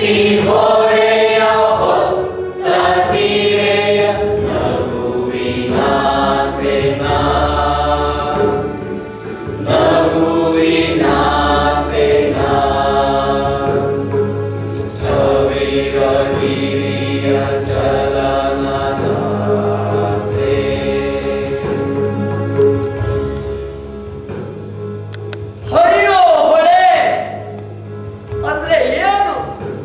ಹರಿಯೋ ಹೊಳೆ ಅಂದ್ರೆ ಏನು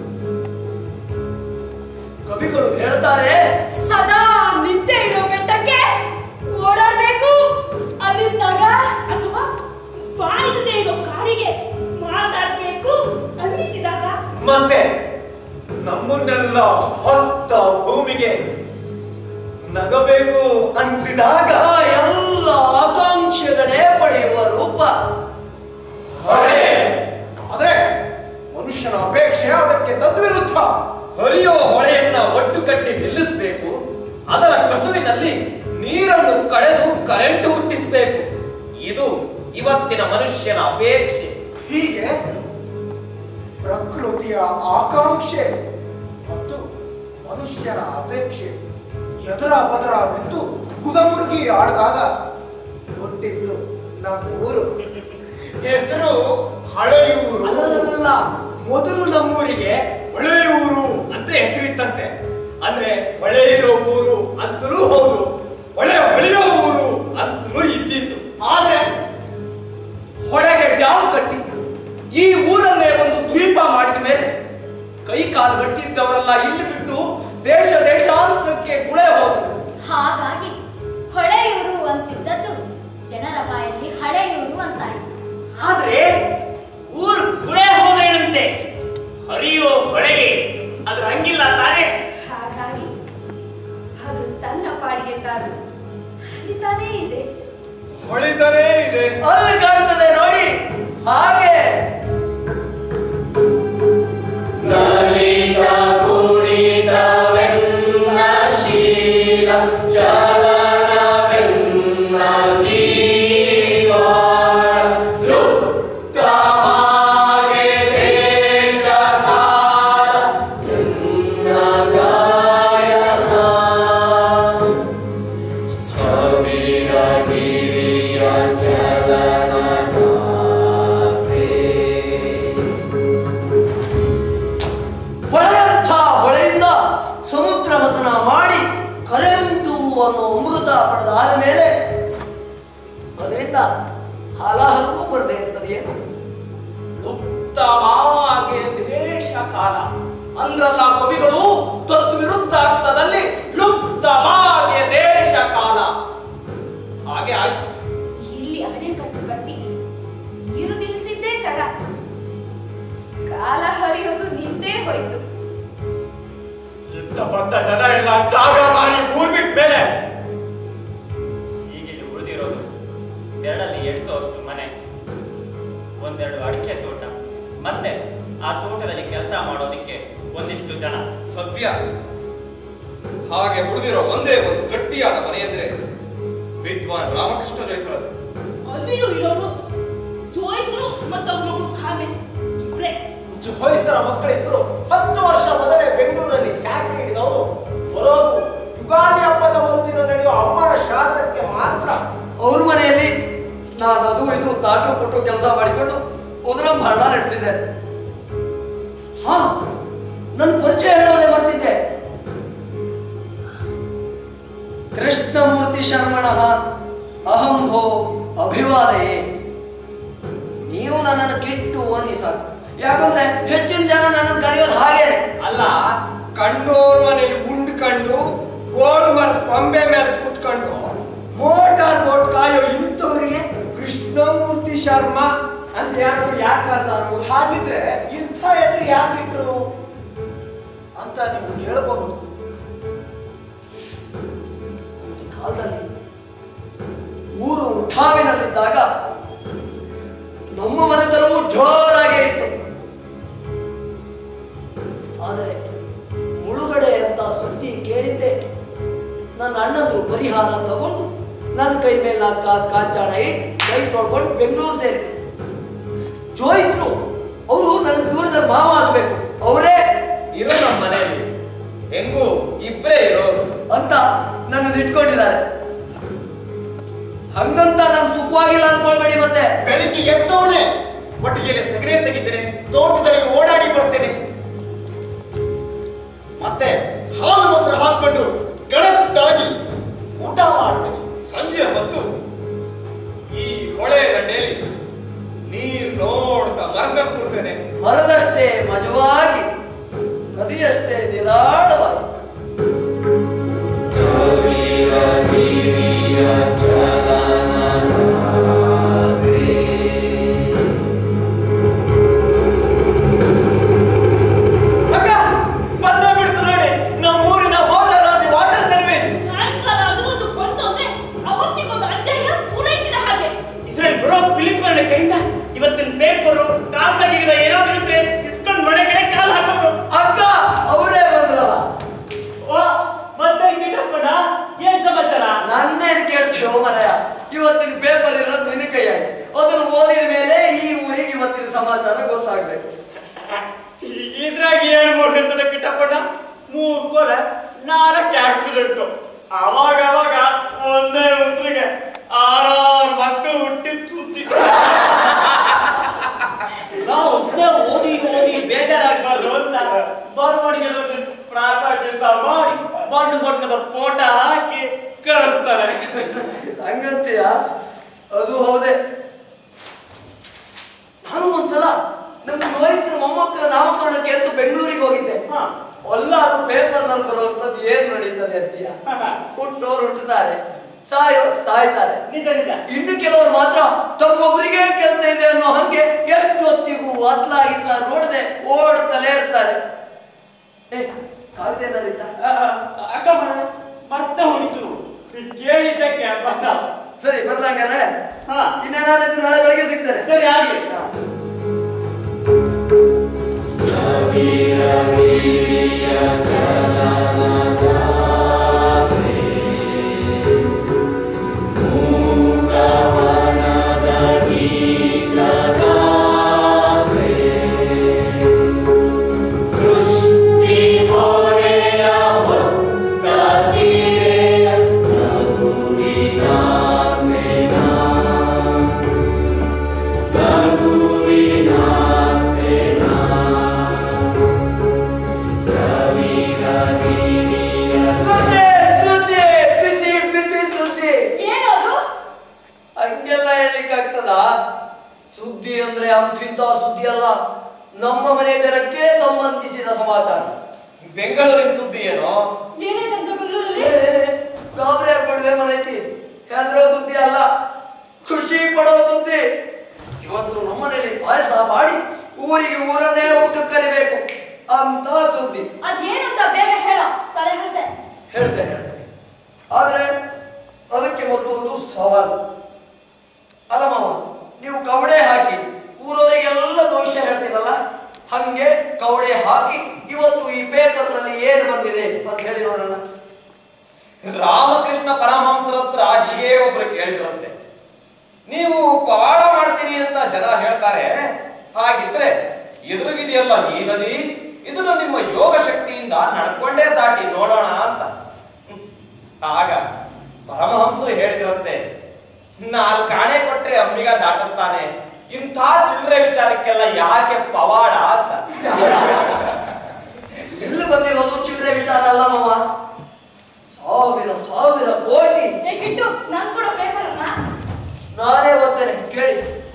ಕವಿಗಳು ಹೇಳ್ತಾರೆ ಸದಾ ನಿಂತೆ ಇರೋ ಬೆಟ್ಟಕ್ಕೆ ಓಡಾಡ್ಬೇಕು ಅನ್ನಿಸ್ದಾಗ ಅಥವಾ ಬಾಯಿಲ್ಲದೆ ಇರೋ ಕಾಡಿಗೆ ಮಾತಾಡ್ಬೇಕು ಅನ್ನಿಸಿದಾಗ ಮತ್ತೆ ನಮ್ಮನ್ನೆಲ್ಲ ಹೊತ್ತ ಭೂಮಿಗೆ ನಗಬೇಕು ಅನ್ಸಿದಾಗ ಆ ಎಲ್ಲ ಆಕಾಂಕ್ಷೆಗಳೇ ಪಡೆಯುವ ರೂಪ ಹೊಳೆ ಆದ್ರೆ ಮನುಷ್ಯನ ಅಪೇಕ್ಷೆ ಅದಕ್ಕೆ ತದ್ವಿರುದ್ಧ ಹರಿಯೋ ಹೊಳೆಯನ್ನ ಒಟ್ಟು ಕಟ್ಟಿ ನಿಲ್ಲಿಸಬೇಕು ಅದರ ಕಸುವಿನಲ್ಲಿ ನೀರನ್ನು ಕಳೆದು ಕರೆಂಟ್ ಹುಟ್ಟಿಸಬೇಕು ಇದು ಇವತ್ತಿನ ಮನುಷ್ಯನ ಅಪೇಕ್ಷೆ ಹೀಗೆ ಪ್ರಕೃತಿಯ ಆಕಾಂಕ್ಷೆ ಮತ್ತು ಮನುಷ್ಯನ ಅಪೇಕ್ಷೆ ಎದರ ಬದರ ಬಿದ್ದು ಕುದಮುರುಗಿ ಆಡಿದಾಗ ಹುಟ್ಟಿದ್ದು ನಮ್ಮ ಊರು ಹೆಸರು ಹಳೆಯೂರು ಅಲ್ಲ ಮೊದಲು ನಮ್ಮೂರಿಗೆ ಹೊಳೆಯೂರು ಅಂತ ಹೆಸರಿತ್ತಂತೆ ಅಂದ್ರೆ ಹೊಳೆ ಇರೋ ಊರು ಅಂತಲೂ ಹೌದು ಹೊಳೆ ಹೊಳೆಯೋ ಊರು ಅಂತಲೂ ಇದ್ದಿತ್ತು ಆದ್ರೆ ಹೊಳೆಗೆ ಡ್ಯಾಮ್ ಕಟ್ಟಿ ಈ ಊರನ್ನೇ ಒಂದು ದ್ವೀಪ ಮಾಡಿದ ಮೇಲೆ ಕೈ ಕಾಲು ಗಟ್ಟಿದ್ದವರೆಲ್ಲ ಇಲ್ಲಿ ಬಿಟ್ಟು ದೇಶ ದೇಶಾಂತರಕ್ಕೆ ಗುಳೆ ಹೋದರು ಹಾಗಾಗಿ ಹೊಳೆಯೂರು ಅಂತಿದ್ದದ್ದು ಜನರ ಬಾಯಲ್ಲಿ ಹಳೆಯೂರು ಅಂತಾಯಿತು ಆದ್ರೆ ಊರು ಗುಳೆ ಹೋದ್ರೇನಂತೆ ಹರಿಯೋ ಹೊಳೆಗೆ ಅದ್ರ ಹಂಗಿಲ್ಲ ತಾನೇ ಹಾಗಾಗಿ ಅದು ತನ್ನ ಪಾಡಿಗೆ ತಾನು ಹರಿತಾನೇ ಇದೆ ಹೊಳಿತಾನೇ ಇದೆ ಅಲ್ಲಿ ಕಾಣ್ತದೆ ನೋಡಿ ಹಾಗೆ ಹೊಳೆಯಂಥ ಹೊಳೆಯಿಂದ ಸಮುದ್ರ ಮಥನ ಮಾಡಿ ಕರೆಂಟು ಅನ್ನೋ ಅಮೃತ ಪಡೆದಾದ ಮೇಲೆ ಅದರಿಂದ ಹಲಹಲವು ಬರದೇ ಇರ್ತದೆ ಏನು ಲುಪ್ತವಾಗೆ ದೇಶ ಕಾಲ ಅಂದ್ರಲ್ಲ ಕವಿಗಳು ತದ್ವಿರುದ್ಧ ಅರ್ಥದಲ್ಲಿ ಲುಪ್ತವಾಗೆ ದೇಶ ಕಾಲ ಹಾಗೆ ಆಯ್ತು ಇಲ್ಲಿ ಅಣೆಕಟ್ಟು ಕಟ್ಟಿ ನೀರು ನಿಲ್ಲಿಸಿದ್ದೇ ತಡ ಕಾಲ ಹರಿಯೋದು ನಿಂತೇ ಹೋಯ್ತು ಯುದ್ಧ ಬಂದ ಜನ ಎಲ್ಲ ಜಾಗ ಮಾಡಿ ಊರ್ ಬಿಟ್ಟ ಮೇಲೆ ಈಗಿಲ್ಲಿ ಉಳಿದಿರೋದು ಬೆರಳಲ್ಲಿ ಎಡಿಸೋಷ್ಟು ಮನೆ ಒಂದೆರಡು ಅಡಿಕೆ ತೋಟ ಮತ್ತೆ ಆ ತೋಟದಲ್ಲಿ ಕೆಲಸ ಮಾಡೋದಿಕ್ಕೆ ಒಂದಿಷ್ಟು ಜನ ಸತ್ಯ ಹಾಗೆ ಉಳಿದಿರೋ ಒಂದೇ ಒಂದು ಗಟ್ಟಿಯಾದ ಮನೆ ಅಂದ್ರೆ ವಿದ್ವಾನ್ ರಾಮಕೃಷ್ಣ ಜೈಸರದ್ದು ಅಲ್ಲಿಯೂ ಇರೋರು ಜೋಯಿಸರು ಮತ್ತವ್ರ ಮಗಳು ಭಾವೆ ಇಬ್ರೇ ಹೊಯ್ಸರ ಮಕ್ಕಳಿಬ್ರು ಹತ್ತು ವರ್ಷ ಮೊದಲೇ ಬೆಂಗಳೂರಲ್ಲಿ ಚಾಕರಿ ಹಿಡಿದವರು ಬರೋದು ಯುಗಾದಿ ಹಬ್ಬದ ಮರುದಿನ ನಡೆಯುವ ಅಮ್ಮನ ಶ್ರಾದ್ದಕ್ಕೆ ಮಾತ್ರ ಅವ್ರ ಮನೆಯಲ್ಲಿ ನಾನು ಅದು ಇದು ತಾಟು ಪುಟ್ಟು ಕೆಲಸ ಮಾಡಿಕೊಂಡು ಉದರಂಭರಣ ನಡೆಸಿದ್ದೇನೆ ಹಾ ನನ್ನ ಪರಿಚಯ ಹೇಳೋದೇ ಮರ್ತಿದ್ದೆ ಕೃಷ್ಣಮೂರ್ತಿ ಶರ್ಮಣ ಅಹಂ ಭೋ ಅಭಿವಾದಯೇ ನೀವು ನನ್ನನ್ನು ಕಿಟ್ಟು ಅನ್ನಿ ಸಾಕು ಯಾಕಂದ್ರೆ ಹೆಚ್ಚಿನ ಜನ ನನ್ನನ್ನು ಕರೆಯೋದು ಹಾಗೇನೆ ಅಲ್ಲ ಕಂಡೋರ್ ಮನೇಲಿ ಉಂಡ್ಕೊಂಡು ಗೋಡು ಮರದ ಕೊಂಬೆ ಮೇಲೆ ಕೂತ್ಕೊಂಡು ಮೋಟಾರ್ ಬೋಟ್ ಕಾಯೋ ಇಂಥವರಿಗೆ ಕೃಷ್ಣಮೂರ್ತಿ ಶರ್ಮಾ ಅಂತ ಯಾರು ಯಾಕೆ ಕರ್ತಾರು ಹಾಗಿದ್ರೆ ಇಂಥ ಹೆಸರು ಯಾಕಿಟ್ರು ಅಂತ ನೀವು ಕೇಳಬಹುದು ಒಂದು ಕಾಲದಲ್ಲಿ ಊರು ಉಠಾವಿನಲ್ಲಿದ್ದಾಗ ನಮ್ಮ ಮನೆತನವು ಜೋರಾಗೇ ಇತ್ತು ಆದರೆ ಮುಳುಗಡೆ ಅಂತ ಸುದ್ದಿ ಕೇಳಿದ್ದೆ ನನ್ನ ಅಣ್ಣಂದ್ರು ಪರಿಹಾರ ತಗೊಂಡು ನನ್ನ ಕೈ ಮೇಲೆ ನಾಲ್ಕು ಕಾಸು ಕಾಂಚಾಣ ಇಟ್ಟು ಕೈ ತೊಳ್ಕೊಂಡು ಬೆಂಗಳೂರು ಸೇರಿದೆ ಜೋಯಿಸ್ರು ಅವರು ನನ್ನ ದೂರದಲ್ಲಿ ಮಾವ ಆಗಬೇಕು ಅವರೇ ಅಂತ ನನ್ನನ್ನು ಇಟ್ಕೊಂಡಿದ್ದಾರೆ ಹಂಗಂತ ನಾನು ಸುಖವಾಗಿಲ್ಲ ಅನ್ಕೊಳ್ಬೇಡಿ ಮತ್ತೆ ಬೆಳಿಗ್ಗೆ ಎದ್ದವನೇ ಕೊಟ್ಟಿಗೆಯಲ್ಲಿ ಸಗಣಿ ತೆಗಿತೇನೆ ತೋಟದಲ್ಲಿ ಓಡಾಡಿ ಬರ್ತೇನೆ ಮತ್ತೆ ಹಾಲು ಮೊಸರು ಹಾಕೊಂಡು ಗಡದ್ದಾಗಿ ಊಟ ಮಾಡ್ತೇನೆ ಸಂಜೆ ಹೊತ್ತು ಈ ಹೊಳೆ ದಂಡೆಯಲ್ಲಿ ನೀರ್ ನೋಡ್ತಾ ಮರದ ಕೂರ್ತೇನೆ ಮರದಷ್ಟೇ ಮಜವಾಗಿ ನದಿಯಷ್ಟೇ ನಿರಾಳವಾಗಿ ಅಕ್ಕ ಬಂದೇ ಬಿಡ್ತು ನೋಡಿ ನಮ್ಮ ಊರಿನ ವಾಟರ್ ಆದಿ ವಾಟರ್ ಸರ್ವಿಸ್ ಸಾಯಂಕಾಲ ಅದು ಒಂದು ಬಂತು ಅಂದ್ರೆ ಅವತ್ತಿಗೊಂದು ಅಧ್ಯಾಯ ಪೂರೈಸಿದ ಹಾಗೆ ಇದ್ರಲ್ಲಿ ಬರೋ ಫಿಲಿಪ್ ನನ್ನ ಕೈಯಿಂದ ಇವತ್ತಿನ ಪೇಪರು ಕಾಲ್ದಾಗಿರೋ ಏನಾದ್ರೂ ಇದ್ರೆ ಇಸ್ಕೊಂಡು ಮನೆ ಕಡೆ ಕಾಲ್ ಹಾಕೋದು ಅಕ್ಕ ಅವರೇ ಬಂದ್ರಲ್ಲ ಓ ಮತ್ತೆ ಕಿಟ್ಟಪ್ಪನ ಏನ್ ಸಮಾಚಾರ ನನ್ನೇನು ಕೇಳ್ತೀವೋ ಮರಯ ಇವತ್ತಿನ ಪೇಪರ್ ಇರೋದು ನಿನ್ನ ಕೈಯಾಗಿ ಅದನ್ನು ಓದಿದ ಮೇಲೆ ಈ ಊರಿಗೆ ಇವತ್ತಿನ ಸಮಾಚಾರ ಗೊತ್ತಾಗ್ಬೇಕು ಇದ್ರಾಗ ಏನ್ ಮಾಡ್ತಿರ್ತಾನೆ ಕಿಟ್ಟಪ್ಪಣ್ಣ ಮೂರ್ ಕೊಲೆ ನಾಲ್ಕು ಆಕ್ಸಿಡೆಂಟ್ ಅವಾಗ ಅವಾಗ ಒಂದೇ ಉಸಿರಿಗೆ ಆರಾರು ಮಕ್ಕಳು ಹುಟ್ಟಿದ ಸುದ್ದಿ ನಾವು ಒಬ್ಬನೇ ಓದಿ ಓದಿ ಬೇಜಾರಾಗ್ಬಾರ್ದು ಅಂತ ಬರವಣಿಗೆ ಪ್ರಾರ್ಥ ಗಿರ್ಥ ಮಾಡಿ ಬಣ್ಣ ಬಣ್ಣದ ಫೋಟ ಹಾಕಿ ಕಳಿಸ್ತಾರೆ ಹಂಗಂತೀಯ ಅದು ಹೌದೇ ನಾನು ಒಂದ್ಸಲ ನಮ್ಮ ಮೈತ್ರ ಮೊಮ್ಮಕ್ಕಳ ನಾಮಕರಣಕ್ಕೆ ಅಂತ ಬೆಂಗಳೂರಿಗೆ ಹೋಗಿದ್ದೆ ಹಾ. ಅಲ್ಲ ಅದು ಪೇಪರ್ ನಲ್ಲಿ ಬರುವಂತದ್ದು ಏನ್ ನಡೀತದೆ ಅಂತೀಯ ಹುಟ್ಟೋರು ಹುಟ್ಟುತ್ತಾರೆ ಸಾಯೋ ಸಾಯ್ತಾರೆ ನಿಜ ನಿಜ ಇನ್ನು ಕೆಲವರು ಮಾತ್ರ ತಮ್ಮೊಬ್ಬರಿಗೆ ಕೆಲಸ ಇದೆ ಅನ್ನೋ ಹಂಗೆ ಎಷ್ಟು ಹೊತ್ತಿಗೂ ಅತ್ಲಾಗಿತ್ಲ ನೋಡದೆ ಓಡ್ತಲೇ ಇರ್ತಾರೆ ಏ ಕಾಗದ ಏನಾರಿತ್ತ ಆ, ಆ, ಅಕ್ಕ ಮರ ಮತ್ತೆ ಹೊಡಿತು ನೀನ್ ಕೇಳಿದ್ದಕ್ಕೆ ಬರ್ತ ಸರಿ ಬರ್ಲಂಗಾರೆ ಹಾ ಇನ್ನೇನಾದ್ರು ನಾಳೆ ಬೆಳಗ್ಗೆ ಸಿಗ್ತಾರೆ ಸರಿ ಆಗ್ಲಿ ಹಾ. ಸುದ್ದಿ ಸುದ್ದಿ ಬಿಸಿ ಬಿಸಿ ಸುದ್ದಿ ಏನದು ಹಂಗೆಲ್ಲ ಹೇಳಿಕ್ಕಾಗ್ತದ ಸುದ್ದಿ ಅಂದ್ರೆ ಅಂತಿಂತ ಸುದ್ದಿ ಅಲ್ಲ ನಮ್ಮ ಮನೆ ಜನಕ್ಕೆ ಸಂಬಂಧಿಸಿದ ಸಮಾಚಾರ ಬೆಂಗಳೂರಿನ ಸುದ್ದಿ ಏನೋ ಏನಾಯ್ತಂತ ಬೆಂಗಳೂರಲ್ಲಿ ಏ, ಗಾಬರಿ ಆಗ್ಬಿಡ್ವೆ ಮನೈತಿ ಹೆದರೋ ಸುದ್ದಿ ಅಲ್ಲ ಖುಷಿ ಪಡೋ ಸುದ್ದಿ ಇವತ್ತು ನಮ್ಮನೇಲಿ ಪಾಯಸ ಮಾಡಿ ಊರಿಗೆ ಊರನ್ನೇ ಊಟ ಕರಿಬೇಕು ಅಂತ ಸುದ್ದಿ ಅದೇನಂತ ಬೇಗ ಹೇಳ ತಲೆ ಹರಟೆ ಹೇಳ್ತೇನೆ ಹೇಳ್ತೇನೆ ಆದ್ರೆ ಅದಕ್ಕೆ ಮೊದಲೊಂದು ಸವಾಲು ಅಲ್ಲ ಮಾವ ನೀವು ಕವಡೆ ಹಾಕಿ ಊರವರಿಗೆಲ್ಲ ದೋಷ ಹೇಳ್ತೀರಲ್ಲ ಹಂಗೆ ಕವಡೆ ಹಾಕಿ ಇವತ್ತು ಈ ಪೇಪರ್ ನಲ್ಲಿ ಏನು ಬಂದಿದೆ ಅಂತ ಹೇಳಿ ನೋಡೋಣ ರಾಮಕೃಷ್ಣ ಪರಮಹಂಸರ ಹತ್ರ ಹೀಗೆ ಒಬ್ರು ಕೇಳಿದ್ರಂತೆ ನೀವು ಪವಾಡ ಮಾಡ್ತೀರಿ ಅಂತ ಜನ ಹೇಳ್ತಾರೆ ಹಾಗಿದ್ರೆ ಎದುರುಗಿದೆಯಲ್ಲ ಈ ನದಿ ಇದನ್ನು ನಿಮ್ಮ ಯೋಗ ಶಕ್ತಿಯಿಂದ ನಡ್ಕೊಂಡೇ ದಾಟಿ ನೋಡೋಣ ಅಂತ ಹ್ಮ್. ಆಗ ಪರಮಹಂಸರು ಹೇಳಿದ್ರಂತೆ ನಾಲ್ಕು ಕಾಣೆ ಕೊಟ್ರೆ ಅಮ್ಮಿಗ ದಾಟಿಸ್ತಾನೆ ಇಂಥ ಚಿಲ್ಲರೆ ವಿಚಾರಕ್ಕೆಲ್ಲ ಯಾಕೆ ಪವಾಡ ಅಂತ ಇಲ್ಲಿ ಬಂದಿರೋದು ಚಿಲ್ಲರೆ ವಿಚಾರ ಅಲ್ಲ ಮಾವ ಸಾವಿರ ಸಾವಿರ ಕೋಟಿ ಏ ಕಿಟ್ಟು ನನ್ ಕೊಡೋ ಪೇಪರ್ ಅನ್ನ ನಾನೇ ಓದ್ತೇನೆ ಕೇಳಿ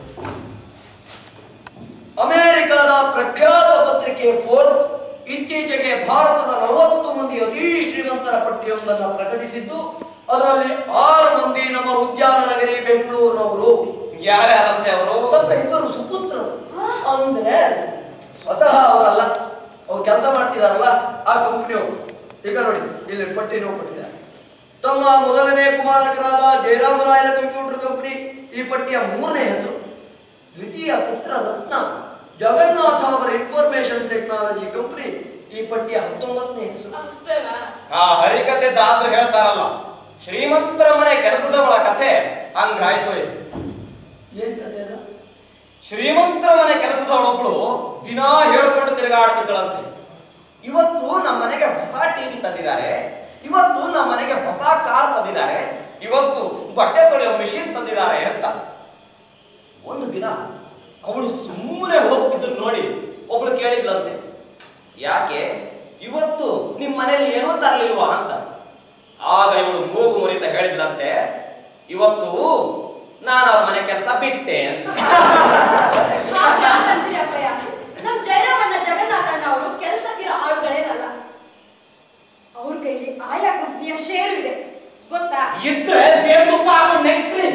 ಅಮೆರಿಕದ ಪ್ರಖ್ಯಾತ ಪತ್ರಿಕೆ ಫೋರ್ತ್ ಇತ್ತೀಚೆಗೆ ಭಾರತದ ನಲವತ್ತು ಮಂದಿ ಅತಿ ಶ್ರೀಮಂತರ ಪಟ್ಟಿಯೊಂದನ್ನು ಪ್ರಕಟಿಸಿದ್ದು ಅದರಲ್ಲಿ ಆರು ಮಂದಿ ನಮ್ಮ ಉದ್ಯಾನ ನಗರಿ ಬೆಂಗಳೂರಿನವರು ಯಾರ್ಯಾರಂತೆ ಅವರು ತಮ್ಮ ಇಬ್ಬರು ಸುಪುತ್ರರು ಅಂದ್ರೆ ಸ್ವತಃ ಅವರಲ್ಲ ಅವ್ರು ಕೆಲಸ ಮಾಡ್ತಿದಾರಲ್ಲ ಆ ಕಂಪನಿಯವರು ಈಗ ನೋಡಿ ಇಲ್ಲಿ ಪಟ್ಟಿನೂ ಕೊಟ್ಟಿದ್ದಾರೆ ತಮ್ಮ ಮೊದಲನೇ ಕುಮಾರಕರಾದ ಜಯರಾಮರಾಯರ ಕಂಪ್ಯೂಟರ್ ಕಂಪನಿ ಈ ಪಟ್ಟಿಯ ಮೂರನೇ ಹೆಸರು ದ್ವಿತೀಯ ಪುತ್ರ ರತ್ನ ಜಗನ್ನಾಥ ಅವರ ಇನ್ಫಾರ್ಮೇಶನ್ ಟೆಕ್ನಾಲಜಿ ಕಂಪನಿ ಈ ಪಟ್ಟಿಯ ಹತ್ತೊಂಬತ್ತನೇ ಹೆಸರು ಅಷ್ಟೇನಾ ಆ ಹರಿಕತೆ ದಾಸರು ಹೇಳ್ತಾರಲ್ಲ ಶ್ರೀಮಂತರ ಮನೆ ಕೆಲಸದವಳ ಕಥೆ ಹಂಗಾಯ್ತು ಇದು. ಏನ್ ಕತೆ ಅದು ಶ್ರೀಮಂತರ ಮನೆ ಕೆಲಸದವಳೊಬ್ಳು ದಿನಾ ಹೇಳ್ಕೊಂಡು ತಿರುಗಾಡ್ತಿದ್ದಳಂತೆ ಇವತ್ತು ನಮ್ಮ ಮನೆಗೆ ಹೊಸ ಟಿವಿ ತಂದಿದ್ದಾರೆ ಇವತ್ತು ನಮ್ಮ ಮನೆಗೆ ಹೊಸ ಕಾರ್ ತಂದಿದ್ದಾರೆ ಇವತ್ತು ಬಟ್ಟೆ ತೊಳೆಯೋ ಮಿಷಿನ್ ತಂದಿದ್ದಾರೆ ಅಂತ ಒಂದು ದಿನ ಅವಳು ಸುಮ್ಮನೆ ಹೋಗ್ತಿದ್ದನ್ನು ನೋಡಿ ಒಬ್ಳು ಕೇಳಿದ್ಲಂತೆ ಯಾಕೆ ಇವತ್ತು ನಿಮ್ ಮನೇಲಿ ಏನೂ ತರಲಿಲ್ವಾ ಅಂತ ಆಗ ಇವಳು ಮೂಗು ಮುರಿತ ಹೇಳಿದ್ಲಂತೆ ಇವತ್ತು ನಾನು ಅವ್ರ ಮನೆ ಕೆಲಸ ಬಿಟ್ಟೆ ಅಂತ ಹಾಗೆ ಯಾಕಂತೀರಿ ಅಪ್ಪಯ್ಯ ನಮ್ ಜಯರಾಮಣ್ಣ ಜಗನ್ನಾಥಣ್ಣ ಅವರು ಕೆಲ್ಸಕ್ಕಿರೋ ಆಳುಗಳೇನಲ್ಲ ಅವ್ರ ಕೈಲಿ ಆಯಾ ಕುರ್ತಿಯ ಶೇರು ಇದೆ ಗೊತ್ತಾ ಇದ್ರೆ ಜೇನುತುಪ್ಪ ಹಾಕೊಂಡು ನೆಕ್ಲಿ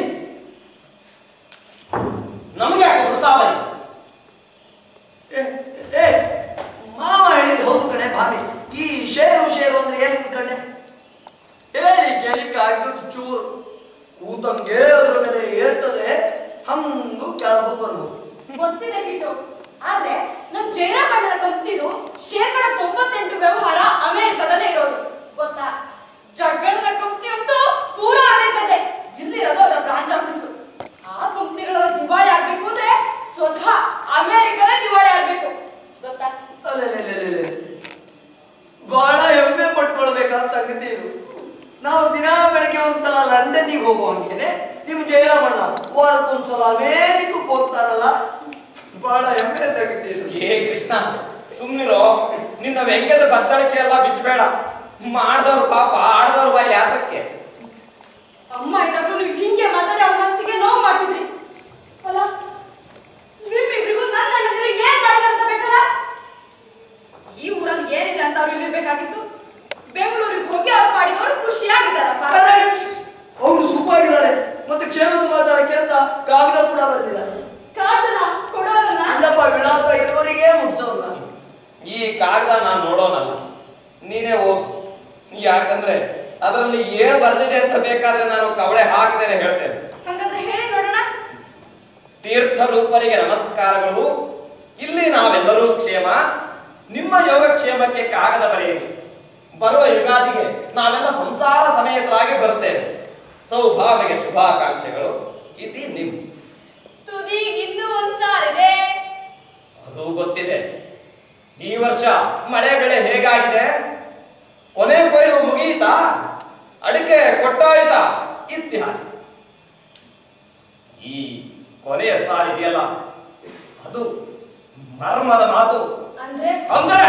ನಮ್ಗೆ ಯಾಕೆ ಉತ್ಸಾವರಿ ಏ, ಏ ಮಾವ ಹೇಳಿದ್ದು ಹೌದು ಕಣೆ ಭಾವಿ ಈ ಶೇರು ಶೇರು ಅಂದ್ರೆ ಏನ್ ಕಣೆ ಹೇಳಿ ಕೇಳಿ ಕಾಯ್ದು ಚೂರು ಕೂತಂಗೆ ಅದ್ರ ಮೇಲೆ ಏರ್ತದೆ ಹಂಗು ಕೆಳಗೂ ಬರ್ಬೋದು ಗೊತ್ತಿದೆ ಬಿಟ್ಟು ಆದ್ರೆ ನಮ್ ಜಯರಾಮಣ್ಣನ ಕಂಪ್ನಿದು ಶೇಕಡ ತೊಂಬತ್ತೆಂಟು ವ್ಯವಹಾರ ಅಮೆರಿಕದಲ್ಲೇ ಇರೋದು ಗೊತ್ತಾ ಜಗ್ಗಣದ ಕಂಪ್ನಿ ಅಂತೂ ಪೂರಾ ಅಮೆರಿಕದೇ ಇಲ್ಲಿರೋದು ಅದರ ಬ್ರಾಂಚ್ ಆಫೀಸು ಆ ಕಂಪ್ನಿಗಳ ದಿವಾಳಿ ಆಗ್ಬೇಕು ಅಂದ್ರೆ ಸ್ವತಃ ಅಮೆರಿಕದೇ ದಿವಾಳಿ ಆಗ್ಬೇಕು ಗೊತ್ತಾ ಅಲೆಲೆಲೆಲೆಲೆ. ಬಹಳ ಹೆಮ್ಮೆ ಪಟ್ಕೊಳ್ಬೇಕಾದ ಸಂಗತಿ ಇದು ನಾವು ದಿನಾ ಬೆಳಗ್ಗೆ ಒಂದ್ಸಲ ಲಂಡನ್ನಿಗೆ ಹೋಗುವಂಗೇನೆ ನಿಮ್ ಜಯರಾಮಣ್ಣ ವಾರಕ್ಕೊಂದ್ಸಲ ಅಮೇರಿಕಕ್ಕೆ ಹೋಗ್ತಾರಲ್ಲ ಬಹಳ ಹೆಮ್ಮೆ ಸಂಗತಿ ಇದು ಏ ಕೃಷ್ಣ ಸುಮ್ನಿರೋ ನಿನ್ನ ವ್ಯಂಗ್ಯದ ಬತ್ತಳಿಕೆ ಎಲ್ಲ ಬಿಚ್ಚಬೇಡ ಮಾಡ್ದವ್ರ ಪಾಪ ಆಡ್ದವ್ರ ಬಾಯಿ ಯಾತಕ್ಕೆ ಅಮ್ಮ ಇದ್ದಾಗ್ಲೂ ನೀವು ಹಿಂಗೆ ಮಾತಾಡಿ ಅವಳ ಮನಸ್ಸಿಗೆ ನೋವು ಮಾಡ್ತಿದ್ರಿ ಅಲ್ಲ ನಿಮ್ಮಿಬ್ರಿಗೂ ನನ್ನ ಅಣ್ಣಂದಿರು ಏನ್ ಮಾಡಿದಾರೆ ಅಂತ ಬೇಕಲ್ಲ ಈ ಊರಲ್ಲಿ ಏನಿದೆ ಅಂತ ಅವ್ರು ಇಲ್ಲಿರ್ಬೇಕಾಗಿತ್ತು ಬೆಂಗಳೂರಿಗೆ ಹೋಗಿ ಅವ್ರು ಮಾಡಿದವರು ಖುಷಿಯಾಗಿದ್ದಾರಪ್ಪ ಅವರು ಸುಖವಾಗಿದ್ದಾರೆ ಮತ್ತೆ ಕ್ಷೇಮದ ಸಮಾಚಾರಕ್ಕೆ ಅಂತ ಕಾಗದ ಕೂಡ ಬರೆದಿದ್ದಾರೆ ಕಾಟನ ಕೊಡೋದನ್ನ ಇಲ್ಲಪ್ಪ ವಿಳಾಸ ಇರುವವರಿಗೆ ಮುಟ್ಸೋರು ನಾನು ಈ ಕಾಗದ ನಾನು ನೋಡೋನಲ್ಲ ನೀನೇ ಹೋಗು ಯಾಕಂದ್ರೆ ಅದರಲ್ಲಿ ಏನು ಬರ್ದಿದೆ ಅಂತ ಬೇಕಾದ್ರೆ ನಾನು ಕವಡೆ ಹಾಕದೇನೆ ಹೇಳ್ತೇನೆ ಹಂಗಂದ್ರೆ ಹೇಳಿ ನೋಡೋಣ ತೀರ್ಥ ರೂಪರಿಗೆ ನಮಸ್ಕಾರಗಳು ಇಲ್ಲಿ ನಾವೆಲ್ಲರೂ ಕ್ಷೇಮ ನಿಮ್ಮ ಯೋಗಕ್ಷೇಮಕ್ಕೆ ಕಾಗದ ಬರೆಯಿರಿ ಬರುವ ಯುಗಾದಿಗೆ ನಾವೆಲ್ಲ ಸಂಸಾರ ಸಮೇತರಾಗಿ ಬರುತ್ತೇವೆ ಸೌಭಾಗ್ಯ ಶುಭಾಕಾಂಕ್ಷೆಗಳು ಇತಿ ನಿಮ್ ತುದಿಗೆ ಇನ್ನೂ ಒಂದ್ ಸಾಲಿದೆ ಅದು ಗೊತ್ತಿದೆ ಈ ವರ್ಷ ಮಳೆ ಬೆಳೆ ಹೇಗಾಗಿದೆ ಕೊನೆ ಕೊಯ್ಲು ಮುಗಿಯಿತಾ ಅಡಿಕೆ ಕೊಟ್ಟಾಯ್ತಾ ಇತ್ಯಾದಿ ಈ ಕೊನೆಯ ಸಾಲಿದೆಯಲ್ಲ ಅದು ಮರ್ಮದ ಮಾತು ಅಂದ್ರೆ ಅಂದ್ರೆ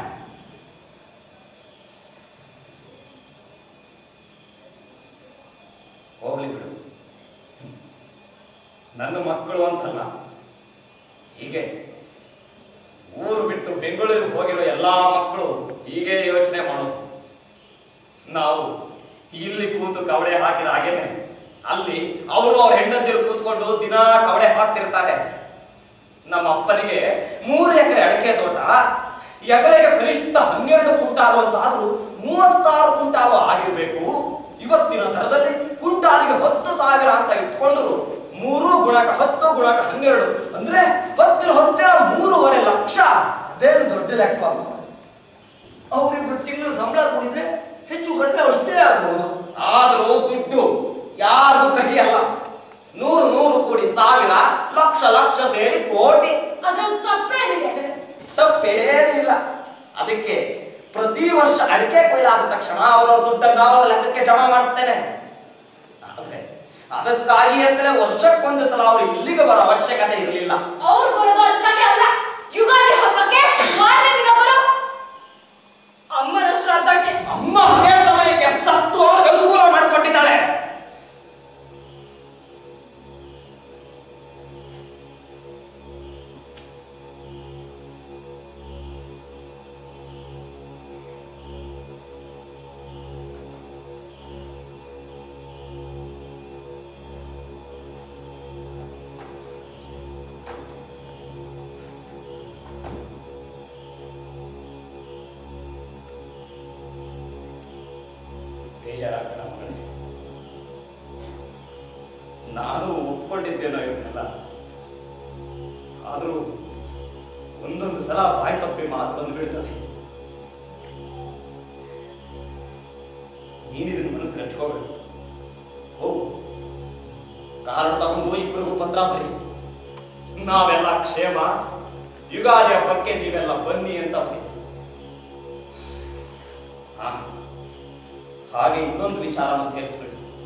ಹೋಗ್ಲಿ ಬಿಡು ನನ್ನ ಮಕ್ಕಳು ಅಂತಲ್ಲ ಹೀಗೆ ಊರು ಬಿಟ್ಟು ಬೆಂಗಳೂರಿಗೆ ಹೋಗಿರೋ ಎಲ್ಲಾ ಮಕ್ಕಳು ಹೀಗೆ ಯೋಚನೆ ಮಾಡೋದು ನಾವು ಇಲ್ಲಿ ಕೂತು ಕವಡೆ ಹಾಕಿದ ಹಾಗೇನೆ ಅಲ್ಲಿ ಅವರು ಅವ್ರ ಹೆಂಡಂದಿರು ಕೂತ್ಕೊಂಡು ದಿನಾ ಕವಡೆ ಹಾಕ್ತಿರ್ತಾರೆ ನಮ್ಮ ಅಪ್ಪನಿಗೆ ಮೂರು ಎಕರೆ ಅಡಿಕೆ ತೋಟ ಎಕರೆಗೆ ಕನಿಷ್ಠ ಹನ್ನೆರಡು ಕುಂಟಾಲು ಅಂತಾದ್ರೂ ಮೂವತ್ತಾರು ಕುಂಟಾಲು ಆಗಿರ್ಬೇಕು ಇವತ್ತಿನ ದರದಲ್ಲಿ ಕುಂಟಾಲಿಗೆ ಹತ್ತು ಸಾವಿರ ಅಂತ ಇಟ್ಕೊಂಡ್ರು ಮೂರು ಗುಣಕ ಹತ್ತು ಗುಣಕ ಹನ್ನೆರಡು ಅಂದ್ರೆ ಹತ್ತಿರ ಹತ್ತಿರ ಮೂರುವರೆ ಲಕ್ಷ ಅದೇನು ದೊಡ್ಡ ಲೆಕ್ಕ ಅಲ್ಲ ಅವರಿಬ್ರು ತಿಂಗಳು ಸಂಬಳ ಕೊಡಿದ್ರೆ ಹೆಚ್ಚು ಕಡಿಮೆ ಅಷ್ಟೇ ಆಗ್ಬೋದು ಆದ್ರೂ ದುಡ್ಡು ಯಾರಿಗೂ ಕಹಿ ಅಲ್ಲ ನೂರು ನೂರು ಕೂಡಿ ಸಾವಿರ ಲಕ್ಷ ಲಕ್ಷ ಸೇರಿ ಕೋಟಿ ಅದ್ರಲ್ಲಿ ತಪ್ಪೇನಿದೆ ತಪ್ಪೇನಿಲ್ಲ ಅದಕ್ಕೆ ಪ್ರತಿ ವರ್ಷ ಅಡಿಕೆ ಕೊಯ್ಲಾದ ತಕ್ಷಣ ಅವರವ್ರ ದುಡ್ಡನ್ನ ಅವರ ಲೆಕ್ಕಕ್ಕೆ ಜಮಾ ಮಾಡಿಸ್ತೇನೆ ಆದ್ರೆ ಅದಕ್ಕಾಗಿ ಅಂತಲೇ ವರ್ಷಕ್ಕೊಂದು ಸಲ ಅವರು ಇಲ್ಲಿಗೆ ಬರೋ ಅವಶ್ಯಕತೆ ಇರಲಿಲ್ಲ ಅವ್ರು ಬರೋದು ಅದಕ್ಕಾಗಿ ಅಲ್ಲ ಯುಗಾದಿ ಹಬ್ಬಕ್ಕೆ ಮಾರನೇ ದಿನ ಬರೋ ಅಮ್ಮನ ಶ್ರಾದ್ದಕ್ಕೆ ಅಮ್ಮ ಅದೇ ಸಮಯಕ್ಕೆ ಸತ್ತು ಅವ್ರಿಗೆ ಅನುಕೂಲ ಮಾಡಿಕೊಟ್ಟಿದ್ದಾಳೆ ಬೇಜಾರಾಗಬೇಡ ಮಗಳೇ ನಾನು ಒಪ್ಕೊಂಡಿದ್ದೇನೋ ಇವನ್ನೆಲ್ಲ ಆದ್ರೂ ಒಂದೊಂದು ಸಲ ಬಾಯಿ ತಪ್ಪಿ ಮಾತು ಬಂದು ಬಿಡ್ತದೆ ನೀನಿದನ್ನು ಮನಸ್ಸಿಗೆ ಹಚ್ಕೋಬೇಡ ಹೋಗು ಕಾರಣ ತಗೊಂಡು ಇಬ್ಬರಿಗೂ ಪತ್ರ ಬರಿ ನಾವೆಲ್ಲ ಕ್ಷೇಮ ಯುಗಾದಿ ಹಬ್ಬಕ್ಕೆ ನೀವೆಲ್ಲ ಬನ್ನಿ ಅಂತ ಬರಿ ಹಾ ಹಾಗೆ ಇನ್ನೊಂದು ವಿಚಾರನ ಸೇರಿಸ್ಬಿಡಿ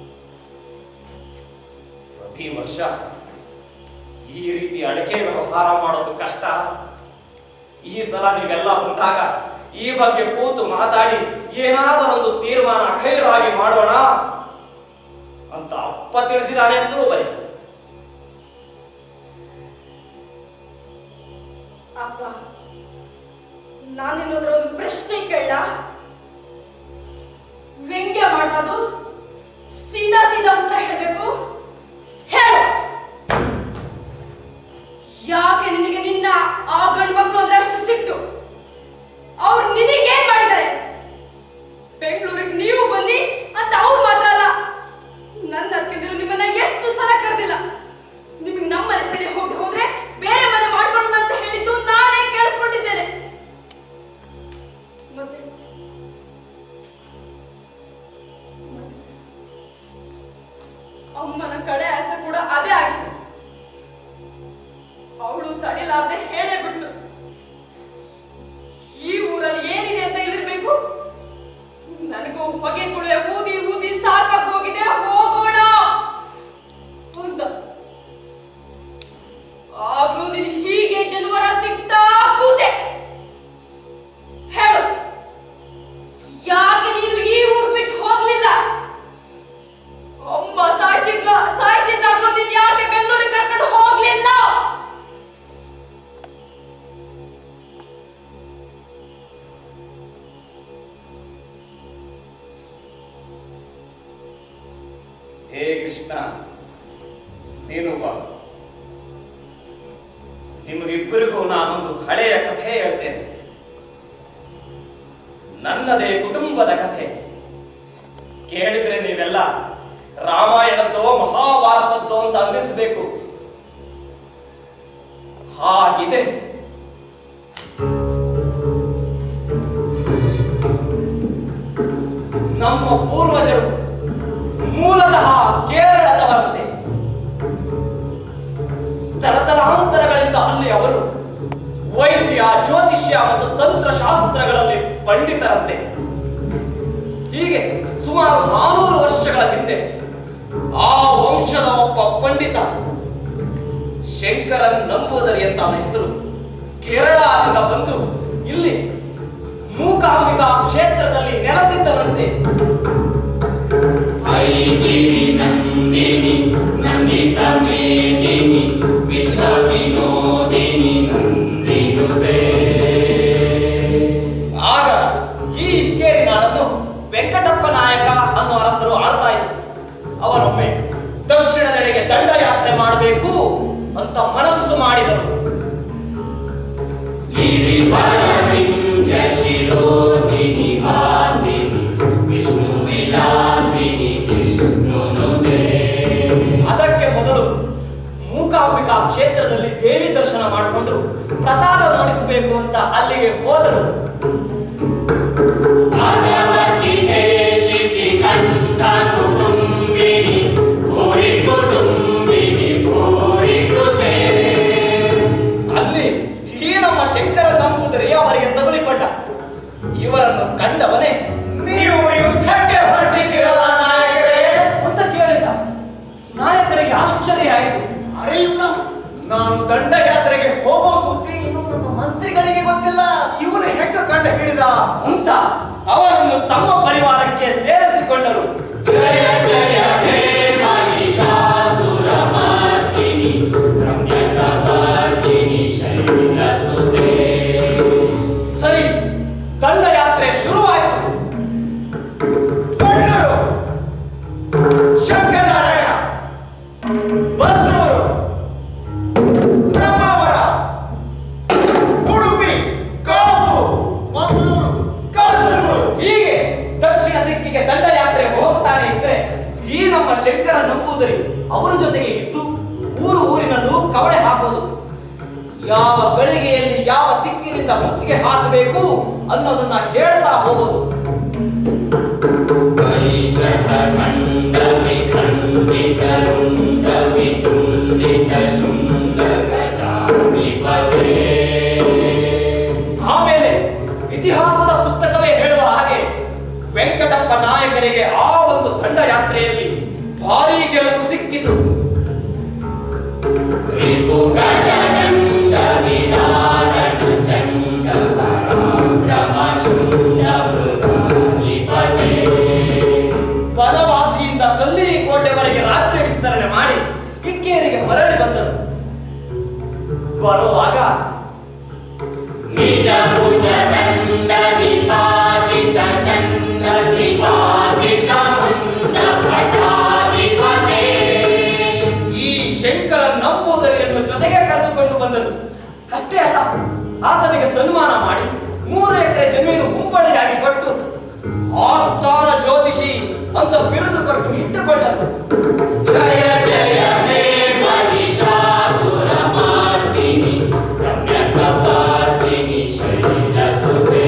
ಪ್ರತಿ ವರ್ಷ ಈ ರೀತಿ ಅಡಕೆ ವ್ಯವಹಾರ ಮಾಡೋದು ಕಷ್ಟ ಈ ಸಲ ನೀವೆಲ್ಲ ಬಂದಾಗ ಈ ಬಗ್ಗೆ ಕೂತು ಮಾತಾಡಿ ಏನಾದರೊಂದು ತೀರ್ಮಾನ ಅಖೈರಾಗಿ ಮಾಡೋಣ ಅಂತ ಅಪ್ಪ ತಿಳಿಸಿದಾನೆ ಅಂತಲೂ ಬರೀ ಅಪ್ಪ ನಾನಿನ್ನೋದ್ರ ಒಂದು ಪ್ರಶ್ನೆ ಕೇಳ ವ್ಯಂಗ್ಯ ಮಾಡೋದು ಸೀದಾ ಸೀದಾ ಉತ್ತರ ಹೇಳಬೇಕು ಹೇಳು ಯಾಕೆ ನಿನಗೆ ನಿನ್ನ ಆ ಗಂಡು ಮಕ್ಕಳು ಅಂದ್ರೆ ಅಷ್ಟು ಸಿಟ್ಟು ಅವ್ರು ನಿನಗೇನ್ ಮಾಡಿದ್ದಾರೆ ಬೆಂಗಳೂರಿಗೆ ನೀವು ಬನ್ನಿ ಅಂತ ಅವ್ರು ಮಾತ್ರ ಅಲ್ಲ ನನ್ನ ಅತ್ತಿದ್ರು ನಿಮ್ಮನ್ನ ಎಷ್ಟು ಸಲ ಕರೆದಿಲ್ಲ ನಿಮಗೆ ನಮ್ಮ ಮನೆ ಸೇರಿ ಹೋಗಿ ಹೋದ್ರೆ ಬೇರೆ ಮನೆ ಮಾಡ್ಕೊಳ್ಳೋಣ ಅಂತ ಹೇಳಿದ್ದು ನಾನೇ ಕೇಳಿಸ್ಕೊಂಡಿದ್ದೇನೆ ಮತ್ತೆ ಅಮ್ಮನ ಕಡೆ ಆಸೆ ಕೂಡ ಅದೇ ಆಗಿತ್ತು ಅವಳು ತಡಿಲಾರ್ದೆ ಹೇಳೇ ಬಿಟ್ಲು ಈ ಊರಲ್ಲಿ ಏನಿದೆ ಅಂತ ಇಲ್ಲಿರ್ಬೇಕು ನನಗೂ ಹೊಗೆ ಕುಳೆ ಊದಿ ಊದಿ ಸಾಕಾಗ್ ಹೋಗಿದೆ ಹೋಗೋಣ ಅಂತ ಆಗ್ಲೂ ನೀನು ಹೀಗೆ ಜನವರ ತಿಕ್ತಾ ಕೂತೆ ಹೇಳು ಯಾಕೆ ನೀನು ಈ ಊರ್ ಬಿಟ್ಟು ಹೋಗ್ಲಿಲ್ಲ ಅಮ್ಮ ಸಾಯ್ತಿದ್ಲ ಸಾಯ್ತಿದ್ದಾಗ್ಲೂ ನೀನ್ ಯಾಕೆ ಬೆಂಗಳೂರಿಗೆ ಕರ್ಕೊಂಡು ಹೋಗ್ಲಿಲ್ಲ ಹೇ ಕೃಷ್ಣ ನೀನು ಬಾ ನಿಮಗಿಬ್ಬರಿಗೂ ನಾನೊಂದು ಹಳೆಯ ಕಥೆ ಹೇಳ್ತೇನೆ ನನ್ನದೇ ಕುಟುಂಬದ ಕಥೆ ಕೇಳಿದ್ರೆ ನೀವೆಲ್ಲ ರಾಮಾಯಣದ್ದೋ ಮಹಾಭಾರತದ್ದೋ ಅಂತ ಅನ್ನಿಸ್ಬೇಕು ಹಾಗಿದೆ ನಮ್ಮ ಪೂರ್ವಜರು ಮೂಲತಃ ಕೇರಳದವರಂತೆ ತರತಲಾಂತರಗಳಿಂದ ಅಲ್ಲಿ ಅವರು ವೈದ್ಯ ಜ್ಯೋತಿಷ್ಯ ಮತ್ತು ತಂತ್ರಶಾಸ್ತ್ರಗಳಲ್ಲಿ ಪಂಡಿತರಂತೆ ಹೀಗೆ ಸುಮಾರು ನಾನೂರು ವರ್ಷಗಳ ಹಿಂದೆ ಆ ವಂಶದ ಒಬ್ಬ ಪಂಡಿತ ಶಂಕರನ್ ನಂಬುವುದರಿ ಅಂತ ಅವನ ಹೆಸರು ಕೇರಳದಿಂದ ಬಂದು ಇಲ್ಲಿ ಮೂಕಾಂಬಿಕಾ ಕ್ಷೇತ್ರದಲ್ಲಿ ನೆಲೆಸಿದ್ದನಂತೆ ಐಗಿರಿ ನಂದಿನಿ ನಂದಿತ ಮೇದಿನಿ ವಿಶ್ವ ವಿನೋದಿನಿ ನಂದಿನುತೆ ಆಗ ಈ ಇಕ್ಕೇರಿ ನಾಡನ್ನು ವೆಂಕಟಪ್ಪ ನಾಯಕ ಅನ್ನೋ ಅರಸರು ಆಳ್ತಾ ಇದ್ರು ಅವರೊಮ್ಮೆ ದಕ್ಷಿಣದೆಡೆಗೆ ದಂಡಯಾತ್ರೆ ಮಾಡಬೇಕು ಅಂತ ಮನಸ್ಸು ಮಾಡಿದರು ಗಿರಿವರವಿಂಧ್ಯ ಶಿರೋಧಿನಿ ವಾಸಿನಿ ವಿಷ್ಣು ವಿಲಾಸಿನಿ ಜಿಷ್ಣುನುತೆ ಅದಕ್ಕೆ ಮೊದಲು ಮೂಕಾಂಬಿಕಾ ಕ್ಷೇತ್ರದಲ್ಲಿ ದೇವಿ ದರ್ಶನ ಮಾಡಿಕೊಂಡು ಪ್ರಸಾದ ನೋಡಿಸಬೇಕು ಅಂತ ಅಲ್ಲಿಗೆ ಹೋದರು ಭಗವತಿ ಹೇಷಿತಿ ಕಂಠ ಕುಟುಂಬಿನಿ ಭೂರಿ ಕುಟುಂಬಿನಿ ಭೂರಿ ಕೃತೆ ಅಲ್ಲಿ ಈ ನಮ್ಮ ಶಂಕರ ನಂಬುವುದರೇ ಅವರಿಗೆ ತಗುಲಿಕೊಂಡ ಇವರನ್ನು ಕಂಡವನೇ ನೀವು ಯುದ್ಧಕ್ಕೆ ಹೊರಟಿದ್ದೀರಲ್ಲ ನಾಯಕರೇ ಅಂತ ಕೇಳಿದ ನಾಯಕರಿಗೆ ಆಶ್ಚರ್ಯ ಆಯಿತು ಅರೆ ಇವ್ನ ನಾನು ದಂಡಯಾತ್ರೆಗೆ ಹೋಗೋ ಸುದ್ದಿ ಇನ್ನು ನಮ್ಮ ಮಂತ್ರಿಗಳಿಗೆ ಗೊತ್ತಿಲ್ಲ ಇವನು ಹೆಂಗ ಕಂಡು ಹಿಡಿದ ಅಂತ ಅವನನ್ನು ತಮ್ಮ ಪರಿವಾರಕ್ಕೆ ಸೇರಿಸಿಕೊಂಡರು ಜಯ ಜಯ ಹೇ ಮಹಿಷಾಸುರ ಮರ್ದಿನಿ ರಮ್ಯಕಪಾರ್ದಿನಿ ಶೈಲಸುತೆ ಸರಿ ದಂಡಯಾತ್ರೆ ಶುರುವಾಯಿತು ಕಣ್ಣೂರು ಶಂಕರನಾರಾಯಣ ಬಸರೂರು ಬ್ರಹ್ಮಾವರ ಉಡುಪಿ ಕಾಪು ಮಂಗಳೂರು ಕಾಸರಗೋಡು ಹೀಗೆ ದಕ್ಷಿಣ ದಿಕ್ಕಿಗೆ ದಂಡಯಾತ್ರೆ ಹೋಗ್ತಾನೆ ಇದ್ರೆ ಈ ನಮ್ಮ ಶಂಕರ ನಂಬುವುದರಿ ಅವರ ಜೊತೆಗೆ ಇದ್ದು ಊರು ಊರಿನಲ್ಲೂ ಕವಡೆ ಹಾಕೋದು ಯಾವ ಗಳಿಗೆಯಲ್ಲಿ ಯಾವ ದಿಕ್ಕಿನಿಂದ ಮುತ್ತಿಗೆ ಹಾಕಬೇಕು ಅನ್ನೋದನ್ನ ಹೇಳ್ತಾ ಹೋಗೋದು ವೈಶಖ ಖಂಡ ವಿಖಂಡಿತ ರುಂಡ ವಿತುಂಡಿತ ಶುಂಡ ಗಜಾಧಿಪತೆ ಆಮೇಲೆ ಇತಿಹಾಸದ ಪುಸ್ತಕವೇ ಹೇಳುವ ಹಾಗೆ ವೆಂಕಟಪ್ಪ ವೆಂಕಟಪ್ಪ ನಾಯಕರಿಗೆ ಆ ಒಂದು ದಂಡಯಾತ್ರೆಯಲ್ಲಿ ಭಾರೀ ಗೆಲುವು ಸಿಕ್ಕಿತು ರಿಪುಗಜದಂಡ ವಿದಾರಣ ಚಂಡ ಪರಾಕ್ರಮ ಶುಂಡ ಮೃಗಾಧಿಪತೆ ವನವಾಸಿಯಿಂದ ಕಲ್ಲಿ ಕೋಟೆವರೆಗೆ ರಾಜ್ಯ ವಿಸ್ತರಣೆ ಮಾಡಿ ಕಿಕ್ಕೇರಿಗೆ ಮರಳಿ ಬಂದರು ಬರುವಾಗ ನಿಜ ಭುಜದಂಡ ವಿಪಾದಿತ ಚಂಡ ವಿಪಾದಿತ ಮುಂಡ ಭಟಾಧಿಪತೆ ಈ ಶಂಕರ ನಂಬುದರಿಯನ್ನು ಜೊತೆಗೆ ಕರೆದುಕೊಂಡು ಬಂದರು ಅಷ್ಟೇ ಅಲ್ಲ ಆತನಿಗೆ ಸನ್ಮಾನ ಮಾಡಿ ಮೂರು ಎಕರೆ ಜಮೀನು ಮುಂಬಳಿಯಾಗಿ ಕೊಟ್ಟು ಆಸ್ಥಾನ ಜ್ಯೋತಿಷಿ ಅಂತ ಬಿರುದು ಕೊಟ್ಟು ಇಟ್ಟುಕೊಂಡರು ಜಯ ಜಯ ಹೇ ಮಹಿಷಾಸುರ ಮಾರ್ದಿನಿ ರಮ್ಯಕಪಾರ್ದಿನಿ ಶೈಲಸುತೆ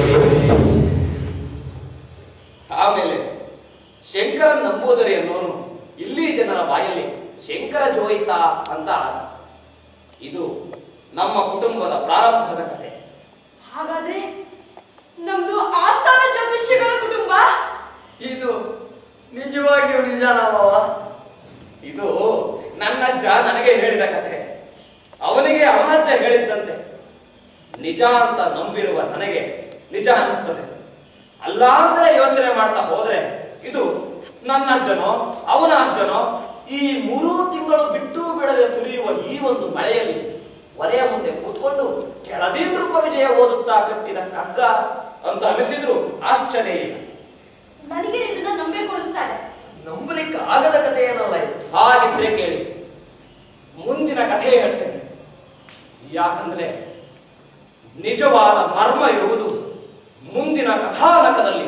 ಆಮೇಲೆ ಶಂಕರ ನಂಬುದರಿ ಅನ್ನೋನು ಇಲ್ಲಿ ಜನರ ಬಾಯಲ್ಲಿ ಶಂಕರ ಜೋಯಿಸ ಅಂತ ಆದ. ಇದು ನಮ್ಮ ಕುಟುಂಬದ ಪ್ರಾರಂಭದ ಕಥೆ ಹಾಗಾದ್ರೆ ನಮ್ದು ಆಸ್ಥಾನ ಜ್ಯೋತಿಷ್ಯಗಳ ಕುಟುಂಬ ಇದು ನಿಜವಾಗಿಯೂ ನಿಜಾನಾ ಮಾವ ಇದು ನನ್ನಜ್ಜ ನನಗೆ ಹೇಳಿದ ಕಥೆ ಅವನಿಗೆ ಅವನಜ್ಜ ಹೇಳಿದ್ದಂತೆ ನಿಜ ಅಂತ ನಂಬಿರುವ ನನಗೆ ನಿಜ ಅನಿಸ್ತದೆ ಅಲ್ಲ ಅಂದ್ರೆ ಯೋಚನೆ ಮಾಡ್ತಾ ಹೋದ್ರೆ ಇದು ನನ್ನ ಅಜ್ಜನೋ ಅವನ ಅಜ್ಜನೋ ಈ ಮೂರು ತಿಂಗಳು ಬಿಟ್ಟು ಬಿಡದೆ ಸುರಿಯುವ ಈ ಒಂದು ಮಳೆಯಲ್ಲಿ ಒಲೆಯ ಮುಂದೆ ಕೂತ್ಕೊಂಡು ಕೆಳದಿ ನೃಪ ವಿಜಯ ಓದುತ್ತಾ ಕಟ್ಟಿದ ಕಗ್ಗ ಅಂತ ಅನಿಸಿದ್ರು ಆಶ್ಚರ್ಯ ಇಲ್ಲ ನನಗೆ ಇದನ್ನ ನಂಬೆ ಕೊಡಿಸ್ತಾರೆ ನಂಬಲಿಕ್ಕೆ ಆಗದ ಕಥೆ ಏನಲ್ಲ ಇದು ಹಾಗಿದ್ರೆ ಕೇಳಿ ಮುಂದಿನ ಕಥೆ ಹೇಳ್ತೇನೆ ಯಾಕಂದ್ರೆ ನಿಜವಾದ ಮರ್ಮ ಇರುವುದು ಮುಂದಿನ ಕಥಾನಕದಲ್ಲಿ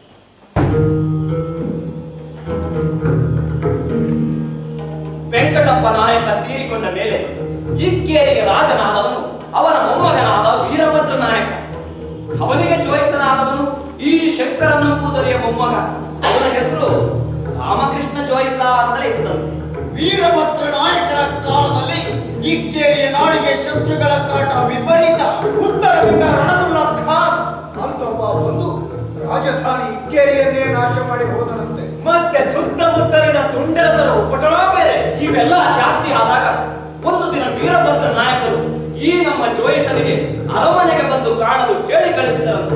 ವೆಂಕಟಪ್ಪ ನಾಯಕ ತೀರಿಕೊಂಡ ಮೇಲೆ ಇಕ್ಕೇರಿಗೆ ರಾಜನಾದವನು ಅವನ ಮೊಮ್ಮಗನಾದ ವೀರಭದ್ರ ನಾಯಕ ಅವನಿಗೆ ಜೋಯಿಸನಾದವನು ಈ ಶಂಕರ ನಂಬುದರಿಯ ಮೊಮ್ಮಗ ಅವನ ಹೆಸರು ರಾಮಕೃಷ್ಣ ಜೋಯಿಸ ಅಂತಲೇ ಇದ್ದಂತೆ ವೀರಭದ್ರ ನಾಯಕರ ಕಾಲದಲ್ಲಿ ಇಕ್ಕೇರಿಯ ನಾಡಿಗೆ ಶತ್ರುಗಳ ಕಾಟ ವಿಪರೀತ ಉತ್ತರದಿಂದ ರಣದುಲ್ಲಾ ಖಾನ್ ಅಂತೊಬ್ಬ ಒಂದು ರಾಜಧಾನಿ ಇಕ್ಕೇರಿಯನ್ನೇ ನಾಶ ಮಾಡಿ ಹೋದನಂತೆ ಮತ್ತೆ ಸುತ್ತಮುತ್ತಲಿನ ತುಂಡರಸರು ಪಟಣ ಬೇರೆ ಇವೆಲ್ಲ ಜಾಸ್ತಿ ಆದಾಗ ಒಂದು ದಿನ ವೀರಭದ್ರ ನಾಯಕರು ಈ ನಮ್ಮ ಜೋಯಿಸನಿಗೆ ಅರಮನೆಗೆ ಬಂದು ಕಾಣಲು ಹೇಳಿ ಕಳಿಸಿದರಂತೆ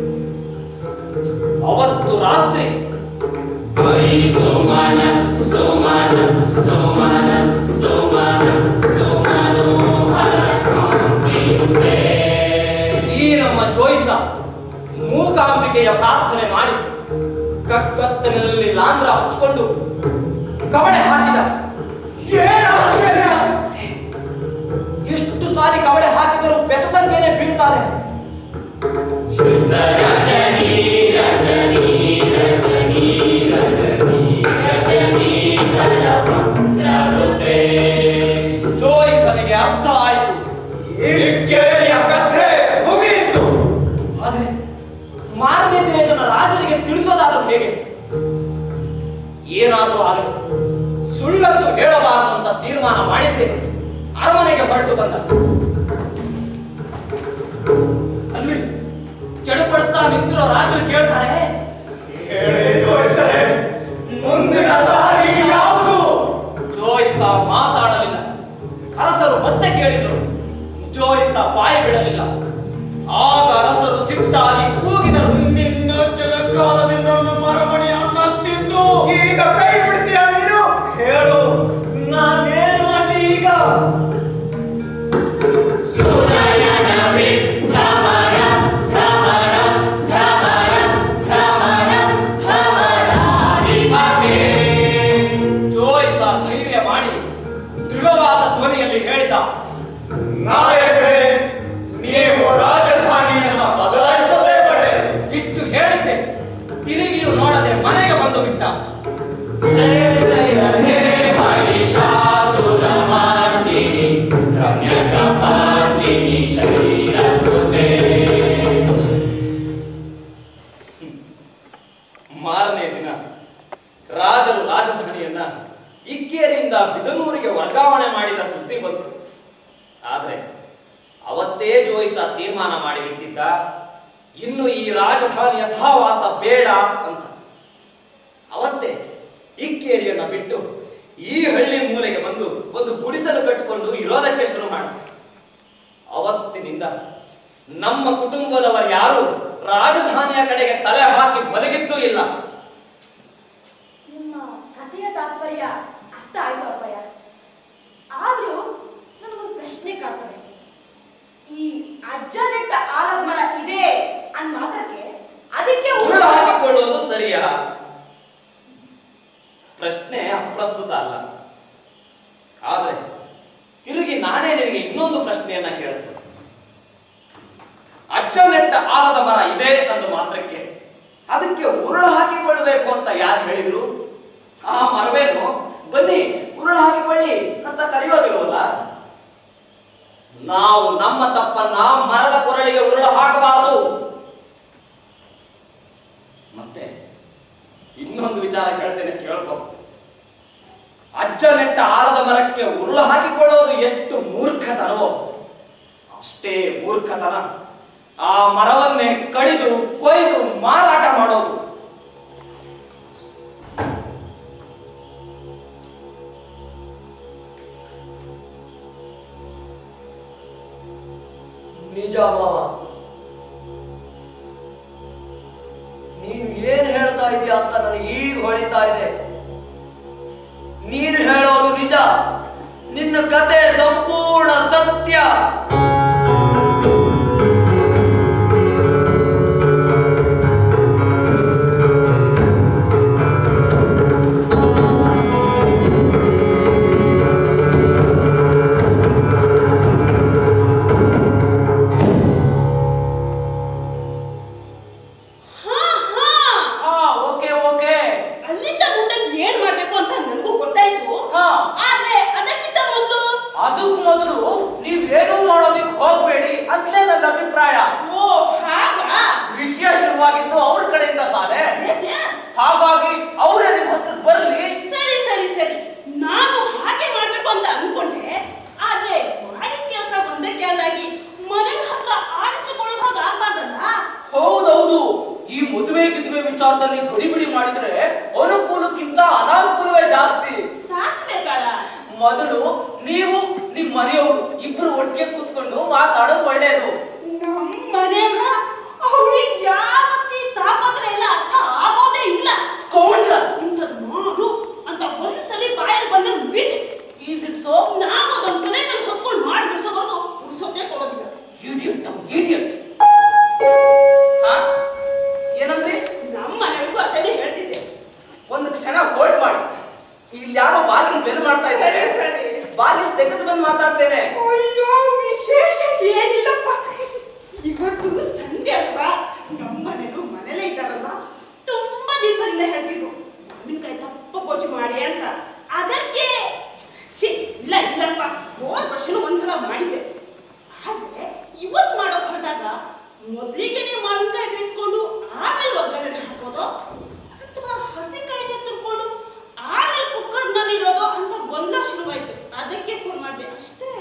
ಅವತ್ತು ರಾತ್ರಿ ಮಯಿ ಸುಮನ ಸುಮನ ಸುಮನ ಸುಮನ ಸುಮನೋಹರ ಕಾಂತಿಯುತೆ ಈ ನಮ್ಮ ಜೋಯಿಸ ಮೂಕಾಂಬಿಕೆಯ ಪ್ರಾರ್ಥನೆ ಮಾಡಿ ಕಕ್ಕತ್ತನಲ್ಲಿ ಲಾಂದ್ರ ಹಚ್ಕೊಂಡು ಕವಡೆ ಹಾಕಿದ ಏನು ಆಶ್ಚರ್ಯ! ಎಷ್ಟು ಸಾರಿ ಕವಡೆ ಹಾಕಿದರೂ ಬೆಸ ಸಂಖ್ಯೆನೇ ಬೀಳ್ತಾರೆ ಶುದ್ಧ ರಜನಿ ರಜನಿ ರಜನಿ ರಜನಿ ರಜನಿ ಕರವಕ್ರವೃತೆ ಜೋಯಿಸನಿಗೆ ಅರ್ಥ ಆಯಿತು ಇಕ್ಕೇರಿಯ ಕಥೆ ಮುಗಿಯಿತು ಆದ್ರೆ ಮಾರನೇ ದಿನ ಇದನ್ನ ರಾಜನಿಗೆ ತಿಳಿಸೋದಾದ್ರೂ ಹೇಗೆ ಏನಾದ್ರೂ ಆಗಲಿ ಸುಳ್ಳಂತೂ ಹೇಳಬಾರದು ಅಂತ ತೀರ್ಮಾನ ಮಾಡಿದ್ದೆ ಅರಮನೆಗೆ ಹೊರಟು ಬಂದ ಅಲ್ಲಿ ಚಡುಪಡಿಸ್ತಾ ನಿಂತಿರೋ ರಾಜರು ಕೇಳ್ತಾರೆ ಹೇಳಿ ಜೋಯಿಸರೆ ಮುಂದಿನ ದಾರಿ ಯಾವುದು ಜೋಯಿಸ ಮಾತಾಡಲಿಲ್ಲ ಅರಸರು ಮತ್ತೆ ಕೇಳಿದರು ಜೋಯಿಸ ಬಾಯಿ ಬಿಡಲಿಲ್ಲ ಆಗ ಅರಸರು ಸಿಟ್ಟಾಗಿ ಕೂಗಿದರು ನಿನ್ನ ಕಾಲದಿಂದ ನಮ್ಮ ಅರಮನೆಯ ಅನ್ನ ತಿಂದು ಈಗ ಕೈ ಬಿಡ್ತೀಯ ನೀನು ಹೇಳು ನಾನೇನ್ ಮಾಡ್ಲಿ ಈಗ ಸುನಯನ ವಿಭ್ರಮರ ಭ್ರಮರ ಭ್ರಮರ ಭ್ರಮರ ಭ್ರಮರಾಧಿಪತೆ ಜೋಯಿಸ ಧೈರ್ಯ ಮಾಡಿ ದೃಢವಾದ ಧ್ವನಿಯಲ್ಲಿ ಹೇಳಿದ ನಾಯಕರೇ ನೀವು ರಾಜಧಾನಿಯನ್ನ ಬದಲಾಯಿಸೋದೇ ಒಳ್ಳೆಯದು ಇಷ್ಟು ಹೇಳಿದ್ದೆ ತಿರುಗಿಯೂ ನೋಡದೆ ಮನೆಗೆ ಬಂದು ಬಿಟ್ಟ ಮಹಿಷಾಸುರ ಮಾರ್ದಿನಿ ರಮ್ಯಕಪಾರ್ದಿನಿ ಶೈಲಸುತೆ ಮಾರನೇ ದಿನ ರಾಜರು ರಾಜಧಾನಿಯನ್ನ ಇಕ್ಕೇರಿಯಿಂದ ಬಿದನೂರಿಗೆ ವರ್ಗಾವಣೆ ಮಾಡಿದ ಸುದ್ದಿ ಬಂತು ಆದ್ರೆ ಅವತ್ತೇ ಜೋಯಿಸ ತೀರ್ಮಾನ ಮಾಡಿಬಿಟ್ಟಿದ್ದ ಇನ್ನು ಈ ರಾಜಧಾನಿಯ ಸಹವಾಸ ಬೇಡ ಅಂತ ಬಿಟ್ಟು ಈ ಹಳ್ಳಿ ಮೂಲೆಗೆ ಬಂದು ಒಂದು ಗುಡಿಸಲು ಕಟ್ಟಿಕೊಂಡು ಇರೋದಕ್ಕೆ ಶುರು ಮಾಡಿ ಅವತ್ತಿನಿಂದ ನಮ್ಮ ಕುಟುಂಬದವರು ಯಾರು ರಾಜಧಾನಿಯ ಕಡೆಗೆ ತಲೆ ಹಾಕಿ ಬಲಗಿದ್ದೂ ಇಲ್ಲ ನಿಮ್ಮ ಕಥೆಯ ತಾತ್ಪರ್ಯ ಅರ್ಥ ಆಯ್ತು ಅಪ್ಪಯ್ಯ ಆದ್ರೂ ನನಗೊಂದು ಪ್ರಶ್ನೆ ಕಾಡ್ತದೆ ಈ ಅಜ್ಜ ನೆಟ್ಟ ಆಲದ ಮರ ಇದೆ ಅಂದ್ ಮಾತ್ರಕ್ಕೆ ಅದಕ್ಕೆ ಉರುಳು ಹಾಕಿಕೊಳ್ಳುವುದು ಸರಿಯಾ ಪ್ರಶ್ನೆ ಅಪ್ರಸ್ತುತ ಅಲ್ಲ ಆದ್ರೆ ತಿರುಗಿ ನಾನೇ ನಿನಗೆ ಇನ್ನೊಂದು ಪ್ರಶ್ನೆಯನ್ನ ಕೇಳ್ತೇನೆ ಅಜ್ಜ ನೆಟ್ಟ ಆಲದ ಮರ ಇದೆ ಅಂದು ಮಾತ್ರಕ್ಕೆ ಅದಕ್ಕೆ ಉರುಳು ಹಾಕಿಕೊಳ್ಳಬೇಕು ಅಂತ ಯಾರು ಹೇಳಿದ್ರು ಆ ಮರವೇನು ಬನ್ನಿ ಉರುಳು ಹಾಕಿಕೊಳ್ಳಿ ಅಂತ ಕರೆಯೋದಿಲ್ವಲ್ಲ ನಾವು ನಮ್ಮ ತಪ್ಪನ್ನ ಮರದ ಕೊರಳಿಗೆ ಉರುಳು ಹಾಕಬಾರದು ಮತ್ತೆ ಇನ್ನೊಂದು ವಿಚಾರ ಹೇಳ್ತೇನೆ ಕೇಳ್ಕೊ ಅಜ್ಜ ನೆಟ್ಟ ಆಲದ ಮರಕ್ಕೆ ಉರುಳು ಹಾಕಿಕೊಳ್ಳೋದು ಎಷ್ಟು ಮೂರ್ಖತನವೋ ಅಷ್ಟೇ ಮೂರ್ಖತನ ಆ ಮರವನ್ನೇ ಕಡಿದು ಕೊಯ್ದು ಮಾರಾಟ ಮಾಡೋದು ನಿಜ ಮಾವ ನೀನು ಏನ್ ಹೇಳ್ತಾ ಇದೀಯ ಅಂತ ನನಗೆ ಈಗ ಹೊಳಿತಾ ಇದೆ ನೀನು ಹೇಳೋದು ನಿಜ ನಿನ್ನ ಕತೆ ಸಂಪೂರ್ಣ ಸತ್ಯ ಹಾ ಹಾ ಹಾ ಓಕೆ ಓಕೆ ಅಲ್ಲಿಂದ ಮುಂದಕ್ಕೆ ಏನ್ ಮಾಡ್ಬೇಕು ಅಂತ ನನಗೂ ಗೊತ್ತಾಯ್ತು ಹಾ. ಆದ್ರೆ ಅದಕ್ಕಿಂತ ಮೊದಲು ಅದಕ್ ಮೊದಲು ನೀವೇನೂ ಮಾಡೋದಿಕ್ ಹೋಗ್ಬೇಡಿ ಅಂತಲೇ ನನ್ನ ಅಭಿಪ್ರಾಯ ಓ ಹಾಗಾ ವಿಷಯ ಶುರುವಾಗಿದ್ದು ಅವ್ರ ಕಡೆಯಿಂದ ತಾನೇ Yes, yes. ಹಾಗಾಗಿ ಅವರೇ ನಿಮ್ ಹತ್ರಕ್ಕೆ ಬರ್ಲಿ ಸರಿ ಸರಿ ಸರಿ ನಾನು ಹಾಗೆ ಮಾಡ್ಬೇಕು ಅಂತ ಅನ್ಕೊಂಡೆ ಆದ್ರೆ ಮಾಡಿದ ಕೆಲಸ ಒಂದಕ್ಕೆ ಅಲ್ಲಾಗಿ ಮನೆ ಹತ್ರ ಆಡಿಸಿಕೊಳ್ಳೋ ಹಾಗೆ ಆಗ್ಬಾರ್ದಲ್ಲ ಹೌದೌದು ಈ ಮದುವೆ ಗಿದುವೆ ವಿಚಾರದಲ್ಲಿ ಗಡಿಬಿಡಿ ಮಾಡಿದ್ರೆ ಅನುಕೂಲಕ್ಕಿಂತ ಅನಾನುಕೂಲವೇ ಜಾಸ್ತಿ ಸಾಸ್ವೆ ಕಾಳ ಮೊದಲು ನೀವು ನಿಮ್ ಮನೆಯವರು ಇಬ್ರು ಒಟ್ಟಿಗೆ ಕೂತ್ಕೊಂಡು ಮಾತಾಡೋದು ಒಳ್ಳೇದು ನಮ್ಮ ಮನೆಯವ್ರ ಅವ್ರಿಗೆ ಯಾವತ್ತಿ ತಾಪತ್ರ ಎಲ್ಲ ಅರ್ಥ ಆಗೋದೇ ಇಲ್ಲ ಸ್ಕೌಂಡ್ರ ಇಂಥದ್ದು ಮಾಡು ಅಂತ ಒಂದ್ಸಲಿ ಬಾಯಲ್ಲಿ ಬಂದ್ರೆ ಮುಗೀತು ಈಸ್ ಇಟ್ ಸೋ ನಾವು ಅದನ್ನ ತಲೆ ಮೇಲೆ ಹೊತ್ಕೊಂಡು ಮಾಡಿ ಮುಗಿಸೋವರೆಗೂ ಉರ್ಸೋದೇ ಕೊಡೋದಿಲ್ಲ ಇಡಿಯಟ್ ಇಡಿಯಟ್ ಏನಂದ್ರಿ ನಮ್ಮ ಮನೆಯವ್ರಿಗೂ ಅದನ್ನೇ ಹೇಳ್ತಿದ್ದೆ ಒಂದು ಕ್ಷಣ ಹೋಲ್ಡ್ ಮಾಡಿ ಇಲ್ಲಿ ಯಾರೋ ಬಾಗಿಲು ಬೆಲ್ ಮಾಡ್ತಾ ಇದ್ದಾರೆ ಸರಿ, ಸರಿ. ಬಾಗಿಲು ತೆಗೆದು ಬಂದು ಮಾತಾಡ್ತೇನೆ ಅಯ್ಯೋ ವಿಶೇಷ ಏನಿಲ್ಲಪ್ಪ ಇವತ್ತು ಸಂಡೆ ಅಲ್ವಾ ನಮ್ಮ ಮನೆಗೂ ಮನೇಲೇ ಇದ್ದಾರಲ್ವಾ ತುಂಬಾ ದಿವಸದಿಂದ ಹೇಳ್ತಿದ್ರು ಮಾವಿನಕಾಯಿ ತಪ್ಪ ಗೊಜ್ಜು ಮಾಡಿ ಅಂತ ಅದಕ್ಕೆ ಛೀ, ಇಲ್ಲ ಇಲ್ಲಪ್ಪ ಹೋದ ವರ್ಷನೂ ಒಂದ್ಸಲ ಮಾಡಿದ್ದೆ ಆದ್ರೆ ಇವತ್ತು ಮಾಡೋಕ್ ಹೊರಟಾಗ ಮೊದಲಿಗೆ ನೀವು ಮಾವಿನಕಾಯಿ ಬೇಯಿಸ್ಕೊಂಡು ಆಮೇಲೆ ಒಗ್ಗರಣೆ ಹಾಕೋದು ಅಥವಾ ಹಸಿಕಾಯಿನ ತುರ್ಕೊಂಡು ಆಮೇಲೆ ಕುಕ್ಕರ್ನಲ್ಲಿ ಇಡೋದು ಅಂತ ಗೊಂದಲ ಶುರುವಾಯ್ತು ಅದಕ್ಕೆ ಫೋನ್ ಮಾಡಿದೆ ಅಷ್ಟೇ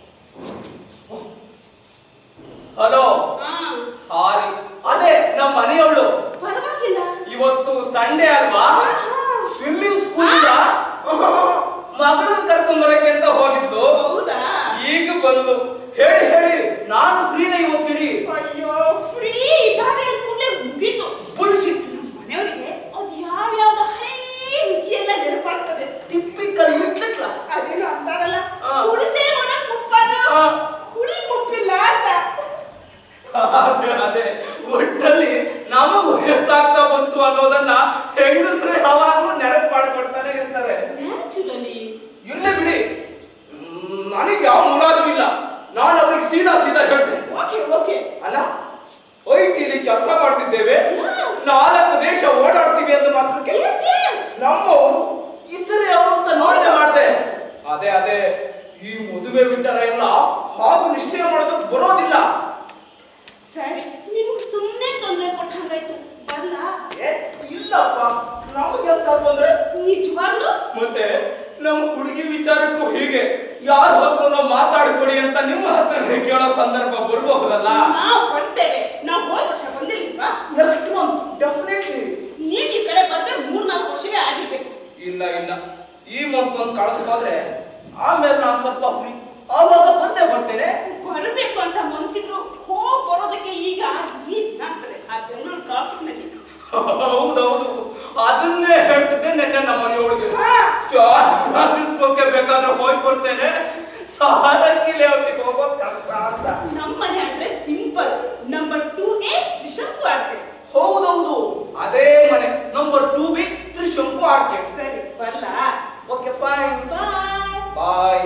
ಹಲೋ ಹಾ ಸಾರಿ ಅದೇ ನಮ್ಮ ಮನೆಯವಳು ಪರವಾಗಿಲ್ಲ ಇವತ್ತು ಸಂಡೇ ಅಲ್ವಾ ಆಹಾ. ಸ್ವಿಮ್ಮಿಂಗ್ ಸ್ಕೂಲ್ ಮಗಳನ್ನ ಕರ್ಕೊಂಡ್ ಬರಕ್ಕೆ ಅಂತ ಹೋಗಿದ್ದು ಹೌದಾ ಈಗ ಬಂದು ಹೇಳಿ ಹೇಳಿ ನಾನು ಫ್ರೀನೇ ಇವತ್ತಿಡಿ ಅಯ್ಯೋ ಫ್ರೀ ಇದ್ದಾರೆ ಅಂದ್ಕೂಡ್ಲೆ ಮುಗೀತು ಬುಲ್ಶಿಟ್ ನಮ್ಮ ಮನೆಯವರಿಗೆ ಅದು ಯಾವ್ಯಾವ್ದು ಹೈ ರುಚಿ ಎಲ್ಲ ನೆನಪಾಗ್ತದೆ ಟಿಪಿಕಲ್ ಮಿಡ್ಲ್ ಕ್ಲಾಸ್ ಅದೇನು ಅಂತಾರಲ್ಲ ಆ. ಹುಣಸೆ ಮಾಡಕ್ ಮುಟ್ಬಾರ್ದು ಆ. ಹುಳಿ ಮುಟ್ಟಿಲ್ಲ ಅಂತ ಅದೇ ಅದೇ ಒಟ್ಟಲ್ಲಿ ನಮಗ್ ವಯಸ್ಸಾಗ್ತಾ ಬಂತು ಅನ್ನೋದನ್ನ ಹೆಂಗಸ್ರು ಯಾವಾಗ್ಲೂ ನೆನಪು ಮಾಡ್ಕೊಡ್ತಾನೆ ಇರ್ತಾರೆ ನ್ಯಾಚುರಲಿ ಇರ್ಲಿ ಬಿಡಿ ಮ್, ನನಗೆ ಯಾವ ಮುಲಾದು ಇಲ್ಲ ನಾನು ಅವ್ರಿಗೆ ಸೀದಾ ಸೀದಾ ಹೇಳ್ತೇನೆ ಓಕೆ ಓಕೆ ಅಲ್ಲ ಐ ಟಿಲಿ ಕೆಲಸ ಮಾಡ್ತಿದ್ದೇವೆ Yes. ನಾಲ್ಕು ದೇಶ ಓಡಾಡ್ತೀವಿ ಅಂತ ಮಾತ್ರಕ್ಕೆ ಎಸ್ ಎಸ್ ನಮ್ಮವರು ಇತರೆ ಅವರು ಅಂತ ನೋಡದೆ ಮಾಡ್ದೆ ಅದೇ ಅದೇ ಈ ಮದುವೆ ವಿಚಾರ ಎಲ್ಲ ಹಾಗೂ ನಿಶ್ಚಯ ಮಾಡೋದಕ್ಕೆ ಬರೋದಿಲ್ಲ ಸರಿ ನಿಮ್ಗೆ ಸುಮ್ಮನೆ ತೊಂದರೆ ಕೊಟ್ಟಂಗಾಯ್ತು ಬರ್ಲಾ ಏ, ಇಲ್ಲಪ್ಪ ನಮಗೆ ಅಂತ ಬಂದ್ರೆ ನಿಜವಾಗ್ಲೂ ಮತ್ತೆ ನಮ್ಮ ಹುಡುಗಿ ವಿಚಾರಕ್ಕೂ ಹೀಗೆ ಯಾರ ಹತ್ರ ನಾವು ಮಾತಾಡ್ಕೊಡಿ ಅಂತ ನಿಮ್ಮ ಹತ್ರ ಕೇಳೋ ಸಂದರ್ಭ ಬರಬಹುದಲ್ಲ ನಾವು ಕೊಡ್ತೇವೆ ನಾವು ಹೋದ ವರ್ಷ ಬಂದಿರ್ಲಿಲ್ವಾ ನೆಕ್ಸ್ಟ್ ಮಂತ್ ಡೆಫಿನೆಟ್ಲಿ ನೀನ್ ಈ ಕಡೆ ಬರ್ದೆ ಮೂರ್ನಾಲ್ಕು ವರ್ಷವೇ ಆಗಿರ್ಬೇಕು ಇಲ್ಲ ಇಲ್ಲ ಒಂದು ಕಾಳಕ್ಕೆ ಹೋದ್ರೆ ಆಮೇಲೆ ನಾನು ಸ್ವಲ್ಪ ಫ್ರೀ ಆವಾಗ ಬಂದೇ ಬರ್ತೇನೆ ಬರಬೇಕು ಅಂತ ಮನ್ಸಿದ್ರು ಹೋಗ್ ಬರೋದಕ್ಕೆ ಈಗ ಈ ದಿನ ಆಗ್ತದೆ ಆ ಬೆಂಗಳೂರು ಟ್ರಾಫಿಕ್ ನಲ್ಲಿ ಹೌದೌದು ಅದನ್ನೇ ಹೇಳ್ತಿದ್ದೆ ನಿನ್ನೆ ನಮ್ಮ ಮನೆಯೊಳಗೆ ಸ್ಯಾನ್ ಫ್ರಾನ್ಸಿಸ್ಕೋಕ್ಕೆ ಬೇಕಾದ್ರೆ ಹೋಗಿ ಬರ್ತೇನೆ ಸಾಲಕ್ಕಿ ಲೇಔಟಿಗೆ ಹೋಗೋದು ಕಷ್ಟ ಅಂತ ನಮ್ಮನೆ ಅಂದ್ರೆ simple number two A Trishanku RK ಹೌದೌದು ಅದೇ ಮನೆ number two B Trishanku RK ಸರಿ ಬರಲ್ಲ ಓಕೆ ಫೈನ್ ಬಾಯ್ ಬಾಯ್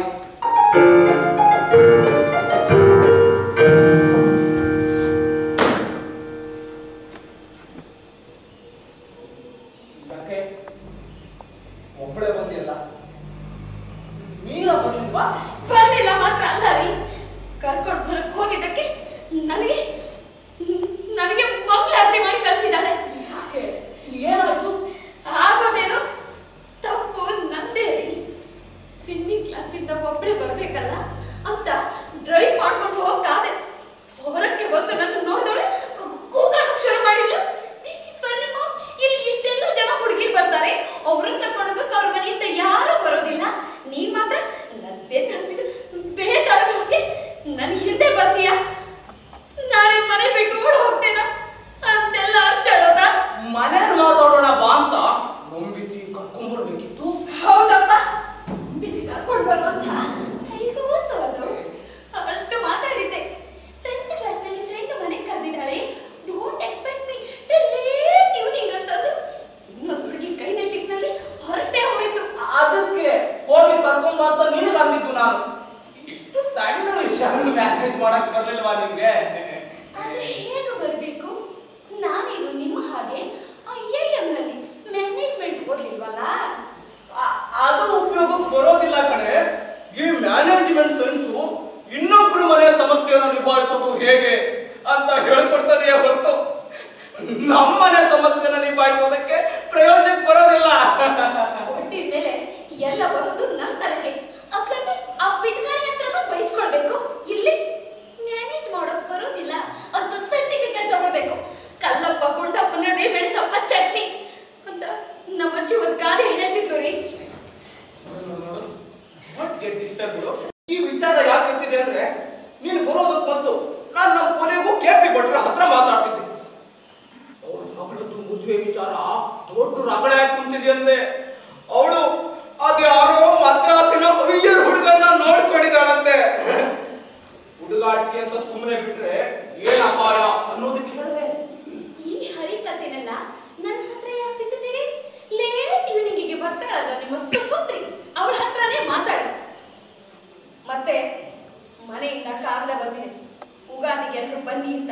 ಯಾಕೆ ಒಬ್ಬಳೇ ಬಂದಿಲ್ಲ ನೀರ ಬರ್ಲಿಲ್ವಾ ಬರ್ಲಿಲ್ಲ ಮಾತ್ರ ಅಲ್ಲ ರೀ ಕರ್ಕೊಂಡು ಬರಕ್ ಹೋಗಿದ್ದಕ್ಕೆ ನನಗೆ ನನಗೆ ಮಂಗಳಾರತಿ ಮಾಡಿ ಕಳ್ಸಿದ್ದಾಳೆ ಯಾಕೆ ಏನಾಯ್ತು ಆಗೋದೇನು ತಪ್ಪು ನಂದೇ ರೀ ಸ್ವಿಮ್ಮಿಂಗ್ ಕ್ಲಾಸಿಂದ ಒಬ್ಬಳೇ ಬರ್ಬೇಕಲ್ಲ ಅಂತ ಡ್ರೈವ್ ಮಾಡ್ಕೊಂಡು ಹೋಗಾದೆ ಹೊರಕ್ಕೆ ಬಂದು ನನ್ನ ನೋಡಿದವಳೆ ಕೂಗಾಡಕ್ ಶುರು ಮಾಡಿದ್ಲು ದಿಸ್ ಇಸ್ ಫರ್ ಮಾಮ್ ಇಲ್ಲಿ ಇಷ್ಟೆಲ್ಲ ಜನ ಹುಡುಗಿ ಬರ್ತಾರೆ ಅವ್ರನ್ನ ಕರ್ಕೊಂಡು ಹೋಗಕ್ಕೆ ಅವ್ರ ಮನೆಯಿಂದ ಯಾರು ಬರೋದಿಲ್ಲ ನೀನ್ ಮಾತ್ರ ನನ್ ಬೆನ್ನ ಹತ್ತಿದ ಬೇಟಾಡಕ್ ಹೋಗಿ ನನ್ ಹಿಂದೆ ಬರ್ತೀಯ ನಾನೇನ್ ಮನೆ ಬಿಟ್ಟು ಓಡ್ ಹೋಗ್ತೇನ ಅಂತೆಲ್ಲ ಅರ್ಚಾಡೋದ ಮನೇಲಿ ಮಾತಾಡೋಣ ಬಾ ಅಂತ ನಂಬಿಸಿ ಕರ್ಕೊಂಡ್ಬರ್ಬೇಕಿತ್ತು ಹೌದಪ್ಪ ಬಿಸಿ ಕರ್ಕೊಂಡು ಬರುವಂತ ಧೈರ್ಯಸೋದು ಅಷ್ಟು ಮಾತಾಡಿದ್ದೆ ಫ್ರೆಂಚ್ ಕ್ಲಾಸ್ನಲ್ಲಿ ಫ್ರೆಂಡ್ ಮನೆ ಕರೆದಿದ್ದಾಳೆ don't expect me late tuning ಅಂತಂದು ಇನ್ನೊಂದು ಹುಡುಗಿ ಕೈ ನೆಟ್ಟಿಕ್ನಲ್ಲಿ ಹೊರಟೆ ಹೋಯ್ತು ಅದಕ್ಕೆ ಹೋಗಿ ಕರ್ಕೊಂಡ್ ಬಾ ಅಂತ ನಿನಗೆ ಅಂದಿದ್ದು ನಾನು ಇಷ್ಟು ಸಣ್ಣ ವಿಷಯ ಮ್ಯಾನೇಜ್ ಮಾಡಕ್ ಬರ್ಲಿಲ್ವಾ ನಿಮ್ಗೆ ಅದು ಹೇಗೆ ಬರಬೇಕು ನಾನೇನು ನಿಮ್ಮ ಹಾಗೆ ಐ ಐ ನಲ್ಲಿ ಮ್ಯಾನೇಜ್ಮೆಂಟ್ ಓದ್ಲಿಲ್ವಲ್ಲ ಆ- ಅದು ಉಪಯೋಗಕ್ಕೆ ಬರೋದಿಲ್ಲ ಕಣೆ ಈ ಮ್ಯಾನೇಜ್ಮೆಂಟ್ ಸೆನ್ಸು ಇನ್ನೊಬ್ರ ಮನೆ ಸಮಸ್ಯೆನ ನಿಭಾಯಿಸೋದು ಹೇಗೆ ಅಂತ ಹೇಳ್ಕೊಡ್ತಾನೆ ಹೊರತು ನಮ್ಮನೆ ಸಮಸ್ಯೆನ ನಿಭಾಯಿಸೋದಕ್ಕೆ ಪ್ರಯೋಜನಕ್ಕೆ ಬರೋದಿಲ್ಲ ಒಟ್ಟಿನ ಮೇಲೆ ಎಲ್ಲ ಬರೋದು ನನ್ನ ತಲೆಗೆ ಅದ್ರಲ್ಲಿ ಆ ಬಿಟ್ಗಾಡಿ ಹತ್ರನೂ ಬಯಸ್ಕೊಳ್ಬೇಕು ಇಲ್ಲಿ ಮ್ಯಾನೇಜ್ ಮಾಡೋಕ್ ಬರೋದಿಲ್ಲ ಅಂತ ಸರ್ಟಿಫಿಕೇಟ್ ತಗೊಳ್ಬೇಕು ಕಲ್ಲಪ್ಪ ಗುಂಡಪ್ಪ ನಡುವೆ ಮೆಣಸಪ್ಪ ಚಟ್ನಿ ಅಂತ ನಮ್ಮ ಅಜ್ಜಿ ಒಂದ್ ಗಾದೆ ಹೇಳ್ತಿದ್ರು ರೀ What get disturbed? ಈ ವಿಚಾರ ಯಾಕೆ ಇರ್ತಿದೆ ಅಂದ್ರೆ ನೀನು ಬರೋದಕ್ಕೆ ಮೊದಲು ನಾನು ನಮ್ಮ ಕೊನೆಗೂ ಕೆಪಿ ಭಟ್ರ ಹತ್ರ ಮಾತಾಡ್ತಿದ್ದೆ ಅವ್ರ ಮಗಳದ್ದು ಮದುವೆ ವಿಚಾರ ದೊಡ್ಡ ರಗಳೆ ಆಗಿ ಕುಂತಿದೆಯಂತೆ ಅವಳು ಅದ್ಯಾರೋ ಮದ್ರಾಸಿನ ಅಯ್ಯರ್ ಹುಡುಗನ್ನ ನೋಡ್ಕೊಂಡಿದ್ದಾಳಂತೆ ಹುಡುಗಾಟಿಕೆ ಅಂತ ಸುಮ್ಮನೆ ಬಿಟ್ರೆ ಏನ್ ಅಪಾಯ ಅನ್ನೋದಕ್ಕೆ ಹೇಳಿದೆ ಈ ಹರಿಕತೆನೆಲ್ಲ ನನ್ನ ಹತ್ರ ಯಾಕೆ ಬಿಚ್ಚಿದ್ದೀರಿ ಲೇಟ್ ಈವ್ನಿಂಗಿಗೆ ಬರ್ತಾಳಲ್ಲ ನಿಮ್ಮ ಸುಪುತ್ರಿ ಅವಳ ಹತ್ರನೇ ಮಾತಾಡಿ ಮತ್ತೆ ಮನೆಯಿಂದ ಕಾಗದ ಬಂದಿದೆ ಉಗಾದಿಗೆ ಎಲ್ಲರೂ ಬನ್ನಿ ಅಂತ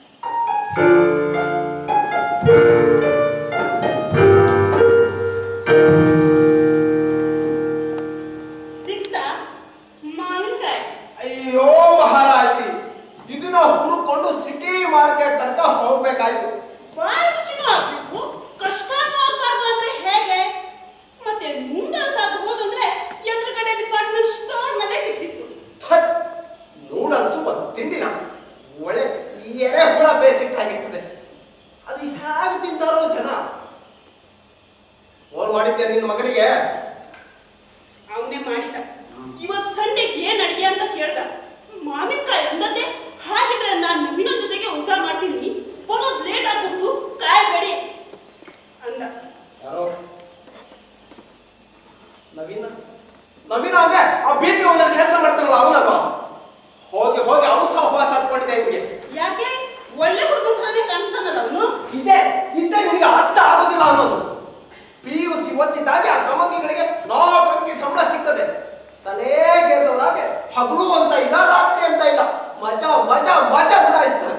ಸಿಕ್ತಾ ಮಾವಿನಕಾಯಿ ಅಯ್ಯೋ ಮಹಾರಾಜಿ ಇದನ್ನ ಹುಡುಕೊಂಡು ಸಿಟಿ ಮಾರ್ಕೆಟ್ ತನಕ ಹೋಗ್ಬೇಕಾಯ್ತು ಬಾಯಿ ರುಚಿನೂ ಆಗ್ಬೇಕು ಕಷ್ಟನೂ ಆಗ್ಬಾರ್ದು ಅಂದ್ರೆ ಹೇಗೆ ಮತ್ತೆ ನೂಡಲ್ಸ್ ಆಗ ಹೋದಂದ್ರೆ ಎದುರುಗಡೆ ಡಿಪಾರ್ಟ್ಮೆಂಟ್ ಸ್ಟೋರ್ ನಲ್ಲೇ ಸಿಕ್ತಿತ್ತು ಥತ್ ನೂಡಲ್ಸು ಒಂದು ತಿಂಡಿನ ಒಳ್ಳೆ ಎರೆಹುಳ ಬೇಸಿಟ್ಟಾಗಿರ್ತದೆ ಅದು ಹೇಗೆ ತಿಂತಾರೋ ಜನ ಫೋನ್ ಮಾಡಿದ್ದೆ ನಿನ್ನ ಮಗನಿಗೆ ಅವನೇ ಮಾಡಿದ ಇವತ್ ಸಂಡೆಗೆ ಏನ್ ಅಡಿಗೆ ಅಂತ ಕೇಳ್ದ ಮಾವಿನಕಾಯಿ ಅಂದದ್ದೆ ಹಾಗಿದ್ರೆ ನಾನ್ ನವೀನ ಜೊತೆಗೆ ಊಟ ಮಾಡ್ತೀನಿ ಬರೋದ್ ಲೇಟ್ ಆಗಬಹುದು ಕಾಯ್ಬೇಡಿ ಅಂದ ಯಾರೋ ನವೀನ ನವೀನ ಅಂದ್ರೆ ಆ ಬಿ ಪಿ ಒಂದಲ್ಲಿ ಕೆಲಸ ಮಾಡ್ತಾನಲ್ಲ ಅವನಲ್ವಾ ಹೋಗಿ ಹೋಗಿ ಅವನು ಸಹವಾಸ ಹತ್ಕೊಂಡಿದ್ದೆ ಇವನಿಗೆ ಯಾಕೆ ಒಳ್ಳೆ ಹುಡುಗನ ಥರನೇ ಕಾಣಿಸ್ತಾನಲ್ಲ ಅವನು ಇದೆ ಇದ್ದೇ ನಿನಗೆ ಅರ್ಥ ಆಗೋದಿಲ್ಲ ಅನ್ನೋದು ಪಿ ಯು ಸಿ ಓದ್ತಿದ್ದಾಗ ಆ ಕಮಂಗಿಗಳಿಗೆ ನಾಲ್ಕು ಅಂಕಿ ಸಂಬಳ ಸಿಗ್ತದೆ ತಲೆ ಗೆದ್ದವರಾಗೆ ಹಗಲು ಅಂತ ಇಲ್ಲ ರಾತ್ರಿ ಅಂತ ಇಲ್ಲ ಮಜಾ ಮಜಾ ಮಜಾ ಉಡಾಯಿಸ್ತಾರೆ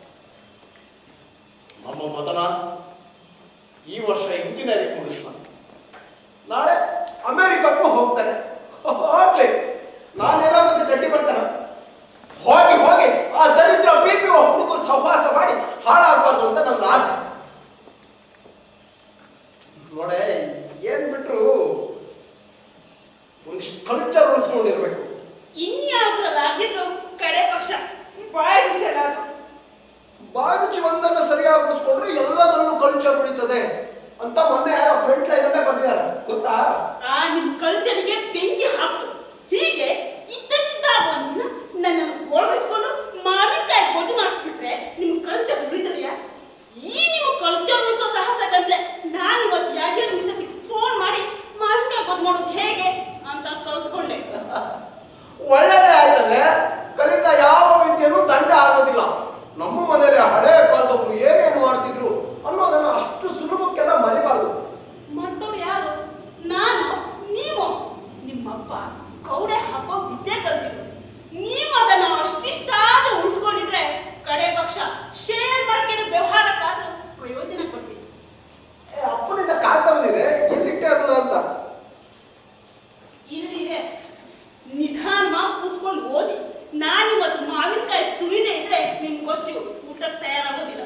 ನಮ್ಮ ಮದನ ಈ ವರ್ಷ ಇಂಜಿನಿಯರಿಂಗ್ ಮುಗಿಸ್ತಾನೆ ನಾಳೆ ಅಮೆರಿಕಕ್ಕೂ ಹೋಗ್ತಾನೆ ಹೋಗ್ಲಿ ನಾನೇನಾದ್ರೂ ಗಟ್ಟಿ ಬರ್ತಾನೆ ಹೋಗಿ ಹೋಗಿ ಆ ದರಿದ್ರ ಬಿ ಪಿ ಹುಡುಗ ಸಹವಾಸ ಮಾಡಿ ಹಾಳಾಗಬಾರ್ದು ಅಂತ ನನ್ನ ಆಸೆ ನೋಡೆ ಏನ್ ಬಿಟ್ರು ಒಂದಿಷ್ಟು ಕಲ್ಚರ್ ಉಳಿಸ್ಕೊಂಡಿರ್ಬೇಕು ಇನ್ಯಾವ್ದ್ರಲ್ಲಿ ಆಗಿದ್ರು ಕಡೆ ಪಕ್ಷ ಬಾಯ್ ರುಚಲಾದ್ರು ಬಾವಿಚಿ ಒಂದನ್ನು ಸರಿಯಾಗಿ ಉಳಿಸ್ಕೊಂಡ್ರೆ ಎಲ್ಲದರಲ್ಲೂ ಕಲ್ಚರ್ ಉಳಿತದೆ ಅಂತ ಮೊನ್ನೆ ಯಾರೋ ಫ್ರಂಟ್ ಲೈನ್ ಅಲ್ಲೇ ಬರ್ದಿದ್ದಾರೆ ಗೊತ್ತಾ ಆ ನಿಮ್ ಕಲ್ಚರಿಗೆ ಬೆಂಕಿ ಹಾಕ್ತು ಹೀಗೆ ಇದ್ದಕ್ಕಿದ್ದಾಗ ಒಂದಿನ ನನ್ನನ್ನು ಗೋಳಗಿಸ್ಕೊಂಡು ಮಾವಿನಕಾಯಿ ಗೊಜ್ಜು ಮಾಡಿಸ್ಬಿಟ್ರೆ ನಿಮ್ ಕಲ್ಚರ್ ಉಳಿತದೆಯಾ ಈ ನಿಮ್ಮ ಕಲ್ಚರ್ ಉಳಿಸೋ ಸಾಹಸಕ್ಕಂತಲೇ ನಾನು ಇವತ್ತು ಯಾಕೆ ಮಿಸ್ಟರ್ಸಿಗೆ ಫೋನ್ ಮಾಡಿ ಮಾವಿನಕಾಯಿ ಗೊಜ್ಜು ಮಾಡೋದು ಹೇಗೆ ಅಂತ ಕಲ್ತ್ಕೊಂಡೆ ಒಳ್ಳೆದೇ ಆಯ್ತದೆ ಕಲಿತ ಯಾವ ವಿದ್ಯೆನೂ ದಂಡ ಆಗೋದಿಲ್ಲ ನಮ್ಮ ಮನೇಲಿ ಹಳೆ ಕಾಲದವರು ಏನೇನು ಮಾಡ್ತಿದ್ರು ಅನ್ನೋದನ್ನ ಅಷ್ಟು ಸುಲಭಕ್ಕೆಲ್ಲ ಮರಿಬಾರ್ದು ಮಾಡ್ದವ್ರು ಯಾರು ನಾನು ನೀವು ನಿಮ್ಮಪ್ಪ ಕೌಡೆ ಹಾಕೋ ವಿದ್ಯೆ ಕಲ್ತಿದ್ರು ನೀವು ಅದನ್ನ ಅಷ್ಟಿಷ್ಟಾದ್ರೂ ಉಳಿಸ್ಕೊಂಡಿದ್ರೆ ಕಡೆ ಪಕ್ಷ ಶೇರ್ ಮಾಡ್ಕೊಂಡು ವ್ಯವಹಾರಕ್ಕಾದ್ರೂ ಪ್ರಯೋಜನ ಕೊಡ್ತಿತ್ತು ಏ, ಅಪ್ಪನಿಂದ ಕಾಗ್ದ ಬಂದಿದೆ ಎಲ್ಲಿಟ್ಟೆ ಅದನ್ನ ಅಂತ ಇಲ್ಲಿ ಇದೆ ನಿಧಾನವಾಗಿ ಕೂತ್ಕೊಂಡು ಓದಿ ನಾನಿವತ್ತು ಮಾವಿನಕಾಯಿ ತುರಿದೇ ಇದ್ರೆ ನಿಮ್ ಗೊಜ್ಜು ಊಟಕ್ಕೆ ತಯಾರಾಗೋದಿಲ್ಲ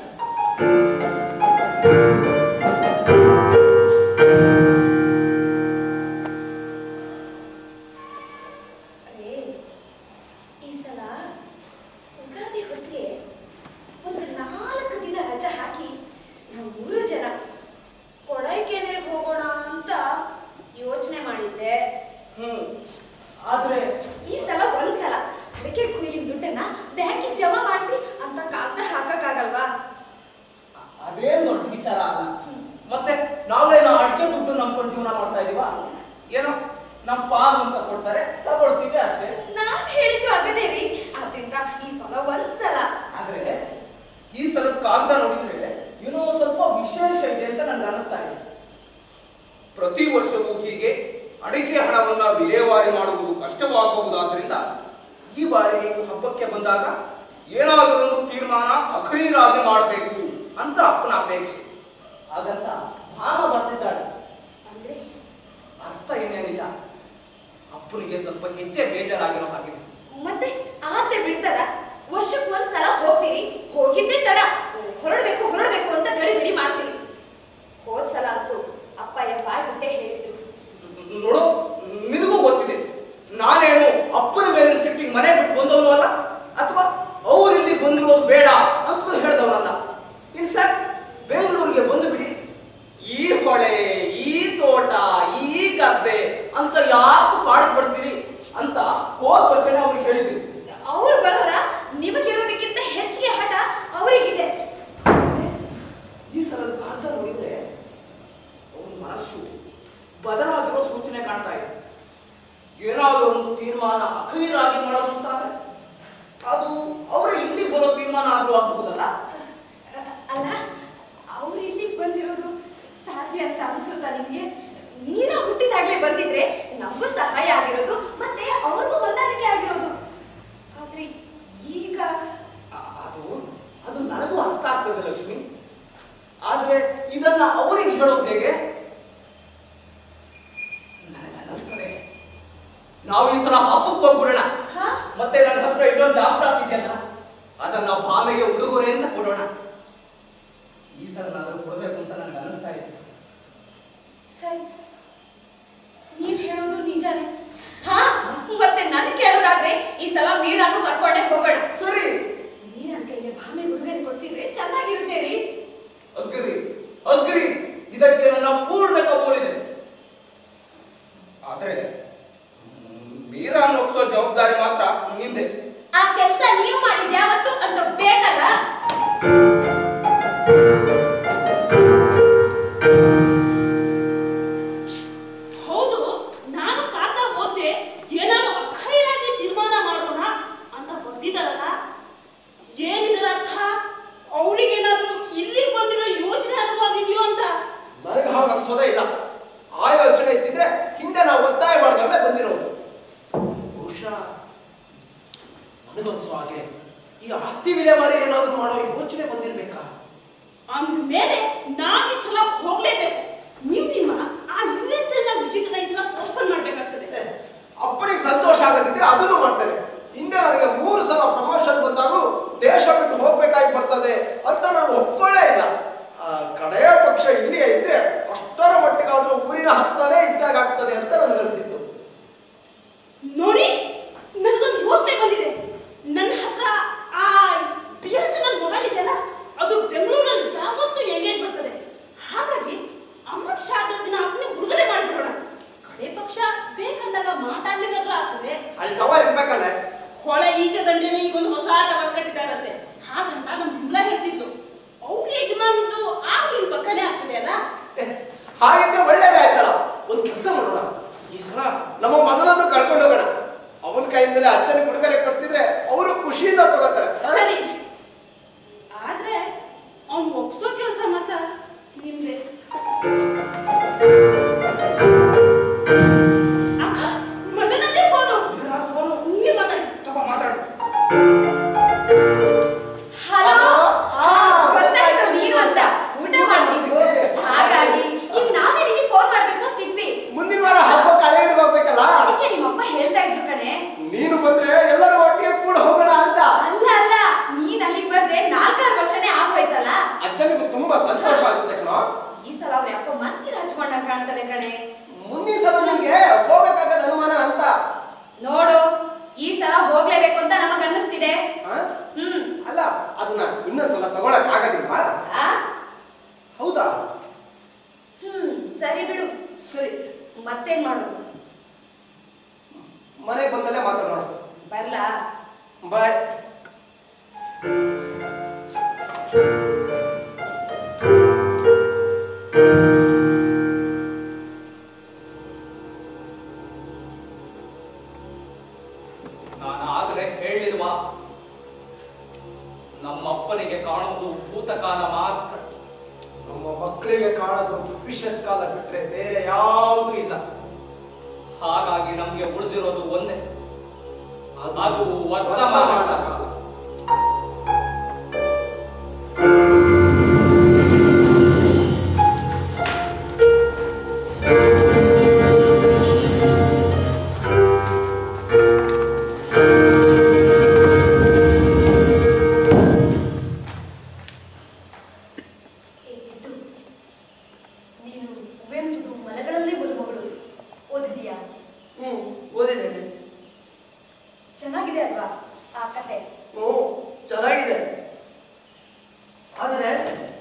ಅರೇ, ಈ ಸಲ ಉಗಾದಿ ಹೊತ್ತಿಗೆ ಒಂದು ನಾಲ್ಕು ದಿನ ರಜೆ ಹಾಕಿ ನಾವು ಮೂರು ಜನ ಕೊಡೈಕೆನೆಲ್ ಹೋಗೋಣ ಅಂತ ಯೋಚನೆ ಮಾಡಿದ್ದೆ ಹ್ಮ್ ಆದ್ರೆ ಈ ಸಲ ಒಂದ್ಸಲ ಅಡಿಕೆ ಕುಯ್ಲಿನ ದುಡ್ಡನ್ನ ಬ್ಯಾಂಕಿಗೆ ಜಮಾ ಮಾಡಿಸಿ ಅಂತ ಕಾಗ್ದ ಹಾಕಕ್ಕಾಗಲ್ವಾ ಅದೇನ್ ದೊಡ್ಡ ವಿಚಾರ ಅಲ್ಲ ಮತ್ತೆ ನಾವೇನೋ ಅಡಿಕೆ ದುಡ್ಡು ನಂಬ್ಕೊಂಡು ಜೀವನ ಮಾಡ್ತಾ ಇದೀವ ಏನೋ ನಮ್ ಪಾಲು ಅಂತ ಕೊಡ್ತಾರೆ ತಗೊಳ್ತೀವಿ ಅಷ್ಟೇ ನಾನ್ ಹೇಳಿದ್ದು ಅದನ್ನೇ ರೀ ಆದ್ರಿಂದ ಈ ಸಲ ಒಂದ್ಸಲ ಆದ್ರೆ ಈ ಸಲದ ಕಾಗದ ನೋಡಿದ್ರೆ ಏನೋ ಸ್ವಲ್ಪ ವಿಶೇಷ ಇದೆ ಅಂತ ನನ್ಗೆ ಅನಿಸ್ತಾ ಇದೆ ಪ್ರತಿ ವರ್ಷವೂ ಹೀಗೆ ಅಡಿಕೆ ಹಣವನ್ನ ವಿಲೇವಾರಿ ಮಾಡುವುದು ಕಷ್ಟವಾಗಬಹುದಾದ್ರಿಂದ ಈ ಬಾರಿ ನೀವು ಹಬ್ಬಕ್ಕೆ ಬಂದಾಗ ಏನಾದರೂ ಒಂದು ತೀರ್ಮಾನ ಅಖೈರಾಗಿ ಮಾಡಬೇಕು ಅಂತ ಅಪ್ಪನ ಅಪೇಕ್ಷೆ ಹಾಗಂತ ಭಾವ ಬರ್ತಿದ್ದಾಳೆ ಅಂದ್ರೆ ಅರ್ಥ ಏನೇನಿಲ್ಲ ಅಪ್ಪನಿಗೆ ಸ್ವಲ್ಪ ಹೆಚ್ಚೆ ಬೇಜಾರಾಗಿರೋ ಹಾಗಿದೆ ಮತ್ತೆ ಆದ್ರೆ ಬಿಡ್ತದ ವರ್ಷಕ್ಕೆ ಒಂದ್ಸಲ ಹೋಗ್ತೀರಿ ಹೋಗಿದ್ದೇ ತಡ ಹೊರಡ್ಬೇಕು ಹೊರಡ್ಬೇಕು ಅಂತ ಗಡಿಬಿಡಿ ಮಾಡ್ತೀರಿ ಹೋದ್ ಸಲ ಅಂತೂ ಅಪ್ಪಯ್ಯ ಬಾಯ್ ಬಿಟ್ಟೆ ಹೇಳಿದ್ರು ನೋಡು ನಿನಗೂ ಗೊತ್ತಿದೆ ನಾನೇನು ಅಪ್ಪನ ಮೇಲಿನ ಸಿಟ್ಟಿಗೆ ಮನೆ ಬಿಟ್ಟು ಬಂದವನು ಅಲ್ಲ ಅಥವಾ ಅವ್ರು ಇಲ್ಲಿ ಬಂದಿರೋದು ಬೇಡ ಅಂತ ಹೇಳ್ದವನಲ್ಲ ಇನ್ಫ್ಯಾಕ್ಟ್ ಬೆಂಗಳೂರಿಗೆ ಬಂದು ಬಿಡಿ ಈ ಹೊಳೆ ಈ ತೋಟ ಈ ಗದ್ದೆ ಅಂತ ಯಾಕೆ ಪಾಡಕ್ ಬರ್ತೀರಿ ಅಂತ ಹೋದ ವರ್ಷನೇ ಅವ್ರಿಗೆ ಹೇಳಿದ್ರಿ ಅವ್ರು ಬರೋರ ನಿಮಗಿರೋದಕ್ಕಿಂತ ಹೆಚ್ಚಿಗೆ ಹಠ ಅವರಿಗಿದೆ ಈ ಸಲದ ಕಾಂತ ನೋಡಿದ್ರೆ ಅವನ ಮನಸ್ಸು ಬದಲಾಗಿರೋ ಸೂಚನೆ ಕಾಣ್ತಾ ಇದೆ ಏನಾದರೂ ಒಂದು ತೀರ್ಮಾನ ಅಖೈರಾಗಿ ಮಾಡೋದು ಅಂತಾರೆ ಅದು ಅವರ ಇಲ್ಲಿ ಬರೋ ತೀರ್ಮಾನ ಆದ್ರೂ ಆಗಬಹುದಲ್ಲ ಅಲ್ಲ ಅವ್ರು ಇಲ್ಲಿಗೆ ಬಂದಿರೋದು ಸಾಧ್ಯ ಅಂತ ಅನ್ಸುತ್ತಾ ನಿಮ್ಗೆ ನೀರ ಹುಟ್ಟಿದಾಗ್ಲೇ ಬಂದಿದ್ರೆ ನಮಗೂ ಸಹಾಯ ಆಗಿರೋದು ಮತ್ತೆ ಅವ್ರಿಗೂ ಹೊಂದಾಣಿಕೆ ಆಗಿರೋದು ಆದ್ರೆ ಈಗ ಅ- ಅದು ಅದು ನನಗೂ ಅರ್ಥ ಆಗ್ತದೆ ಲಕ್ಷ್ಮಿ ಆದ್ರೆ ಇದನ್ನ ಅವರಿಗೆ ಹೇಳೋದು ಹೇಗೆ ನನಗೆ ಅನ್ನಿಸ್ತದೆ ನಾವು ಈ ಸಲ ಹಬ್ಬಕ್ಕೆ ಹೋಗ್ಬಿಡೋಣ ಹಾ ಮತ್ತೆ ನನ್ನ ಹತ್ರ ಇನ್ನೊಂದು ಲ್ಯಾಪ್ಟಾಪ್ ಇದೆಯಲ್ಲ ಅದನ್ನ ಭಾಮೆಗೆ ಉಡುಗೊರೆ ಅಂತ ಕೊಡೋಣ ಈ ಸಲ ನಾನು ಕೊಡಬೇಕು ಅಂತ ನನಗೆ ಅನಿಸ್ತಾ ಇದೆ ಸರಿ ನೀವ್ ಹೇಳೋದು ನಿಜಾನೇ ಹಾ ಮತ್ತೆ ನನ್ ಕೇಳೋದಾದ್ರೆ ಈ ಸಲ ಮೀರಾನು ಕರ್ಕೊಂಡೆ ಹೋಗೋಣ ಸರಿ ಮೀರನ್ ಕೈಗೆ ಭಾಮೆ ಉಡುಗೊರೆ ಕೊಡ್ಸಿದ್ರೆ ಚೆನ್ನಾಗಿರುತ್ತೆ ರೀ ಅಗ್ರಿ ಅಗ್ರಿ ಇದಕ್ಕೆ ನನ್ನ ಪೂರ್ಣ ಕಪೂಲಿದೆ ಆದ್ರೆ ಮ್, ಮೀರಾ ಒಪ್ಸೋ ಜವಾಬ್ದಾರಿ ಮಾತ್ರ ನಿಂದೆ ಆ ಕೆಲ್ಸ ನೀವು ಮಾಡಿದ್ಯಾವತ್ತು ಅಂತ ಬೇಕಲ್ಲ ಹೌದು ನಾನು ಕಾಗ್ದ ಓದ್ದೆ ಏನಾದ್ರು ಅಖೈರಾಗಿ ತೀರ್ಮಾನ ಮಾಡೋಣ ಅಂತ ಬರ್ದಿದ್ದಾರಲ್ಲ ಏನಿದರ ಅರ್ಥ ಅವಳಿಗೇನಾದ್ರೂ ಇಲ್ಲಿಗೆ ಬಂದಿರೋ ಯೋಚನೆ ಅನುಭವಾಗಿದೆಯೋ ಅಂತ ನನಗೆ ಹಾಗೆ ಅನ್ಸೋದೇ ಇಲ್ಲ ಆ ಯೋಚನೆ ಇದ್ದಿದ್ರೆ ಹಿಂದೆ ನಾವು ಒತ್ತಾಯ ಮಾಡಿದಾಗಲೇ ಬಂದಿರೋದು ಬಹುಶಃ ನನಗನ್ಸೋ ಹಾಗೆ ಈ ಆಸ್ತಿ ವಿಲೇವಾರಿ ಏನಾದ್ರು ಮಾಡೋ ಯೋಚನೆ ಬಂದಿರ್ಬೇಕಾ ಅಂದ್ಮೇಲೆ ನಾನು ಈ ಸಲ ಹೋಗ್ಲೇಬೇಕು ನೀವು ನಿಮ್ಮ ಆ ಯು ಎಸ್ ಎಲ್ ನ ವಿಜಿಟ್ ಈ ಸಲ ಪೋಸ್ಟ್ಪೋನ್ ಮಾಡ್ಬೇಕಾಗ್ತದೆ ಅಪ್ಪನಿಗೆ ಸಂತೋಷ ಆಗದಿದ್ರೆ ಅದನ್ನು ಮಾಡ್ತೇನೆ ಹಿಂದೆ ನನಗೆ ಮೂರು ಸಲ ಪ್ರಮೋಷನ್ ಬಂದಾಗಲೂ ದೇಶ ಬಿಟ್ಟು ಹೋಗ್ಬೇಕಾಗಿ ಬರ್ತದೆ ಅಂತ ನಾನು ಒಪ್ಕೊಳ್ಳೇ ಇಲ್ಲ ಆ, ಕಡೆಯ ಪಕ್ಷ ಇಲ್ಲಿಯೇ ಇದ್ರೆ ಅಷ್ಟರ ಮಟ್ಟಿಗಾದ್ರೂ ಊರಿನ ಹತ್ರನೇ ಇದ್ದಾಗ ಆಗ್ತದೆ ಅಂತ ನನಗನ್ಸಿತ್ತು ನೋಡಿ ನನಗೊಂದು ಯೋಚನೆ ಬಂದಿದೆ ನನ್ನ ಹತ್ರ ಆ B S N L mobile ಇದೆಯಲ್ಲ ಅದು ಬೆಂಗಳೂರಲ್ಲಿ ಯಾವತ್ತೂ ಎಂಗೇಜ್ ಬರ್ತದೆ ಹಾಗಾಗಿ ಆ ಹಾಗಿದ್ರೆ ಒಳ್ಳೇದೇ ಆಯ್ತಲ್ಲ ಒಂದು ಕೆಲಸ ಮಾಡೋಣ ಈ ಸಲ ನಮ್ಮ ಮಗನನ್ನು ಕರ್ಕೊಂಡು ಹೋಗೋಣ ಅವನ ಕೈಯಿಂದಲೇ ಅಜ್ಜನಿಗೆ ಉಡುಗೊರೆ ಕೊಡ್ತಿದ್ರೆ ಅವರು ಖುಷಿಯಿಂದ ತಗೋತಾರೆ ಸರಿ ಆದ್ರೆ ಅವ್ನ್ ಒಪ್ಸೋ ಕೆಲಸ ಮಾತ್ರ ನಿಮ್ದೆ ಅಕ್ಕ, ಮದನದ್ದೇ ಫೋನು ಫೋನು ನೀವೇ ಮಾತಾಡಿ ತಗೋ ಮಾತಾಡು ಹಲೋ ಆ, ಗೊತ್ತಾಯ್ತು ನೀನು ಅಂತ ಊಟ ಮಾಡ್ತಿದ್ವು ಹಾಗಾಗಿ ಈಗ ನಾವೇ ನಿನಗೆ ಫೋನ್ ಮಾಡ್ಬೇಕು ಅಂತಿದ್ವಿ ಮುಂದಿನ ವಾರ ಹಬ್ಬ ಕಳೆಯೂರಿಗೆ ಹೋಗ್ಬೇಕಲ್ಲ ಅದಕ್ಕೆ ನಿಮ್ಮಪ್ಪ ಹೇಳ್ತಾ ಇದ್ರು ಕಣೆ ನೀನು ಬಂದ್ರೆ ಎಲ್ಲರೂ ಒಟ್ಟಿಗೆ ಕೂಡ ಹೋಗೋಣ ಅಂತ ಅಲ್ಲ ಅಲ್ಲ ನೀನ್ ಅಲ್ಲಿಗೆ ಬರ್ದೆ ನಾಲ್ಕಾರು ವರ್ಷನೇ ಆಗೋಯ್ತಲ್ಲ ಅಜ್ಜನಿಗೂ ತುಂಬಾ ಸಂತೋಷ ಆಗುತ್ತೆ ಕಣೋ ಈ ಸಲ ಅವ್ರ ಅಪ್ಪ ಮನ್ಸಿಗೆ ಹಚ್ಕೊಂಡಂಗ್ ಕಾಣ್ತದೆ ಕಣೆ ಮುಂದಿನ ಸಲ ನಿನ್ಗೆ ಹೋಗಕ್ಕಾಗದ ಅನುಮಾನ ಅಂತ ನೋಡು ಈ ಸಲ ಹೋಗ್ಲೇಬೇಕು ಅಂತ ನಮಗ್ ಅನ್ನಿಸ್ತಿದೆ ಆ? ಹ್ಮ್ ಅಲ್ಲ ಅದನ್ನ ಇನ್ನೊಂದ್ಸಲ ತಗೊಳಕ್ ಆಗದಿಲ್ವಾ ಆ ಹೌದಾ ಹ್ಮ್ ಸರಿ ಬಿಡು ಸರಿ ಮತ್ತೇನ್ ಮಾಡೋದು ಮನೆಗೆ ಬಂದಲ್ಲೇ ಮಾತಾಡೋಣ ಬರ್ಲಾ ಬಾಯ್ ನಾನು ಆಗಲೇ ಹೇಳಿಲ್ವಾ ನಮ್ಮಪ್ಪನಿಗೆ ಕಾಣುವುದು ಭೂತಕಾಲ ಮಾತ್ರ ನಮ್ಮ ಮಕ್ಕಳಿಗೆ ಕಾಣೋದು ಭವಿಷ್ಯತ್ ಕಾಲ ಬಿಟ್ರೆ ಬೇರೆ ಯಾವುದೂ ಇಲ್ಲ ಹಾಗಾಗಿ ನಮ್ಗೆ ಉಳಿದಿರೋದು ಒಂದೇ ಅದು ಅದು ವರ್ತಮಾನ ವರ್ತಮಾನ ಕಾಲ ಕಾಲ. ಏ ಗಿಡ್ಡು, ನೀನು ಕುವೆಂಪುದು ಮಲೆಗಳಲ್ಲಿ ಮದುಮಗಳು ಓದಿದೀಯಾ ಹ್ಮ್ ಓದಿದ್ದೇನೆ ಚೆನ್ನಾಗಿದೆ ಅಲ್ವಾ ಆ ಕತೆ ಹ್ಞೂ ಚೆನ್ನಾಗಿದೆ ಆದರೆ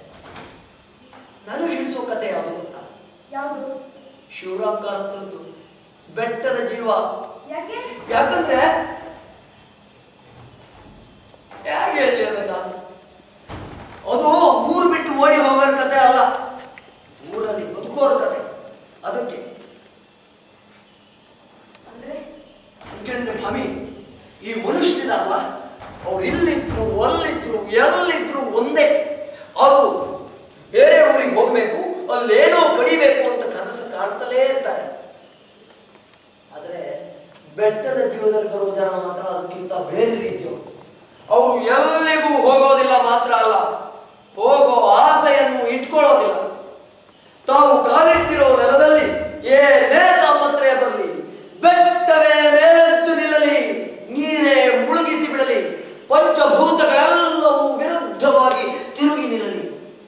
ನನಗೆ ಹಿಡಿಸೋ ಕತೆ ಯಾವುದು ಗೊತ್ತಾ ಯಾವುದು ಶಿವರಾಮ್ ಕಾರಂತರದ್ದು ಬೆಟ್ಟದ ಜೀವ ಯಾಕೆ ಯಾಕಂದ್ರೆ ಹೇಗೆ ಹೇಳಿ ಅದನ್ನ ಅದು ಊರು ಬಿಟ್ಟು ಓಡಿ ಹೋಗೋರ ಕತೆ ಅಲ್ಲ ಊರಲ್ಲಿ ಬದುಕೋರ ಕತೆ ಅದಕ್ಕೆ ಅಂದ್ರೆ ಯಾಕೆಂದ್ರೆ ಸ್ವಾಮಿ ಈ ಮನುಷ್ಯರಿದಾರಲ್ಲ ಅವ್ರು ಇಲ್ಲಿದ್ರು ಅಲ್ಲಿದ್ರು ಎಲ್ಲಿದ್ರು ಒಂದೇ ಅವರು ಬೇರೆ ಊರಿಗೆ ಹೋಗ್ಬೇಕು ಅಲ್ಲೇನೋ ಕಡಿಬೇಕು ಅಂತ ಕನಸು ಕಾಣ್ತಲೇ ಇರ್ತಾರೆ ಆದ್ರೆ ಬೆಟ್ಟದ ಜೀವನದಲ್ಲಿ ಬರುವ ಜನ ಮಾತ್ರ ಅದಕ್ಕಿಂತ ಬೇರೆ ರೀತಿಯವರು ಅವರು ಎಲ್ಲಿಗೂ ಹೋಗೋದಿಲ್ಲ ಮಾತ್ರ ಅಲ್ಲ ಹೋಗೋ ಆಸೆಯನ್ನು ಇಟ್ಕೊಳ್ಳೋದಿಲ್ಲ ತಾವು ಕಾಲಿಟ್ಟಿರೋ ನೆಲದಲ್ಲಿ ಏನೇ ತಾಪತ್ರಯ ಬರಲಿ ಬೆಟ್ಟವೇ ಮೇಲೆದ್ದು ನಿಲ್ಲಲಿ ನೀರೇ ಮುಳುಗಿಸಿ ಬಿಡಲಿ ಪಂಚಭೂತಗಳೆಲ್ಲವೂ ವಿರುದ್ಧವಾಗಿ ತಿರುಗಿ ನಿಲ್ಲಲಿ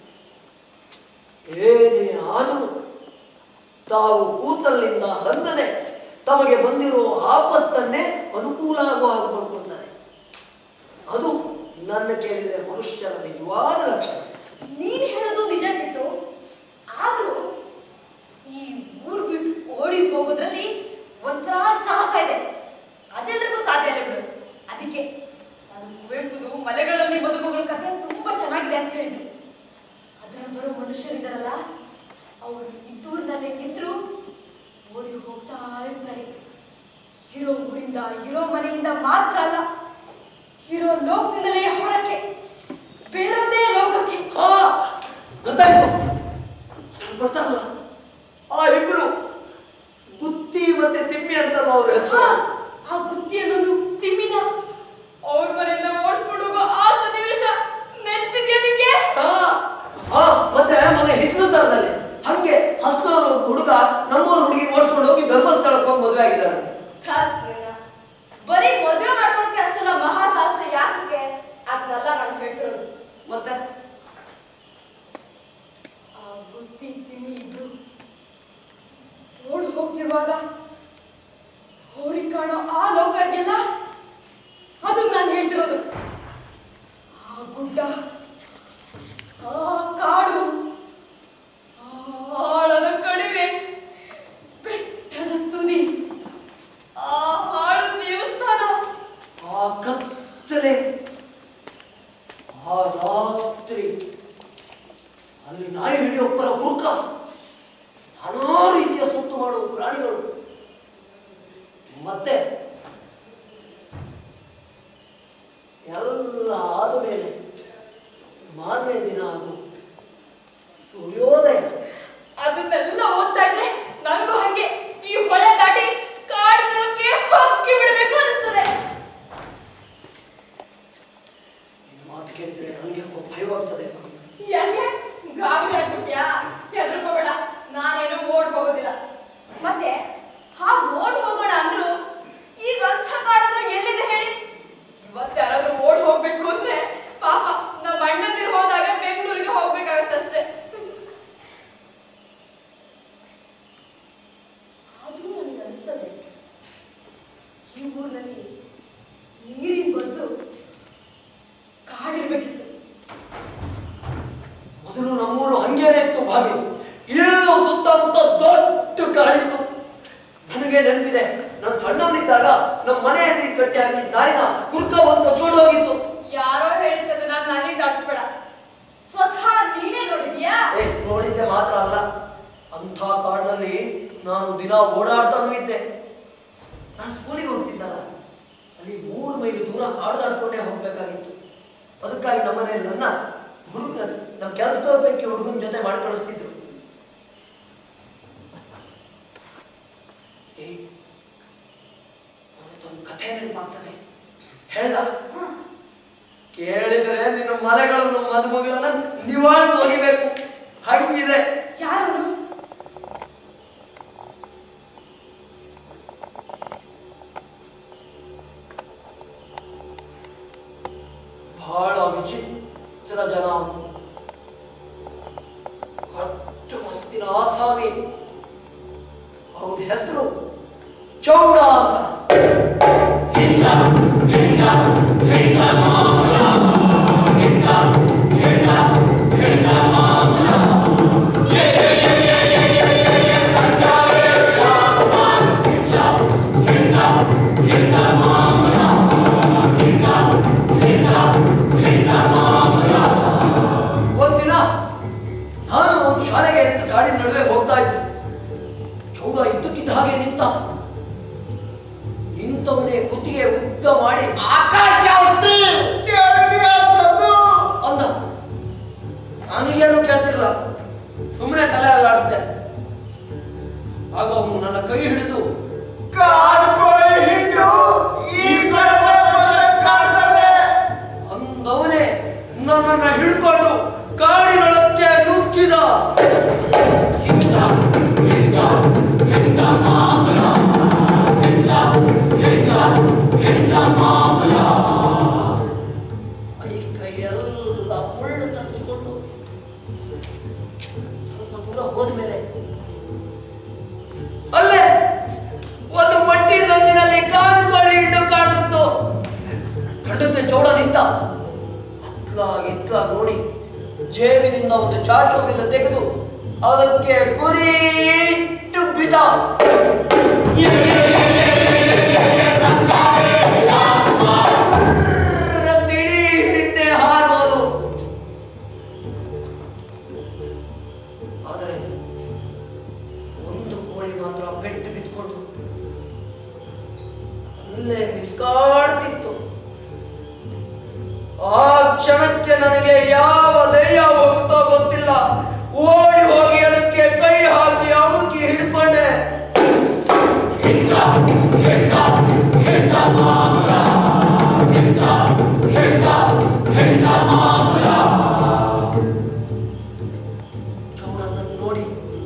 ಏನೇ ಆದರೂ ತಾವು ಕೂತಲ್ಲಿಂದ ಹಂದದೆ ತಮಗೆ ಬಂದಿರೋ ಆಪತ್ತನ್ನೇ ಅನುಕೂಲ ಆಗುವ ಹಾಗೆ ಮಾಡ್ಕೊಳ್ತಾರೆ ಅದು ನನ್ನ ಕೇಳಿದರೆ ಮನುಷ್ಯನ ನಿಜವಾದ ಲಕ್ಷಣ ನೀನ್ ಹೇಳೋದು ನಿಜ ಗಿಟ್ಟು ಆದ್ರೂ ಈ ಊರ್ ಬಿಟ್ಟು ಓಡಿ ಹೋಗೋದ್ರಲ್ಲಿ ಒಂಥರ ಸಾಹಸ ಇದೆ ಅದೆಲ್ಲರಿಗೂ ಸಾಧ್ಯ ಇಲ್ಲ ಬಿಡು ಅದಕ್ಕೆ ನಾನು ಕುವೆಂಪುದು ಮಲೆಗಳಲ್ಲಿ ಮದುಮಗಳು ಕತೆ ತುಂಬಾ ಚೆನ್ನಾಗಿದೆ ಅಂತ ಹೇಳಿದ್ದು ಅದರ ಬರೋ ಮನುಷ್ಯರಿದಾರಲ್ಲ ಅವರು ಇದ್ದೂರಿನಲ್ಲೇ ಇದ್ರು ಓಡಿ ಹೋಗ್ತಾ ಇರ್ತಾರೆ ಇರೋ ಊರಿಂದ ಇರೋ ಮನೆಯಿಂದ ಮಾತ್ರ ಅಲ್ಲ ಇರೋ ಲೋಕದಿಂದಲೇ ಹೊರಕ್ಕೆ ಬೇರೊಂದೇ ಲೋಕಕ್ಕೆ ಹಾ ಗೊತ್ತಾಯ್ತು ಗೊತ್ತಲ್ಲ ಆ ಇಬ್ರು ಗುತ್ತಿ ಮತ್ತೆ ತಿಮ್ಮಿ ಅಂತಲ್ಲ ಅವ್ರ ಹಾ, ಆ ಬುದ್ಧಿಯನ್ನು ತಿಮ್ಮಿನ ಅವ್ರ ಮನೆಯಿಂದ ಓಡಿಸ್ಕೊಂಡು ಹೋಗೋ ಆ ಸನ್ನಿವೇಶ ನೆನಪಿದ್ಯಾ ನಿಂಗೆ ಹಾ ಹಾ ಮತ್ತೆ ಮೊನ್ನೆ ಹಿತ್ಲು ಸ್ಥಳದಲ್ಲಿ ಹಂಗೆ ಹಸ್ತವರು ಹುಡುಗ ನಮ್ಮೂರು ಹುಡುಗಿ ಓಡಿಸ್ಕೊಂಡು ಹೋಗಿ ಧರ್ಮಸ್ಥಳಕ್ಕೆ ಹೋಗಿ ಮದುವೆ ಆಗಿದ್ದಾರೆ ಥಾತ್ ನಿನ್ನ. ಬರೀ ಮದುವೆ ಮಾಡ್ಕೊಳಕ್ಕೆ ಅಷ್ಟೆಲ್ಲ ಮಹಾ ಸಾಹಸ ಯಾಕೆ ಅದನ್ನೆಲ್ಲ ನಾನು ಹೇಳ್ತಿರೋದು ಮತ್ತೆ ಆ ಬುದ್ಧಿ ತಿಮ್ಮಿ ಇಬ್ರು ಓಡಿ ಹೋಗ್ತಿರುವಾಗ ಅವ್ರಿಗೆ ಕಾಣೋ ಆ ಲೋಕ ಇದೆಯಲ್ಲ ಅದನ್ನ ನಾನು ಹೇಳ್ತಿರೋದು ಆ ಗುಡ್ಡ ಆ ಕಾಡು ಆ ಆಳದ ಕಣಿವೆ ಬೆಟ್ಟದ ತುದಿ ಆ ಹಾಳು ದೇವಸ್ಥಾನ ಆ ಕತ್ತಲೆ ಆ ರಾತ್ರಿ ಅಲ್ಲಿ ನಾಯಿ ಹಿಡಿಯೊಬ್ಬರ ಕುರುಕ ನಾನಾ ರೀತಿಯ ಸತ್ತು ಮಾಡುವ ಪ್ರಾಣಿಗಳು ಮತ್ತೆ ಎಲ್ಲ ಆದ ಮೇಲೆ ಮಾರನೇ ದಿನ ಆಗು ಸೂರ್ಯೋದಯ ಅದನ್ನೆಲ್ಲ ಓದ್ತಾ ಇದ್ರೆ ನನಗೂ ಹಂಗೆ ಈ ಹೊಳೆ ದಾಟಿ ಕಾಡಿನೊಳಕ್ಕೆ ಹೊಕ್ಕಿ ಬಿಡಬೇಕು ಅನಿಸ್ತದೆ ನಿನ್ನ ಮಾತು ಕೇಳಿದ್ರೆ ನನಗೆ ಭಯವಾಗ್ತದೆ ಯಾಕೆ ಗಾಬರಿ ಆಗ್ಬಿಟ್ಯಾ ಹೆದರ್ಕೋಬೇಡ ನಾನೇನು ಓಡ್ ಹೋಗೋದಿಲ್ಲ ಮತ್ತೆ ಹಾಗ್ ಓಡ್ ಹೋಗೋಣ ಅಂದ್ರು ಈಗ ಅಂಥ ಕಾಡಂದ್ರೆ ಎಲ್ಲಿದೆ ಹೇಳಿ ಇವತ್ತು ಯಾರಾದ್ರೂ ಓಡ್ ಹೋಗ್ಬೇಕು ಅಂದ್ರೆ ಪಾಪ ನಮ್ಮ ಅಣ್ಣಂದಿರು ಹೋದಾಗ ಬೆಂಗಳೂರಿಗೆ ಹೋಗ್ಬೇಕಾಗತ್ತಷ್ಟೇ ಆದ್ರೂ ನನಗೆ ಅನಿಸ್ತದೆ ಈ ಊರಿನಲ್ಲಿ ನೀರಿನ ಬದಲು ಕಾಡಿರ್ಬೇಕಿತ್ತು ಮೊದಲು ನಮ್ಮೂರು ಹಂಗೇನೆ ಇತ್ತು ಭಾವಿ ಇಲ್ಲೆಲ್ಲೋ ಸುತ್ತಮುತ್ತ ದೊಡ್ಡ ಕಾಡಿತ್ತು ನನಗೆ ನೆನಪಿದೆ ನಾನು ಸಣ್ಣವನಿದ್ದಾಗ ನಮ್ಮ ಮನೆ ಎದುರಿಗೆ ಕಟ್ಟಿ ಹಾಕಿದ ನಾಯಿನ ಕುರ್ಕ ಬಂದು ಕಚ್ಕೊಂಡು ಹೋಗಿತ್ತು ಯಾರೋ ಹೇಳಿದ್ದನ್ನು ನಾನು ನನಗೆ ದಾಟಿಸ್ಬೇಡ ಸ್ವತಃ ನೀನೇ ನೋಡಿದ್ಯಾ ಏ ನೋಡಿದ್ದೆ ಮಾತ್ರ ಅಲ್ಲ ಅಂಥ ಕಾಡಿನಲ್ಲಿ ನಾನು ದಿನ ಓಡಾಡ್ತಾನೂ ಇದ್ದೆ ನಾನು ಸ್ಕೂಲಿಗೆ ಹೋಗ್ತಿದ್ದಲ್ಲ ಅಲ್ಲಿ ಮೂರು ಮೈಲಿ ದೂರ ಕಾಡು ದಾಡ್ಕೊಂಡೇ ಹೋಗ್ಬೇಕಾಗಿತ್ತು ಅದಕ್ಕಾಗಿ ನಮ್ಮನೇಲಿ ನನ್ನ ಹುಡುಗನ ನಮ್ಮ ಕೆಲಸದವ್ರ ಪೈಕಿ ಹುಡುಗನ ಜೊತೆ ಮಾಡಿ ಕಳಿಸ್ತಿದ್ರು ಏ ಅವನದೊಂದು ಕಥೆ ನೆನಪಾಗ್ತದೆ ಹೇಳ ಕೇಳಿದ್ರೆ ನಿನ್ನ ಮಲೆಗಳನ್ನು ಮದುಮಗಳನ್ನ ನಿವಾಳಿಸಿ ಹೋಗಿಬೇಕು ಹಂಗಿದೆ ಯಾರವನು ಬಹಳ ವಿಚಿತ್ರ ಜನ ಅವನು ಕಟ್ಟು ಮಸ್ತಿನ ಆಸಾಮಿ ಅವನ ಹೆಸರು ಚೌಡ ಅಂತ ಒಂದಿನ ನಾನು ಅವನು ಶಾಲೆಗೆ ಅಂತ ಕಾಡಿನ ನಡುವೆ ಹೋಗ್ತಾ ಇದ್ದೆ ಚೌಡ ಇದ್ದಕ್ಕಿದ್ದ ಹಾಗೆ ನಿಂತ ನಿಂತವನೇ ಕುತ್ತಿಗೆ ಉದ್ದ ಮಾಡಿ ಆಕಾಶ ಅಂದ ನನಗೇನು ಕೇಳ್ತಿರ್ಲ ಸುಮ್ಮನೆ ತಲೆ ಅಲ್ಲಾಡ್ದೆ ಆಗ ಅವನು ನನ್ನ ಕೈ ಹಿಡಿದು ಅಂದವನೇ ನನ್ನನ್ನ ಹಿಡ್ಕೊಂಡು ಕಾಡಿನೊಳಕ್ಕೆ ನುಗ್ಗಿದ ಮೈ ಕೈಯೆಲ್ಲ ಮುಳ್ಳು ತರಿಸ್ಕೊಂಡು ಸ್ವಲ್ಪ ದೂರ ಹೋದ್ಮೇಲೆ ಅಲ್ಲೇ ಒಂದು ಪಟ್ಟಿ ಸಂದಿನಲ್ಲಿ ಕಾನುಕೊಳ್ಳಿ ಇಟ್ಟು ಕಾಣಿಸ್ತು ಕಂಡದ್ದು ಚೌಡ ನಿಂತ ಅತ್ಲಾಗ್ ಇತ್ಲಾಗ್ ನೋಡಿ ಜೇಬಿನಿಂದ ಒಂದು ಚಾಟುವಿಂದ ತೆಗೆದು ಅದಕ್ಕೆ ಗುರಿ ಇಟ್ಟು ಬಿದ ಬರ್ರ ತಿಳಿ ಹಿಂದೆ ಹಾರೋದು ಆದರೆ ಒಂದು ಕೋಳಿ ಮಾತ್ರ ಪೆಟ್ಟು ಬಿದ್ಕೊಂಡು ಅಲ್ಲೇ ಮಿಸ್ಕಾಡ್ತಿತ್ತು ಆ ಕ್ಷಣಕ್ಕೆ ನನಗೆ ಯಾವ ಧೈರ್ಯ ಹೋಗ್ತೋ ಗೊತ್ತಿಲ್ಲ ಓಡಿ ಹೋಗಿ ಅದಕ್ಕೆ ಕೈ ಹಾಕಿ ಅಣುಕಿ ಹಿಡ್ಕೊಂಡೆ ಚೌಡನನ್ನು ನೋಡಿ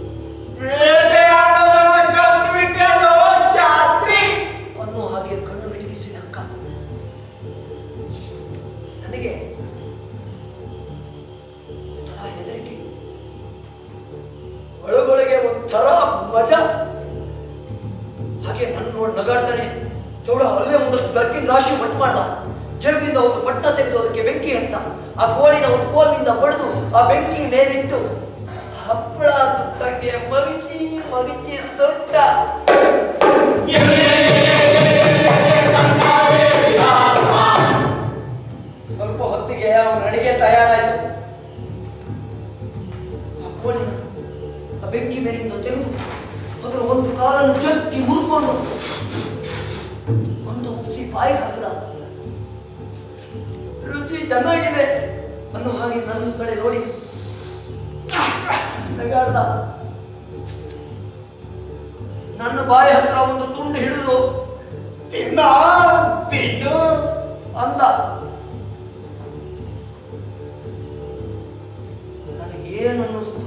ಅನ್ನೋ ಹಾಗೆ ಕಣ್ಣು ಮಿಟುಕಿಸಿ ನಕ್ಕ ನನಗೆ ಒಂಥರ ಹೆದರಿಕೆ ಒಳಗೊಳಗೆ ಒಂಥರ ಮಜಾ ಹಾಗೆ ನನ್ನ ನೋಡಿ ನಗಾಡ್ತಾನೆ ಚೌಡ ಅಲ್ಲೇ ಒಂದಷ್ಟು ದರ್ಕಿನ ರಾಶಿ ಮಟ್ಟು ಮಾಡ್ದ ಜೇಬಿನಿಂದ ಒಂದು ಪಟ್ಟ ತೆಗೆದು ಅದಕ್ಕೆ ಬೆಂಕಿ ಅಂತ ಆ ಕೋಳಿನ ಒಂದು ಕೋಲಿನಿಂದ ಬಡಿದು ಆ ಬೆಂಕಿ ಮೇಲಿಟ್ಟು ಹಪ್ಪಳ ಸುಟ್ಟಂಗೆ ಮಗಿಚಿ ಮಗಿಚಿ ಸುಟ್ಟ ಸ್ವಲ್ಪ ಹೊತ್ತಿಗೆ ಅವನ ಅಡಿಗೆ ತಯಾರಾಯ್ತು ಆ ಕೋಳಿನ ಆ ಬೆಂಕಿ ಮೇಲಿಂದ ತೆಗೆದು ಅದರ ಒಂದು ಕಾಲನ್ನು ಜಗ್ಗಿ ಮುರ್ಕೊಂಡು ಒಂದು ಉಪ್ಸಿ ಬಾಯಿ ಹಾಕಿದ ರುಚಿ ಚೆನ್ನಾಗಿದೆ ಅನ್ನೋ ಹಾಗೆ ನನ್ನ ಕಡೆ ನೋಡಿ ನಗಾಡ್ದ ನನ್ನ ಬಾಯಿ ಹತ್ರ ಒಂದು ತುಂಡು ಹಿಡಿದು ತಿನ್ನ ತಿನ್ನು ಅಂದ ನನಗೇನು ಅನ್ನಿಸ್ತು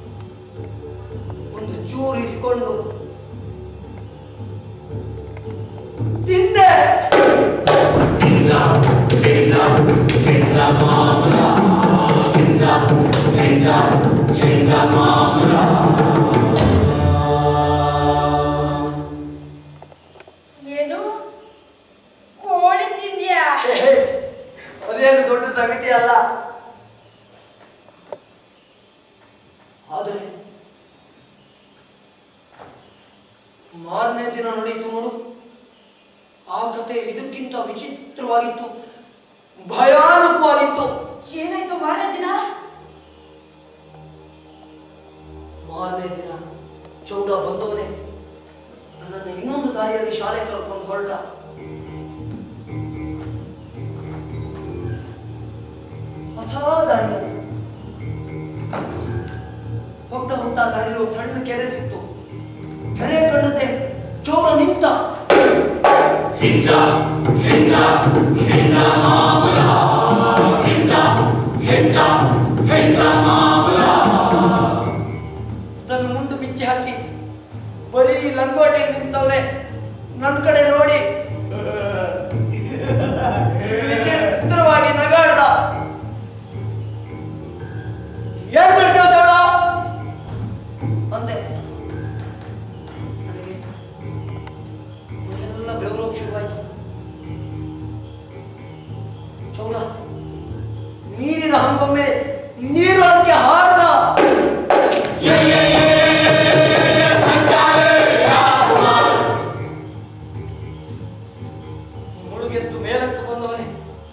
ಒಂದು ಚೂರು ಇಸ್ಕೊಂಡು ತಿಂದೆ ಏನು ಕೋಳಿ ತಿಂದ್ಯಾ ಹೇ, ಅದೇನು ದೊಡ್ಡ ಸಂಗತಿ ಅಲ್ಲ ಆದರೆ ಮಾರನೇ ದಿನ ನಡೀತು ನೋಡು ಆ ಕತೆ ಇದಕ್ಕಿಂತ ವಿಚಿತ್ರವಾಗಿತ್ತು ಭಯಾನಕವಾಗಿತ್ತು ಏನಾಯ್ತು ಮಾರನೇ ದಿನ ಮಾರನೇ ದಿನ ಚೌಡ ಬಂದವನೇ ನನ್ನನ್ನು ಇನ್ನೊಂದು ದಾರಿಯಲ್ಲಿ ಶಾಲೆ ಕರ್ಕೊಂಡು ಹೊರಟ ಅಥಾ ದಾರಿಯಲ್ಲಿ ಹೋಗ್ತಾ ಹೋಗ್ತಾ ದಾರಿಯಲ್ಲಿ ಒಂದು ಸಣ್ಣ ಕೆರೆ ಸಿಕ್ತು ಕೆರೆ ಕಂಡಂತೆ ಚೌಡ ನಿಂತ ತನ್ನ ಮುಂಡು ಬಿಚ್ಚಿ ಹಾಕಿ ಬರೀ ಲಂಗೋಟಿಯಲ್ಲಿ ನಿಂತವ್ರೆ ನನ್ನ ಕಡೆ ನೋಡಿ ವಿಚಿತ್ರವಾಗಿ ನಗಾಡ್ದ ಏನ್ ಮಾಡ್ತೇವ ಚೌಡ ಅಂದೆ ನನಗೆ ಎಲ್ಲ ಬೆವರೋಗ್ ಶುರುವಾಯ್ತು ಚೌಡ ನೀರಿನ ಹಂಗೊಮ್ಮೆ ನೀರೊಳಗೆ ಹಾರದ ಮುಳುಗೆದ್ದು ಮೇಲಕ್ಕೆ ಬಂದವನೇ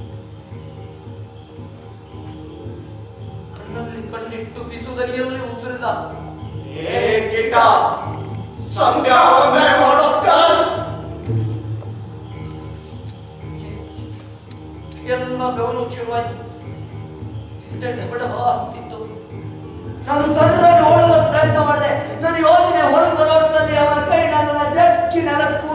ಕಣ್ಣಲ್ಲಿ ಕಣ್ಣಿಟ್ಟು ಪಿಸುದನಿಯಲ್ಲಿ ಉಸಿರಿದ ಏ ಕಿಟ ಸಂಧ್ಯಾ ವಂದನೆ ಮಾಡೋದ್ ಕಲಸ್ ಎಲ್ಲ ಬೆವರು ಶುರುವಾಯ್ತು ಹಿಂದೆ ಡಬಡ ಆಗ್ತಿತ್ತು ನಾನು ಸರ್ರ ಓಡಲು ಪ್ರಯತ್ನ ಮಾಡಿದೆ ನನ್ನ ಯೋಚನೆ ಹೊರಗೆ ಬರೋಷ್ಟರಲ್ಲಿ ಅವನ ಕೈ ನನ್ನನ್ನ ಜಗ್ಗಿ ನೆಲಕ್ಕೂ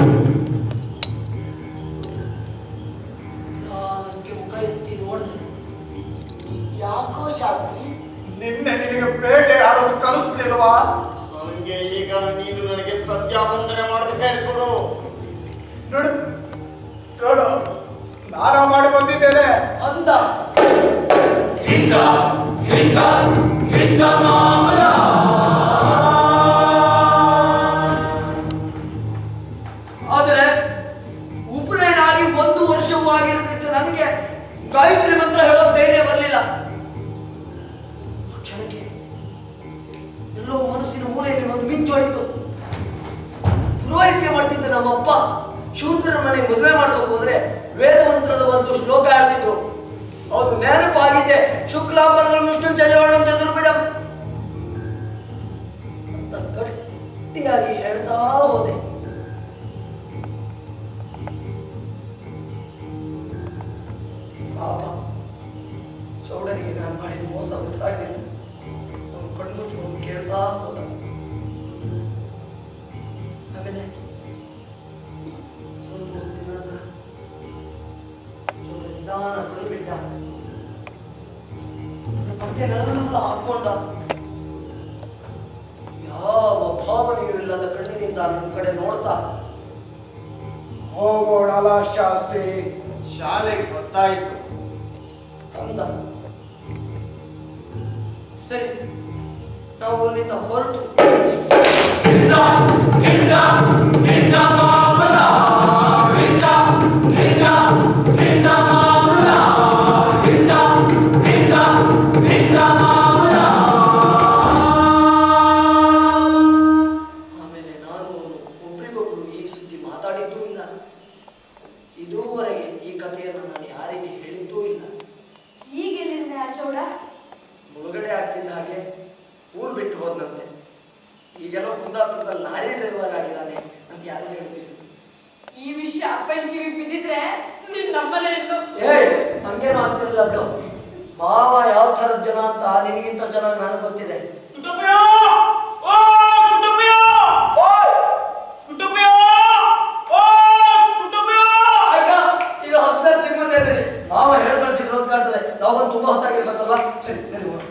ನಿಧಾನಕ್ಕೆ ಮುಖ ಎತ್ತಿ ನೋಡಿದೆ ಯಾಕೋ ಶಾಸ್ತ್ರಿ ನಿನ್ನೆ ನಿನಗೆ ಬೇಟೆ ಆಡೋದು ಕಲಿಸ್ಲಿಲ್ವಾ ಹಂಗೆ ಈಗ ನೀನು ನನಗೆ ಸಂಧ್ಯಾ ವಂದನೆ ಮಾಡೋದಕ್ಕೆ ಹೇಳ್ಕೊಡು ನೋಡು ನೋಡು ಸ್ನಾನ ಮಾಡಿ ಬಂದಿದ್ದೇನೆ ಅಂದ ಆದರೆ ಉಪನಯನಾಗಿ ಒಂದು ವರ್ಷವೂ ಆಗಿರದಿದ್ದು ನನಗೆ ಗಾಯತ್ರಿ ಮಂತ್ರ ಹೇಳೋ ಧೈರ್ಯ ಬರಲಿಲ್ಲ ಕ್ಷಣಕ್ಕೆ ಎಲ್ಲೋ ಮನಸ್ಸಿನ ಮೂಲೆಯಲ್ಲಿ ಒಂದು ಮಿಂಚೊಳಿತು ಪುರೋಹಿತ್ಯ ಮಾಡ್ತಿದ್ದ ನಮ್ಮಪ್ಪ ಶೂದ್ರರ ಮನೆಗೆ ಮದುವೆ ಮಾಡ್ಸೋಕ್ ಹೋದ್ರೆ ವೇದ ಮಂತ್ರದ ಒಂದು ಶ್ಲೋಕ ಹೇಳ್ತಿದ್ರು ಅದು ನೆನಪಾಗಿದ್ದೆ ಶುಕ್ಲಾಂಬರದಲ್ಲಿ ವಿಷ್ಣು ಚಂದ್ರವರ್ಣಂ ಚತುರ್ಭುಜಂ ಅಂತ ಗಟ್ಟಿಯಾಗಿ ಹೇಳ್ತಾ ಹೋದೆ ಪಾಪ ಚೌಡನಿಗೆ ನಾನು ಮಾಡಿದ ಮೋಸ ಗೊತ್ತಾಗಲಿಲ್ಲ ಅವನು ಕಣ್ಣು ಮುಚ್ಕೊಂಡು ಕೇಳ್ತಾ ಹೋದ ಆಮೇಲೆ ಸ್ವಲ್ಪ ಹೊತ್ತಿನ ನಂತರ ಚೌಡ ನಿಧಾನ ಕಣ್ಣು ಬಿಟ್ಟ ನನ್ನ ಪತ್ತೆನೆಲ್ಲ ಹಾಕೊಂಡ ಯಾವ ಭಾವನೆಯೂ ಇಲ್ಲದ ಕಣ್ಣಿನಿಂದ ನನ್ನ ಕಡೆ ನೋಡ್ತಾ ಹೋಗೋಣಲ್ಲ ಶಾಸ್ತ್ರಿ ಶಾಲೆಗೆ ಗೊತ್ತಾಯಿತು ಅಂದ ಸರಿ ನಾವು ಅಲ್ಲಿಂದ ಹೊರಟು ಆಮೇಲೆ ನಾನು ಒಬ್ರಿಗೊಬ್ರು ಈ ಸುದ್ದಿ ಮಾತಾಡಿದ್ದೂ ಇಲ್ಲ ಇದುವರೆಗೆ ಈ ಕಥೆಯನ್ನು ನಾನು ಯಾರಿಗೆ ಹೇಳಿದ್ದೂ ಇಲ್ಲ ಈಗೆಲ್ಲಿಂದ ಚೌಡ ಮುಳುಗಡೆ ಆಗ್ತಿದ್ದ ಹಾಗೆ ಊರು ಬಿಟ್ಟು ಹೋದ್ನಂತೆ ಈಗೆಲ್ಲೋ ಕುಂದಾಪುರದಲ್ಲಿ ಲಾರಿ ಡ್ರೈವರ್ ಆಗಿದ್ದಾನೆ ಅಂತ ಯಾರು ಹೇಳ್ತಿದ್ರು ಈ ವಿಷಯ ಅಪ್ಪನ ಕಿವಿ ಬಿದ್ದಿದ್ರೆ ನೀನ್ ನಮ್ಮನೆ ಇದ್ದು ಏಯ್ ಹಂಗೇನು ಆಗ್ತಿರಲಿಲ್ಲ ಬಿಡು ಮಾವ ಯಾವ ಥರದ ಜನ ಅಂತ ನಿನಗಿಂತ ಚೆನ್ನಾಗಿ ನನಗೆ ಗೊತ್ತಿದೆ ಆಯ್ತಾ? ಈಗ ಹದಿನಾರು ತಿಂಗಳೇ ಇದ್ದೀರಿ ಮಾವ ಹೇಳಿ ಕಳ್ಸಿದ್ರು ಅಂತ ಕಾಣ್ತದೆ ನಾವು ಬಂದು ತುಂಬಾ ಹೊತ್ತಾಗಿರ್ಬೇಕಲ್ವಾ ಸರಿ ನಡಿ ಹೋಗೋಣ.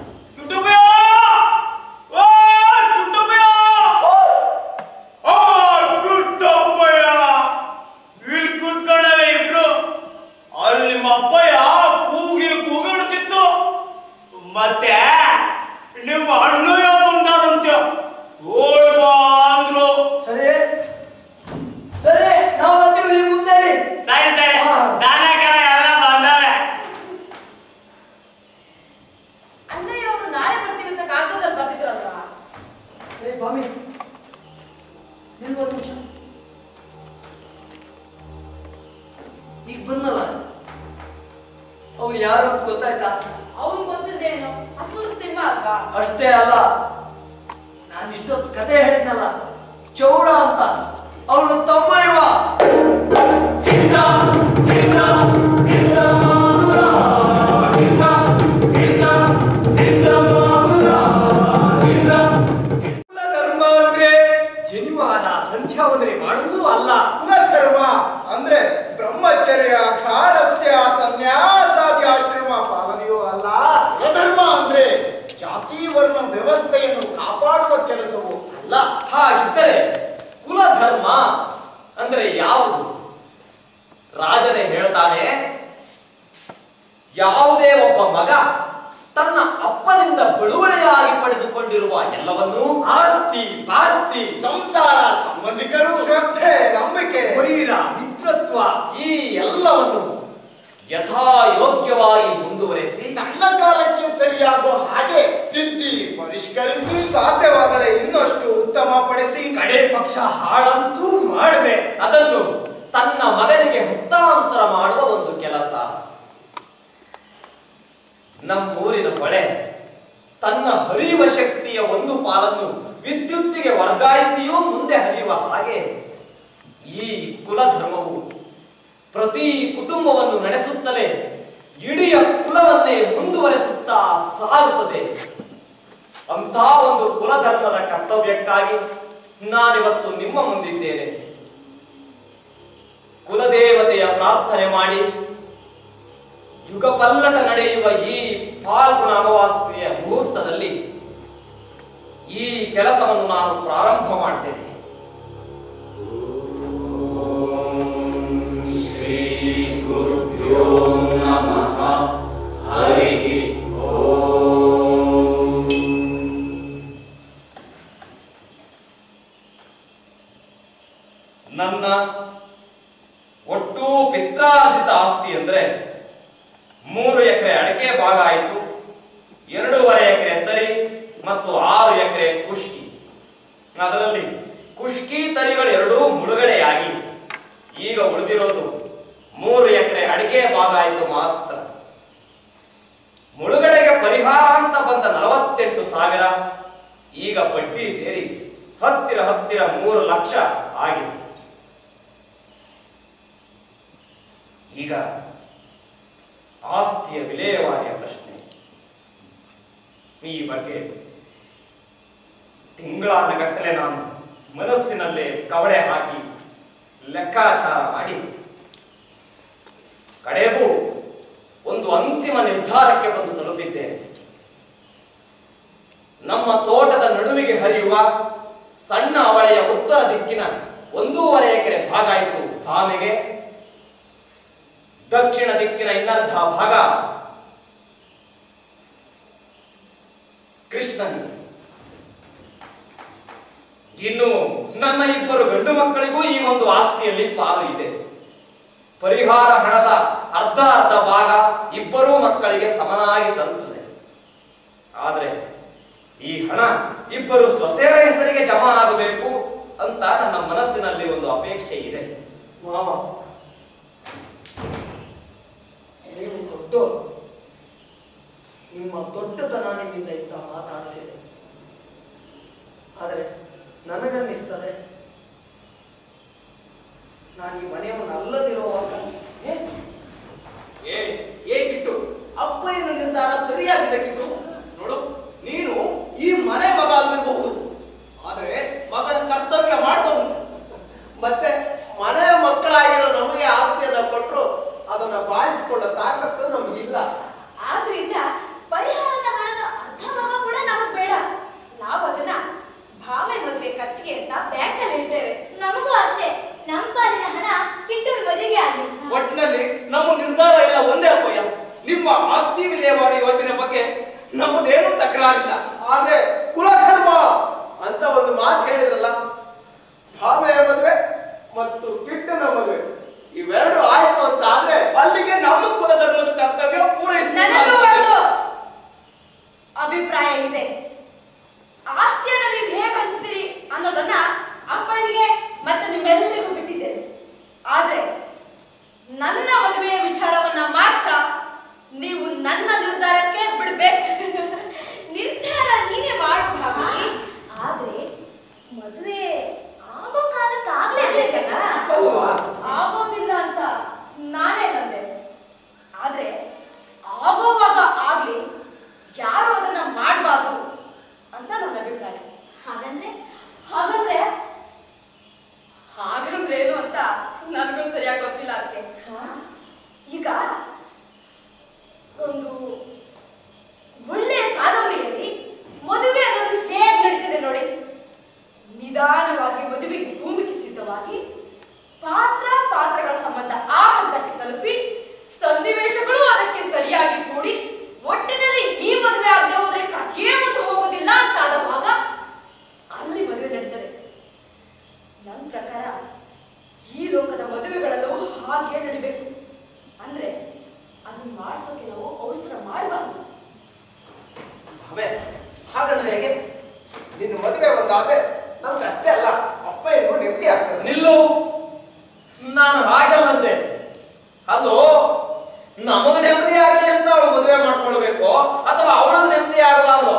ಇಲ್ಲಿ ಕೂತ್ಕೊಂಡವೆ ಇಬ್ರು ಅಲ್ಲಿ ನಿಮ್ಮ ಅಪ್ಪಯ್ಯ ಕೂಗಿ ಕೂಗಿಡ್ತಿತ್ತು ಮತ್ತೆ ನಿಮ್ಮ ಅಣ್ಣಯ್ಯ ಬಂದಾರಂತೆ ಓಡ್ ಬಾ ಅಂದ್ರು ಸರಿ ಸರಿ ನಾವು ಬರ್ತೀವಿ ನೀವು ಮುಂದೆ ಇರಿ. ಸರಿ ಸರಿ ದಾನ ಕರ ಎಲ್ಲ ಬಂದವೆ ಅಣ್ಣಯ್ಯ ಅವರು ನಾಳೆ ಬರ್ತೀವಿ ಅಂತ ಕಾಗದದಲ್ಲಿ ಬರ್ತಿದ್ರಲ್ವಾ ಏ ಬಾಮಿ ನಿಲ್ವ ನಿಮಿಷ ಈಗ ಬಂದಲ್ಲ ಅವ್ನು ಯಾರು ಅಂತ ಗೊತ್ತಾಯ್ತಾ ಅವ್ನ್ ಗೊತ್ತಿದ್ದೇನು ಹಸುರು ತಿಮ್ಮ ಅಲ್ವಾ ಅಷ್ಟೇ ಅಲ್ಲ ನಾನು ಇಷ್ಟೊತ್ತು ಕತೆ ಹೇಳಿದ್ನಲ್ಲ ಚೌಡ ಅಂತ ಅವನು ತಮ್ಮ ಇವ ಧರ್ಮ ಅಂದ್ರೆ ಜನಿವಾರ ಸಂಧ್ಯಾ ವಂದನೆ ಮಾಡುವುದು ಅಲ್ಲ ಕುಲಧರ್ಮ ಅಂದ್ರೆ ಬ್ರಹ್ಮಚರ್ಯ ಖಾರಸ್ತ್ಯ ಸನ್ಯಾಸಾದಿ ಆಶ್ರಮ ಪಾಲನೆಯೂ ಅಲ್ಲ ಕುಲಧರ್ಮ ಅಂದ್ರೆ ಜಾತಿ ವರ್ಣ ವ್ಯವಸ್ಥೆಯನ್ನು ಕಾಪಾಡುವ ಕೆಲಸವೂ ಅಲ್ಲ ಹಾಗಿದ್ದರೆ ಕುಲಧರ್ಮ ಅಂದ್ರೆ ಯಾವುದು ರಾಜನೇ ಹೇಳ್ತಾನೆ ಯಾವುದೇ ಒಬ್ಬ ಮಗ ತನ್ನ ಅಪ್ಪನಿಂದ ಬಳುವಳಿಯಾಗಿ ಪಡೆದುಕೊಂಡಿರುವ ಎಲ್ಲವನ್ನೂ ಆಸ್ತಿ ಪಾಸ್ತಿ ಸಂಸಾರ ಸಂಬಂಧಿಕರು ಶ್ರದ್ಧೆ ನಂಬಿಕೆ ವೈರ ಮಿತ್ರತ್ವ ಈ ಎಲ್ಲವನ್ನು ಯಥಾಯೋಗ್ಯವಾಗಿ ಮುಂದುವರೆಸಿ ನನ್ನ ಕಾಲಕ್ಕೆ ಸರಿಯಾಗೋ ಹಾಗೆ ತಿದ್ದಿ ಪರಿಷ್ಕರಿಸಿ ಸಾಧ್ಯವಾದರೆ ಇನ್ನಷ್ಟು ಉತ್ತಮಪಡಿಸಿ ಕಡೆ ಪಕ್ಷ ಹಾಳಂತೂ ಮಾಡದೆ ಅದನ್ನು ತನ್ನ ಮಗನಿಗೆ ಹಸ್ತಾಂತರ ಮಾಡುವ ಒಂದು ಕೆಲಸ ನಮ್ಮೂರಿನ ಹೊಳೆ ತನ್ನ ಹರಿಯುವ ಶಕ್ತಿಯ ಒಂದು ಪಾಲನ್ನು ವಿದ್ಯುತ್ತಿಗೆ ವರ್ಗಾಯಿಸಿಯೂ ಮುಂದೆ ಹರಿಯುವ ಹಾಗೆ ಈ ಕುಲಧರ್ಮವು ಪ್ರತಿ ಕುಟುಂಬವನ್ನು ನಡೆಸುತ್ತಲೇ ಇಡೀ ಕುಲವನ್ನೇ ಮುಂದುವರೆಸುತ್ತಾ ಸಾಗುತ್ತದೆ ಅಂಥ ಒಂದು ಕುಲಧರ್ಮದ ಕರ್ತವ್ಯಕ್ಕಾಗಿ ನಾನಿವತ್ತು ನಿಮ್ಮ ಮುಂದಿದ್ದೇನೆ ಕುಲದೇವತೆಯ ಪ್ರಾರ್ಥನೆ ಮಾಡಿ ಯುಗಪಲ್ಲಟ ನಡೆಯುವ ಈ ಫಾಲ್ಗುಣ ಅಮಾವಾಸ್ಯೆಯ ಮುಹೂರ್ತದಲ್ಲಿ ಈ ಕೆಲಸವನ್ನು ನಾನು ಪ್ರಾರಂಭ ಮಾಡ್ತೇನೆ श्रीगुरुभ्यो नमः हरिः ॐ ನನ್ನ ಒಟ್ಟು ಪಿತ್ರಾರ್ಜಿತ ಆಸ್ತಿ ಅಂದ್ರೆ ಮೂರು ಎಕರೆ ಅಡಿಕೆ ಭಾಗ ಆಯಿತು ಎರಡೂವರೆ ಎಕರೆ ತರಿ ಮತ್ತು ಆರು ಎಕರೆ ಕುಷ್ಕಿ ಅದರಲ್ಲಿ ಕುಷ್ಕಿ ತರಿಗಳು ಎರಡೂ ಮುಳುಗಡೆಯಾಗಿ ಈಗ ಉಳಿದಿರೋದು ಮೂರು ಎಕರೆ ಅಡಿಕೆ ಭಾಗ ಆಯಿತು ಮಾತ್ರ ಮುಳುಗಡೆಗೆ ಪರಿಹಾರ ಅಂತ ಬಂದ ನಲವತ್ತೆಂಟು ಸಾವಿರ ಈಗ ಬಡ್ಡಿ ಸೇರಿ ಹತ್ತಿರ ಹತ್ತಿರ ಮೂರು ಲಕ್ಷ ಆಗಿದೆ ಈಗ ಆಸ್ತಿಯ ವಿಲೇವಾರಿಯ ಪ್ರಶ್ನೆ ಈ ಬಗ್ಗೆ ತಿಂಗಳಾನಗಟ್ಟಲೆ ನಾನು ಮನಸ್ಸಿನಲ್ಲೇ ಕವಡೆ ಹಾಕಿ ಲೆಕ್ಕಾಚಾರ ಮಾಡಿ ಕಡೆಗೂ ಒಂದು ಅಂತಿಮ ನಿರ್ಧಾರಕ್ಕೆ ಬಂದು ತಲುಪಿದ್ದೇನೆ ನಮ್ಮ ತೋಟದ ನಡುವಿಗೆ ಹರಿಯುವ ಸಣ್ಣ ಅವಳೆಯ ಉತ್ತರ ದಿಕ್ಕಿನ ಒಂದೂವರೆ ಎಕರೆ ಭಾಗ ಆಯಿತು ಭಾಮೆಗೆ ದಕ್ಷಿಣ ದಿಕ್ಕಿನ ಇನ್ನರ್ಧ ಭಾಗ ಕೃಷ್ಣನಿಗೆ ಇನ್ನು ನನ್ನ ಇಬ್ಬರು ಗಂಡು ಮಕ್ಕಳಿಗೂ ಈ ಒಂದು ಆಸ್ತಿಯಲ್ಲಿ ಪಾಲು ಇದೆ ಪರಿಹಾರ ಹಣದ ಅರ್ಧ ಅರ್ಧ ಭಾಗ ಇಬ್ಬರೂ ಮಕ್ಕಳಿಗೆ ಸಮನಾಗಿ ಸಲ್ಲುತ್ತದೆ ಆದರೆ ಈ ಹಣ ಇಬ್ಬರು ಸೊಸೆಯರ ಹೆಸರಿಗೆ ಜಮಾ ಆಗಬೇಕು ಅಂತ ನನ್ನ ಮನಸ್ಸಿನಲ್ಲಿ ಒಂದು ಅಪೇಕ್ಷೆ ಇದೆ ಮಾವ ನೀವು ದೊಡ್ಡೋರು ನಿಮ್ಮ ದೊಡ್ಡತನ ನಿಮ್ಮಿಂದ ಇಂತ ಮಾತಾಡಿಸಿದೆ ಆದರೆ ನನಗನ್ನಿಸ್ತದೆ ನಾನು ಈ ಮನೆಯನ್ನು ಅಲ್ಲದಿರುವಾಗ ಏ ಏ ಏ ಕಿಟ್ಟು ಅಪ್ಪಯ್ಯನ ನಿರ್ಧಾರ ಸರಿಯಾಗಿದೆ ಕಿಟ್ಟು ನೋಡು ನೀನು ಈ ಮನೆ ಮಗ ಆಗಿರಬಹುದು ಆದ್ರೆ ಮಗನ ಕರ್ತವ್ಯ ಮಾಡಬಹುದು ಮತ್ತೆ ಮನೆಯ ಮಕ್ಕಳಾಗಿರೋ ನಮಗೆ ಆಸ್ತಿಯನ್ನ ಕೊಟ್ಟರು ಅದನ್ನ ಬಾಳಿಸಿಕೊಳ್ಳೋ ತಾಕತ್ತು ನಮಗಿಲ್ಲ ಆದ್ರಿಂದ ಪರಿಹಾರದ ಹಣದ ಅರ್ಧ ಭಾಗ ಕೂಡ ನಮಗ್ ಬೇಡ ನಾವು ಅದನ್ನ ಭಾವೆ ಮದುವೆ ಖರ್ಚಿಗೆ ಅಂತ ಬ್ಯಾಂಕ್ ಅಲ್ಲಿ ಇಡ್ತೇವೆ ನಮಗೂ ಅಷ್ಟೇ ನಮ್ಮ ಪಾಲಿನ ಹಣ ಕಿಟ್ಟೂರ್ ಮದುವೆಗೆ ಆಗ್ಲಿ ಒಟ್ಟಿನಲ್ಲಿ ನಮ್ಮ ನಿರ್ಧಾರ ಎಲ್ಲ ಒಂದೇ ಅಪ್ಪಯ್ಯ ನಿಮ್ಮ ಆಸ್ತಿ ವಿಲೇವಾರಿ ಯೋಜನೆ ಬಗ್ಗೆ ನಮ್ಮದೇನು ತಕರಾರಿಲ್ಲ ಆದ್ರೆ ಕುಲಧರ್ಮ ಅಂತ ಒಂದು ಮಾತು ಹೇಳಿದ್ರಲ್ಲ ಭಾಮೆಯ ಮದುವೆ ಮತ್ತು ಕಿಟ್ಟನ ಮದುವೆ ಇವೆರಡು ಆಯ್ತು ಅಂತ ಆದ್ರೆ ಅಲ್ಲಿಗೆ ನಮ್ಮ ಕುಲಧರ್ಮದ ಕರ್ತವ್ಯ ನನಗೂ ಒಂದು ಪೂರೈಸ ಅಭಿಪ್ರಾಯ ಇದೆ ಆಸ್ತಿಯನ್ನ ನೀವು ಹೇಗೆ ಹಂಚ್ತೀರಿ ಅನ್ನೋದನ್ನ ಅಪ್ಪನಿಗೆ ಮತ್ತೆ ನಿಮ್ಮೆಲ್ಲರಿಗೂ ಬಿಟ್ಟಿದ್ದೇನೆ ಆದ್ರೆ ನನ್ನ ಮದುವೆಯ ವಿಚಾರವನ್ನ ಮಾತ್ರ ನೀವು ನನ್ನ ನಿರ್ಧಾರಕ್ಕೆ ಬಿಡ್ಬೇಕು ನಿರ್ಧಾರ ನೀನೇ ಮಾಡು ಭಾವಿ ಆದ್ರೆ ಮದುವೆ ಆಗೋ ಕಾಲಕ್ಕೆ ಆಗ್ಲೇಬೇಕಲ್ಲ ಅಲ್ವಾ ಆಗೋದಿಲ್ಲ ಅಂತ ನಾನೇ ನಂದೆ ಆದ್ರೆ ಆಗೋವಾಗ ಆಗ್ಲಿ ಯಾರು ಅದನ್ನ ಮಾಡಬಾರ್ದು ಅಂತ ನನ್ನ ಅಭಿಪ್ರಾಯ ಹಾಗಂದ್ರೆ ಹಾಗಂದ್ರೆ ಹಾಗಂದ್ರೆ ಏನು ಅಂತ ನನಗೂ ಸರಿಯಾಗಿ ಗೊತ್ತಿಲ್ಲ ಅದಕ್ಕೆ ಈಗ ಒಂದು ಒಳ್ಳೆಯ ಕಾದಂಬರಿಯಲ್ಲಿ ಮದುವೆ ಅನ್ನೋದು ಹೇಗೆ ನಡೀತಿದೆ ನೋಡಿ ನಿಧಾನವಾಗಿ ಮದುವೆಗೆ ಭೂಮಿಗೆ ಸಿದ್ಧವಾಗಿ ಪಾತ್ರ ಪಾತ್ರಗಳ ಸಂಬಂಧ ಆ ಹಂತಕ್ಕೆ ತಲುಪಿ ಸನ್ನಿವೇಶಗಳು ಅದಕ್ಕೆ ಸರಿಯಾಗಿ ಕೂಡಿ ಒಟ್ಟಿನಲ್ಲಿ ಈ ಮದುವೆ ಆಗದೆ ಹೋದ್ರೆ ಕಥೆಯೇ ಮುಂದೆ ಹೋಗೋದಿಲ್ಲ ಅಂತ ಆದವಾಗ ಅಲ್ಲಿ ಮದುವೆ ನಡೀತದೆ ನನ್ನ ಪ್ರಕಾರ ಈ ಲೋಕದ ಮದುವೆಗಳಲ್ಲೂ ಹಾಗೆ ನಡಿಬೇಕು ಅಂದ್ರೆ ಅದನ್ನ ಮಾಡಿಸೋಕೆ ನಾವು ಅವಸರ ಮಾಡಬಾರ್ದು ಭಾಮೆ ಹಾಗಂದ್ರೆ ಹೇಗೆ ನಿನ್ನ ಮದುವೆ ಒಂದಾದ್ರೆ ನಮ್ಗೆ ಅಷ್ಟೇ ಅಲ್ಲ ಅಪ್ಪಯ್ಯನಿಗೂ ನೆಮ್ಮದಿ ಆಗ್ತದೆ ನಿಲ್ಲು ನಾನು ಹಾಗಲ್ಲಂದೆ ಅಲ್ಲೋ ನಮಗ್ ನೆಮ್ಮದಿ ಆಗಲಿ ಅಂತ ಅವಳು ಮದುವೆ ಮಾಡ್ಕೊಳ್ಬೇಕು ಅಥವಾ ಅವಳಗ್ ನೆಮ್ಮದಿ ಆಗಲಾರ್ದು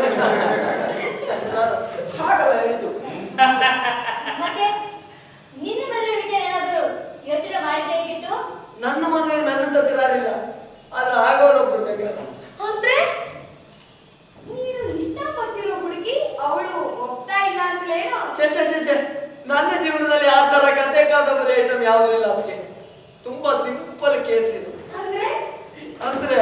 ನಾನು ಹಾಗಲ್ಲ ಹೇಳಿದ್ದು ಮತ್ತೆ ನಿನ್ನ ಮದುವೆ ವಿಚಾರ ಏನಾದ್ರು ಯೋಚನೆ ಮಾಡಿದ್ದೆ ಕಿಟ್ಟು ನನ್ನ ಮದುವೆಗೆ ನನ್ನ ತಕರಾರಿಲ್ಲ ಆದ್ರೆ ಆಗೋರೊಬ್ರು ಬೇಕಲ್ಲ ಅಂದ್ರೆ ನೀನು ಇಷ್ಟಪಟ್ಟಿರೋ ಹುಡುಗಿ ಅವಳು ಒಪ್ತಾ ಇಲ್ಲ ಅಂತಲೇನು ಛೆ ಛೆ ಛೆ ಛೆ ನನ್ನ ಜೀವನದಲ್ಲಿ ಆ ತರ ಕತೆ ಕಾದಂಬರಿ ಐಟಮ್ ಯಾವುದೂ ಇಲ್ಲ ಅದಕ್ಕೆ ತುಂಬಾ ಸಿಂಪಲ್ ಕೇಸ್ ಇದು ಅಂದ್ರೆ ಅಂದ್ರೆ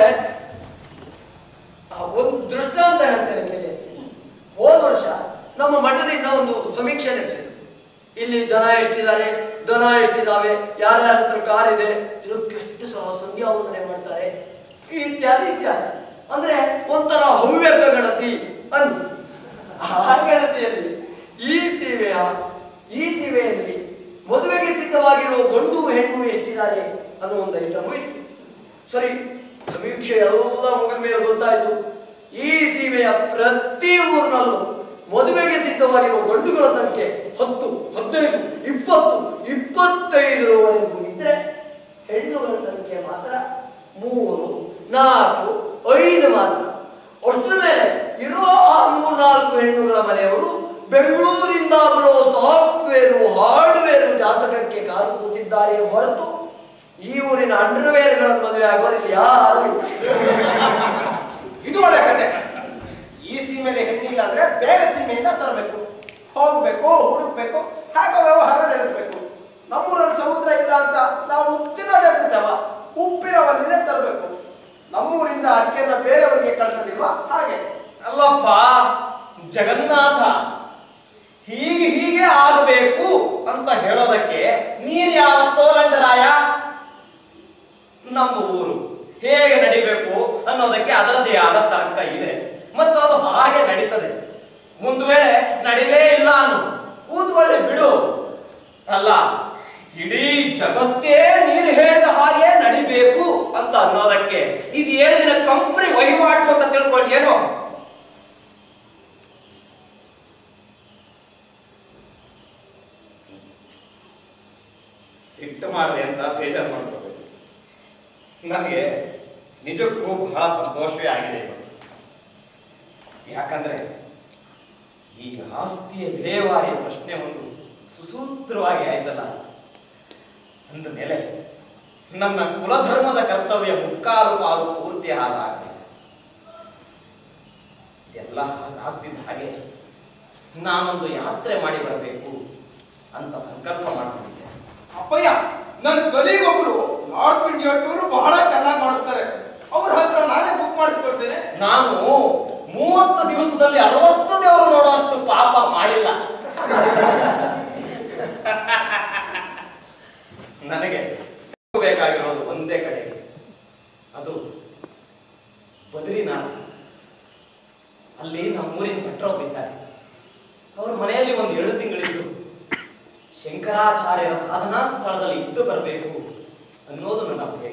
ಆ ಒಂದು ದೃಷ್ಟಾಂತ ಹೇಳ್ತೇನೆ ಕೇಳಿ ಹೋದ ವರ್ಷ ನಮ್ಮ ಮಠದಿಂದ ಒಂದು ಸಮೀಕ್ಷೆ ನಡೆಸಿದ್ರು ಇಲ್ಲಿ ಜನ ಎಷ್ಟಿದ್ದಾರೆ ದನ ಎಷ್ಟಿದಾವೆ ಯಾರ್ಯಾರ ಹತ್ರ ಕಾರ್ ಇದೆ ಇದಕ್ಕೆ ಎಷ್ಟು ಸಹ ಸಂಧ್ಯಾ ವಂದನೆ ಮಾಡ್ತಾರೆ ಇತ್ಯಾದಿ ಇತ್ಯಾದಿ ಅಂದ್ರೆ ಒಂಥರ ಹವ್ಯಕ ಗಣತಿ ಅನ್ನು ಆ ಗಣತಿಯಲ್ಲಿ ಈ ಸೀಮೆಯ ಈ ಸೀಮೆಯಲ್ಲಿ ಮದುವೆಗೆ ಸಿದ್ಧವಾಗಿರುವ ಗಂಡು ಹೆಣ್ಣು ಎಷ್ಟಿದ್ದಾರೆ ಅನ್ನೋ ಒಂದು ಐಟಮು ಇತ್ತು ಸರಿ ಸಮೀಕ್ಷೆ ಎಲ್ಲ ಮುಗಿದ ಮೇಲೆ ಗೊತ್ತಾಯ್ತು ಈ ಸೀಮೆಯ ಪ್ರತಿ ಊರಿನಲ್ಲೂ ಮದುವೆಗೆ ಸಿದ್ಧವಾಗಿರುವ ಗಂಡುಗಳ ಸಂಖ್ಯೆ ಹತ್ತು ಹದಿನೈದು ಇಪ್ಪತ್ತು ಇಪ್ಪತ್ತೈದರವರೆಗೂ ಇದ್ರೆ ಹೆಣ್ಣುಗಳ ಸಂಖ್ಯೆ ಮಾತ್ರ ಮೂರು ನಾಲ್ಕು ಐದು ಮಾತ್ರ ಅಷ್ಟರ ಮೇಲೆ ಇರೋ ಆ ಮೂರ್ನಾಲ್ಕು ಹೆಣ್ಣುಗಳ ಮನೆಯವರು ಬೆಂಗಳೂರಿಂದ ಬರೋ ಸಾಫ್ಟ್ವೇರು ಹಾರ್ಡ್ವೇರು ಜಾತಕಕ್ಕೆ ಕಾದು ಕೂತಿದ್ದಾರೆ ಹೊರತು ಈ ಊರಿನ ಅಂಡರ್ವೇರ್ಗಳ ಮದುವೆ ಆಗೋರು ಇಲ್ಲಿ ಯಾರು ಇಲ್ಲ. ಇದು ಒಳ್ಳೆ ಕತೆ ಈ ಸೀಮೆಯಲ್ಲಿ ಹೆಣ್ಣಿಲ್ಲ ಅಂದ್ರೆ ಬೇರೆ ಸೀಮೆಯಿಂದ ತರಬೇಕು ಹೋಗ್ಬೇಕು ಹುಡುಕ್ಬೇಕು ಹಾಗೆ ವ್ಯವಹಾರ ನಡೆಸಬೇಕು ನಮ್ಮೂರಲ್ಲಿ ಸಮುದ್ರ ಇಲ್ಲ ಅಂತ ನಾವು ಉಪ್ಪಿನದೇ ಬಿದ್ದವ ಉಪ್ಪಿನವಲ್ಲಿನೇ ತರಬೇಕು ನಮ್ಮೂರಿಂದ ಅಡಿಕೆನ ಬೇರೆಯವರಿಗೆ ಕಳ್ಸೋದಿಲ್ವಾ ಹಾಗೆ ಅಲ್ಲಪ್ಪ ಜಗನ್ನಾಥ ಹೀಗೆ ಹೀಗೆ ಆಗಬೇಕು ಅಂತ ಹೇಳೋದಕ್ಕೆ ನೀನ್ ಯಾವತ್ತೋ ಲಂಡರಾಯ ನಮ್ಮ ಊರು ಹೇಗೆ ನಡಿಬೇಕು ಅನ್ನೋದಕ್ಕೆ ಅದರದೇ ಆದ ತರ್ಕ ಇದೆ ಮತ್ತು ಅದು ಹಾಗೆ ನಡೀತದೆ ಒಂದು ವೇಳೆ ನಡಿಲೇ ಇಲ್ಲ ಅನ್ನು ಕೂತ್ಕೊಳ್ಳಿ ಬಿಡು ಅಲ್ಲ ಇಡೀ ಜಗತ್ತೇ ನೀನು ಹೇಳಿದ ಹಾಗೆ ನಡಿಬೇಕು ಅಂತ ಅನ್ನೋದಕ್ಕೆ ಇದು ಏನು ನಿನ್ನ ಕಂಪನಿ ವಹಿವಾಟು ಅಂತ ತಿಳ್ಕೊಂಡೇನೋ ಸಿಟ್ಟು ಮಾಡಿದೆ ಅಂತ ಬೇಜಾರು ಮಾಡ್ಕೋಬೇಕು ನನಗೆ ನಿಜಕ್ಕೂ ಬಹಳ ಸಂತೋಷವೇ ಆಗಿದೆ ಇವತ್ತು ಯಾಕಂದ್ರೆ ಈ ಆಸ್ತಿಯ ವಿಲೇವಾರಿಯ ಪ್ರಶ್ನೆ ಒಂದು ಸುಸೂತ್ರವಾಗಿ ಆಯ್ತಲ್ಲ ಅಂದ ಮೇಲೆ ನನ್ನ ಕುಲಧರ್ಮದ ಕರ್ತವ್ಯ ಮುಕ್ಕಾಲು ಪಾಲು ಪೂರ್ತಿ ಹಾಗಾಗಬೇಕು ಇದೆಲ್ಲ ಆಗ್ತಿದ್ದ ಹಾಗೆ ನಾನೊಂದು ಯಾತ್ರೆ ಮಾಡಿ ಬರಬೇಕು ಅಂತ ಸಂಕಲ್ಪ ಮಾಡ್ಕೊಂಡಿದ್ದೆ ಅಪ್ಪಯ್ಯ ನನ್ನ ಕಲೀಗೊಬ್ರು ನಾರ್ತ್ ಇಂಡಿಯಾ ಟೂರ್ ಬಹಳ ಚೆನ್ನಾಗಿ ಮಾಡಿಸ್ತಾರೆ ಅವ್ರ ಹತ್ರ ನಾನೇ ಬುಕ್ ಮಾಡಿಸ್ಕೊಳ್ತೇನೆ ನಾನು ಮೂವತ್ತು ದಿವಸದಲ್ಲಿ ಅರವತ್ತು ದೇವರು ನೋಡುವಷ್ಟು ಪಾಪ ಮಾಡಿಲ್ಲ ನನಗೆ ಬೇಕಾಗಿರೋದು ಒಂದೇ ಕಡೆ ಅದು ಬದ್ರಿನಾಥ್ ಅಲ್ಲಿ ನಮ್ಮೂರಿನ ಭಟ್ರೊಬ್ಬ ಇದ್ದಾರೆ ಅವ್ರ ಮನೆಯಲ್ಲಿ ಒಂದು ಎರಡು ತಿಂಗಳಿದ್ದು ಶಂಕರಾಚಾರ್ಯರ ಸಾಧನಾ ಸ್ಥಳದಲ್ಲಿ ಇದ್ದು ಬರಬೇಕು ಅನ್ನೋದು ನನ್ನ ಬಯಕೆ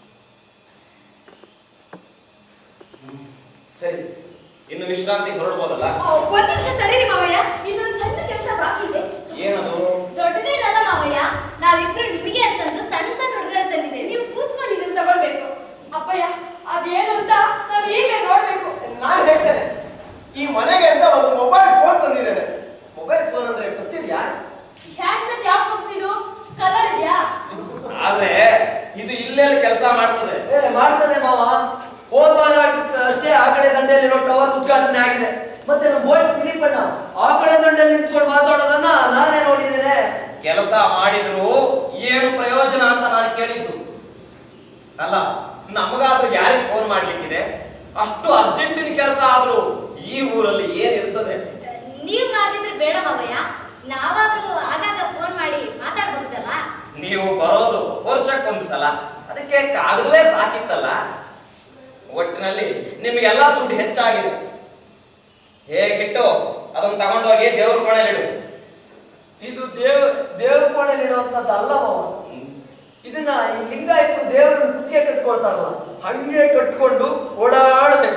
ಹ್ಮ್. ಸರಿ ಇನ್ನು ವಿಶ್ರಾಂತಿ ಹೊರಡ್ಬೋದಲ್ಲ ಆ, ಒಂದ್ ನಿಮಿಷ ತಡೀರಿ ಮಾವಯ್ಯ ಇನ್ನೊಂದ್ ಸಣ್ಣ ಕೆಲಸ ಬಾಕಿ ಇದೆ ಏನದು ದೊಡ್ಡದೇನಲ್ಲ ಮಾವಯ್ಯ ನಾವಿಬ್ರು ನಿಮಗೆ ಅಂತಂದು ಸಣ್ಣ ಸಣ್ಣ ಹುಡುಗರ ತಂದಿದ್ದೇವೆ ನೀವು ಕೂತ್ಕೊಂಡು ಇದನ್ನ ತಗೊಳ್ಬೇಕು ಅಪ್ಪಯ್ಯ ಅದೇನು ಅಂತ ನಾನು ಈಗಲೇ ನೋಡ್ಬೇಕು ನಾನು ಹೇಳ್ತೇನೆ ಈ ಮನೆಗೆ ಅಂತ ಒಂದು ಮೊಬೈಲ್ ಫೋನ್ ತಂದಿದ್ದೇನೆ ಮೊಬೈಲ್ ಫೋನ್ ಅಂದ್ರೆ ಗೊತ್ತಿದ್ಯಾ ಹ್ಯಾಂಡ್ಸೆಟ್ ಯಾಕೆ ಹೋಗ್ತಿದ್ದು ಕಲರ್ ಇದೆಯಾ ಆದ್ರೆ ಇದು ಇಲ್ಲೆಲ್ಲಿ ಕೆಲಸ ಮಾಡ್ತದೆ ಏ ಮಾಡ್ತದೆ ಮಾವ ಹೋದ ವಾರ ಅಷ್ಟೇ ಆ ಕಡೆ ದಂಡೆಯಲ್ಲಿರೋ ಟವರ್ ಉದ್ಘಾಟನೆ ಆಗಿದೆ ಮತ್ತೆ ನಮ್ಮ ಬೋಟ್ ಫಿಲಿಪಣ್ಣ ಆ ಕಡೆ ದಂಡೆಯಲ್ಲಿ ನಿಂತ್ಕೊಂಡು ಮಾತಾಡೋದನ್ನ ನಾನೇ ನೋಡಿದ್ದೇನೆ ಕೆಲಸ ಮಾಡಿದ್ರು ಏನು ಪ್ರಯೋಜನ ಅಂತ ನಾನು ಕೇಳಿದ್ದು ಅಲ್ಲ ನಮಗಾದ್ರೂ ಯಾರಿಗೆ ಫೋನ್ ಮಾಡ್ಲಿಕ್ಕಿದೆ ಅಷ್ಟು ಅರ್ಜೆಂಟಿನ ಕೆಲಸ ಆದ್ರೂ ಈ ಊರಲ್ಲಿ ಏನಿರ್ತದೆ ನೀವ್ ಮಾಡ್ತಿದ್ರೆ ಬೇಡ ಮಾವಯ್ಯ ನಾವಾದ್ರೂ ಆಗಾಗ ಫೋನ್ ಮಾಡಿ ಮಾತಾಡ್ಬಹುದಲ್ಲ ನೀವು ಬರೋದು ವರ್ಷಕ್ಕೊಂದು ಸಲ ಅದಕ್ಕೆ ಕಾಗದವೇ ಸಾಕಿತ್ತಲ್ಲ ಒಟ್ಟಿನಲ್ಲಿ ನಿಮಗೆಲ್ಲ ದುಡ್ಡು ಹೆಚ್ಚಾಗಿದೆ ಹೇಗಿಟ್ಟು ಅದನ್ನ ತಗೊಂಡೋಗಿ ದೇವ್ರ ಕೋಣೆಲಿಡು ಇದು ದೇವ್ ದೇವ್ರ ಕೋಣೆಯಲ್ಲಿ ಇಡುವಂತದ್ದಲ್ಲ ಮಾವ ಇದನ್ನ ಈ ಲಿಂಗಾಯತರು ದೇವ್ರನ್ನ ಕುತ್ತಿಗೆ ಕಟ್ಕೊಳ್ತಾರಲ್ಲ ಹಂಗೆ ಕಟ್ಕೊಂಡು ಓಡಾಡಬೇಕು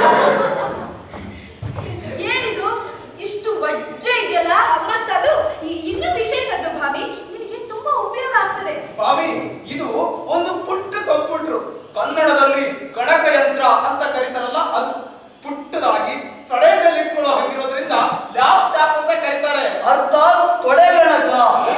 ಏನಿದು ಇಷ್ಟು ವಜ್ಜೆ ಇದೆಯಲ್ಲ ಮತ್ತದು ಈ- ಇನ್ನೂ ವಿಶೇಷದ್ದು ಭಾವಿ ನಿನಗೆ ತುಂಬಾ ಉಪಯೋಗ ಆಗ್ತದೆ ಬಾವಿ ಇದು ಒಂದು ಪುಟ್ಟ ಕಂಪ್ಯೂಟರ್ ಕನ್ನಡದಲ್ಲಿ ಗಣಕ ಯಂತ್ರ ಅಂತ ಕರೀತಾರಲ್ಲ ಅದು ಪುಟ್ಟದಾಗಿ ತಡೆ ಮೇಲೆ ಇಟ್ಕೊಳ್ಳೋ ಹಾಗಿರೋದ್ರಿಂದ ಲ್ಯಾಪ್ಟಾಪ್ ಅಂತ ಕರೀತಾರೆ ಅರ್ಥ ತೊಡೆಗಣಕ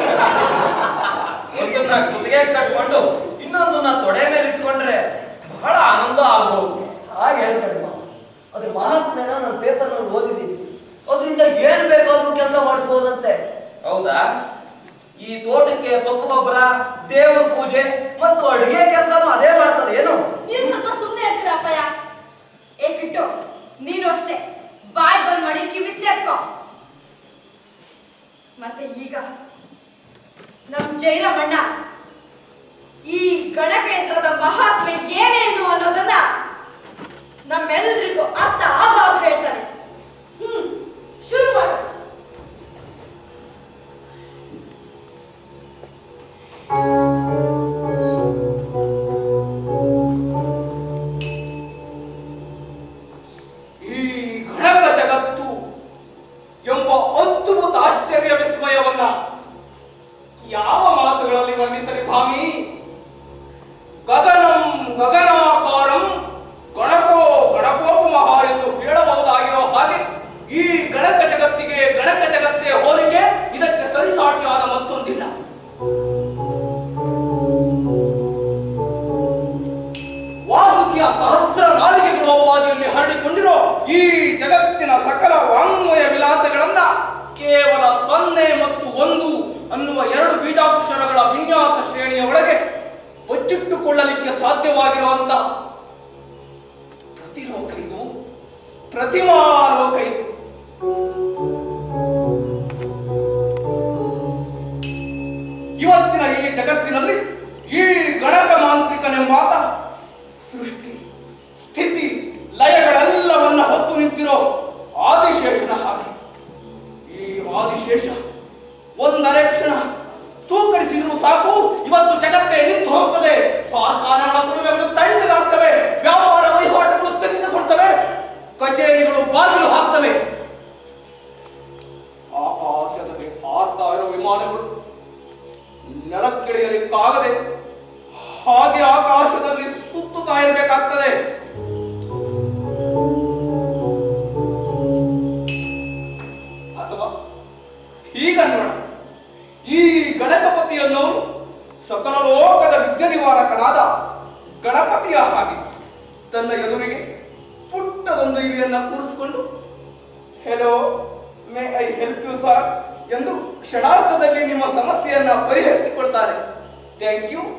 ಒಂದನ್ನ ಕುತ್ತಿಗೆ ಕಟ್ಕೊಂಡು ಇನ್ನೊಂದನ್ನ ತೊಡೆ ಮೇಲೆ ಇಟ್ಕೊಂಡ್ರೆ ಬಹಳ ಆನಂದ ಆಗ್ಬಹುದು ಹಾಗೆ ಹೇಳ್ಬೇಡಿ ಮಾವ ಅದ್ರ ಮಹಾತ್ಮೆನ ನಾನು ಪೇಪರ್ನಲ್ಲಿ ಓದಿದ್ದೀನಿ ಅದರಿಂದ ಏನ್ ಬೇಕಾದ್ರೂ ಕೆಲಸ ಮಾಡಿಸ್ಬೋದಂತೆ ಹೌದಾ ಈ ತೋಟಕ್ಕೆ ಸೊಪ್ಪು ಗೊಬ್ಬರ ದೇವರ ಪೂಜೆ ಮತ್ತು ಅಡುಗೆ ಕೆಲಸನೂ ಅದೇ ಮಾಡ್ತದೆ ಏನು ನೀವು ಸ್ವಲ್ಪ ಸುಮ್ಮನೆ ಇರ್ತೀರ ಅಪ್ಪಯ್ಯ ಏ ಕಿಟ್ಟು ನೀನು ಅಷ್ಟೇ ಬಾಯ್ ಬಂದ್ ಮಾಡಿ ಕಿವಿ ತೆರ್ಕೊ ಮತ್ತೆ ಈಗ ನಮ್ ಜೈರಮಣ್ಣ ಈ ಗಣಕಯಂತ್ರದ ಮಹಾತ್ಮೆ ಏನೇನು ಅನ್ನೋದನ್ನ ನಮ್ಮೆಲ್ರಿಗೂ ಅರ್ಥ ಆಗಾಗ ಹೇಳ್ತಾನೆ ಹ್ಮ್ ಶುರು ಮಾಡು ಈ ಗಣಕ ಜಗತ್ತು ಎಂಬ ಅದ್ಭುತ ಆಶ್ಚರ್ಯ ವಿಸ್ಮಯವನ್ನ ಯಾವ ಮಾತುಗಳಲ್ಲಿ ವರ್ಣಿಸಲಿ ಭಾಮಿ ಗಗನಂ ಗಗನಾಕಾರಂ ಗಣಕೋ ಗಣಕೋಪಮಃ ಎಂದು ಹೇಳಬಹುದಾಗಿರೋ ಹಾಗೆ ಈ ಗಣಕ ಜಗತ್ತಿಗೆ ಗಣಕ ಜಗತ್ತೇ ಹೋಲಿಕೆ ಇದಕ್ಕೆ ಸರಿಸಾಟಿಯಾದ ಮತ್ತೊಂದಿಲ್ಲ ವಾಸುಕಿಯ ಸಹಸ್ರ ನಾಲಿಗೆಗಳೋಪಾದಿಯಲ್ಲಿ ಹರಡಿಕೊಂಡಿರೋ ಈ ಜಗತ್ತಿನ ಸಕಲ ವಾಂಗ್ಮಯ ವಿಲಾಸಗಳನ್ನ ಕೇವಲ ಸೊನ್ನೆ ಮತ್ತು ಒಂದು ಅನ್ನುವ ಎರಡು ಬೀಜಾಕ್ಷರಗಳ ವಿನ್ಯಾಸ ಶ್ರೇಣಿಯ ಒಳಗೆ ಬಚ್ಚಿಟ್ಟುಕೊಳ್ಳಲಿಕ್ಕೆ ಸಾಧ್ಯವಾಗಿರುವಂತ ಪ್ರತಿಲೋಕ ಇದು ಪ್ರತಿಮಾ ಲೋಕ ಇದು ಇವತ್ತಿನ ಈ ಜಗತ್ತಿನಲ್ಲಿ ಈ ಗಣಕ ಮಾಂತ್ರಿಕನೆಂಬಾತ ಸೃಷ್ಟಿ ಸ್ಥಿತಿ ಲಯಗಳೆಲ್ಲವನ್ನ ಹೊತ್ತು ನಿಂತಿರೋ ಆದಿಶೇಷನ ಹಾಗೆ ಈ ಆದಿಶೇಷ ಒಂದರೆ ಕ್ಷಣ ತೂಕಡಿಸಿದ್ರು ಸಾಕು ಇವತ್ತು ಜಗತ್ತೇ ನಿಂತು ಹೋಗ್ತದೆ ಕಾರ್ಖಾನೆಗಳ ಕುರುವೆಗಳು ತಣ್ಣಗಾಗ್ತವೆ ವ್ಯಾಪಾರ ವಹಿವಾಟುಗಳು ಸ್ಥಗಿತಗೊಳ್ತವೆ ಕಚೇರಿಗಳು ಬಾಗಿಲು ಹಾಕ್ತವೆ ಆಕಾಶದಲ್ಲಿ ಹಾರ್ತಾ ಇರೋ ವಿಮಾನಗಳು ನೆಲಕ್ಕಿಳಿಯಲಿಕ್ಕಾಗದೆ ಹಾಗೆ ಆಕಾಶದಲ್ಲಿ ಸುತ್ತುತ್ತಾ ಇರಬೇಕಾಗ್ತದೆ hello may I help you sir ಎಂದು ಕ್ಷಣಾರ್ಧದಲ್ಲಿ ನಿಮ್ಮ ಸಮಸ್ಯೆಯನ್ನ ಪರಿಹರಿಸಿಕೊಡ್ತಾರೆ ಥ್ಯಾಂಕ್ ಯು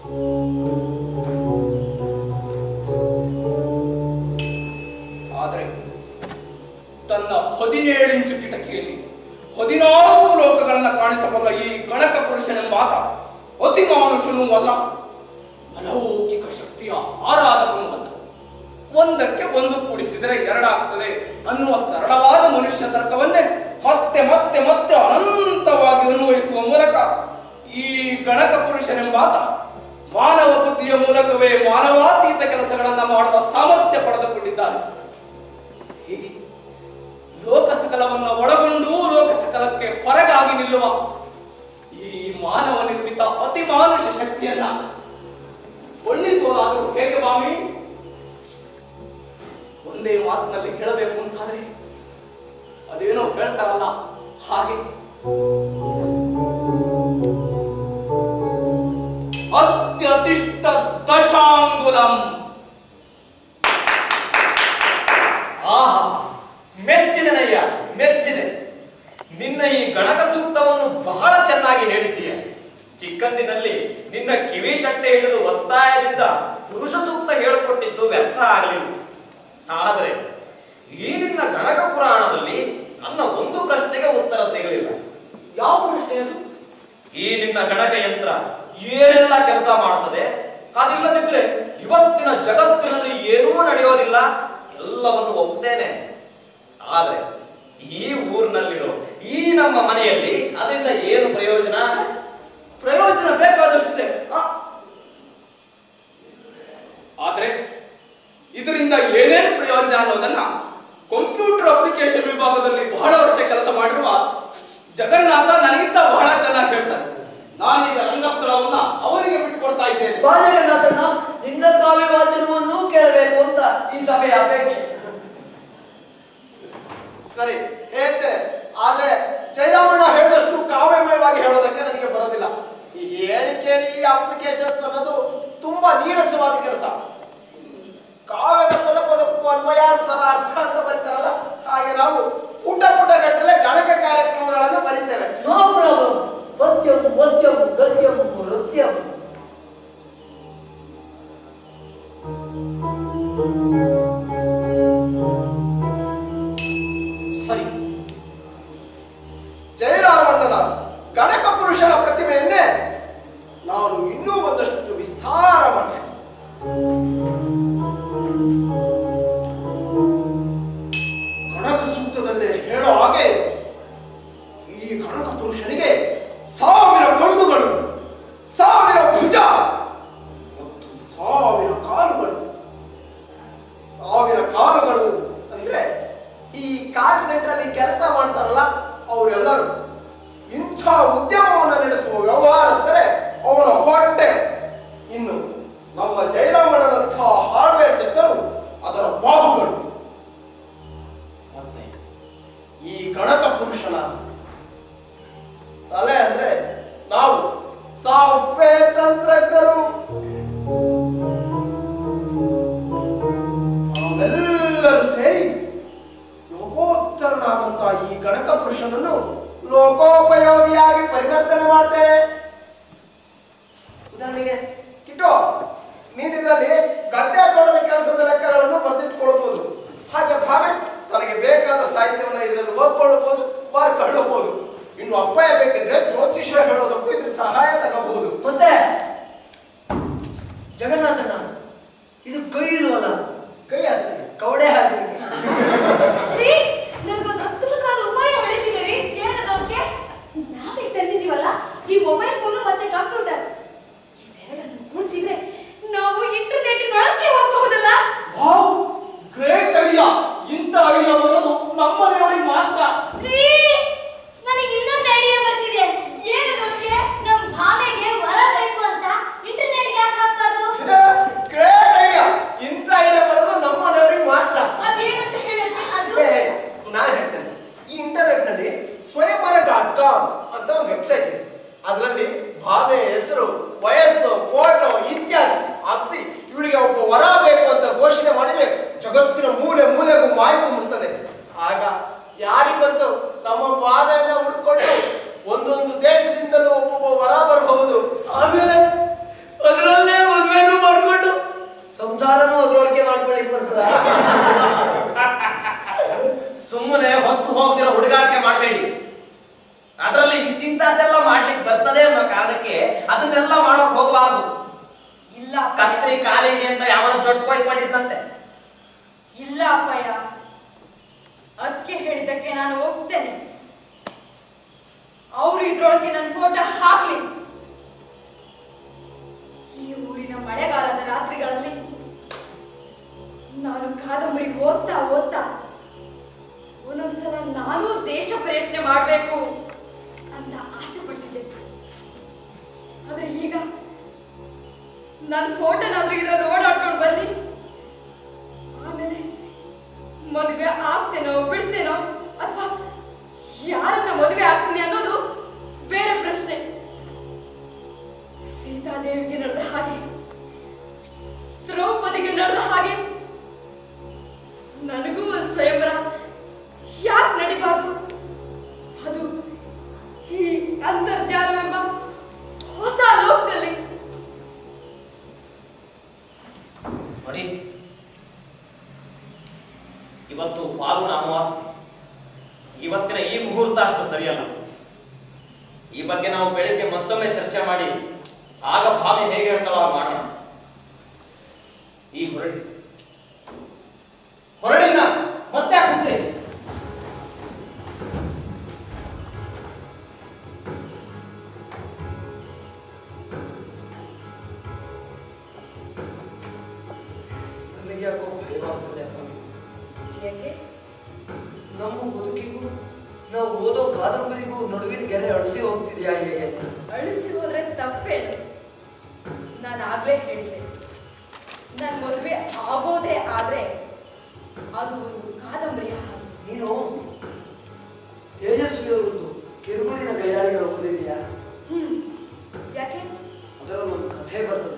ಆದರೆ ತನ್ನ ಹದಿನೇಳು ಇಂಚು ಕಿಟಕಿಯಲ್ಲಿ ಹದಿನಾಲ್ಕು ಲೋಕಗಳನ್ನ ಕಾಣಿಸಬಲ್ಲ ಈ ಗಣಕ ಪುರುಷನೆಂಬಾತ ಅತಿ ಮಾನುಷನೂ ಅಲ್ಲ ಅಲೌಕಿಕ ಶಕ್ತಿಯ ಆರಾಧಕನೂ ಅಲ್ಲ ಒಂದಕ್ಕೆ ಒಂದು ಕೂಡಿಸಿದರೆ ಎರಡಾಗ್ತದೆ ಅನ್ನುವ ಸರಳವಾದ ಮನುಷ್ಯ ತರ್ಕವನ್ನೇ ಮತ್ತೆ ಮತ್ತೆ ಮತ್ತೆ ಅನಂತವಾಗಿ ಅನ್ವಯಿಸುವ ಮೂಲಕ ಈ ಗಣಕ ಪುರುಷನೆಂಬಾತ ಮಾನವ ಬುದ್ಧಿಯ ಮೂಲಕವೇ ಮಾನವಾತೀತ ಕೆಲಸಗಳನ್ನ ಮಾಡುವ ಸಾಮರ್ಥ್ಯ ಪಡೆದುಕೊಂಡಿದ್ದಾನೆ ಹೀಗೆ ಲೋಕಸಕಲವನ್ನ ಒಳಗೊಂಡು ಲೋಕಸಕಲಕ್ಕೆ ಹೊರಗಾಗಿ ನಿಲ್ಲುವ ಈ ಮಾನವ ನಿರ್ಮಿತ ಅತಿ ಮಾನುಷ ಶಕ್ತಿಯನ್ನ ಬಣ್ಣಿಸುವುದಾದರೂ ಹೇಗೆ ಸ್ವಾಮಿ ಒಂದೇ ಮಾತಿನಲ್ಲಿ ಹೇಳಬೇಕು ಅಂತಾದ್ರೆ ಅದೇನೋ ಹೇಳ್ತಾರಲ್ಲ ಹಾಗೆ ಅತ್ಯತಿಷ್ಠ ದಶಾಂಗುಲಂ ಆಹಾ ಮೆಚ್ಚಿದೆನಯ್ಯ ಮೆಚ್ಚಿದೆ ನಿನ್ನ ಈ ಗಣಕ ಸೂಕ್ತವನ್ನು ಬಹಳ ಚೆನ್ನಾಗಿ ಹೇಳಿದ್ದೀಯ ಚಿಕ್ಕಂದಿನಲ್ಲಿ ನಿನ್ನ ಕಿವಿ ಚಟ್ಟೆ ಹಿಡಿದು ಒತ್ತಾಯದಿಂದ ಪುರುಷ ಸೂಕ್ತ ಹೇಳಿಕೊಟ್ಟಿದ್ದು ವ್ಯರ್ಥ ಆಗಲಿಲ್ಲ ಆದರೆ ಈ ನಿನ್ನ ಗಣಕ ಪುರಾಣದಲ್ಲಿ ನನ್ನ ಒಂದು ಪ್ರಶ್ನೆಗೆ ಉತ್ತರ ಸಿಗಲಿಲ್ಲ ಯಾವ ಪ್ರಶ್ನೆ ಅದು ಈ ನಿನ್ನ ಗಣಕ ಯಂತ್ರ ಏನೆಲ್ಲ ಕೆಲಸ ಮಾಡ್ತದೆ ಅದಿಲ್ಲದಿದ್ರೆ ಇವತ್ತಿನ ಜಗತ್ತಿನಲ್ಲಿ ಏನೂ ನಡೆಯೋದಿಲ್ಲ ಎಲ್ಲವನ್ನು ಒಪ್ತೇನೆ ಆದ್ರೆ ಈ ಊರಿನಲ್ಲಿರೋ ಈ ನಮ್ಮ ಮನೆಯಲ್ಲಿ ಅದರಿಂದ ಏನು ಪ್ರಯೋಜನ ಪ್ರಯೋಜನ ಬೇಕಾದಷ್ಟಿದೆ ಆ, ಆದ್ರೆ ಇದರಿಂದ ಏನೇನು ಪ್ರಯೋಜನ ಅನ್ನೋದನ್ನ ಕಂಪ್ಯೂಟರ್ ಅಪ್ಲಿಕೇಶನ್ ವಿಭಾಗದಲ್ಲಿ ಬಹಳ ವರ್ಷ ಕೆಲಸ ಮಾಡಿರುವ ಜಗನ್ನಾಥ ನನಗಿಂತ ಬಹಳ ಚೆನ್ನಾಗಿ ಹೇಳ್ತಾರೆ ನಾನೀಗ ರಂಗಸ್ಥಳವನ್ನ ಅವರಿಗೆ ಬಿಟ್ಕೊಡ್ತಾ ಇದ್ದೇನೆ ಬಾಲಗಂಗಾಧರನ ನಿನ್ನ ಕಾವ್ಯ ವಾಚನವನ್ನು ಕೇಳಬೇಕು ಅಂತ ಈ ಸಭೆಯ ಅಪೇಕ್ಷೆ ಸರಿ ಹೇಳ್ತೇನೆ ಆದ್ರೆ ಜಯರಾಮಣ್ಣ ಹೇಳಿದಷ್ಟು ಕಾವ್ಯಮಯವಾಗಿ ಹೇಳೋದಕ್ಕೆ ನನಗೆ ಬರೋದಿಲ್ಲ ಈ ಹೇಳಿ ಕೇಳಿ ಈ ಅಪ್ಲಿಕೇಶನ್ಸ್ ಅನ್ನೋದು ತುಂಬಾ ನೀರಸವಾದ ಕೆಲಸ ಕಾವ್ಯದ ಪದ ಪದಕ್ಕೂ ಅನ್ವಯಾನುಸಾರ ಅರ್ಥ ಅಂತ ಬರೀತಾರಲ್ಲ ಹಾಗೆ ನಾವು ಪುಟ ಪುಟ ಗಟ್ಟಲೆ ಗಣಕ ಕಾರ್ಯಕ್ರಮಗಳನ್ನು ಬರೀತೇವೆ ನೋ ಪ್ರಾಬ್ಲಮ್ ಪದ್ಯಂ ವದ್ಯಂ ಗದ್ಯಂ ನೃತ್ಯಂ ಸರಿ ಜಯರಾಮಣ್ಣನ ಗಣಕ ಪುರುಷನ ಪ್ರತಿಮೆಯನ್ನೇ ನಾನು ಇನ್ನೂ ಒಂದಷ್ಟು ವಿಸ್ತಾರ ಮಾಡ್ತೇನೆ ಗಣಕ ಸೂಕ್ತದಲ್ಲೇ ಹೇಳೋ ಹಾಗೆ ಈ ಗಣಕ ಪುರುಷನಿಗೆ ಸಾವಿರ ಕಣ್ಣುಗಳು ಸಾವಿರ ಭುಜ ಮತ್ತು ಸಾವಿರ ಕಾಲುಗಳು ಸಾವಿರ ಕಾಲುಗಳು ಅಂದ್ರೆ ಈ ಕಾಲ್ ಸೆಂಟರ್ ಅಲ್ಲಿ ಕೆಲಸ ಮಾಡ್ತಾರಲ್ಲ ಅವರೆಲ್ಲರೂ ಇಂಥ ಉದ್ಯಮವನ್ನು ನಡೆಸುವ ವ್ಯವಹಾರಸ್ಥರೆ ಅವನ ಹೊಟ್ಟೆ ಇನ್ನು ನಮ್ಮ ಜಯರಾಮಣ್ಣನಂಥ ಹಾರ್ಡ್ವೇರ್ ತಜ್ಞರು ಅದರ ಬಾಹುಗಳು ಮತ್ತೆ ಈ ಗಣಕ ಪುರುಷನ ತಲೆ ಅಂದ್ರೆ ನಾವು ಸಾಫ್ಟ್ವೇರ್ ತಂತ್ರಜ್ಞರು ನಾವೆಲ್ಲರೂ ಸೇರಿ ಲೋಕೋತ್ತರನಾದಂತ ಈ ಗಣಕ ಪುರುಷನನ್ನು ಲೋಕೋಪಯೋಗಿಯಾಗಿ ಪರಿವರ್ತನೆ ಮಾಡ್ತೇವೆ ಉದಾಹರಣೆಗೆ ಕಿಟ್ಟೋ ನೀನಿದ್ರಲ್ಲಿ ಗದ್ದೆ ತೋಟದ ಕೆಲಸದ ಲೆಕ್ಕಗಳನ್ನು ಬರೆದಿಟ್ಕೊಳ್ಬಹುದು ಹಾಗೆ ಭಾವೆಟ್ ತನಗೆ ಬೇಕಾದ ಸಾಹಿತ್ಯವನ್ನ ಇದರಲ್ಲಿ ಓದ್ಕೊಳ್ಳಬಹುದು ಬರ್ಕೊಳ್ಳಬಹುದು ಇನ್ನು ಅಪ್ಪಯ್ಯ ಬೇಕಿದ್ರೆ ಜ್ಯೋತಿಷ್ಯ ಹೇಳೋದಕ್ಕೂ ಇದ್ರ ಸಹಾಯ ತಗೋಬಹುದು ಮತ್ತೆ ಜಗನ್ನಾಥಣ್ಣ ಇದು ಕೈ ಇಲ್ವಲ್ಲ ಕೈ ಹಾಕಿ ಕವಡೆ ಹಾಕಿ ರೀ ನನಗೊಂದು ಅದ್ಭುತವಾದ ಉಪಾಯ ಹೊಳಿತಿದ್ದೀರಿ ಏನದಕ್ಕೆ ನಾವೇ ತಂದಿದೀವಲ್ಲ ಈ ಮೊಬೈಲ್ ಫೋನು ಮತ್ತೆ ಕಂಪ್ಯೂಟರ್ ಇವೆರಡನ್ನು ಕೂಡಿಸಿದ್ರೆ ನಾವು ಇಂಟರ್ನೆಟ್ ಒಳಕ್ಕೆ ಹೋಗಬಹುದಲ್ಲ ವಾವ್ ಗ್ರೇಟ್ ಐಡಿಯಾ ಇಂಥ ಐಡಿಯಾ ಬರೋದು ನಮ್ಮ ಮನೆಯೊಳಗೆ ಮಾತ್ರ ರೀ ನನಗೆ ಇನ್ನೊಂದು ಐಡಿಯಾ ಬರ್ತಿದೆ ಏನದಕ್ಕೆ ನಮ್ಮ ಭಾವೆಗೆ ವರ ಬೇಕು ಅಂತ ಇಂಟರ್ನೆಟ್ಗೆ ಯಾಕೆ ಹಾಕ್ಬಾರ್ದು ಗ್ರೇಟ್ ಐಡಿಯಾ ಇಂಥ ಐಡಿಯಾ ಬರೋದು ನಮ್ಮ ಮನೆಯವ್ರಿಗೆ ಮಾತ್ರ ಅದೇನಂತ ಹೇಳುತ್ತೆ ಅದು ಏ, ನಾನು ಹೇಳ್ತೇನೆ ಈ ಇಂಟರ್ನೆಟ್ ನಲ್ಲಿ ಸ್ವಯಂವರ ಡಾಟ್ ಕಾಮ್ ಅಂತ ಒಂದು ವೆಬ್ಸೈಟ್ ಇದೆ ಅದರಲ್ಲಿ ಭಾವೆ ಹೆಸರು ವಯಸ್ಸು ಫೋಟೋ ಇತ್ಯಾದಿ ಹಾಕ್ಸಿ ಇವಳಿಗೆ ಒಬ್ಬ ವರ ಬೇಕು ಅಂತ ಘೋಷಣೆ ಮಾಡಿದ್ರೆ ಜಗತ್ತಿನ ಮೂಲೆ ಮೂಲೆಗೂ ಮಾಹಿತಿ ಮುಟ್ತದೆ ಆಗ ಯಾರಿಗೊತ್ತು ನಮ್ಮ ಬಾವೆಯನ್ನ ಹುಡ್ಕೊಂಡು ಒಂದೊಂದು ದೇಶದಿಂದಲೂ ಒಬ್ಬೊಬ್ಬ ವರ ಬರಬಹುದು ಆಮೇಲೆ ಅದರಲ್ಲೇ ಮದ್ವೆನೂ ಮಾಡ್ಕೊಂಡು ಸಂಸಾರನೂ ಅದ್ರೊಳಗೆ ಮಾಡ್ಕೊಳ್ಳಿಕ್ ಬರ್ತದ ಸುಮ್ಮನೆ ಹೊತ್ತು ಹೋಗ್ದಿರೋ ಹುಡುಗಾಟಿಕೆ ಮಾಡಬೇಡಿ ಅದರಲ್ಲಿ ಇಂತಿಂತದೆಲ್ಲ ಮಾಡ್ಲಿಕ್ಕೆ ಬರ್ತದೆ ಅನ್ನೋ ಕಾರಣಕ್ಕೆ ಅದನ್ನೆಲ್ಲ ಮಾಡೋಕ್ ಹೋಗಬಾರದು ಇಲ್ಲ ಕತ್ರಿ ಕಾಲಿಗೆ ಅಂತ ಯಾವನ ಜೊಟ್ ಕೊಯ್ದು ಮಾಡಿದ್ನಂತೆ ಇಲ್ಲ ಅಪ್ಪಯ್ಯ ಅದಕ್ಕೆ ಹೇಳಿದ್ದಕ್ಕೆ ನಾನು ಒಪ್ತೇನೆ ಅವರು ಇದ್ರೊಳಗೆ ನನ್ನ ಫೋಟೋ ಹಾಕ್ಲಿ ಈ ಊರಿನ ಮಳೆಗಾಲದ ರಾತ್ರಿಗಳಲ್ಲಿ ನಾನು ಕಾದಂಬರಿ ಓದ್ತಾ ಓದ್ತಾ ಒಂದೊಂದ್ಸಲ ನಾನು ದೇಶ ಪರ್ಯಟನೆ ಮಾಡಬೇಕು ಅಂತ ಆಸೆ ಪಟ್ಟಿದ್ದೆ ಆದ್ರೆ ಈಗ ನನ್ನ ಫೋಟೋನಾದ್ರೂ ಇದ್ರಲ್ಲಿ ಓಡಾಡ್ಕೊಂಡು ಬರ್ಲಿ ಆಮೇಲೆ ಮದುವೆ ಆಗ್ತೇನೋ ಬಿಡ್ತೇನೋ ಅಥವಾ ಯಾರನ್ನ ಮದುವೆ ಆಗ್ತೀನಿ ಅನ್ನೋದು ಬೇರೆ ಪ್ರಶ್ನೆ ಸೀತಾದೇವಿಗೆ ನಡೆದ ಹಾಗೆ ದ್ರೌಪದಿಗೆ ನಡೆದ ಹಾಗೆ ನನಗೂ ಸ್ವಯಂವರ ಯಾಕೆ ನಡಿಬಾರ್ದು ಅದು ಈ ಅಂತರ್ಜಾಲವೆಂಬ ಹೊಸ ಲೋಕದಲ್ಲಿ ನೋಡಿ ಇವತ್ತು ಪಾಲ್ಗುಣ ಅಮಾವಾಸ್ಯೆ ಇವತ್ತಿನ ಈ ಮುಹೂರ್ತ ಅಷ್ಟು ಸರಿಯಲ್ಲ ಈ ಬಗ್ಗೆ ನಾವು ಬೆಳಿಗ್ಗೆ ಮತ್ತೊಮ್ಮೆ ಚರ್ಚೆ ಮಾಡಿ ಆಗ ಭಾವಿ ಹೇಗೆ ಹೇಳ್ತಾಳೋ ಹಾಗೆ ಮಾಡೋಣ ಈ ಹೊರಡಿ ಹೊರಡಿನ ಮತ್ತೆ ಕುಂತ್ರಿ ನನಗೆ ಯಾಕೋ ಭಯವಾಗ್ತದೆ ಅಪ್ಪ ಯಾಕೆ ನಮ್ಮ ಬದುಕಿಗೂ ನಾವು ಓದೋ ಕಾದಂಬರಿಗೂ ನಡುವಿನ ಗೆರೆ ಅಳಿಸಿ ಹೋಗ್ತಿದ್ಯಾ ಹೇಗೆ ಅಳಿಸಿ ಹೋದ್ರೆ ತಪ್ಪೇನು ನಾನು ಆಗ್ಲೇ ಹೇಳಿದೆ ನನ್ನ ಮದುವೆ ಆಗೋದೇ ಆದ್ರೆ ಅದು ಒಂದು ಕಾದಂಬರಿಯ ಹಾಗೆ ನೀನು ತೇಜಸ್ವಿಯವರೊಂದು ಕಿರುಗುರಿನ ಗೈಯಾಳಿಗಳು ಓದಿದೆಯಾ ಹ್ಮ್ ಯಾಕೆ ಅದರಲ್ಲಿ ಒಂದು ಕಥೆ ಬರ್ತದೆ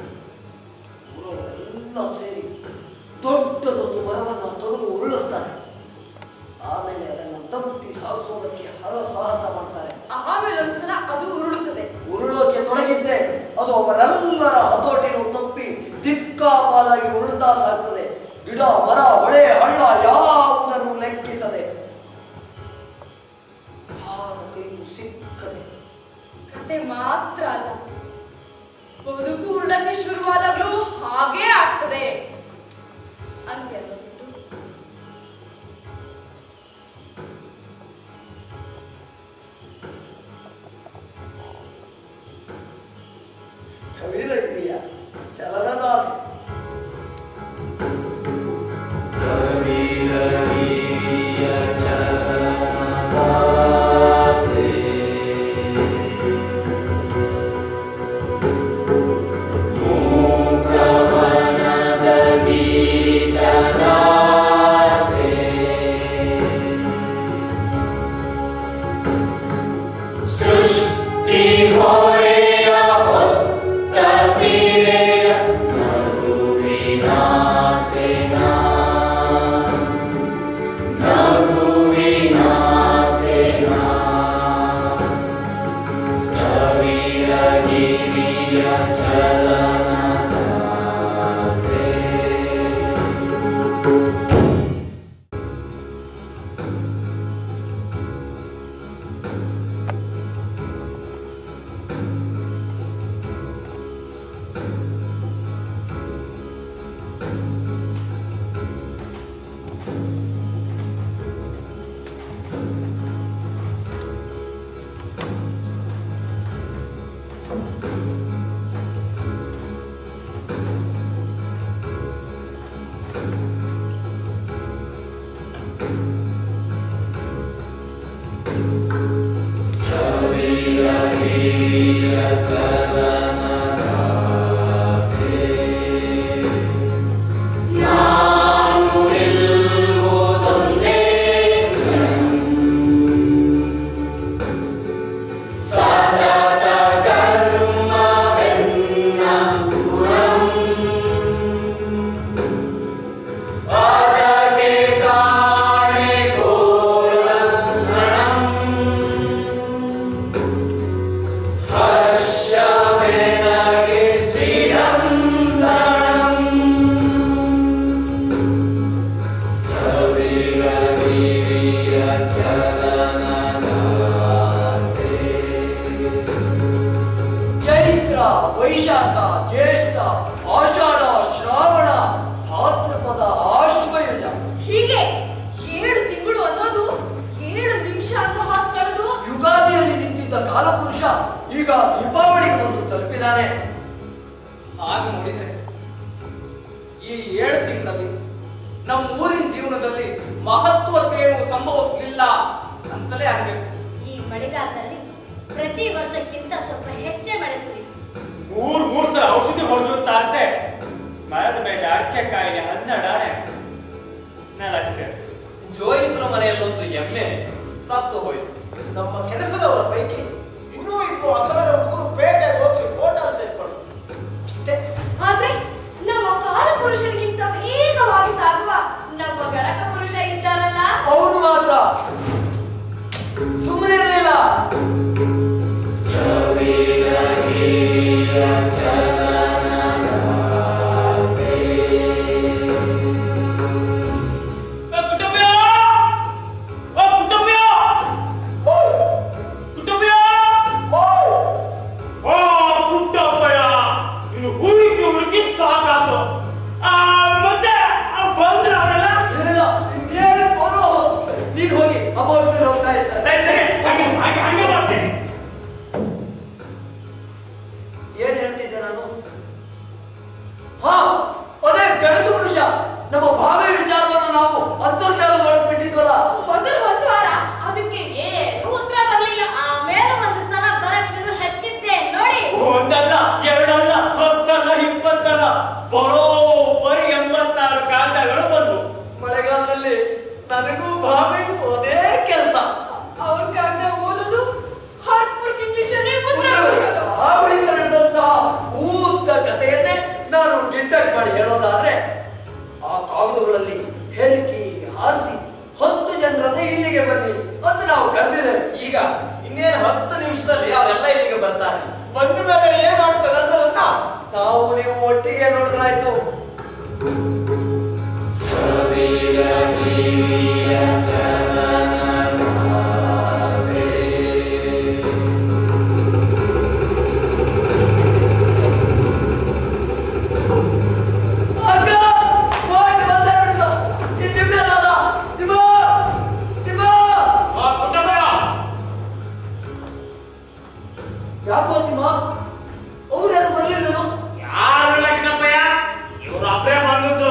ಊರವರೆಲ್ಲ ಸೇರಿ ದೊಡ್ಡದೊಂದು ಮರವನ್ನು ತೊಡೆದು ಉರುಳಿಸ್ತಾರೆ ಆಮೇಲೆ ಅದನ್ನು ತಪ್ಪಿ ಸಾಗಿಸೋದಕ್ಕೆ ಹಲ ಸಾಹಸ ಮಾಡ್ತಾರೆ ಆಮೇಲೆ ಒಂದ್ಸಲ ಅದು ಉರುಳುತ್ತದೆ ಉರುಳೋಕೆ ತೊಡಗಿದ್ದೆ ಅದು ಅವರೆಲ್ಲರ ಹತೋಟಿನೂ ತಪ್ಪಿ ದಿಕ್ಕಾಪಾಲಾಗಿ ಉರುಳ್ತಾ ಸಾಗ್ತದೆ ಗಿಡ ಮರ ಹೊಳೆ ಹಳ್ಳ ಯಾವುದನ್ನು ಲೆಕ್ಕಿಸದೆ ಯಾರ ಕೈಗೂ ಸಿಕ್ಕದೆ ಕತೆ ಮಾತ್ರ ಅಲ್ಲ ಬದುಕು ಉರುಳಕ್ಕೆ ಶುರುವಾದಾಗ್ಲೂ ಹಾಗೇ ಆಗ್ತದೆ ಅಂತ್ಯ ಬಿಟ್ಟು ಸ್ಥವಿರಗಿರಿಯ ಚಲನದಾಸೆ ಸೃಷ್ಟಿ ಹೊರೆಯ ಹೊತ್ತ ತೀರೆಯ ನಗುವಿನ ಸೇನಾ ನಗುವಿನ ಸೇನಾ ಸ್ಥವಿರ ಗಿರಿಯ ಚಲನದ ಸೇ ನಾನು ನಿಲ್ಲುವುದೊಂದೇ ಸತತ ಕರ್ಮವೆನ್ನ ಗುಣಂ ಅದಕ್ಕೆ ಕಾಣೆ ಕೋರಿಕೆಯ ಕಾಲಪುರುಷ ಈಗ ದೀಪಾವಳಿಗೆ ಬಂದು ತಲುಪಿದ್ದಾನೆ ಹಾಗೆ ನೋಡಿದ್ರೆ ಈ ಏಳು ತಿಂಗಳಲ್ಲಿ ನಮ್ಮ ಊರಿನ ಜೀವನದಲ್ಲಿ ಮಹತ್ವದ್ದೇನು ಸಂಭವಿಸಲಿಲ್ಲ ಅಂತಲೇ ಆಗ್ಬೇಕು ಈ ಮಳೆಗಾಲದಲ್ಲಿ ಪ್ರತಿ ವರ್ಷಕ್ಕಿಂತ ಸ್ವಲ್ಪ ಹೆಚ್ಚೇ ಮಳೆ ಸುರಿಯುತ್ತೆ ಮೂರ್ ಮೂರ್ ಸಲ ಔಷಧಿ ಹೊಡೆದ್ರು ಅಂತ ಅಂತೆ ಮರದ ಮೇಲೆ ಅಡಿಕೆ ಕಾಯಿಲೆ ಹನ್ನೆರಡು ಆಣೆ ನಾಲ್ಕು ಸೇರ್ತು ಜೋಯಿಸ್ರ ಮನೆಯಲ್ಲೊಂದು ಎಮ್ಮೆ ಸತ್ತು ಹೋಯಿತು ನಮ್ಮ ಕೆಲಸದವರ ಪೈಕಿ ಇನ್ನೂ ಇಬ್ಬರು ಅಸಲರ ಹುಡುಗರು ಪೇಟೆಗೆ ಹೋಗಿ ಹೋಟೆಲ್ ಸೇರ್ಕೊಂಡು ಅಷ್ಟೇ ಆದ್ರೆ ನಮ್ಮ ಕಾಲ ಪುರುಷನಿಗಿಂತ ವೇಗವಾಗಿ ಸಾಗುವ ನಮ್ಮ ಗಣಕ ಪುರುಷ ಇದ್ದಾರಲ್ಲ ಅವನು ಮಾತ್ರ ಸುಮ್ಮನೆ ಇರಲಿಲ್ಲ ಕುಟುಂಬಿಯ ಓ ಕುಟುಂಬಿಯ ಕುಟುಂಬಿಯ ಓ ಕುಟುಂಬಯ್ಯ ಇನ್ನು ಹುಡುಕಿ ಹುಡುಕಿ ಸಾಕಾತು ಆ, ಮತ್ತೆ ಆ ಬಂದ್ರ ಅವರೆಲ್ಲ ಇಲ್ಲ ಏನು ಫೋನು ನೀನು ಹೋಗಿ ಅಮೌಂಟ್ ಮೇಲೆ ಹೋಗ್ತಾ ಇದ್ದಾರೆ ಸರಿ ಸರಿ ಹಾಗೆ ಹಾಗೆ ಹಾಗೆ ಮಾಡ್ತೇನೆ ಏನ್ ಹೇಳ್ತಿದ್ದೆ ನಾನು ಹಾ ಅದೇ ಗಣಕ ಪುರುಷ ನಮ್ಮ ಭಾವಿ ವಿಚಾರವನ್ನು ನಾವು ಅಂತರ್ಜಾಲ ಬಿಟ್ಟಿದ್ವಲ್ಲ ಮೊದಲು ಒಂದು ವಾರ ಅದಕ್ಕೆ ಏನು ಉತ್ತರ ಬರಲಿಲ್ಲ ಆಮೇಲೆ ಒಂದು ಸಲ ಬರಕ್ಷರು ಹಚ್ಚಿದ್ದೆ ನೋಡಿ ಒಂದಲ್ಲ ಎರಡಲ್ಲ ಹತ್ತಲ್ಲ ಇಪ್ಪತ್ತಲ್ಲ ಬರೋಬ್ಬರಿ ಎಂಬತ್ತಾರು ಕಾಂಡಗಳು ಬಂದು ಮಳೆಗಾಲದಲ್ಲಿ ನನಗೂ ಭಾವಿಗೂ ಅದೇ ಕೆಲಸ ಅವ್ರ ಕಾಗದ ಓದೋದು ಹಾರ್ಟ್ಪುರ್ ಇಂಗ್ಲಿಷ್ ಅಲ್ಲಿ ಉತ್ತರ ಬರೆಯೋದು. ಭಾವಿ ನಡೆದಂತಹ ಉದ್ದ ಕಥೆಯನ್ನೇ ನಾನು ಡಿಟೆಕ್ಟ್ ಮಾಡಿ ಹೇಳೋದಾದ್ರೆ ಆ ಕಾಗದಗಳಲ್ಲಿ ಹೆರಕಿ ಹಾರಿಸಿ ಹತ್ತು ಜನರನ್ನೇ ಇಲ್ಲಿಗೆ ಬನ್ನಿ ಅಂತ ನಾವು ಕರೆದಿದ್ದೇವೆ ಈಗ ಇನ್ನೇನು ಹತ್ತು ನಿಮಿಷದಲ್ಲಿ ಅವರೆಲ್ಲ ಇಲ್ಲಿಗೆ ಬರ್ತಾರೆ ಬಂದ ಮೇಲೆ ಏನಾಗ್ತದೆ ಅಂತ ಗೊತ್ತಾ ನಾವು ನೀವು ಒಟ್ಟಿಗೆ ನೋಡಿದ್ರಾಯ್ತು ಅಕ್ಕ, ಹೋಗಿ ಬಂದೇ ಬಿಡ್ತು. ಈ ತಿಮ್ಮಯ್ಯನಲ್ಲ. ತಿಮ್ಮ, ತಿಮ್ಮ. ಆ ಕುಟುಂಬಯ್ಯ ಯಾಕೋ ತಿಮ್ಮ ಅವ್ರು ಯಾರು ಬರ್ಲಿಲ್ವೇನೋ ಯಾರು ಲಗ್ನಪ್ಪಯ್ಯ ಇವರು ಅಬ್ಬರೇ ಬಂದದ್ದು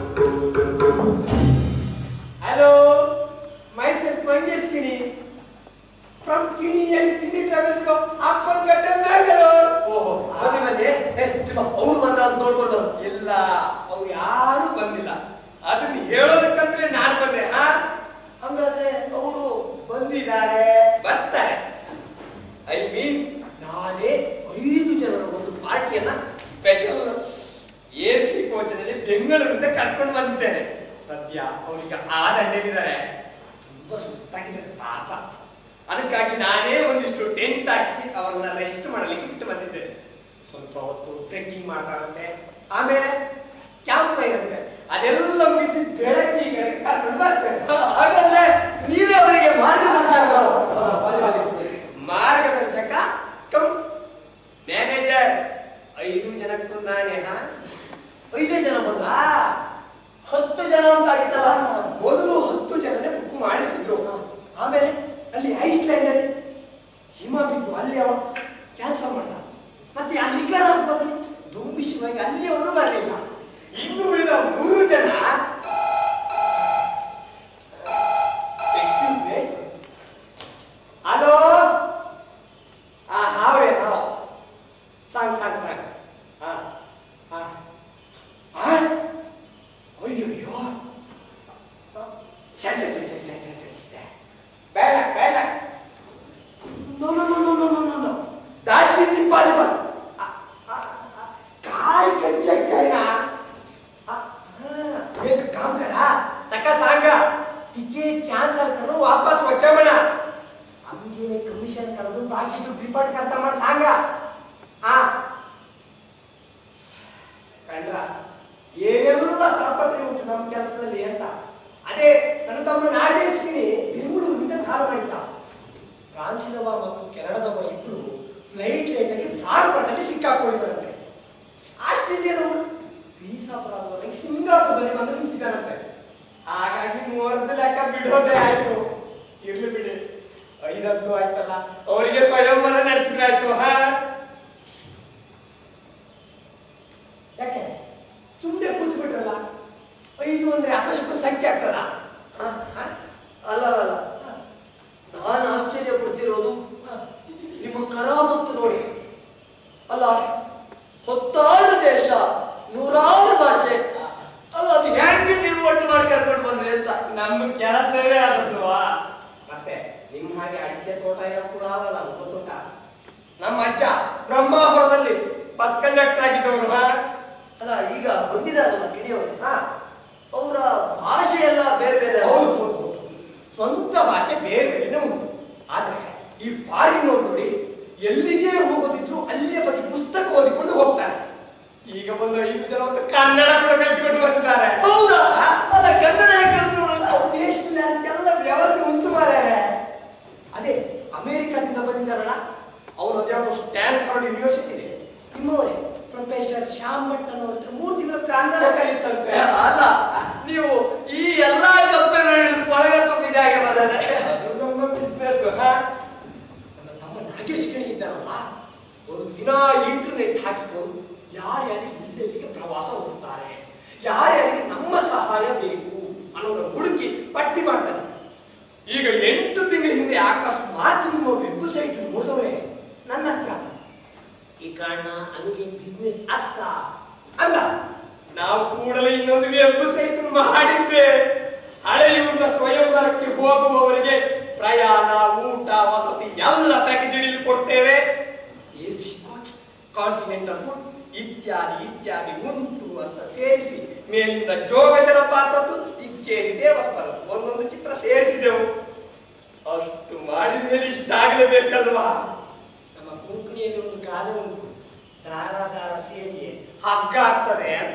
hello myself Mangesh Kini from Kini and Kini travel ಅಪ್ಪನ್ ಗಡ್ಡೆ ಮ್ಯಾಂಗ್ಳೂರ್ ಓಹೋ ಬನ್ನಿ ಬನ್ನಿ ಏ, ತಿಮ್ಮ ಅವ್ರು ಬಂದ ಅಂತ ನೋಡ್ಕೊಂಡು ಇಲ್ಲ ಅವ್ರು ಯಾರು ಬಂದಿಲ್ಲ ಅದನ್ನ ಹೇಳೋದಕ್ಕಂತಲೇ ನಾನ್ ಬಂದೆ ಹಾ ಹಂಗಾದ್ರೆ ಅವರು ಬಂದಿದ್ದಾರೆ ಬರ್ತಾರೆ ಐ ಮೀನ್ ನಾನೇ ಐದು ಜನರ ಒಂದು ಪಾರ್ಟಿಯನ್ನ ಸ್ಪೆಷಲ್ ಎ ಸಿ ಕೋಚ್ನಲ್ಲಿ ಬೆಂಗಳೂರಿಂದ ಕರ್ಕೊಂಡು ಬಂದಿದ್ದೇನೆ ಸದ್ಯ ಅವರಿಗೆ ಆ ದಂಡೆಗಿದ್ದಾರೆ ತುಂಬಾ ಸುಸ್ತಾಗಿದ್ದಾರೆ ಪಾಪ ಅದಕ್ಕಾಗಿ ನಾನೇ ಒಂದಿಷ್ಟು ಟೆಂಟ್ ಹಾಕಿಸಿ ಅವರನ್ನ ರೆಸ್ಟ್ ಮಾಡಲಿಕ್ಕೆ ಇಟ್ಟು ಬಂದಿದ್ದೇನೆ ಸ್ವಲ್ಪ ಹೊತ್ತು ಟ್ರೆಕ್ಕಿಂಗ್ ಮಾಡ್ತಾರಂತೆ ಆಮೇಲೆ ಕ್ಯಾಂಪ್ ಫೈರ್ ಅಂತೆ ಅದೆಲ್ಲ ಮುಗಿಸಿ ಬೆಳಗ್ಗೆ ಈ ಕಡೆಗೆ ಕರ್ಕೊಂಡು ಬರ್ತೇನೆ ಹಾಗಾದ್ರೆ ನೀವೇ ಅವರಿಗೆ ಮಾರ್ಗದರ್ಶಕರು ಮಾರ್ಗದರ್ಶಕ ಕಮ್ ಮ್ಯಾನೇಜರ್ ಐದು ಜನಕ್ಕೂ ನಾನೇ ಹಾ ಐದೇ ಜನ ಬಂದ್ರ ಹತ್ತು ಜನ ಅಂತ ಆಗಿತ್ತಲ್ಲ ಮೊದಲು ಹತ್ತು ಜನನೇ ಬುಕ್ ಮಾಡಿಸಿದ್ರು ಆಮೇಲೆ ಅಲ್ಲಿ ಐಸ್ಲ್ಯಾಂಡ್ ಅಲ್ಲಿ ಹಿಮ ಬಿದ್ದು ಅಲ್ಲಿ ಅವ ಕ್ಯಾನ್ಸಲ್ ಮಾಡ್ದ ಮತ್ತೆ ಆ ನಿಖರಾಪುರದಲ್ಲಿ ದುಂಬಿಸುವಾಗ ಅಲ್ಲಿ ಅವನು ಬರಲಿಲ್ಲ ಇನ್ನು ಉಳಿದ ಮೂರು ಜನ Excuse me. ಹಲೋ ಆ ಹಾವೇ ಹಾವ್ ಸಾಂಗ್ ಸಾಂಗ್ ಸಾಂಗ್ ಹಾ ಹಾ ಹಾ ಅಯ್ಯಯ್ಯೋ ಸರಿ ಸರಿ ಸರಿ ಸರಿ ಸರಿ ಸರಿ ಸರಿ ಸರಿ ಬೇಡ ಬೇಡ no no no no no no no no that is impossible काय कंचक जाएगा एक काम करा नका सांगा तिकीट कॅन्सल करून वापस वचा म्हणा आम्ही गेले कमिशन करून बाकीचं रिफंड करता मला सांगा हा ಕಂಡ್ರ ಏನೆಲ್ಲ ತಾಪತ್ರೆ ಉಂಟು ನಮ್ಮ ಕೆಲಸದಲ್ಲಿ ಅಂತ ಅದೇ ನನ್ನ ತಮ್ಮ ನಾಗೇಶ್ವಿನಿ ಬೆಂಗಳೂರಿನಿಂದ ಕಾಲ್ ಮಾಡಿದ್ದ ಫ್ರಾನ್ಸಿನವ ಮತ್ತು ಕೆನಡಾದವ ಇಬ್ರು ಫ್ಲೈಟ್ ಲೇಟ್ ಆಗಿ ಫ್ರಾಂಕ್ಫರ್ಟಲ್ಲಿ ಸಿಕ್ಕಾಕೊಂಡಿದ್ದಾರಂತೆ ಆಸ್ಟ್ರೇಲಿಯಾದವರು ವೀಸಾ ಪ್ರಾಬ್ಲಮ್ ಸಿಂಗಾಪುರದಲ್ಲಿ ಬಂದು ನಿಂತಿದ್ದಾರಂತೆ ಹಾಗಾಗಿ ಮೂವತ್ತು ಲೆಕ್ಕ ಬಿಡೋದೇ ಆಯ್ತು ಇರ್ಲಿ ಬಿಡಿ ಐದ ನಿನಗಂತೂ ಆಯ್ತಲ್ಲ ಅವರಿಗೆ ಸ್ವಯಂವರ ನಡೆಸಿದ್ರಾಯ್ತು ಹಾ ಯಾಕೆ ಸುಮ್ಮನೆ ಕೂತ್ಬಿಟ್ರಲ್ಲ ಐದು ಅಂದ್ರೆ ಅಪಶುಭ ಸಂಖ್ಯೆ ಆಗ್ತದ ಅಲ್ಲ ಅಲ್ಲ ನಾನು ಆಶ್ಚರ್ಯ ಪಡ್ತಿರೋದು ನಿಮ್ಮ ಕರಾಮತ್ತು ನೋಡಿ ಅಲ್ಲ ಹೊತ್ತಾರು ದೇಶ ನೂರಾರು ಭಾಷೆ ಅಲ್ಲ ಅದು ಹೆಂಗೆ ನೀವು ಒಟ್ಟು ಮಾಡಿ ಕರ್ಕೊಂಡು ಬಂದ್ರಿ ಅಂತ ನಮ್ಮ ಕೆಲಸವೇ ಅದಲ್ವಾ ಮತ್ತೆ ನಿಮ್ಮ ಹಾಗೆ ಅಡಿಕೆ ತೋಟ ಏನೋ ಕೂಡ ಆಗಲ್ಲ ಉಪ ತೋಟ ನಮ್ಮ ಅಜ್ಜ ಬ್ರಹ್ಮಾಪುರದಲ್ಲಿ ಬಸ್ ಕಂಡಕ್ಟರ್ ಆಗಿದ್ದವರು ಹಾ ಅಲ್ಲ ಈಗ ಬಂದಿದಾರಲ್ಲ ಕಿಡಿಯವರು ಅವರ ಭಾಷೆ ಎಲ್ಲ ಬೇರೆ ಬೇರೆ ಹೌದು ಹೌದು ಹೌದು. ಸ್ವಂತ ಭಾಷೆ ಬೇರೆ ಬೇರೆನೇ ಉಂಟು ಆದ್ರೆ ಈ ಫಾರಿನ್ ನೋಡಿ ಎಲ್ಲಿಗೆ ಹೋಗೋದಿದ್ರು ಅಲ್ಲಿಯ ಬಗ್ಗೆ ಪುಸ್ತಕ ಓದಿಕೊಂಡು ಹೋಗ್ತಾರೆ ಈಗ ಬಂದು ಐದು ಜನ ಒಂದು ಕನ್ನಡ ಕೂಡ ಕಲ್ತ್ಕೊಂಡು ಬರ್ತಿದ್ದಾರೆ ಹೌದಾ ಅಲ್ಲ ಕನ್ನಡ ಯಾಕಂದ್ರು ಅವ್ರ ದೇಶದಲ್ಲಿ ಅದಕ್ಕೆಲ್ಲ ವ್ಯವಸ್ಥೆ ಉಂಟು ಮಾರ್ಯಾರೆ ಅದೇ ಅಮೆರಿಕದಿಂದ ಬಂದಿದ್ದಾರಲ್ಲ ಅವನು ಅದ್ಯಾವುದೋ ಸ್ಟ್ಯಾನ್ಫರ್ಡ್ ಯೂನಿವರ್ಸಿಟಿ ಇದೆ ನಿಮ್ಮವರೇ ಪ್ರೊಫೆಸರ್ ಶ್ಯಾಮ್ ಭಟ್ ಅನ್ನೋರ ಹತ್ರ ಮೂರು ತಿಂಗಳ ಕನ್ನಡ ಕಲಿತಂತೆ ಅಲ್ಲ ನೀವು ಈ ಎಲ್ಲಾ ಕಪ್ಪೆನ ಹಿಡಿದು ಒಳಗೆ ತುಂಬಿದ ಹಾಗೆ ಬರ್ತದೆ ಅದು ನಮ್ಮ ಬಿಸ್ನೆಸ್ ನನ್ನ ತಮ್ಮ ನಾಗೇಶ್ ಗಣಿ ಇದ್ದಾರಲ್ಲ ಒಂದು ದಿನ ಇಂಟರ್ನೆಟ್ ಹಾಕಿಕೊಂಡು ಯಾರ್ಯಾರಿಗೆ ಎಲ್ಲೆಲ್ಲಿಗೆ ಪ್ರವಾಸ ಹೋಗ್ತಾರೆ ಯಾರ್ಯಾರಿಗೆ ನಮ್ಮ ಸಹಾಯ ಬೇಕು ಅನ್ನೋದನ್ನು ಹುಡುಕಿ ಪಟ್ಟಿ ಮಾಡ್ತಾನೆ ಈಗ ಎಂಟು ತಿಂಗಳ ಹಿಂದೆ ಅಕಸ್ಮಾತ್ ನಿಮ್ಮ ವೆಬ್ಸೈಟ್ ನೋಡಿದವರೇ ನನ್ನ ಹತ್ರ ಈ ಕಾರಣ ನನಗೆ ಬಿಸ್ನೆಸ್ ಅಸ್ತ ಅಲ್ಲ ನಾವು ಕೂಡಲೇ ಇನ್ನೊಂದು ವೆಬ್ಸೈಟ್ ಮಾಡಿದ್ದೆ ಹಳೆ ಇವ್ರನ್ನ ಸ್ವಯಂವರಕ್ಕೆ ಹೋಗುವವರಿಗೆ ಪ್ರಯಾಣ ಊಟ ವಸತಿ ಎಲ್ಲ ಪ್ಯಾಕೇಜ್ ಹಿಡಿದು ಕೊಡ್ತೇವೆ ಎಸಿ ಕೋಚ್ ಕಾಂಟಿನೆಂಟಲ್ ಫುಡ್ ಇತ್ಯಾದಿ ಇತ್ಯಾದಿ ಉಂಟು ಅಂತ ಸೇರಿಸಿ ಮೇಲಿಂದ ಜೋಗ ಜಲಪಾತದ್ದು ಇಕ್ಕೇರಿ ದೇವಸ್ಥಾನ ಒಂದೊಂದು ಚಿತ್ರ ಸೇರಿಸಿದೆವು ಅಷ್ಟು ಮಾಡಿದ ಮೇಲೆ ಇಷ್ಟ ಆಗಲೇಬೇಕಲ್ವಾ ನಮ್ಮ ಕೊಂಕಣಿಯಲ್ಲಿ ಒಂದು ಗಾದೆ ಉಂಟು ದಾರ ದಾರ ಸೇರಿ ಹಗ್ಗ ಆಗ್ತದೆ ಅಂತ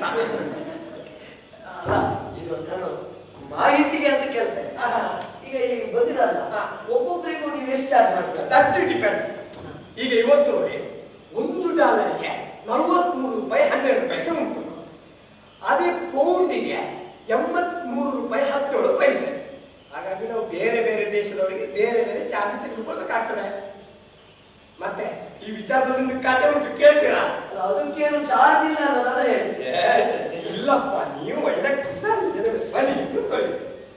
ಅಲ್ಲ ಇದು ನಾನು ಮಾಹಿತಿಗೆ ಅಂತ ಕೇಳ್ತೇನೆ ಈಗ ಈಗ ಬಂದಿರಲ್ಲ ಒಬ್ಬೊಬ್ಬರಿಗೂ ನೀವು ಎಷ್ಟು ಚಾರ್ಜ್ ಮಾಡ್ತೀರಾ ದಟ್ ಡಿಪೆಂಡ್ಸ್ ಈಗ ಇವತ್ತು ನೋಡಿ ಒಂದು ಡಾಲರ್ಗೆ ನಲವತ್ಮೂರು ರೂಪಾಯಿ ಹನ್ನೆರಡು ಪೈಸೆ ಉಂಟು ಅದೇ ಪೌಂಡಿಗೆ ಎಂಬತ್ಮೂರು ರೂಪಾಯಿ ಹತ್ತೇಳು ಪೈಸೆ ಹಾಗಾಗಿ ನಾವು ಬೇರೆ ಬೇರೆ ದೇಶದವರಿಗೆ ಬೇರೆ ಬೇರೆ ಚಾರ್ಜ್ ತೆಗೆದುಕೊಳ್ಬೇಕಾಗ್ತದೆ ಮತ್ತೆ ಈ ವಿಚಾರದಲ್ಲಿ ಒಂದು ಕತೆ ಉಂಟು ಕೇಳ್ತೀರಾ ಅಲ್ಲ ಅದಕ್ಕೇನು ಚಾರ್ಜ್ ಇಲ್ಲ ಅನ್ನೋದಾದ್ರೆ ಹೇಳಿ ಛೇ, ಛೇ, ಛೇ, ಇಲ್ಲಪ್ಪ ನೀವು ಒಳ್ಳೆ ಕುಸಾರಿದ್ದೀರಿ. ಬನ್ನಿ ಕೂತ್ಕೊಳ್ಳಿ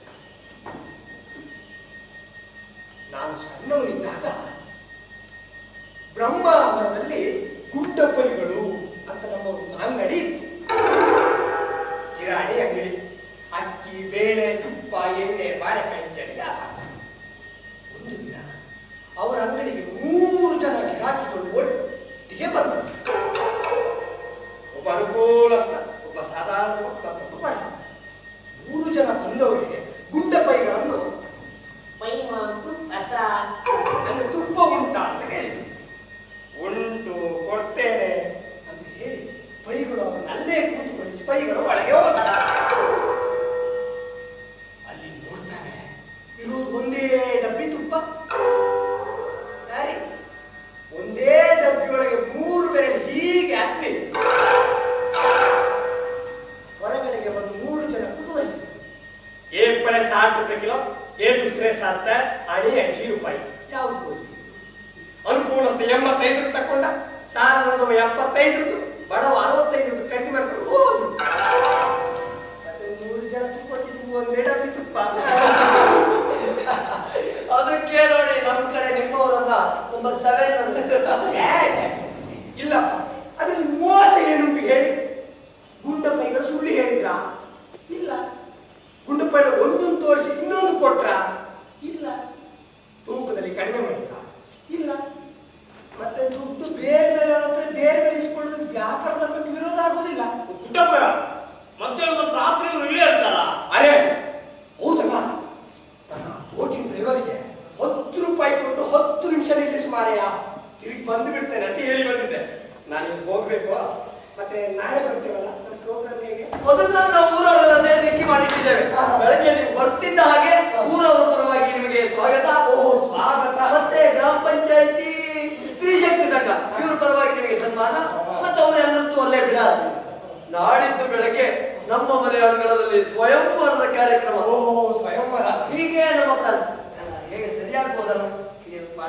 ನಾನು ಸಣ್ಣವನಿದ್ದಾಗ ಬ್ರಹ್ಮಾವರದಲ್ಲಿ ಗುಡ್ಡಪ್ಪಲಿಗಳು ಅಂತ ನಮ್ಮ ಒಂದು ಅಂಗಡಿ ಇತ್ತು ಕಿರಾಣಿ ಅಂಗಡಿ ಅಕ್ಕಿ ಬೇಳೆ ತುಪ್ಪ ಎಣ್ಣೆ ಬಾಳೆಕಾಯಿ ಇತ್ಯಾದಿ ವ್ಯಾಪಾರ ಒಂದು ದಿನ ಅವರ ಅಂಗಡಿಗೆ ಮೂರು ಜನ ಗಿರಾಕಿಗಳು ಒಟ್ಟಿಗೆ ಬಂದರು ಒಬ್ಬ ಅನುಕೂಲಸ್ಥ ಒಬ್ಬ ಸಾಧಾರಣ ಮತ್ತೊಬ್ಬ ಬಡ ಮೂರು ಜನ ಬಂದವರಿಗೆ ಗುಂಡಪೈಗಳನ್ನು ಮೈಮ ತುಪ್ಪ ಅಂದ್ರೆ ತುಪ್ಪ ಉಂಟಾ ಅಂತ ಕೇಳಿದ್ರು ಉಂಟು ಕೊಡ್ತೇನೆ ಅಂತ ಹೇಳಿ ಪೈಗಳು ಅವರನ್ನು ಅಲ್ಲೇ ಕೂತುಕೊಳ್ಳಿಸಿ ಪೈಗಳು ಒಳಗೆ ಹೋಗ್ತಾರೆ ಅಲ್ಲಿ ನೋಡ್ತಾರೆ ಇರೋದು ಒಂದೇ ಡಬ್ಬಿ ತುಪ್ಪ ಸರಿ ಒಂದೇ ಡಬ್ಬಿಯೊಳಗೆ ಮೂರು ಬೆರಳು ಹೀಗೆ ಹತ್ತಿ ಹೊರಗಡೆಗೆ ಬಂದು ಮೂರು ಜನ ಕುತೂಹಲಿಸಿದ್ರು एक पहले साठ रुपए किलो ये दूसरे सात है आणि ऐंशी रुपये ಯಾವ್ದು ಹೋಗಿ ಅನುಕೂಲಸ್ಥ ಎಂಬತ್ತೈದು ತಕೊಂಡ ಸಾಲದವ ಎಪ್ಪತ್ತೈದು ಬಡವ ಅರವತ್ತೈದು ಕಟ್ಟಿ ಮಾಡ್ಕೊಂಡು ಹೋದ್ರು ಮತ್ತೆ ಮೂರು ಜನ ಕೊಟ್ಟಿದ್ದು ಒಂದೇ ಡಬ್ಬಿ ತುಪ್ಪ ಅದಕ್ಕೆ ನೋಡಿ ನಮ್ ಕಡೆ ನಿಮ್ಮವರನ್ನ ನಂಬರ್ ಸೆವೆನ್ ಇಲ್ಲಪ್ಪ ಅದ್ರಲ್ಲಿ ಮೋಸ ಏನುಂಟು ಹೇಳಿ ಗುಂಡಪ್ಪೈಗಳು ಸುಳ್ಳು ಹೇಳಿದ್ರ ಇಲ್ಲ ಗುಂಡಪ್ಪೈಲ ಒಂದೊಂದು ತೋರಿಸಿ ಇನ್ನೊಂದು ಕೊಟ್ರ ಇಲ್ಲ ತೂಕದಲ್ಲಿ ಕಡಿಮೆ ಮಾಡಿದ್ರ ಇಲ್ಲ ಮತ್ತೆ ದುಡ್ಡು ಬೇರೆ ಬೇರೆ ಹತ್ರ ಬೇರೆ ಬೇರೆ ಇಸ್ಕೊಳ್ಳೋದು ವ್ಯಾಪಾರದ ಬಗ್ಗೆ ವಿರೋಧ ಆಗೋದಿಲ್ಲ ಗುಡ್ಡಪ್ಪ ಮಧ್ಯಾಹ್ನ ಮತ್ತು ರಾತ್ರಿ ಇಲ್ಲೇ ಇರ್ತಾರ ಅರೆ ಹೌದಲ್ಲ ನನ್ನ ಬೋಟಿನ ಡ್ರೈವರಿಗೆ ಹತ್ತು ರೂಪಾಯಿ ಕೊಟ್ಟು ಹತ್ತು ನಿಮಿಷ ನಿಲ್ಲಿಸಿ ಮಾರೆಯ ತಿರುಗಿ ಬಂದು ಬಿಡ್ತೇನೆ ಅಂತ ಹೇಳಿ ಬಂದಿದ್ದೆ ನಾನು ಇಲ್ಲಿ ಹೋಗ್ಬೇಕು ಮತ್ತೆ ನಾಳೆ ಬರ್ತೇವಲ್ಲ ನಮ್ಮ ಪ್ರೋಗ್ರಾಮ್ ಹೇಗೆ ಅದನ್ನ ನಾವು ಊರವರೆಲ್ಲ ಸೇರಿ ನಿಕ್ಕಿ ಮಾಡಿಟ್ಟಿದ್ದೇವೆ ಬೆಳಗ್ಗೆ ನೀವು ಬರ್ತಿದ್ದ ಹಾಗೆ ಊರವರ ಪರವಾಗಿ ನಿಮಗೆ ಸ್ವಾಗತ ಓ ಸ್ವಾಗತ ಮತ್ತೆ ಗ್ರಾಮ ಪಂಚಾಯತಿ ಸ್ತ್ರೀ ಶಕ್ತಿ ಸಂಘ ಇವ್ರ ಪರವಾಗಿ ನಿಮಗೆ ಸನ್ಮಾನ ಮತ್ತೆ ಅವರು ಎಲ್ಲರದ್ದು ಅಲ್ಲೇ ಬಿಡ ನಾಡಿದ್ದು ಬೆಳಗ್ಗೆ ನಮ್ಮ ಮನೆ ಅಂಗಳದಲ್ಲಿ ಸ್ವಯಂವರದ ಕಾರ್ಯಕ್ರಮ ಓ ಸ್ವಯಂವರ ಹೀಗೆ ನಮ್ಮ ಪ್ಲಾನ್ ಅಲ್ಲ, ಹೇಗೆ ಸರಿಯಾಗ್ಬೋದಲ್ಲ ಹೀಗೆ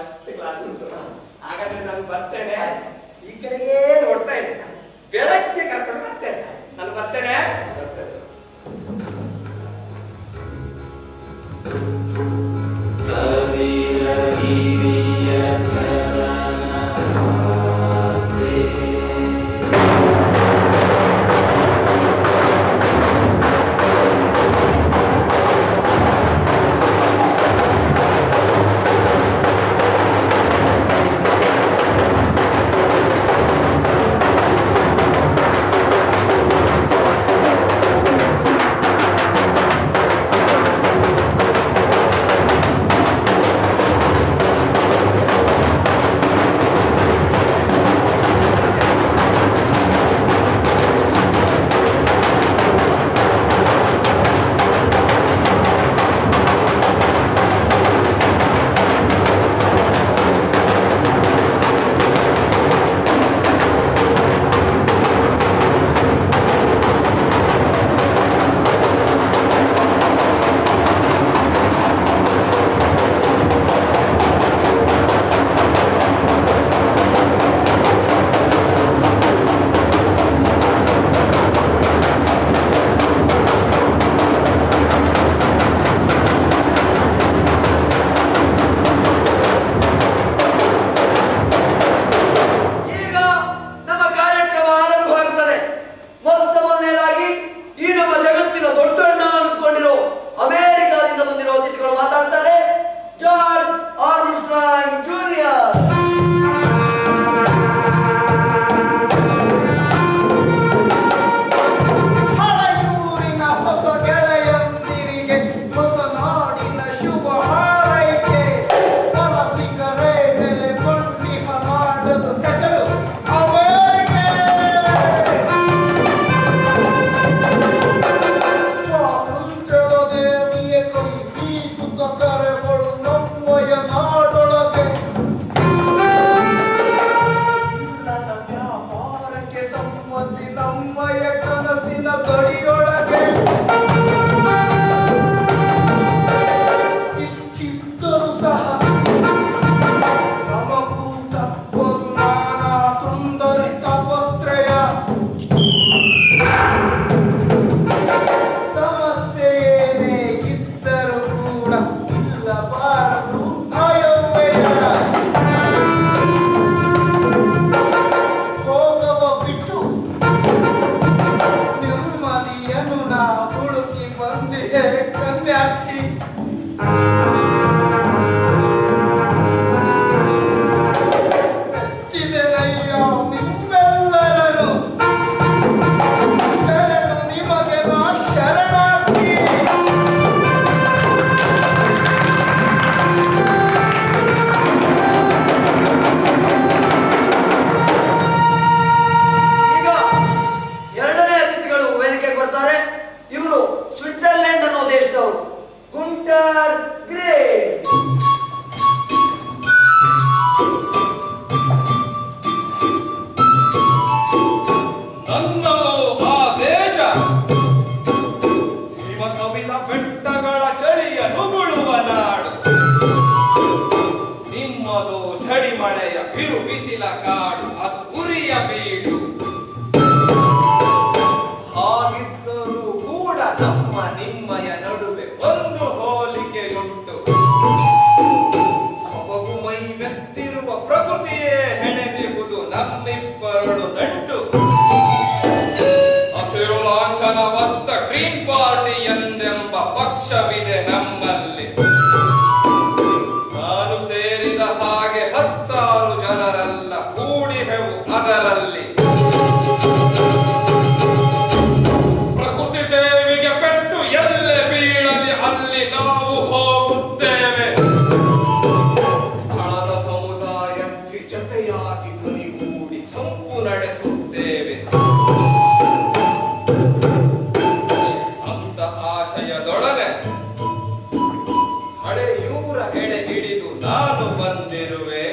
ಕೆಡೆ ಹಿಡಿದು ನಾನು ಬಂದಿರುವೆ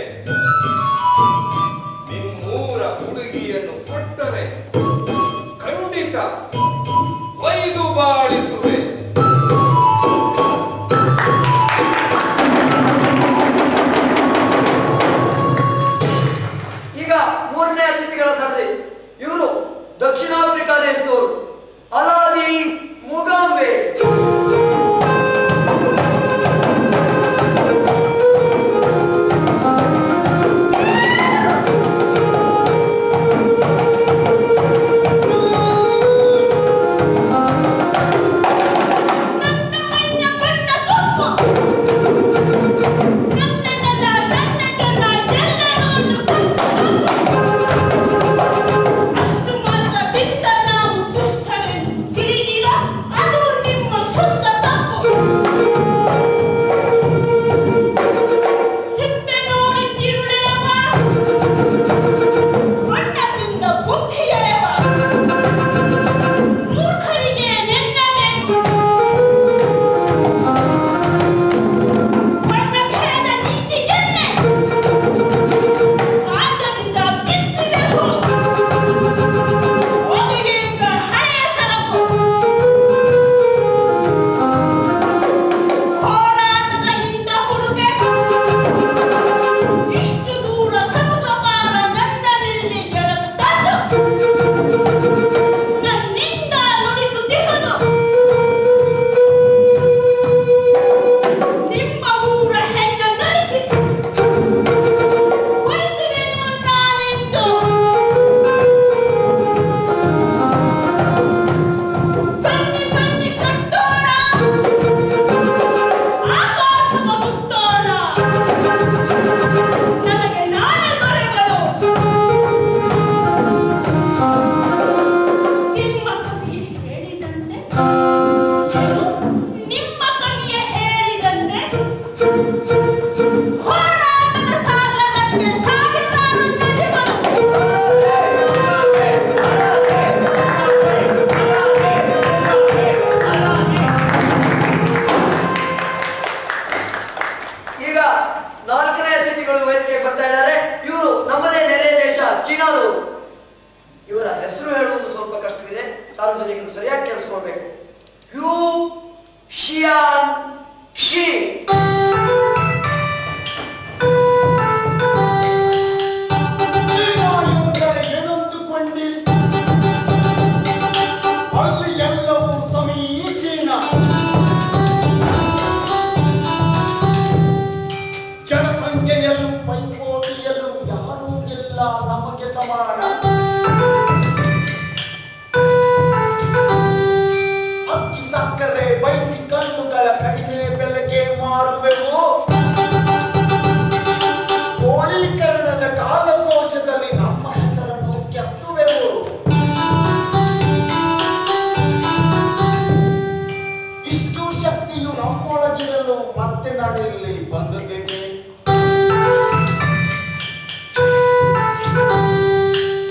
ನಿಮ್ಮೂರ ಹುಡುಗಿಯನ್ನು ಕೊಟ್ಟರೆ ಖಂಡಿತ ಒಯ್ದು ಬಾಳಿಸುವೆ ಈಗ ಮೂರನೇ ಅತಿಥಿಗಳ ಸರದಿ ಇವರು ದಕ್ಷಿಣ ಆಫ್ರಿಕಾ ದೇಶದವರು ಅಲಾದಿ ಮುಗಾಂಬೆ ಅಷ್ಟು ಮಾತ್ರದಿಂದ ನಾವು ದುಷ್ಟರೆಂದು ತಿಳಿದಿರ ಅದು ನಿಮ್ಮ ಶುದ್ಧ ತಪ್ಪು ಸಿಪ್ಪೆ ನೋಡಿ ತಿರುಳೆಯವ ಬಣ್ಣದಿಂದ ಬುದ್ಧಿ ಎಳೆವ ಮೂರ್ಖರಿಗೆ ನೆನ್ನಬೇಕು ವರ್ಣಭೇದ ನೀತಿಯನ್ನೇ ಆದ್ದರಿಂದ ಕಿತ್ತಿದೆವು ಓದಿಗೀಗ ಹಳೆಯ ಸರಕು ಹೋರಾಟದ ಇಂಥ ಹುಡುಗೆ ಇಷ್ಟು ದೂರ ಸಮುದ್ರ ಪಾರ ನನ್ನನಿಲ್ಲಿ ಎಳೆದು ತಂದು ನನ್ನಿಂದ ನುಡಿಸುತ್ತಿರುವುದು ನಿಮ್ಮ ಊರ ಹೆಣ್ಣ ನಡೆಸಿ ಉಳಿಸುವೆನು ನಾನೆಂದು ಬನ್ನಿ ಬನ್ನಿ ಕಟ್ಟೋಣ ಆಕಾಶವ ಮುಟ್ಟೋಣ ನಮಗೆ ನಾಳೆ ದೊರೆಗಳು ನಿಮ್ಮ ಕವಿಯೇ ಹೇಳಿದಂತೆ ಏನು? ನಿಮ್ಮ ಕವಿಯೇ ಹೇಳಿದಂತೆ ಹೋರಾಟದ ಸಾಗರಕ್ಕೆ ಸಾಗಿದ್ದಾರೆ ಈಗ ನಾಲ್ಕನೇ ಅತಿಥಿಗಳು ವೇದಿಕೆಗೆ ಬರ್ತಾ ಇದ್ದಾರೆ ಇವರು ನಮ್ಮದೇ ನೆರೆ ದೇಶ ಚೀನಾದವರು ಇವರ ಹೆಸರು ಹೇಳುವುದು ಸ್ವಲ್ಪ ಕಷ್ಟವಿದೆ ಸಾರ್ವಜನಿಕರು ಸರಿಯಾಗಿ ಕೇಳಿಸ್ಕೊಳ್ಬೇಕು ಯು ಶಿಯಾನ್ ಶಿ ಚೀನಾ ಎಂದರೆ ಏನೊಂದುಕೊಂಡಿ ಅಲ್ಲಿ ಎಲ್ಲವೂ ಸಮೀಚೀನ ಜನಸಂಖ್ಯೆಯಲ್ಲೂ ಪೈಪೋಟಿಯಲ್ಲೂ ಯಾರೂ ಇಲ್ಲ ನಮಗೆ ಸಮಾನ ಅಕ್ಕಿ ಸಕ್ಕರೆ ಬಯಸಿ ಕಲ್ಲುಗಳ ಕಡಿಮೆ ಬೆಲೆಗೆ ಮಾರುವೆವು ಕೋಳೀಕರಣದ ಕಾಲಕೋಶದಲ್ಲಿ ನಮ್ಮ ಹೆಸರನ್ನು ಕೆತ್ತುವೆವು ಇಷ್ಟು ಶಕ್ತಿಯು ನಮ್ಮೊಳಗಿರಲು ಮತ್ತೆ ನಾನಿಲ್ಲಿ ಬಂದದ್ದೇನೆ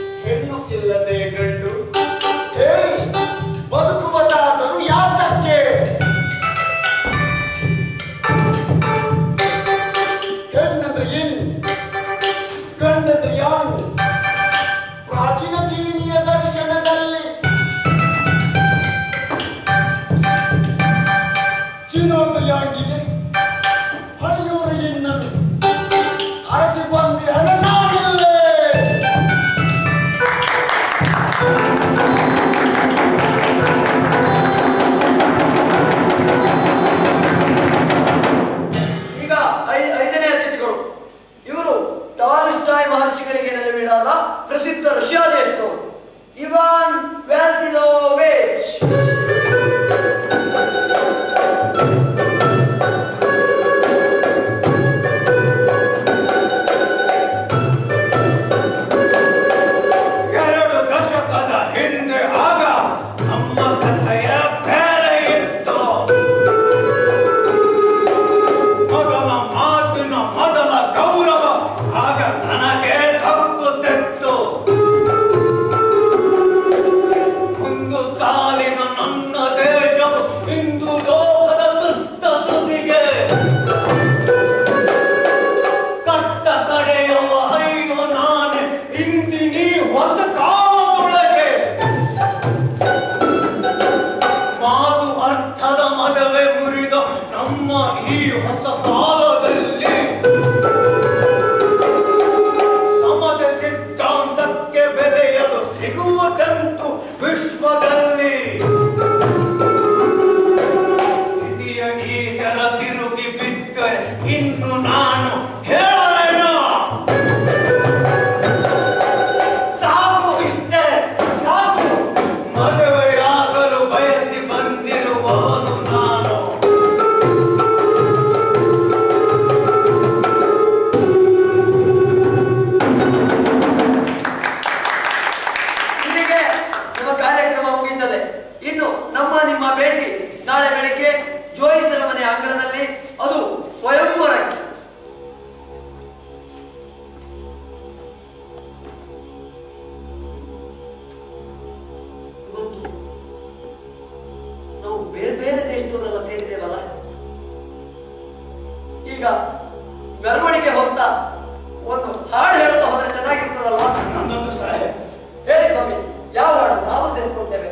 ಮೆರವಣಿಗೆ ಹೋಗ್ತಾ ಒಂದು ಹಾಡು ಹೇಳ್ತಾ ಹೋದ್ರೆ ಚೆನ್ನಾಗಿರ್ತದಲ್ವಾ ನಂದೊಂದು ಸಲಹೆ ಹೇಳಿ ಸ್ವಾಮಿ ಯಾವ ಹಾಡು ನಾವು ಸೇರ್ಕೊಳ್ತೇವೆ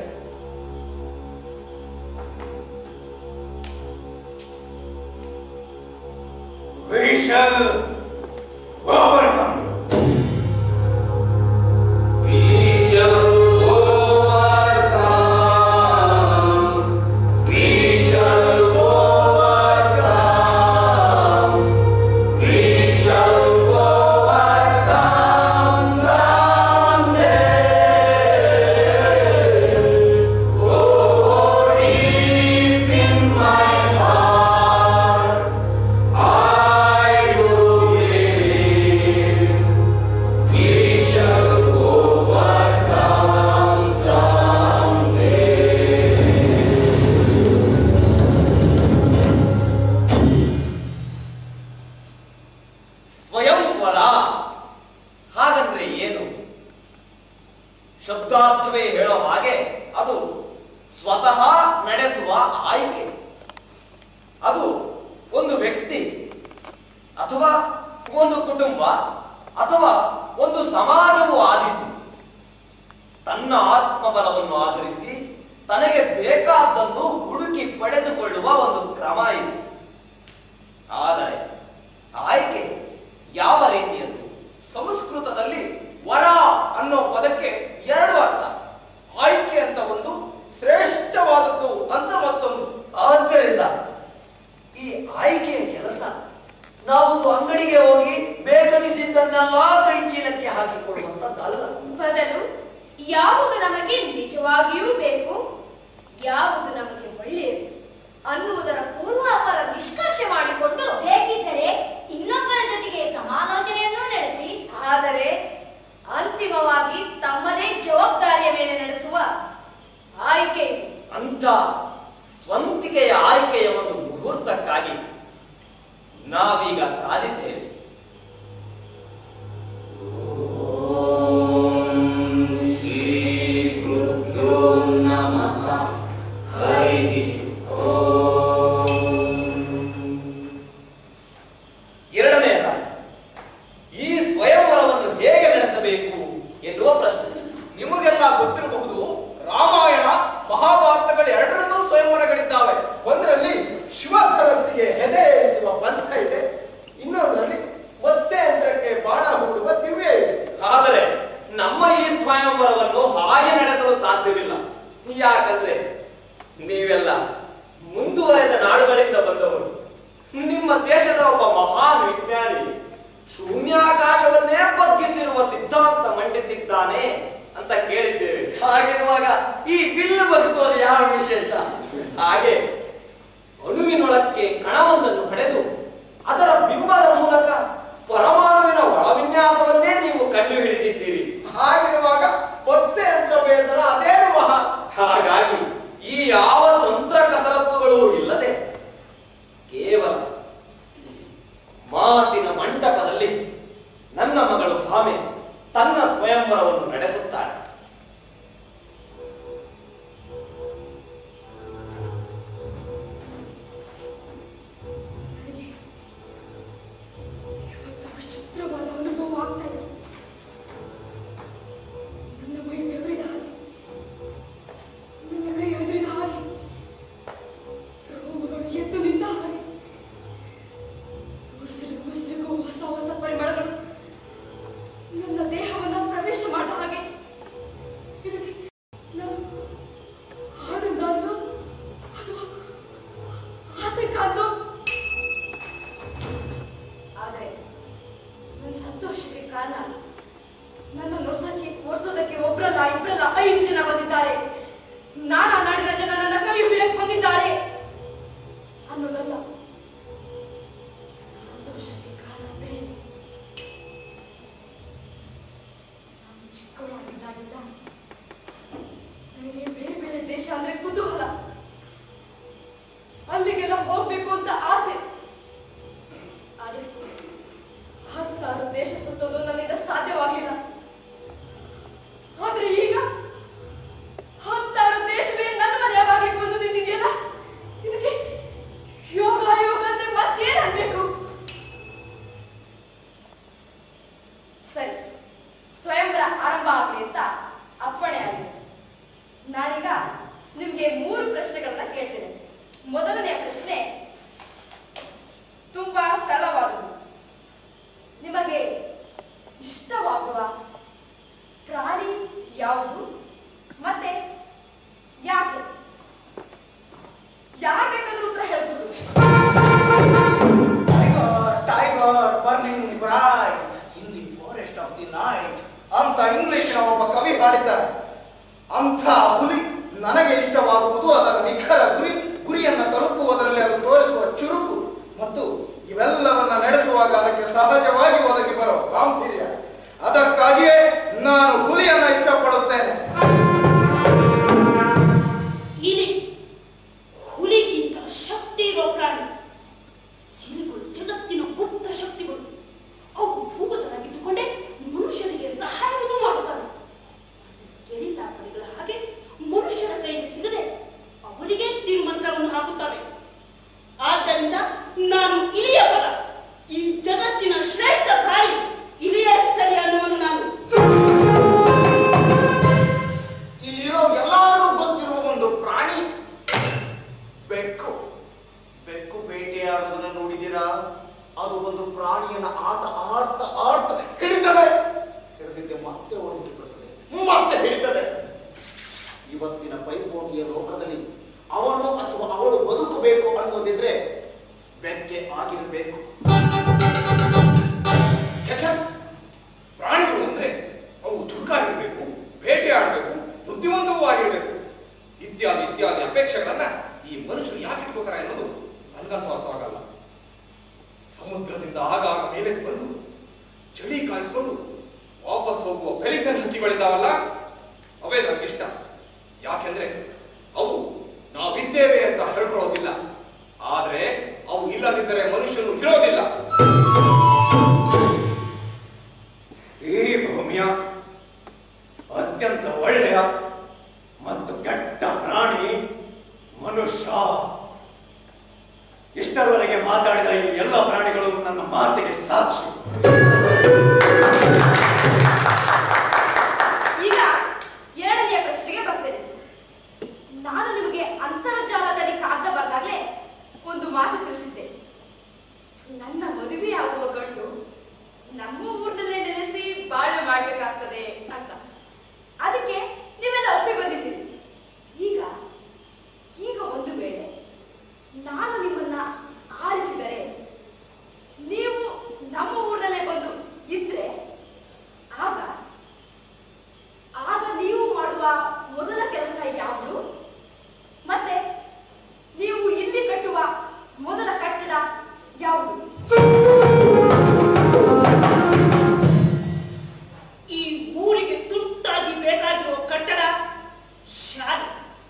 We shall overcome. We shall overcome. We shall overcome. We shall overcome someday. Oh, deep in my heart. I do believe we shall overcome someday. ಸ್ವಯಂವರ ಹಾಗಂದ್ರೆ ಏನು ಶಬ್ದಾರ್ಥವೇ ಹೇಳೋ ಹಾಗೆ ಅದು ಸ್ವತಃ ನಡೆಸುವ ಆಯ್ಕೆ ಅದು ಒಂದು ವ್ಯಕ್ತಿ ಅಥವಾ ಒಂದು ಕುಟುಂಬ ಅಥವಾ ಒಂದು ಸಮಾಜವೂ ಆದಿತ್ತು ತನ್ನ ಆತ್ಮಬಲವನ್ನು ಆಧರಿಸಿ ತನಗೆ ಬೇಕಾದ್ದನ್ನು ಹುಡುಕಿ ಪಡೆದುಕೊಳ್ಳುವ ಒಂದು ಕ್ರಮ ಇದು ಆದರೆ ಆಯ್ಕೆ ಯಾವ ರೀತಿಯದ್ದು ಸಂಸ್ಕೃತದಲ್ಲಿ ವರ ಅನ್ನೋ ಪದಕ್ಕೆ ಎರಡು ಅರ್ಥ ಆಯ್ಕೆ ಅಂತ ಒಂದು ಶ್ರೇಷ್ಠವಾದದ್ದು ಅಂತ ಮತ್ತೊಂದು ಆದ್ದರಿಂದ ಈ ಆಯ್ಕೆಯ ಕೆಲಸ ನಾವೊಂದು ಅಂಗಡಿಗೆ ಹೋಗಿ ಬೇಕನಿಸಿದ್ದನ್ನೆಲ್ಲ ಕೈ ಚೀಲಕ್ಕೆ ಹಾಕಿಕೊಳ್ಳುವಂತದ್ದಲ್ಲ ಬದಲು ಯಾವುದು ನಮಗೆ ನಿಜವಾಗಿಯೂ ಬೇಕು ಯಾವುದು ನಮಗೆ ಒಳ್ಳೆಯದು ಅನ್ನುವುದರ ಪೂರ್ವಾಪರ ನಿಷ್ಕರ್ಷೆ ಮಾಡಿಕೊಂಡು ಬೇಕಿದ್ದರೆ ಇನ್ನೊಬ್ಬರ ಜೊತೆಗೆ ಸಮಾಲೋಚನೆಯನ್ನು ನಡೆಸಿ ಆದರೆ ಅಂತಿಮವಾಗಿ ತಮ್ಮದೇ ಜವಾಬ್ದಾರಿಯ ಮೇಲೆ ನಡೆಸುವ ಆಯ್ಕೆ ಇದು. ಅಂತ ಸ್ವಂತಿಕೆಯ ಆಯ್ಕೆಯ ಒಂದು ಮುಹೂರ್ತಕ್ಕಾಗಿ ನಾವೀಗ ಕಾದಿದ್ದೇವೆ श्रीगुरुभ्यो नमः हरिः ಎರಡನೇ ಈ ಸ್ವಯಂವರವನ್ನು ಹೇಗೆ ನಡೆಸಬೇಕು ಎನ್ನುವ ಪ್ರಶ್ನೆ ನಿಮಗೆಲ್ಲ ಗೊತ್ತಿರಬಹುದು ರಾಮಾಯಣ ಮಹಾಭಾರತಗಳು ಎರಡರಲ್ಲೂ ಸ್ವಯಂವರಗಳಿದ್ದಾವೆ ಒಂದರಲ್ಲಿ ಶಿವಧನಸ್ಸಿಗೆ ಹೆದೆ ಏರಿಸುವ ಪಂಥ ಇದೆ ಇನ್ನೊಂದರಲ್ಲಿ ಮತ್ಸ್ಯಯಂತ್ರಕ್ಕೆ ಬಾಣ ಹೂಡುವ ದಿವ್ಯ ಇದೆ ಆದರೆ ನಮ್ಮ ಈ ಸ್ವಯಂವರವನ್ನು ಹಾಗೆ ನಡೆಸಲು ಸಾಧ್ಯವಿಲ್ಲ ಯಾಕಂದ್ರೆ ನೀವೆಲ್ಲ ಮುಂದುವರೆದ ನಾಡುಗಳಿಂದ ಬಂದವರು ನಿಮ್ಮ ದೇಶದ ಒಬ್ಬ ಮಹಾನ್ ವಿಜ್ಞಾನಿ ಶೂನ್ಯಾಕಾಶವನ್ನೇ ಬಗ್ಗಿಸಿರುವ ಸಿದ್ಧಾಂತ ಮಂಡಿಸಿದ್ದಾನೆ ಅಂತ ಕೇಳಿದ್ದೇವೆ ಹಾಗಿರುವಾಗ ಈ ಬಿಲ್ಲು ಬಗ್ಗಿಸುವುದು ಯಾವ ವಿಶೇಷ ಹಾಗೆ ಅಣುವಿನೊಳಕ್ಕೆ ಕಣವೊಂದನ್ನು ಹೊಡೆದು ಅದರ ಬಿಂಬದ ಮೂಲಕ ಪರಮಾಣುವಿನ ಒಳವಿನ್ಯಾಸವನ್ನೇ ನೀವು ಕಂಡು ಹಿಡಿದಿದ್ದೀರಿ ಹಾಗಿರುವಾಗ ಮತ್ಸ್ಯಯಂತ್ರ ವೇದನ ಅದೇನು ಮಹಾ ಹಾಗಾಗಿ ಈ ಯಾವ ತಂತ್ರ ಕಸರತ್ತುಗಳು ಇಲ್ಲದೆ ಕೇವಲ ಮಾತಿನ ಮಂಟಪದಲ್ಲಿ ನನ್ನ ಮಗಳು ಭಾಮೆ ತನ್ನ ಸ್ವಯಂವರವನ್ನು ನಡೆಸುತ್ತಾಳೆ ನನಗೆ ಇವತ್ತು ವಿಚಿತ್ರವಾದ ಅನುಭವ ಆಗ್ತಾ ಇದೆ ನನ್ನ ಮೈ ಬೆವರಿದ ಹಾಗೆ ನನ್ನ ಕೈ ಹೆದರಿದ ಹಾಗೆ ರೋಮಗಳು ಎದ್ದು ನಿಂತ ಹಾಗೆ ಉಸಿರು ಉಸಿರಿಗೂ ಹೊಸ ಹೊಸ ಪರಿಮಳಗಳು ನನ್ನ ದೇಹವನ್ನ ಪ್ರವೇಶ ಮಾಡ ಹಾಗೆ ಇದಕ್ಕೆ ನಾನು ಆನಂದ ಅನ್ನೋ ಅಥವಾ ಆತಂಕ ಅನ್ನೋ ಆದ್ರೆ ನನ್ನ ಸಂತೋಷಕ್ಕೆ ಕಾರಣ ನನ್ನ ನೊರ್ಸಕ್ಕೆ ಓಡಿಸೋದಕ್ಕೆ ಒಬ್ರಲ್ಲ ಇಬ್ರಲ್ಲ ಐದು ಜನ ಬಂದಿದ್ದಾರೆ ನಾನಾ ನಾಡಿನ ಜನ ನನ್ನ ಕೈ ಹಿಡಿಯಕ್ಕೆ ಬಂದಿದ್ದಾರೆ ಅನ್ನೋದಲ್ಲ ನನ್ನ ಸಂತೋಷಕ್ಕೆ ಕಾರಣ ಬೇರೆ ನಾನು ಚಿಕ್ಕವಳಾಗಿದ್ದಾಗಿದ್ದ ನನಗೆ ಬೇರೆ ಬೇರೆ ದೇಶ ಅಂದ್ರೆ ಕುತೂಹಲ ಅಲ್ಲಿಗೆಲ್ಲ ಹೋಗ್ಬೇಕು ಅಂತ ಆಸೆ ಆದ್ರೆ ಹತ್ತಾರು ದೇಶ ಸುತ್ತೋದು ನನ್ನಿಂದ ಸಾಧ್ಯವಾಗಲಿಲ್ಲ ಆದ್ರೆ ಈಗ ಹತ್ತಾರು ದೇಶವೇ ನನ್ನ ಮನೆಯ ಬಾಗಿಲಿಗೆ ಬಂದು ನಿಂತಿದೆಯಲ್ಲ ಇದಕ್ಕೆ ಯೋಗ ಯೋಗ ಅಂದ್ರೆ ಮತ್ತೇನ್ ಅನ್ಬೇಕು ಸರಿ ಸ್ವಯಂವರ ಆರಂಭ ಆಗಲಿ ಅಂತ ಅಪ್ಪಣೆ ಆಗಿದೆ ನಾನೀಗ ನಿಮ್ಗೆ ಮೂರು ಪ್ರಶ್ನೆಗಳನ್ನ ಕೇಳ್ತೇನೆ ಮೊದಲನೆಯ ಪ್ರಶ್ನೆ ತುಂಬಾ ಸರಳವಾದುದು ನಿಮಗೆ ಇಷ್ಟವಾಗುವ ಪ್ರಾಣಿ ಯಾವುದು ಮತ್ತೆ ಯಾಕೆ ಯಾರು ಬೇಕಾದ್ರೂ ಉತ್ತರ ಹೇಳ್ಬೋದು tiger tiger burning bright in the forest of the night ಅಂತ ಇಂಗ್ಲಿಷ್ನ ಒಬ್ಬ ಕವಿ ಹಾಡಿದ್ದಾರೆ ಅಂಥ ಹುಲಿ ನನಗೆ ಇಷ್ಟವಾಗುವುದು ಅದರ ನಿಖರ ಗುರಿ ಗುರಿಯನ್ನು ತಲುಪುವುದರಲ್ಲಿ ಅದು ತೋರಿಸುವ ಚುರುಕು ಮತ್ತು ಇವೆಲ್ಲವನ್ನ ನಡೆಸುವಾಗ ಅದಕ್ಕೆ ಸಹಜವಾಗಿ ಒದಗಿ ಬರೋ ಗಾಂಭೀರ್ಯ ಅದಕ್ಕಾಗಿಯೇ ನಾನು ಹುಲಿಯನ್ನ ಇಷ್ಟಪಡುತ್ತೇನೆ ಇಲಿ ಹುಲಿಗಿಂತ ಶಕ್ತಿ ಇರೋ ಪ್ರಾಣಿ ಇಲಿಗಳು ಜಗತ್ತಿನ ಗುಪ್ತ ಶಕ್ತಿಗಳು ಅವು ಭೂಗತರಾಗಿದ್ದುಕೊಂಡೇ ಮನುಷ್ಯರಿಗೆ ಸಹಾಯವನ್ನು ಮಾಡುತ್ತವೆ ಗೆರಿಲ್ಲಾ ಪಡೆಗಳ ಹಾಗೆ ಮನುಷ್ಯರ ಕೈಗೆ ಸಿಗದೆ ಅವರಿಗೆ ತಿರುಮಂತ್ರವನ್ನು ಹಾಕುತ್ತವೆ ಆದ್ದರಿಂದ ನಾನು ಇಲಿಯ ಪರ ಈ ಜಗತ್ತಿನ ಶ್ರೇಷ್ಠ ಪ್ರಾಣಿ ಇಲಿಯ ಸರಿ ಅನ್ನುವನು ನಾನು ಇಲ್ಲಿರೋ ಎಲ್ಲರಿಗೂ ಗೊತ್ತಿರುವ ಒಂದು ಪ್ರಾಣಿ ಬೆಕ್ಕು ಬೆಕ್ಕು ಬೇಟೆಯಾಡುವುದನ್ನು ನೋಡಿದ್ದೀರಾ ಅದು ಒಂದು ಪ್ರಾಣಿಯನ್ನ ಆಟ ಆಡ್ತಾ ಆಡ್ತಾ ಹಿಡಿತದೆ ಹಿಡಿದಿದ್ದೆ ಮತ್ತೆ ಒಣಗಿ ಬಿಡುತ್ತದೆ ಮತ್ತೆ ಹಿಡಿತದೆ ಇವತ್ತಿನ ಪೈಪೋಟಿಯ ಲೋಕದಲ್ಲಿ ಅವನು ಅಥವಾ ಅವಳು ಬದುಕಬೇಕು ಅನ್ನೋದಿದ್ರೆ ಬೆಕ್ಕೆ ಆಗಿರಬೇಕು ಛೆ, ಛೆ. ಪ್ರಾಣಿಗಳು ಅಂದ್ರೆ ಅವು ಚುರುಕಾಗಿರ್ಬೇಕು ಬೇಟೆಯಾಡಬೇಕು ಬುದ್ಧಿವಂತವೂ ಆಗಿರ್ಬೇಕು ಇತ್ಯಾದಿ ಇತ್ಯಾದಿ ಅಪೇಕ್ಷೆಗಳನ್ನ ಈ ಮನುಷ್ಯರು ಯಾಕೆ ಇಟ್ಕೋತಾರೆ ಅನ್ನೋದು ನನಗಂತೂ ಅರ್ಥ ಆಗಲ್ಲ ಸಮುದ್ರದಿಂದ ಆಗಾಗ ಮೇಲೆ ಬಂದು ಚಳಿ ಕಾಯಿಸ್ಕೊಂಡು ವಾಪಸ್ ಹೋಗುವ ಪೆಲಿಕನ್ ಹಕ್ಕಿಗಳಿದ್ದಾವಲ್ಲ ಅವೇ ನನಗಿಷ್ಟ ಯಾಕೆಂದ್ರೆ ಅವು ನಾವಿದ್ದೇವೆ ಅಂತ ಹೇಳ್ಕೊಳ್ಳೋದಿಲ್ಲ ಆದ್ರೆ ಅವು ಇಲ್ಲದಿದ್ದರೆ ಮನುಷ್ಯನು ಇರೋದಿಲ್ಲ ಈ ಭೂಮಿಯ ಅತ್ಯಂತ ಒಳ್ಳೆಯ ಮತ್ತು ಕೆಟ್ಟ ಪ್ರಾಣಿ ಮನುಷ್ಯ ಇಷ್ಟರವರೆಗೆ ಮಾತಾಡಿದ ಈ ಎಲ್ಲ ಪ್ರಾಣಿಗಳು ನನ್ನ ಮಾತಿಗೆ ಸಾಕ್ಷಿ ಈಗ ಎರಡನೆಯ ಪ್ರಶ್ನೆಗೆ ಬರ್ತೇನೆ ನಾನು ನಿಮಗೆ ಅಂತರ್ಜಾಲದಲ್ಲಿ ಕಾಗದ ಬರೆದಾಗಲೇ ಒಂದು ಮಾತು ತಿಳಿಸಿದ್ದೆ ನನ್ನ ಮದುವೆಯಾಗುವ ಗಂಡು ನಮ್ಮ ಊರಿನಲ್ಲೇ ನೆಲೆಸಿ ಬಾಳ್ವೆ ಮಾಡ್ಬೇಕಾಗ್ತದೆ ಅಂತ ಅದಕ್ಕೆ ನೀವೆಲ್ಲ ಒಪ್ಪಿ ಬಂದಿದ್ದೀರಿ ಈಗ ಈಗ ಒಂದು ವೇಳೆ ನಾನು ನಿಮ್ಮನ್ನ ಆರಿಸಿದರೆ ನೀವು ನಮ್ಮ ಊರಿನಲ್ಲೇ ಬಂದು ಇದ್ರೆ ಆಗ ಆಗ ನೀವು ಮಾಡುವ ಮೊದಲ ಕೆಲಸ ಯಾವುದು ಮತ್ತೆ ನೀವು ಇಲ್ಲಿ ಕಟ್ಟುವ ಮೊದಲ ಕಟ್ಟಡ ಯಾವುದು ಈ ಊರಿಗೆ ತುರ್ತಾಗಿ ಬೇಕಾಗಿರುವ ಕಟ್ಟಡ ಶಾಲೆ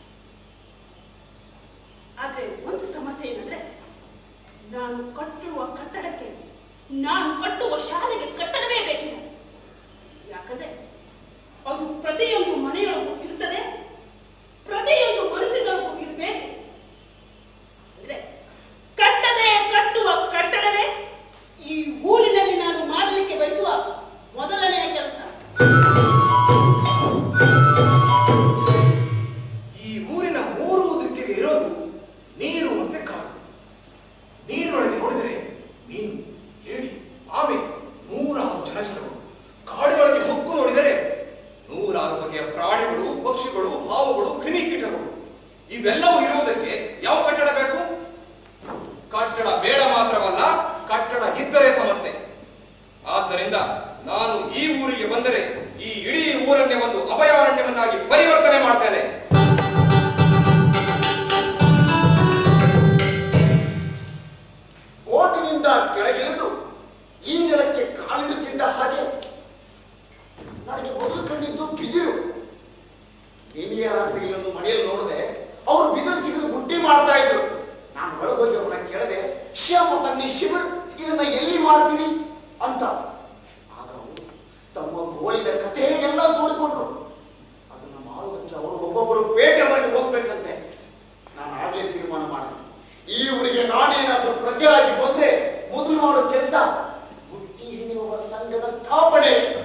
ಆದ್ರೆ ಒಂದು ಸಮಸ್ಯೆ ಏನಂದ್ರೆ ನಾನು ಕಟ್ಟಿರುವ ಕಟ್ಟಡಕ್ಕೆ ನಾನು ಕಟ್ಟುವ ಶಾಲೆಗೆ ಕಟ್ಟಡವೇ ಬೇಕಿದೆ ಯಾಕಂದ್ರೆ ಅದು ಪ್ರತಿಯೊಂದು ಮನೆಯೊಳಗೂ ಇರುತ್ತದೆ ಪ್ರತಿಯೊಂದು ಮನಸ್ಸಿನೊಳಗೂ ಇರಬೇಕು ಅಂದ್ರೆ ಕಟ್ಟದೆ ಕಟ್ಟುವ ಕಟ್ಟಡವೇ ಈ ಊರಿನಲ್ಲಿ ನಾನು ಮಾಡಲಿಕ್ಕೆ ಬಯಸುವ ಮೊದಲನೆಯ ಕೆಲಸ ಈ ಊರಿನ ಮೂರು ದಿಕ್ಕಿಗೆ ಇರೋದು ನೀರು ಮತ್ತೆ ಕಾಡು ನೀರಿನೊಳಗೆ ನೋಡಿದರೆ ಮೀನು ಏಡಿ ಆಮೆ ನೂರಾರು ಜಲಚರಗಳು ಕಾಡುಗಳಿಗೆ ಹೊಕ್ಕು ನೋಡಿದರೆ ನೂರಾರು ಬಗೆಯ ಪ್ರಾಣಿಗಳು ಪಕ್ಷಿಗಳು ಹಾವುಗಳು ಕ್ರಿಮಿಕೀಟಗಳು ಇವೆಲ್ಲವೂ ಇರುವುದಕ್ಕೆ ಯಾವ ಕಟ್ಟಡ ಬೇಕು ಕಟ್ಟಡ ಬೇಡ ಮಾತ್ರವಲ್ಲ ಕಟ್ಟಡ ಇದ್ದರೆ ಸಮಸ್ಯೆ ಆದ್ದರಿಂದ ನಾನು ಈ ಊರಿಗೆ ಬಂದರೆ ಈ ಇಡೀ ಊರನ್ನೇ ಒಂದು ಅಭಯಾರಣ್ಯವನ್ನಾಗಿ ಪರಿವರ್ತನೆ ಮಾಡ್ತೇನೆ ಓಟಿನಿಂದ ಕೆಳಗಿಳಿದು ಈ ನೆಲಕ್ಕೆ ಕಾಲಿಡುತ್ತಿದ್ದ ಹಾಗೆ ನನಗೆ ಮೊದಲು ಕಂಡಿದ್ದು ಬಿದಿರು ನಿನ್ನೆಯ ರಾತ್ರಿ ಒಂದು ಮನೆಯಲ್ಲಿ ನೋಡಿದೆ ಅವರು ಬಿದಿರು ಸಿಗದು ಬುಟ್ಟಿ ಮಾಡ್ತಾ ಇದ್ರು ನಾನು ಒಳಗೋಗಿ ಅವನ್ನ ಕೇಳದೆ ಶ್ಯಾಮ ತನ್ನಿ ಶಿವರ್ ಇದನ್ನ ಎಲ್ಲಿ ಮಾಡ್ತೀರಿ ಅಂತ ಆಗ ಅವರು ತಮ್ಮ ಗೋಳಿನ ಕಥೆಯನ್ನೆಲ್ಲ ತೋಡಿಕೊಂಡ್ರು ಅದನ್ನ ಮಾಡುವುದಕ್ಕೆ ಅವರು ಒಬ್ಬೊಬ್ಬರು ಪೇಟೆವರೆಗೆ ಹೋಗ್ಬೇಕಂತೆ ನಾನು ಆಗಲೇ ತೀರ್ಮಾನ ಮಾಡಿದೆ ಈ ಊರಿಗೆ ನಾನೇನಾದ್ರೂ ಪ್ರಜೆ ಆಗಿ ಬಂದ್ರೆ ಮೊದಲು ಮಾಡೋ ಕೆಲಸ ಬುಟ್ಟಿ ಹೆಣ್ಣುವವರ ಸಂಘದ ಸ್ಥಾಪನೆ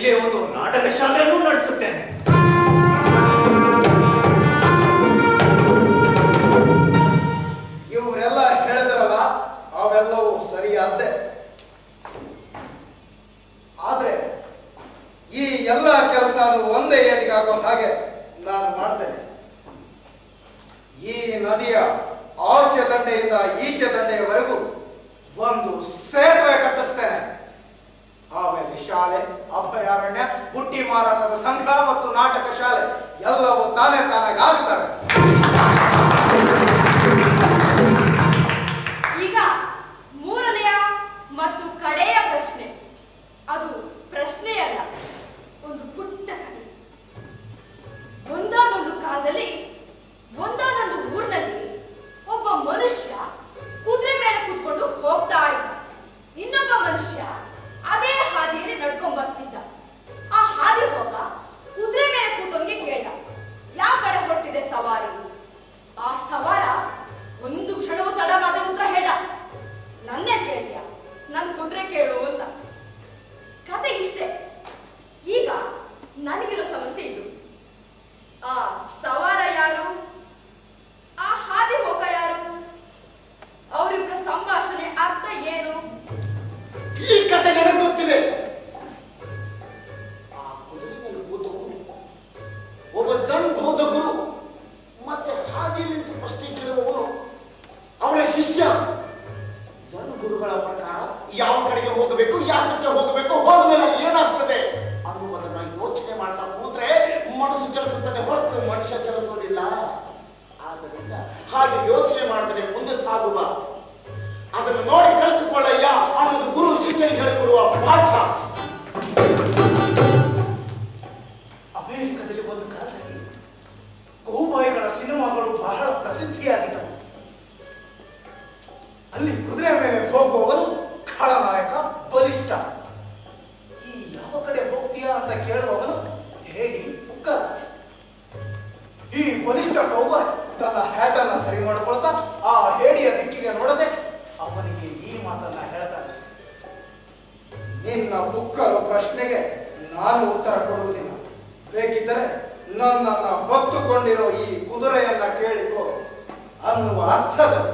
ಇಲ್ಲೇ ಒಂದು ನಾಟಕ ಶಾಲೆಯನ್ನು ನಡೆಸುತ್ತೇನೆ ಇವರೆಲ್ಲ ಹೇಳಿದ್ರಲ್ಲ ಅವೆಲ್ಲವೂ ಸರಿಯಾದ್ದೆ ಆದ್ರೆ ಈ ಎಲ್ಲ ಕೆಲಸ ಒಂದೇ ಏಟಿಗಾಗೋ ಹಾಗೆ ನಾನು ಮಾಡ್ತೇನೆ ಈ ನದಿಯ ಆಚೆ ದಂಡೆಯಿಂದ ಈಚೆ ದಂಡೆಯವರೆಗೂ ಒಂದು ಸೇತುವೆ ಕಟ್ಟಿಸ್ತೇನೆ ಆಮೇಲೆ ಶಾಲೆ ಅಭಯಾರಣ್ಯ ಬುಟ್ಟಿ ಮಾರಾಟದ ಸಂಘ ಮತ್ತು ನಾಟಕ ಶಾಲೆ ಎಲ್ಲವೂ ತಾನೇ ತಾನಾಗುತ್ತವೆ ಈಗ ಮೂರನೆಯ ಮತ್ತು ಕಡೆಯ ಪ್ರಶ್ನೆ ಅದು ಪ್ರಶ್ನೆಯಲ್ಲ ಒಂದು ಪುಟ್ಟ ಕಥೆ ಒಂದಾನೊಂದು ಕಾಲದಲ್ಲಿ ಒಂದಾನೊಂದು ಊರಿನಲ್ಲಿ ಒಬ್ಬ ಮನುಷ್ಯ ಕುದುರೆ ಮೇಲೆ ಕೂತ್ಕೊಂಡು ಹೋಗ್ತಾ ಇದ್ದ ಇನ್ನೊಬ್ಬ ಮನುಷ್ಯ ಅದೇ ಹಾದಿಯಲ್ಲಿ ನಡ್ಕೊಂಡ್ ಬರ್ತಿದ್ದ ಆ ಹಾದಿ ಹೋಗ ಕುದುರೆ ಮೇಲೆ ಕೂತವನಿಗೆ ಕೇಳ್ದ ಯಾವ ಕಡೆ ಹೊರಟಿದೆ ಸವಾರಿ ಆ ಸವಾರ ಒಂದು ಕ್ಷಣವೂ ತಡ ಮಾಡದೆ ಉತ್ತರ ಹೇಳ ನನ್ನೇ ಕೇಳ್ತೀಯ ನನ್ ಕುದುರೆ ಕೇಳು ಅಂತ ಕತೆ ಇಷ್ಟೇ ಈಗ ನನಗಿರೋ ಸಮಸ್ಯೆ ಇದು ಆ ಸವಾರ ಯಾರು ಆ ಹಾದಿ ಹೋಗ ಯಾರು ಅವರಿಬ್ಬರ ಸಂಭಾಷಣೆ ಅರ್ಥ ಏನು ಈ ಕತೆ ನನಗೆ ಗೊತ್ತಿದೆ ಆ ಕುದುರೆ ಮೇಲೆ ಕೂತವನು ಒಬ್ಬ ಜನ್ಭೋದ ಗುರು ಮತ್ತೆ ಹಾದಿಯಲ್ಲಿ ನಿಂತು ಪ್ರಶ್ನೆ ಕೇಳುವವನು ಅವನ ಶಿಷ್ಯ ಜನ್ ಗುರುಗಳ ಪ್ರಕಾರ ಯಾವ ಕಡೆಗೆ ಹೋಗಬೇಕು ಯಾತಕ್ಕೆ ಹೋಗಬೇಕು ಹೋದ ಮೇಲೆ ಅಲ್ಲಿ ಏನಾಗ್ತದೆ ಅನ್ನುವುದನ್ನ ಯೋಚನೆ ಮಾಡ್ತಾ ಕೂತ್ರೆ ಮನಸ್ಸು ಚಲಿಸುತ್ತದೆ ಹೊರತು ಮನುಷ್ಯ ಚಲಿಸುವುದಿಲ್ಲ ಆದ್ದರಿಂದ ಹಾಗೆ ಯೋಚನೆ ಮಾಡಿದ್ರೆ ಮುಂದೆ ಸಾಗುವ ಅದನ್ನು ನೋಡಿ ಕಲಿತುಕೊಳ್ಳಯ್ಯ ಅನ್ನೋದು ಗುರು ಶಿಷ್ಯನಿಗೆ ಹೇಳಿಕೊಡುವ ಪಾಠ ಅಮೆರಿಕದಲ್ಲಿ ಒಂದು ಕಾಲದಲ್ಲಿ ಗೋಬಾಯಿಗಳ ಸಿನಿಮಾಗಳು ಬಹಳ ಪ್ರಸಿದ್ಧಿಯಾಗಿದ್ದವು ಅಲ್ಲಿ ಕುದುರೆ ಮೇಲೆ ಹೋಗುವವನು ಖಳನಾಯಕ ಬಲಿಷ್ಠ ಈ ಯಾವ ಕಡೆ ಹೋಗ್ತೀಯಾ ಅಂತ ಕೇಳುವವನು ಹೇಳಿ ಪುಕ್ಕ ಈ ಬಲಿಷ್ಠ ಕೌಬಾಯ್ ತನ್ನ ಹ್ಯಾಟ್ ಅನ್ನ ಸರಿ ಮಾಡ್ಕೊಳ್ತಾ ಆ ಹೇಡಿಯ ದಿಕ್ಕಿಗೆ ನೋಡದೆ ಅವನಿಗೆ ಈ ಮಾತನ್ನ ಹೇಳ್ತಾನೆ ನಿನ್ನ ಬುಕ್ಕಲು ಪ್ರಶ್ನೆಗೆ ನಾನು ಉತ್ತರ ಕೊಡುವುದಿಲ್ಲ ಬೇಕಿದ್ದರೆ ನನ್ನನ್ನ ಹೊತ್ತುಕೊಂಡಿರೋ ಈ ಕುದುರೆಯನ್ನ ಕೇಳಿಕೋ ಅನ್ನುವ ಅರ್ಥದಲ್ಲಿ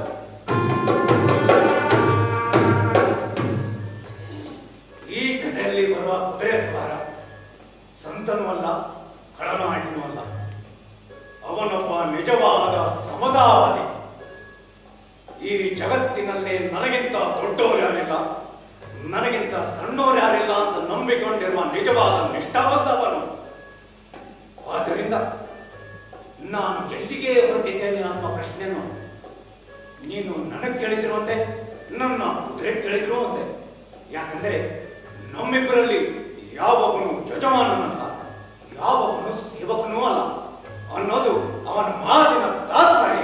ಈ ಕಥೆಯಲ್ಲಿ ಬರುವ ಕುದುರೆ ಸವಾರ ಸಂತನೂ ಅಲ್ಲ ಖಳನಾಯಕನೂ ಅಲ್ಲ ಅವನೊಬ್ಬ ನಿಜವಾದ ಸಮತಾವಾದಿ ಈ ಜಗತ್ತಿನಲ್ಲಿ ನನಗಿಂತ ದೊಡ್ಡವರು ಯಾರಿಲ್ಲ ನನಗಿಂತ ಸಣ್ಣವರು ಯಾರಿಲ್ಲ ಅಂತ ನಂಬಿಕೊಂಡಿರುವ ನಿಜವಾದ ನಿಷ್ಠಾವಂತವನು ಆದ್ದರಿಂದ ನಾನು ಎಲ್ಲಿಗೆ ಹೊರಟಿದ್ದೇನೆ ಅನ್ನುವ ಪ್ರಶ್ನೆಯನ್ನು ನೀನು ನನಗೆ ಕೇಳಿದ್ರು ಒಂದೇ ನನ್ನ ಕುದುರೆ ಕೇಳಿದ್ರು ಒಂದೇ ಯಾಕಂದ್ರೆ ನಮ್ಮಿಬ್ಬರಲ್ಲಿ ಯಾವೊಬ್ಬನು ಯಜಮಾನನಲ್ಲ ಯಾವೊಬ್ಬನು ಸೇವಕನೂ ಅಲ್ಲ ಅನ್ನೋದು ಅವನ ಮಾತಿನ ತಾತ್ಪರ್ಯ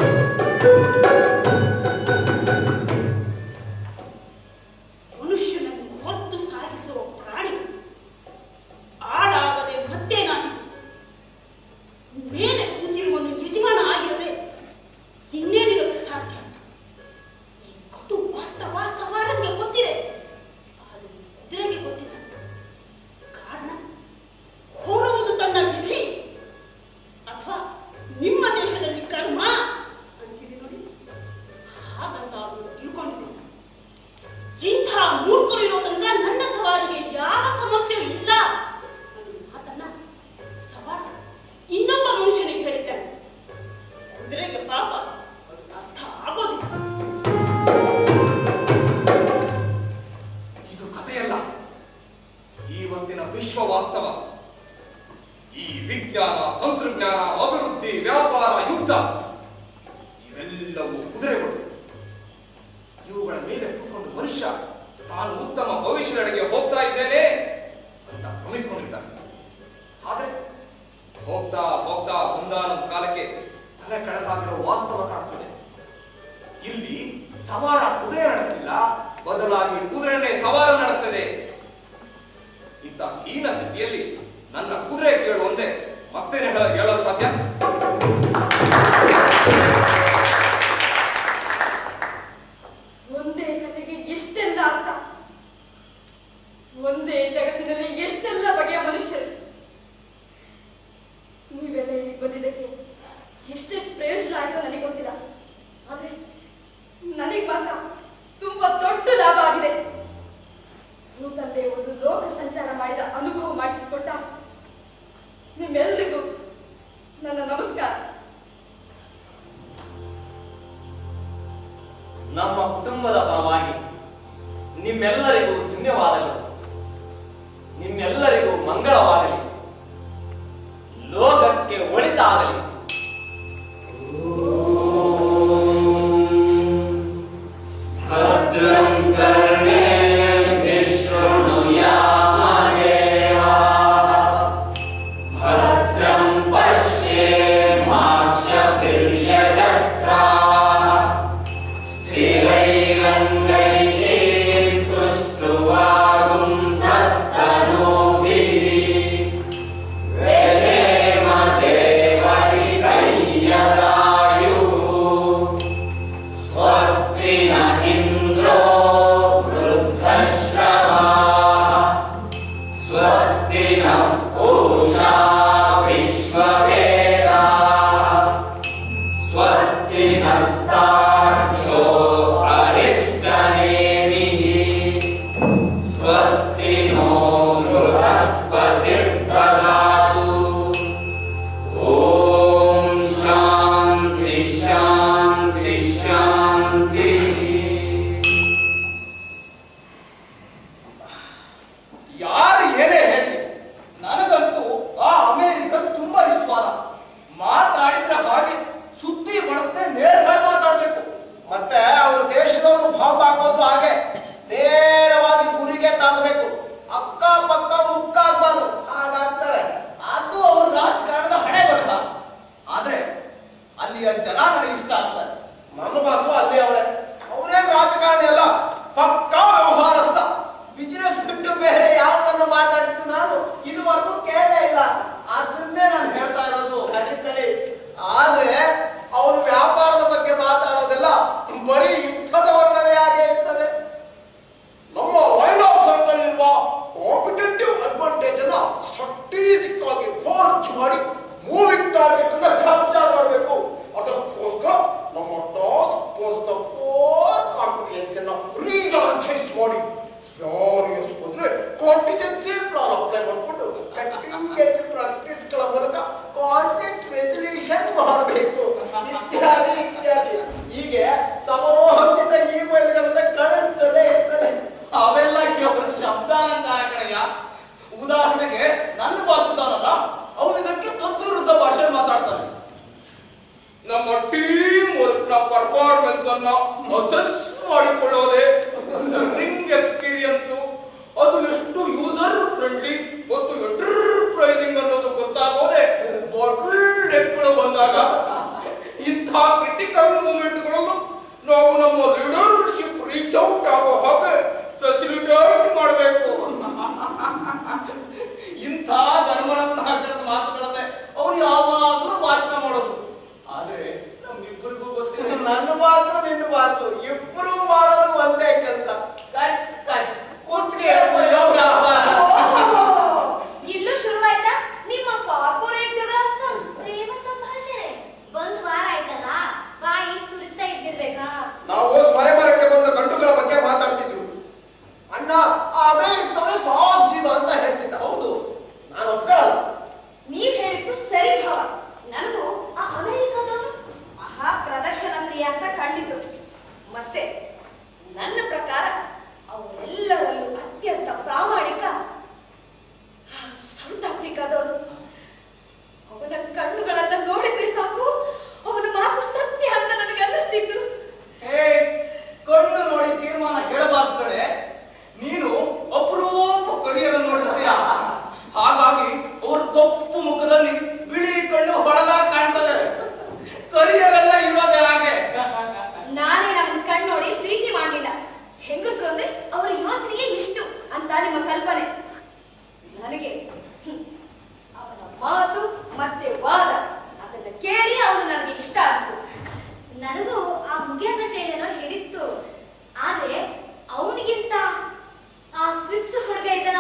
ಮನುಷ್ಯನನ್ನು ಹೊತ್ತು ಸಾಗಿಸುವ ಪ್ರಾಣಿ ಆಡಾಗದೆ ಮತ್ತೇನಾಗಿತ್ತು ಮೇಲೆ ಕೂತಿರುವನು ಯಜಮಾನ ಆಗಿರದೆ ಇನ್ನೇನಿರೋಕೆ ಸಾಧ್ಯ ಈ ಕಟು ವಾಸ್ತವ ಸವಾರನಿಗೆ ಗೊತ್ತಿದೆ ಆದರೆ ಕುದುರೆಗೆ ಗೊತ್ತಿಲ್ಲ ಕಾರಣ ಹೊರುವುದು ತನ್ನ ವಿಧಿ ಅಥವಾ ನಿಮ್ಮ ದೇಶದಲ್ಲಿ ಕರ್ಮ ಅಂತೀರಿ ನೋಡಿ ಹಾಗಂತ ಅದು ತಿಳ್ಕೊಂಡಿದೆ ಇಂಥ ಮೂರ್ಖರು ಇರೋ ತನಕ ನನ್ನ ಸವಾರಿಗೆ ಯಾವ ಸಮಸ್ಯೆಯೂ ಇಲ್ಲ ಅನ್ನೋ ಮಾತನ್ನ ಸವಾರ ಇನ್ನೊಬ್ಬ ಮನುಷ್ಯನಿಗೆ ಹೇಳಿದ್ದಾನೆ ಕುದುರೆಗೆ ಪಾಪ ಅದು ಅರ್ಥ ಆಗೋದಿಲ್ಲ ಇದು ಕಥೆಯಲ್ಲ ಇವತ್ತಿನ ವಿಶ್ವ ವಾಸ್ತವ ಈ ವಿಜ್ಞಾನ ತಂತ್ರಜ್ಞಾನ ಅಭಿವೃದ್ಧಿ ವ್ಯಾಪಾರ ಯುದ್ಧ ಇವೆಲ್ಲವೂ ಕುದುರೆಗಳು ಇವುಗಳ ಮೇಲೆ ಕೂತ್ಕೊಂಡು ಮನುಷ್ಯ ತಾನು ಉತ್ತಮ ಭವಿಷ್ಯದೆಡೆಗೆ ಹೋಗ್ತಾ ಇದ್ದೇನೆ ಅಂತ ಭ್ರಮಿಸಿಕೊಂಡಿದ್ದಾನೆ ಆದ್ರೆ ಹೋಗ್ತಾ ಹೋಗ್ತಾ ಒಂದಾನೊಂದು ಕಾಲಕ್ಕೆ ತಲೆ ಕೆಳಗಾಗಿರೋ ವಾಸ್ತವ ಕಾಣಿಸ್ತದೆ ಇಲ್ಲಿ ಸವಾರ ಕುದುರೆ ನಡೆಸ್ತಿಲ್ಲ ಬದಲಾಗಿ ಕುದುರೆನೇ ಸವಾರ ನಡೆಸ್ತದೆ ಇಂಥ ಹೀನ ಸ್ಥಿತಿಯಲ್ಲಿ ನನ್ನ ಕುದುರೆ ಕೇಳು ಒಂದೇ ಮತ್ತೇನೆ ಹೇಳ- ಹೇಳಲು ಸಾಧ್ಯ ಒಂದೇ ಕತೆಗೆ ಎಷ್ಟೆಲ್ಲ ಅರ್ಥ ಒಂದೇ ಜಗತ್ತಿನಲ್ಲಿ ಎಷ್ಟೆಲ್ಲ ಬಗೆಯ ಮನುಷ್ಯರು ನೀವೆಲ್ಲ ಇಲ್ಲಿ ಬಂದಿದ್ದಕ್ಕೆ ಎಷ್ಟೆಷ್ಟು ಪ್ರಯೋಜನ ಆಯ್ತು ನನಗೆ ಗೊತ್ತಿಲ್ಲ ಆದ್ರೆ ನನಗೆ ಮಾತ್ರ ತುಂಬಾ ದೊಡ್ಡ ಲಾಭ ಆಗಿದೆ ಭೂತಲ್ಲೇ ಒಂದು ಲೋಕ ಸಂಚಾರ ಮಾಡಿದ ಅನುಭವ ಮಾಡಿಸಿಕೊಟ್ಟ ನಿಮ್ಮೆಲ್ಲರಿಗೂ ನನ್ನ ನಮಸ್ಕಾರ ನಮ್ಮ ಕುಟುಂಬದ ಪರವಾಗಿ ನಿಮ್ಮೆಲ್ಲರಿಗೂ ಧನ್ಯವಾದಗಳು ನಿಮ್ಮೆಲ್ಲರಿಗೂ ಮಂಗಳವಾಗಲಿ ಲೋಕಕ್ಕೆ ಒಳಿತಾಗಲಿ भद्रं कर्णेभिः शृणुयामदेवाः भद्रं पश्येमाक्षभिर्यजत्राः स्थिरैरङ्गैः स्तुष्ट्वागुंसस्तनूभिः व्यशेम देवैकय्यदायुः स्वस्ति न इन्द्रो वृद्धश्रवाः स्वस्ति नः पूषा विश्ववेदाः स्वस्ति नस्ताक्षो अरिष्टनेमिः स्वस्ति नो बृहस्पतिर्ददातु ॐ शान्ति शान्ति शान्तिः ಯಾರು ಏನೇ ಹೇಳಿ ನನಗಂತೂ ಆ ಅಮೆರಿಕ ತುಂಬಾ ಇಷ್ಟವಾದ ಮಾತಾಡಿದ್ರೆ ಹಾಗೆ ಸುದ್ದಿ ಬಳಸದೆ ನೇರವಾಗಿ ಮಾತಾಡ್ಬೇಕು ಮತ್ತೆ ಅವರು ದೇಶದವರು ಬಾಂಬ್ ಹಾಕೋದು ಹಾಗೆ ನೇರವಾಗಿ ಗುರಿಗೆ ತಾಗಬೇಕು ಅಕ್ಕ ಪಕ್ಕ ಮುಕ್ಕಾಗ್ಬಾರ್ದು ಹಾಗಾಗ್ತಾರೆ ಅದು ಅವ್ರ ರಾಜಕಾರಣದ ಹಣೆ ಬರಲ್ಲ ಆದ್ರೆ ಅಲ್ಲಿಯ ಜನ ನನಗೆ ಇಷ್ಟ ಆಗ್ತಾರೆ ನನ್ನ ಬಾಸು ಅಲ್ಲಿ ಅವಳೆ ಅವರೇನ್ ರಾಜಕಾರಣಿ ಅಲ್ಲ ಪಕ್ಕಾ ವ್ಯವಹಾರಸ್ಥ ಬಿಸಿನೆಸ್ ಬಿಟ್ಟು ಬೇರೆ ಯಾವ್ದನ್ನು ಮಾತಾಡಿದ್ದು ನಾನು ಇದುವರೆಗೂ ಕೇಳಲೇ ಇಲ್ಲ ಅದನ್ನೇ ನಾನು ಹೇಳ್ತಾ ಇರೋದು ತಡಿ ತಡಿ ಆದ್ರೆ ಅವನು ವ್ಯಾಪಾರದ ಬಗ್ಗೆ ಮಾತಾಡೋದೆಲ್ಲ ಬರೀ ಯುದ್ಧದ ವರ್ಣನೆಯಾಗೇ ಇರ್ತದೆ ನಮ್ಮ ಲೈನ್ ಆಫ್ ಸೈಟ್ನಲ್ಲಿರುವ ಕಾಂಪಿಟೇಟಿವ್ ಅಡ್ವಾಂಟೇಜ್ ಅನ್ನ ಸ್ಟ್ರಾಟಜಿಕ್ ಆಗಿ ಫೋರ್ಜ್ ಮಾಡಿ ಮೂವಿಂಗ್ ಟಾರ್ಗೆಟ್ ಅನ್ನ ಕ್ಯಾಪ್ಚರ್ ಮಾಡಬೇಕು ಅದಕ್ಕೋಸ್ಕರ ನಮ್ಮ ಟಾಸ್ಕ್ ಫೋರ್ಸ್ ನ ಕೋರ್ ಕಾಂಪಿಟೆನ್ಸ್ ಅನ್ನ ರೀಆರ್ಗನೈಸ್ ಮಾಡಿ ಯಾರು ಎಸ್ಕೊಂಡ್ರೆ ಕಾಂಪಿಟೆನ್ಸಿ ಪ್ಲಾನ್ ಅಪ್ಲೈ ಮಾಡ್ಕೊಂಡು ಕಟ್ಟಿಂಗ್ ಎಜ್ ಪ್ರಾಕ್ಟೀಸ್ ಗಳ ಮೂಲಕ ಕಾನ್ಫ್ಲಿಕ್ಟ್ ರೆಸಲ್ಯೂಷನ್ ಮಾಡಬೇಕು ಇತ್ಯಾದಿ ಇತ್ಯಾದಿ ಹೀಗೆ ಸಮರೋಚಿತ ಇಮೇಲ್ಗಳನ್ನ ಕಳಿಸ್ತಲೇ ಇರ್ತಾನೆ ಅವೆಲ್ಲ ಕೇವಲ ಶಬ್ದಾಲಂಕಾರಕಣಯ್ಯ ಉದಾಹರಣೆಗೆ ನನ್ನ ಬಾಸುದಾನಲ್ಲ ಅವನು ಇದಕ್ಕೆ ತದ್ವಿರುದ್ಧ ಭಾಷೆ ಮಾತಾಡ್ತಾನೆ ನಮ್ಮ ಟೀಮ್ ವರ್ಕ್ ನ ಪರ್ಫಾರ್ಮೆನ್ಸ್ ಅನ್ನ ಅಸೆಸ್ ಮಾಡಿಕೊಳ್ಳೋದೆ ಲರ್ನಿಂಗ್ ಎಕ್ಸ್ಪೀರಿಯನ್ಸ್ ಅದು ಎಷ್ಟು ಯೂಸರ್ ಫ್ರೆಂಡ್ಲಿ ಮತ್ತು ಎಂಟರ್ಪ್ರೈಸಿಂಗ್ ಅನ್ನೋದು ಗೊತ್ತಾಗೋದೆ ಬಾಟಲ್ ಬಂದಾಗ ಇಂಥ ಕ್ರಿಟಿಕಲ್ ಮೂಮೆಂಟ್ಗಳನ್ನು ನಾವು ನಮ್ಮ ಲೀಡರ್ಶಿಪ್ ರೀಚ್ ಔಟ್ ಆಗೋ ಹಾಗೆ ಫೆಸಿಲಿಟೇಟ್ ಮಾಡಬೇಕು ಇಂಥ ಧರ್ಮರತ್ನ ಹಾಕಿದ ಮಾತುಗಳನ್ನೇ ಅವ್ರು ಯಾವಾಗಲೂ ಭಾಷಣ ಮಾಡೋದು ಆದ್ರೆ ನಮ್ಮಿಬ್ಬರಿಗೂ ಗೊತ್ತಿಲ್ಲ ನನ್ನ ಬಾಸು ನಿನ್ನ ಬಾಸು ಇಬ್ರು ಮಾಡೋದು ಒಂದೇ ಕೆಲಸ ಕಚ್ ಕಚ್ ಕುತ್ತಿಗೆ ಇಲ್ಲೂ ಶುರುವಾಯ್ತಾ ನಿಮ್ಮ ಕಾರ್ಪೊರೇಟ್ ಜಗಳ ಪ್ರೇಮ ಸಂಭಾಷಣೆ ಒಂದ್ ವಾರ ಆಯ್ತಲ್ಲ ಬಾಯಿ ತುರಿಸ್ತಾ ಇದ್ದಿರ್ಬೇಕಾ ನಾವು ಸ್ವಯಂವರಕ್ಕೆ ಬಂದ ಗಂಡುಗಳ ಬಗ್ಗೆ ಮಾತಾಡ್ತಿದ್ವಿ ಅಣ್ಣ ಆ ಅಮೇರಿಕದವರೇ ಸಾಫ್ ಸೀದಾ ಅಂತ ಹೇಳ್ತಿದ್ದ ಹೌದು ನಾನು ಒಪ್ಕೊಳ್ಳಲ್ಲ ನೀವ್ ಹೇಳಿದ್ದು ಸರಿ ಭಾವ ನನಗೂ ಆ ಅಮೆರಿಕದವರು ಮಹಾ ಪ್ರದರ್ಶನ ಪ್ರಿಯ ಅಂತ ಕಂಡಿತು ಮತ್ತೆ ನನ್ನ ಪ್ರಕಾರ ಅವರೆಲ್ಲರಲ್ಲೂ ಅತ್ಯಂತ ಪ್ರಾಮಾಣಿಕ ಆ ಸೌತ್ ಆಫ್ರಿಕಾದವನು ಅವನ ಕಣ್ಣುಗಳನ್ನ ನೋಡಿದ್ರೆ ಸಾಕು ಅವನ ಮಾತು ಸತ್ಯ ಅಂತ ನನಗೆ ಅನ್ನಿಸ್ತಿತ್ತು ಹೇ ಕಣ್ಣು ನೋಡಿ ತೀರ್ಮಾನ ಹೇಳಬಾರ್ದು ಕಡೆ ನೀನು ಅಪರೂಪ ಕರಿಯನ್ನು ನೋಡಿರ್ತೀಯ ಹಾಗಾಗಿ ಅವ್ರ ಕಪ್ಪು ಮುಖದಲ್ಲಿ ಬಿಳಿ ಕಣ್ಣು ಹೊಳದಾಗ ಕಾಣ್ತದೆ ಕರಿಯರೆಲ್ಲ ಇರೋದೇ ಹಾಗೆ ನಾನೇ ಅವನ ಕಣ್ಣು ನೋಡಿ ಪ್ರೀತಿ ಮಾಡಲಿಲ್ಲ ಹೆಂಗಸರು ಅಂದ್ರೆ ಅವರ ಯೋಚನೆಗೆ ಇಷ್ಟು ಅಂತ ನಿಮ್ಮ ಕಲ್ಪನೆ ನನಗೆ ಹ್ಮ್, ಅವನ ಮಾತು ಮತ್ತೆ ವಾದ ಅದನ್ನ ಕೇಳಿ ಅವನು ನನಗೆ ಇಷ್ಟ ಆಯ್ತು ನನಗೂ ಆ ಮುಗಿಯಣ್ಣ ಶೈಲಿನೋ ಹಿಡಿಸ್ತು ಆದ್ರೆ ಅವನಿಗಿಂತ ಆ ಸ್ವಿಸ್ ಹುಡುಗ ಇದ್ದಾನ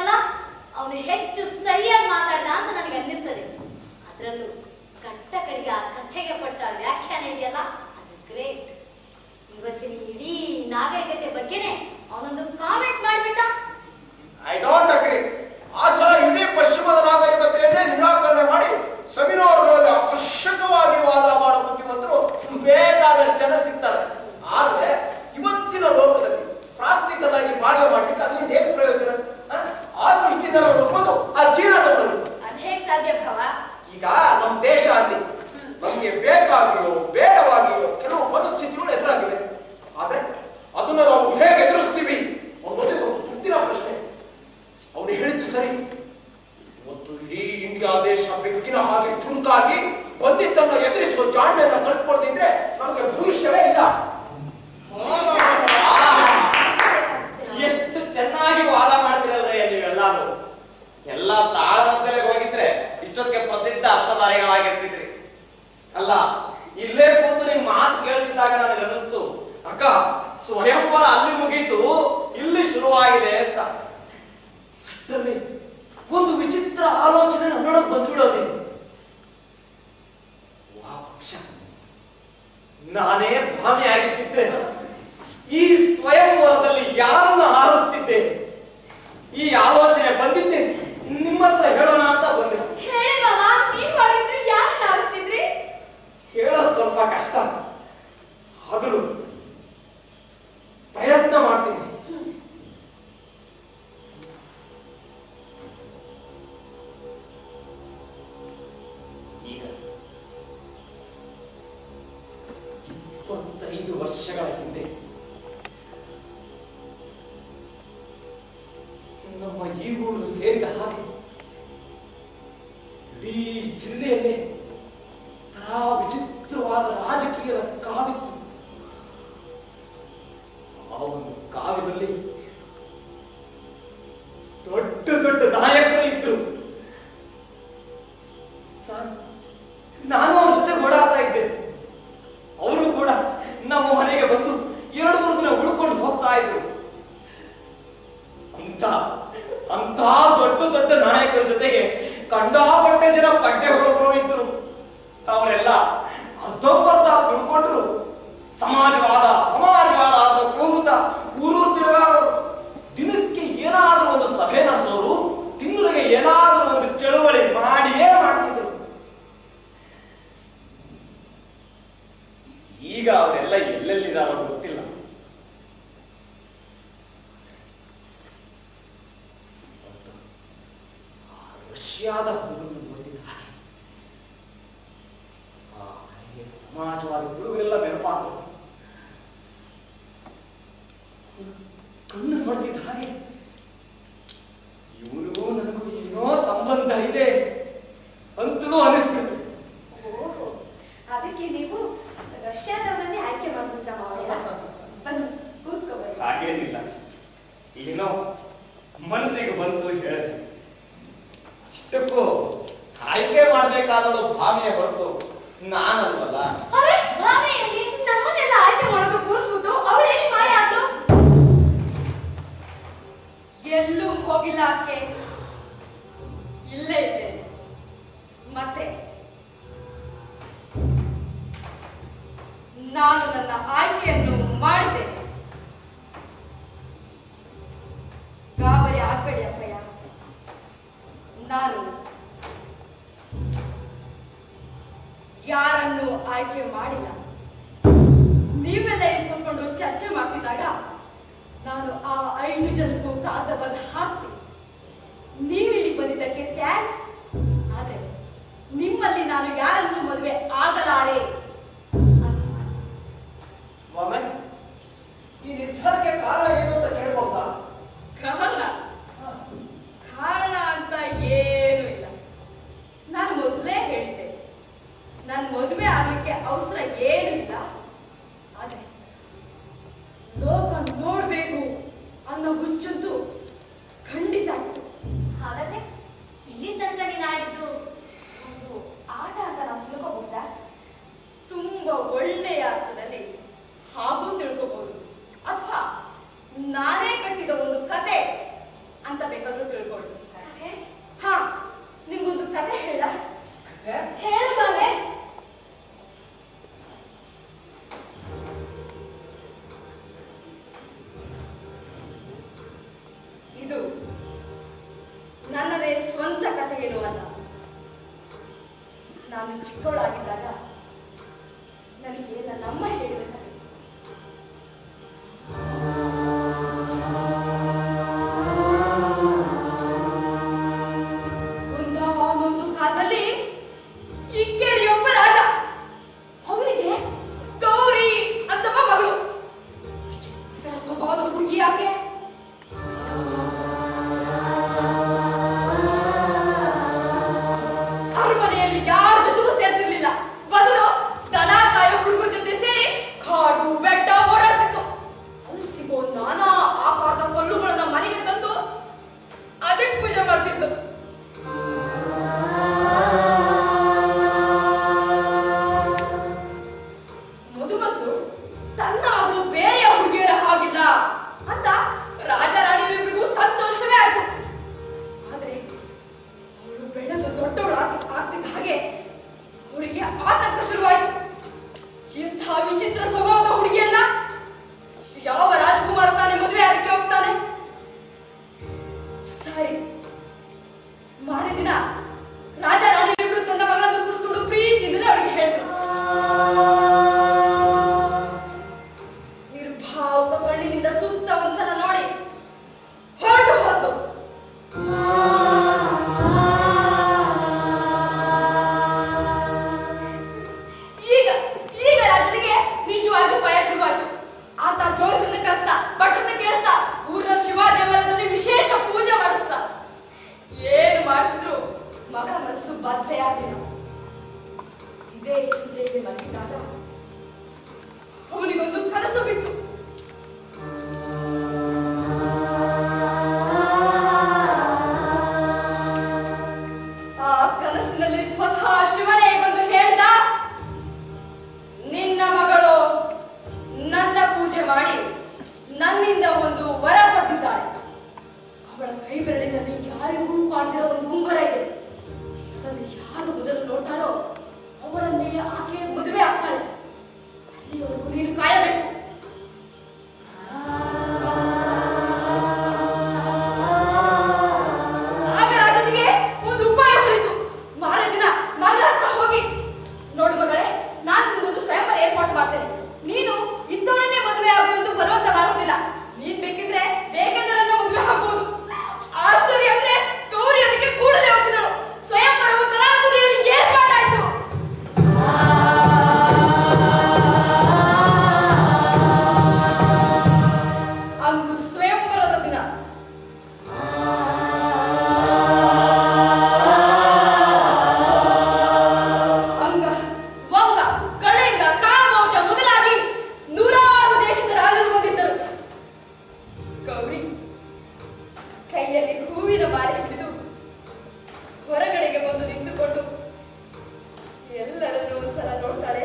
ಸರಿ ಇವತ್ತು ಇಡೀ ಇಂಡಿಯಾ ದೇಶ ಬೆಕ್ಕಿನ ಹಾಗೆ ಚುರುಕಾಗಿ ಬಂದಿದ್ದನ್ನ ಎದುರಿಸುವ ಜಾಣ್ಮೆಯನ್ನ ಕಲ್ತ್ಕೊಳ್ದಿದ್ರೆ ನಮಗೆ ಭವಿಷ್ಯವೇ ಇಲ್ಲ ಎಷ್ಟು ಚೆನ್ನಾಗಿ ವಾದ ಮಾಡ್ತಿರಲ್ರಿ ನೀವೆಲ್ಲಾರು ಎಲ್ಲ ತಾಳಮದ್ದಲೆಗೆ ಹೋಗಿದ್ರೆ ಇಷ್ಟೊತ್ತಿಗೆ ಪ್ರಸಿದ್ಧ ಅರ್ಥಧಾರಿಗಳಾಗಿರ್ತಿದ್ರಿ ಅಲ್ಲ ಇಲ್ಲೇ ಕೂತು ನಿಮ್ ಮಾತು ಕೇಳ್ತಿದ್ದಾಗ ನನಗೆ ಅನಿಸ್ತು ಅಕ್ಕ ಸ್ವಯಂವರ ಅಲ್ಲಿ ಮುಗೀತು ಇಲ್ಲಿ ಶುರುವಾಗಿದೆ ಅಂತ ಅಷ್ಟರಲ್ಲಿ ಒಂದು ವಿಚಿತ್ರ ಆಲೋಚನೆ ನನ್ನೊಳಗೆ ಬಂದ್ಬಿಡೋದೆ ವಾ ಪಕ್ಷ ನಾನೇ ಭಾಮಿಯಾಗಿದ್ದಿದ್ರೆ ಈ ಸ್ವಯಂವರದಲ್ಲಿ ಯಾರನ್ನ ಹಾರಿಸ್ತಿದ್ದೆ ಈ ಆಲೋಚನೆ ಬಂದಿದ್ದೆ ನಿಮ್ಮ ಹತ್ರ ಹೇಳೋಣ ಅಂತ ಬಂದೆ ಹೇಳಿ ಮಾಮ ನೀವು ಆಗಿದ್ರೆ ಯಾರನ್ನ ಆರಿಸ್ತಿದ್ರಿ ಹೇಳೋದು ಸ್ವಲ್ಪ ಕಷ್ಟ ಆದರೂ ಪ್ರಯತ್ನ ಮಾಡ್ತೀನಿ ಈಗ ಇಪ್ಪತ್ತೈದು ವರ್ಷಗಳ ಹಿಂದೆ ನಮ್ಮ ಈ ಊರು ಸೇರಿದ ಹಾಗೆ ಇಡೀ ಜಿಲ್ಲೆಯಲ್ಲೇ ತರಾ ವಿಚಿತ್ರವಾದ ರಾಜಕೀಯದ ಕಾವಿತ್ತು ಆ ಒಂದು ಕಾವಿನಲ್ಲಿ ದೊಡ್ಡ ದೊಡ್ಡ ನಾಯಕರು ಇದ್ರು ನಾನ್- ನಾನು ಅಷ್ಟೇ ಓಡಾಡ್ತಾ ಇದ್ದೆ ಅವರು ಕೂಡ ನಮ್ಮ ಮನೆಗೆ ಬಂದು ಎರಡು ಮೂರು ದಿನ ಉಳ್ಕೊಂಡು ಹೋಗ್ತಾ ಇದ್ರು ಅಂತ ಅಂತ ದೊಡ್ಡ ದೊಡ್ಡ ನಾಯಕರ ಜೊತೆಗೆ ಕಂಡಾಪಟ್ಟೆ ಜನ ಪಡ್ಡೆ ಹೊರಗರು ಇದ್ರು ಅವರೆಲ್ಲ ಅರ್ಧಂಬರ್ಧ ತಿಳ್ಕೊಂಡ್ರು ಸಮಾಜವಾದ ಸಮಾಜವಾದ ಅಂತ ಕೂಗುತ್ತಾ ಊರು ತಿರುಗಾಡೋರು ದಿನಕ್ಕೆ ಏನಾದ್ರೂ ಒಂದು ಸಭೆ ನಡೆಸೋರು ತಿಂಗಳಿಗೆ ಏನಾದ್ರೂ ಒಂದು ಚಳುವಳಿ ಮಾಡಿಯೇ ಮಾಡ್ತಿದ್ರು ಈಗ ಅವರೆಲ್ಲ ಎಲ್ಲೆಲ್ಲಿದಾರೋ ಗೊತ್ತಿಲ್ಲ ಮತ್ತು ಆ ರಷ್ಯಾದ ಹುಡುಗನ್ನು ನೋಡ್ತಿದ್ದ ಹಾಗೆ ಆ ಹಳೆಯ ಸಮಾಜವಾದಿ ಹುಡುಗರೆಲ್ಲ ನೆನಪಾದ್ರು ಕಣ್ಣು ನೋಡ್ತಿದ್ದ ಹಾಗೆ ಇವನಿಗೂ ನನಗೂ ಏನೋ ಸಂಬಂಧ ಇದೆ ಅಂತಲೂ ಅನಿಸ್ಬಿಡ್ತು ಓಹೋ ಅದಕ್ಕೆ ನೀವು ರಷ್ಯಾದವರನ್ನೇ ಆಯ್ಕೆ ಮಾಡ್ಬಿಟ್ರ ಮಾವಯ್ಯ ಬನ್ನಿ ಕೂತ್ಕೋಬರ್ರಿ ಹಾಗೇನಿಲ್ಲ ಏನೋ ಮನಸ್ಸಿಗೆ ಬಂತು ಹೇಳಿದೆ ಇಷ್ಟಕ್ಕೂ ಆಯ್ಕೆ ಮಾಡ್ಬೇಕಾದಳು ಭಾಮಿಯ ಹೊರತು ನಾನಲ್ವಲ್ಲ ಅರೆ ಭಾಮಿಯಲ್ಲಿ ನಮ್ಮನ್ನೆಲ್ಲ ಆಯ್ಕೆ ಮಾಡೋದು ಕೂರಿಸ್ಬಿಟ್ಟು ಅವಳೇನು ಮಾಯ ಆದ್ಲು ಎಲ್ಲೂ ಹೋಗಿಲ್ಲ ಆಕೆ ಇಲ್ಲೇ ಇದ್ದೆ ಮತ್ತೆ ನಾನು ನನ್ನ ಆಯ್ಕೆಯನ್ನು ಮಾಡಿದೆ ಗಾಬರಿ ಆಗ್ಬೇಡಿ ಅಪ್ಪಯ್ಯ ನಾನು ಯಾರನ್ನು ಆಯ್ಕೆ ಮಾಡಿಲ್ಲ ನೀವೆಲ್ಲ ಇಲ್ಲಿ ಕೂತ್ಕೊಂಡು ಚರ್ಚೆ ಮಾಡ್ತಿದ್ದಾಗ ನಾನು ಆ ಐದು ಜನಕ್ಕೂ ಕಾಗದ ಬರೆದು ಹಾಕ್ತೆ ನೀವಿಲ್ಲಿ ಬಂದಿದ್ದಕ್ಕೆ ಥ್ಯಾಂಕ್ಸ್ ಆದ್ರೆ ನಿಮ್ಮಲ್ಲಿ ನಾನು ಯಾರನ್ನು ಮದುವೆ ಆಗಲಾರೆ ಒಮ್ಮೆ ಈ ನಿರ್ಧಾರಕ್ಕೆ ಕಾರಣ ಏನು ಅಂತ ಕೇಳ್ಬಹುದಾ ಕಾರಣ ಕಾರಣ ಅಂತ ಏನೂ ಇಲ್ಲ ನಾನು ಮೊದಲೇ ಹೇಳಿದ್ದೆ ನಾನು ಮದುವೆ ಆಗ್ಲಿಕ್ಕೆ ಅವಸರ ಏನೂ ಇಲ್ಲ ಆದ್ರೆ ಲೋಕ ನೋಡ್ಬೇಕು ಅನ್ನೋ ಹುಚ್ಚಂತೂ ಖಂಡಿತ ಇತ್ತು ಹಾಗಾದ್ರೆ ಇಲ್ಲಿ ತನಕ ನೀನು ಆಡಿದ್ದು ಒಂದು ಆಟ ಅಂತ ನಾವು ತಿಳ್ಕೋಬಹುದಾ ತುಂಬಾ ಒಳ್ಳೆಯ ಅರ್ಥದಲ್ಲಿ ಹಾಗೂ ತಿಳ್ಕೊಬಹುದು ಅಥವಾ ನಾನೇ ಕಟ್ಟಿದ ಒಂದು ಕತೆ ಅಂತ ಬೇಕಾದ್ರೂ ತಿಳ್ಕೊಳ್ಳಿ ಹಾ ನಿಮ್ಗೊಂದು ಕತೆ ಹೇಳ ಹೇಳು ಮನೆ ಇದು ನನ್ನದೇ ಸ್ವಂತ ಕಥೆ ಏನು ಅಲ್ಲ ನಾನು ಚಿಕ್ಕವಳಾಗಿದ್ದಾಗ ನನಗೆ ನನ್ನಮ್ಮ ಹೇಳಿದ ಕಥೆ ಒಂದಾನೊಂದು ಕಾಲದಲ್ಲಿ ಇಕ್ಕೇರಿಯೊಬ್ಬ ರಾಜ ಅವನಿಗೆ ಗೌರಿ ಅಂತವ ಮಗಳು ವಿಚಿತ್ರ ಸ್ವಭಾವದ ಹುಡುಗಿ ಯಾಕೆ ಅದಕ್ಕೆ ಪೂಜೆ ಮಾಡ್ತಿದ್ದು ಮೊದಲು ತನ್ನ ಅವಳು ಬೇರೆಯ ಹುಡುಗಿಯರ ಹಾಗಿಲ್ಲ ಅಂತ ರಾಜ ರಾಣಿಯರಿಗೂ ಸಂತೋಷವೇ ಆಯ್ತು ಆದ್ರೆ ಅವಳು ಬೆಳೆದು ದೊಡ್ಡವಳು ಆಗ್- ಆಗ್ತಿದ್ದ ಹಾಗೆ ಅವರಿಗೆ ಆತಂಕ ಶುರುವಾಯ್ತು ಇಂಥ ವಿಚಿತ್ರ ಸ್ವಭಾವದ ಹುಡುಗಿಯನ್ನ ಯಾವ ರಾಜ್ಕುಮಾರ ತಾನೇ ಮದುವೆ ಆಗಕ್ಕೆ ಹೋಗ್ತಾನೆ ಸರಿ ಮಾರನೇ ದಿನ ರಾಜ ರಾಣಿಯರಿಬ್ರು ತನ್ನ ಮಗಳನ್ನು ಕೂರಿಸ್ಕೊಂಡು ಪ್ರೀತಿಯಿಂದಲೇ ಅವಳಿಗೆ ಹೇಳಿದ್ರು ನಿರ್ಭಾವುಕ ಕಣ್ಣಿನಿಂದ ಸುತ್ತ ಒಂದ್ಸಲ ನೋಡಿ ಹೊರಟು ಹೋದ್ದು ಈಗ ಈಗ ರಾಜನಿಗೆ ನಿಜವಾಗ್ಲೂ ಭಯ ಶುರುವಾಯ್ತು ಆತ ಜೋಸ್ರನ್ನ ಕರೆಸ್ತಾ ಭಟ್ರನ್ನ ಕೇಳಿಸ್ತಾ ಊರಿನ ಶಿವ ದೇವಾಲಯದಲ್ಲಿ ವಿಶೇಷ ಪೂಜೆ ಮಾಡಿಸ್ತಾ ಏನು ಮಾಡಿಸಿದ್ರು ಮಗ ಮನಸ್ಸು ಬದಲೇ ಆಗಲಿಲ್ಲ ಇದೇ ಚಿಂತೆಯಲ್ಲಿ ಮಲಗಿದಾಗ ಅವನಿಗೊಂದು ಕನಸು ಬಿತ್ತು ಆ ಕನಸಿನಲ್ಲಿ ಸ್ವತಃ ಶಿವನೇ ಬಂದು ಹೇಳ್ದ ನಿನ್ನ ಮಗಳು ನನ್ನ ಪೂಜೆ ಮಾಡಿ ನನ್ನಿಂದ ಒಂದು ವರ ಪಟ್ಟಿದ್ದಾಳೆ ಅವಳ ಕೈ ಬೆರಳಿನಲ್ಲಿ ಯಾರಿಗೂ ಕಾಣ್ತಿರೋ ಒಂದು ಉಂಗುರ ಇದೆ ಅದನ್ನು ಯಾರು ಮೊದಲು ನೋಡ್ತಾರೋ ಅವರನ್ನೇ ಆಕೆ ಮದುವೆ ಆಗ್ತಾಳೆ ಅಲ್ಲಿಯವರೆಗೂ ನೀನು ಕಾಯಬೇಕು ಆಗ ರಾಜನಿಗೆ ಒಂದು ಉಪಾಯ ಹೊಳಿತು ಮಾರನೇ ದಿನ ಮಗಳ ಹತ್ರ ಹೋಗಿ ನೋಡು ಮಗಳೇ ನಾನು ನಿಮ್ಗೊಂದು ಸ್ವಯಂವರ ಏರ್ಪಾಡು ಮಾಡ್ತೇನೆ ನೀನು ಇಂಥವರನ್ನೇ ಮದುವೆ ಆಗು ಎಂದು ಬಲವಂತ ಮಾಡುವುದಿಲ್ಲ ನೀನ್ ಬೇಕಿದ್ರೆ ಬೇಕೆಂದರನ್ನ ಮದುವೆ ಆಗ್ಬೋದು ಆಶ್ಚರ್ಯ ಅಂದ್ರೆ ಗೌರಿ ಅದಕ್ಕೆ ಕೂಡಲೇ ಒಪ್ಪಿದಳು ಸ್ವಯಂವರವು ತರಾತುರಿಯಲ್ಲಿ ಏರ್ಪಾಡಾಯ್ತು ಅಂದು ಸ್ವಯಂವರದ ದಿನ ಅಂಗ ವಂಗ ಕಳೆಂಗ ಕಾಮೋಜ ಮೊದಲಾಗಿ ನೂರಾರು ದೇಶದ ರಾಜರು ಬಂದಿದ್ದರು ಗೌರಿ ಕೈಯಲ್ಲಿ ಹೂವಿನ ಮಾಲೆ ಹಿಡಿದು ಹೊರಗಡೆಗೆ ಬಂದು ನಿಂತುಕೊಂಡು ಎಲ್ಲರನ್ನೂ ಒಂದ್ಸಲ ನೋಡ್ತಾಳೆ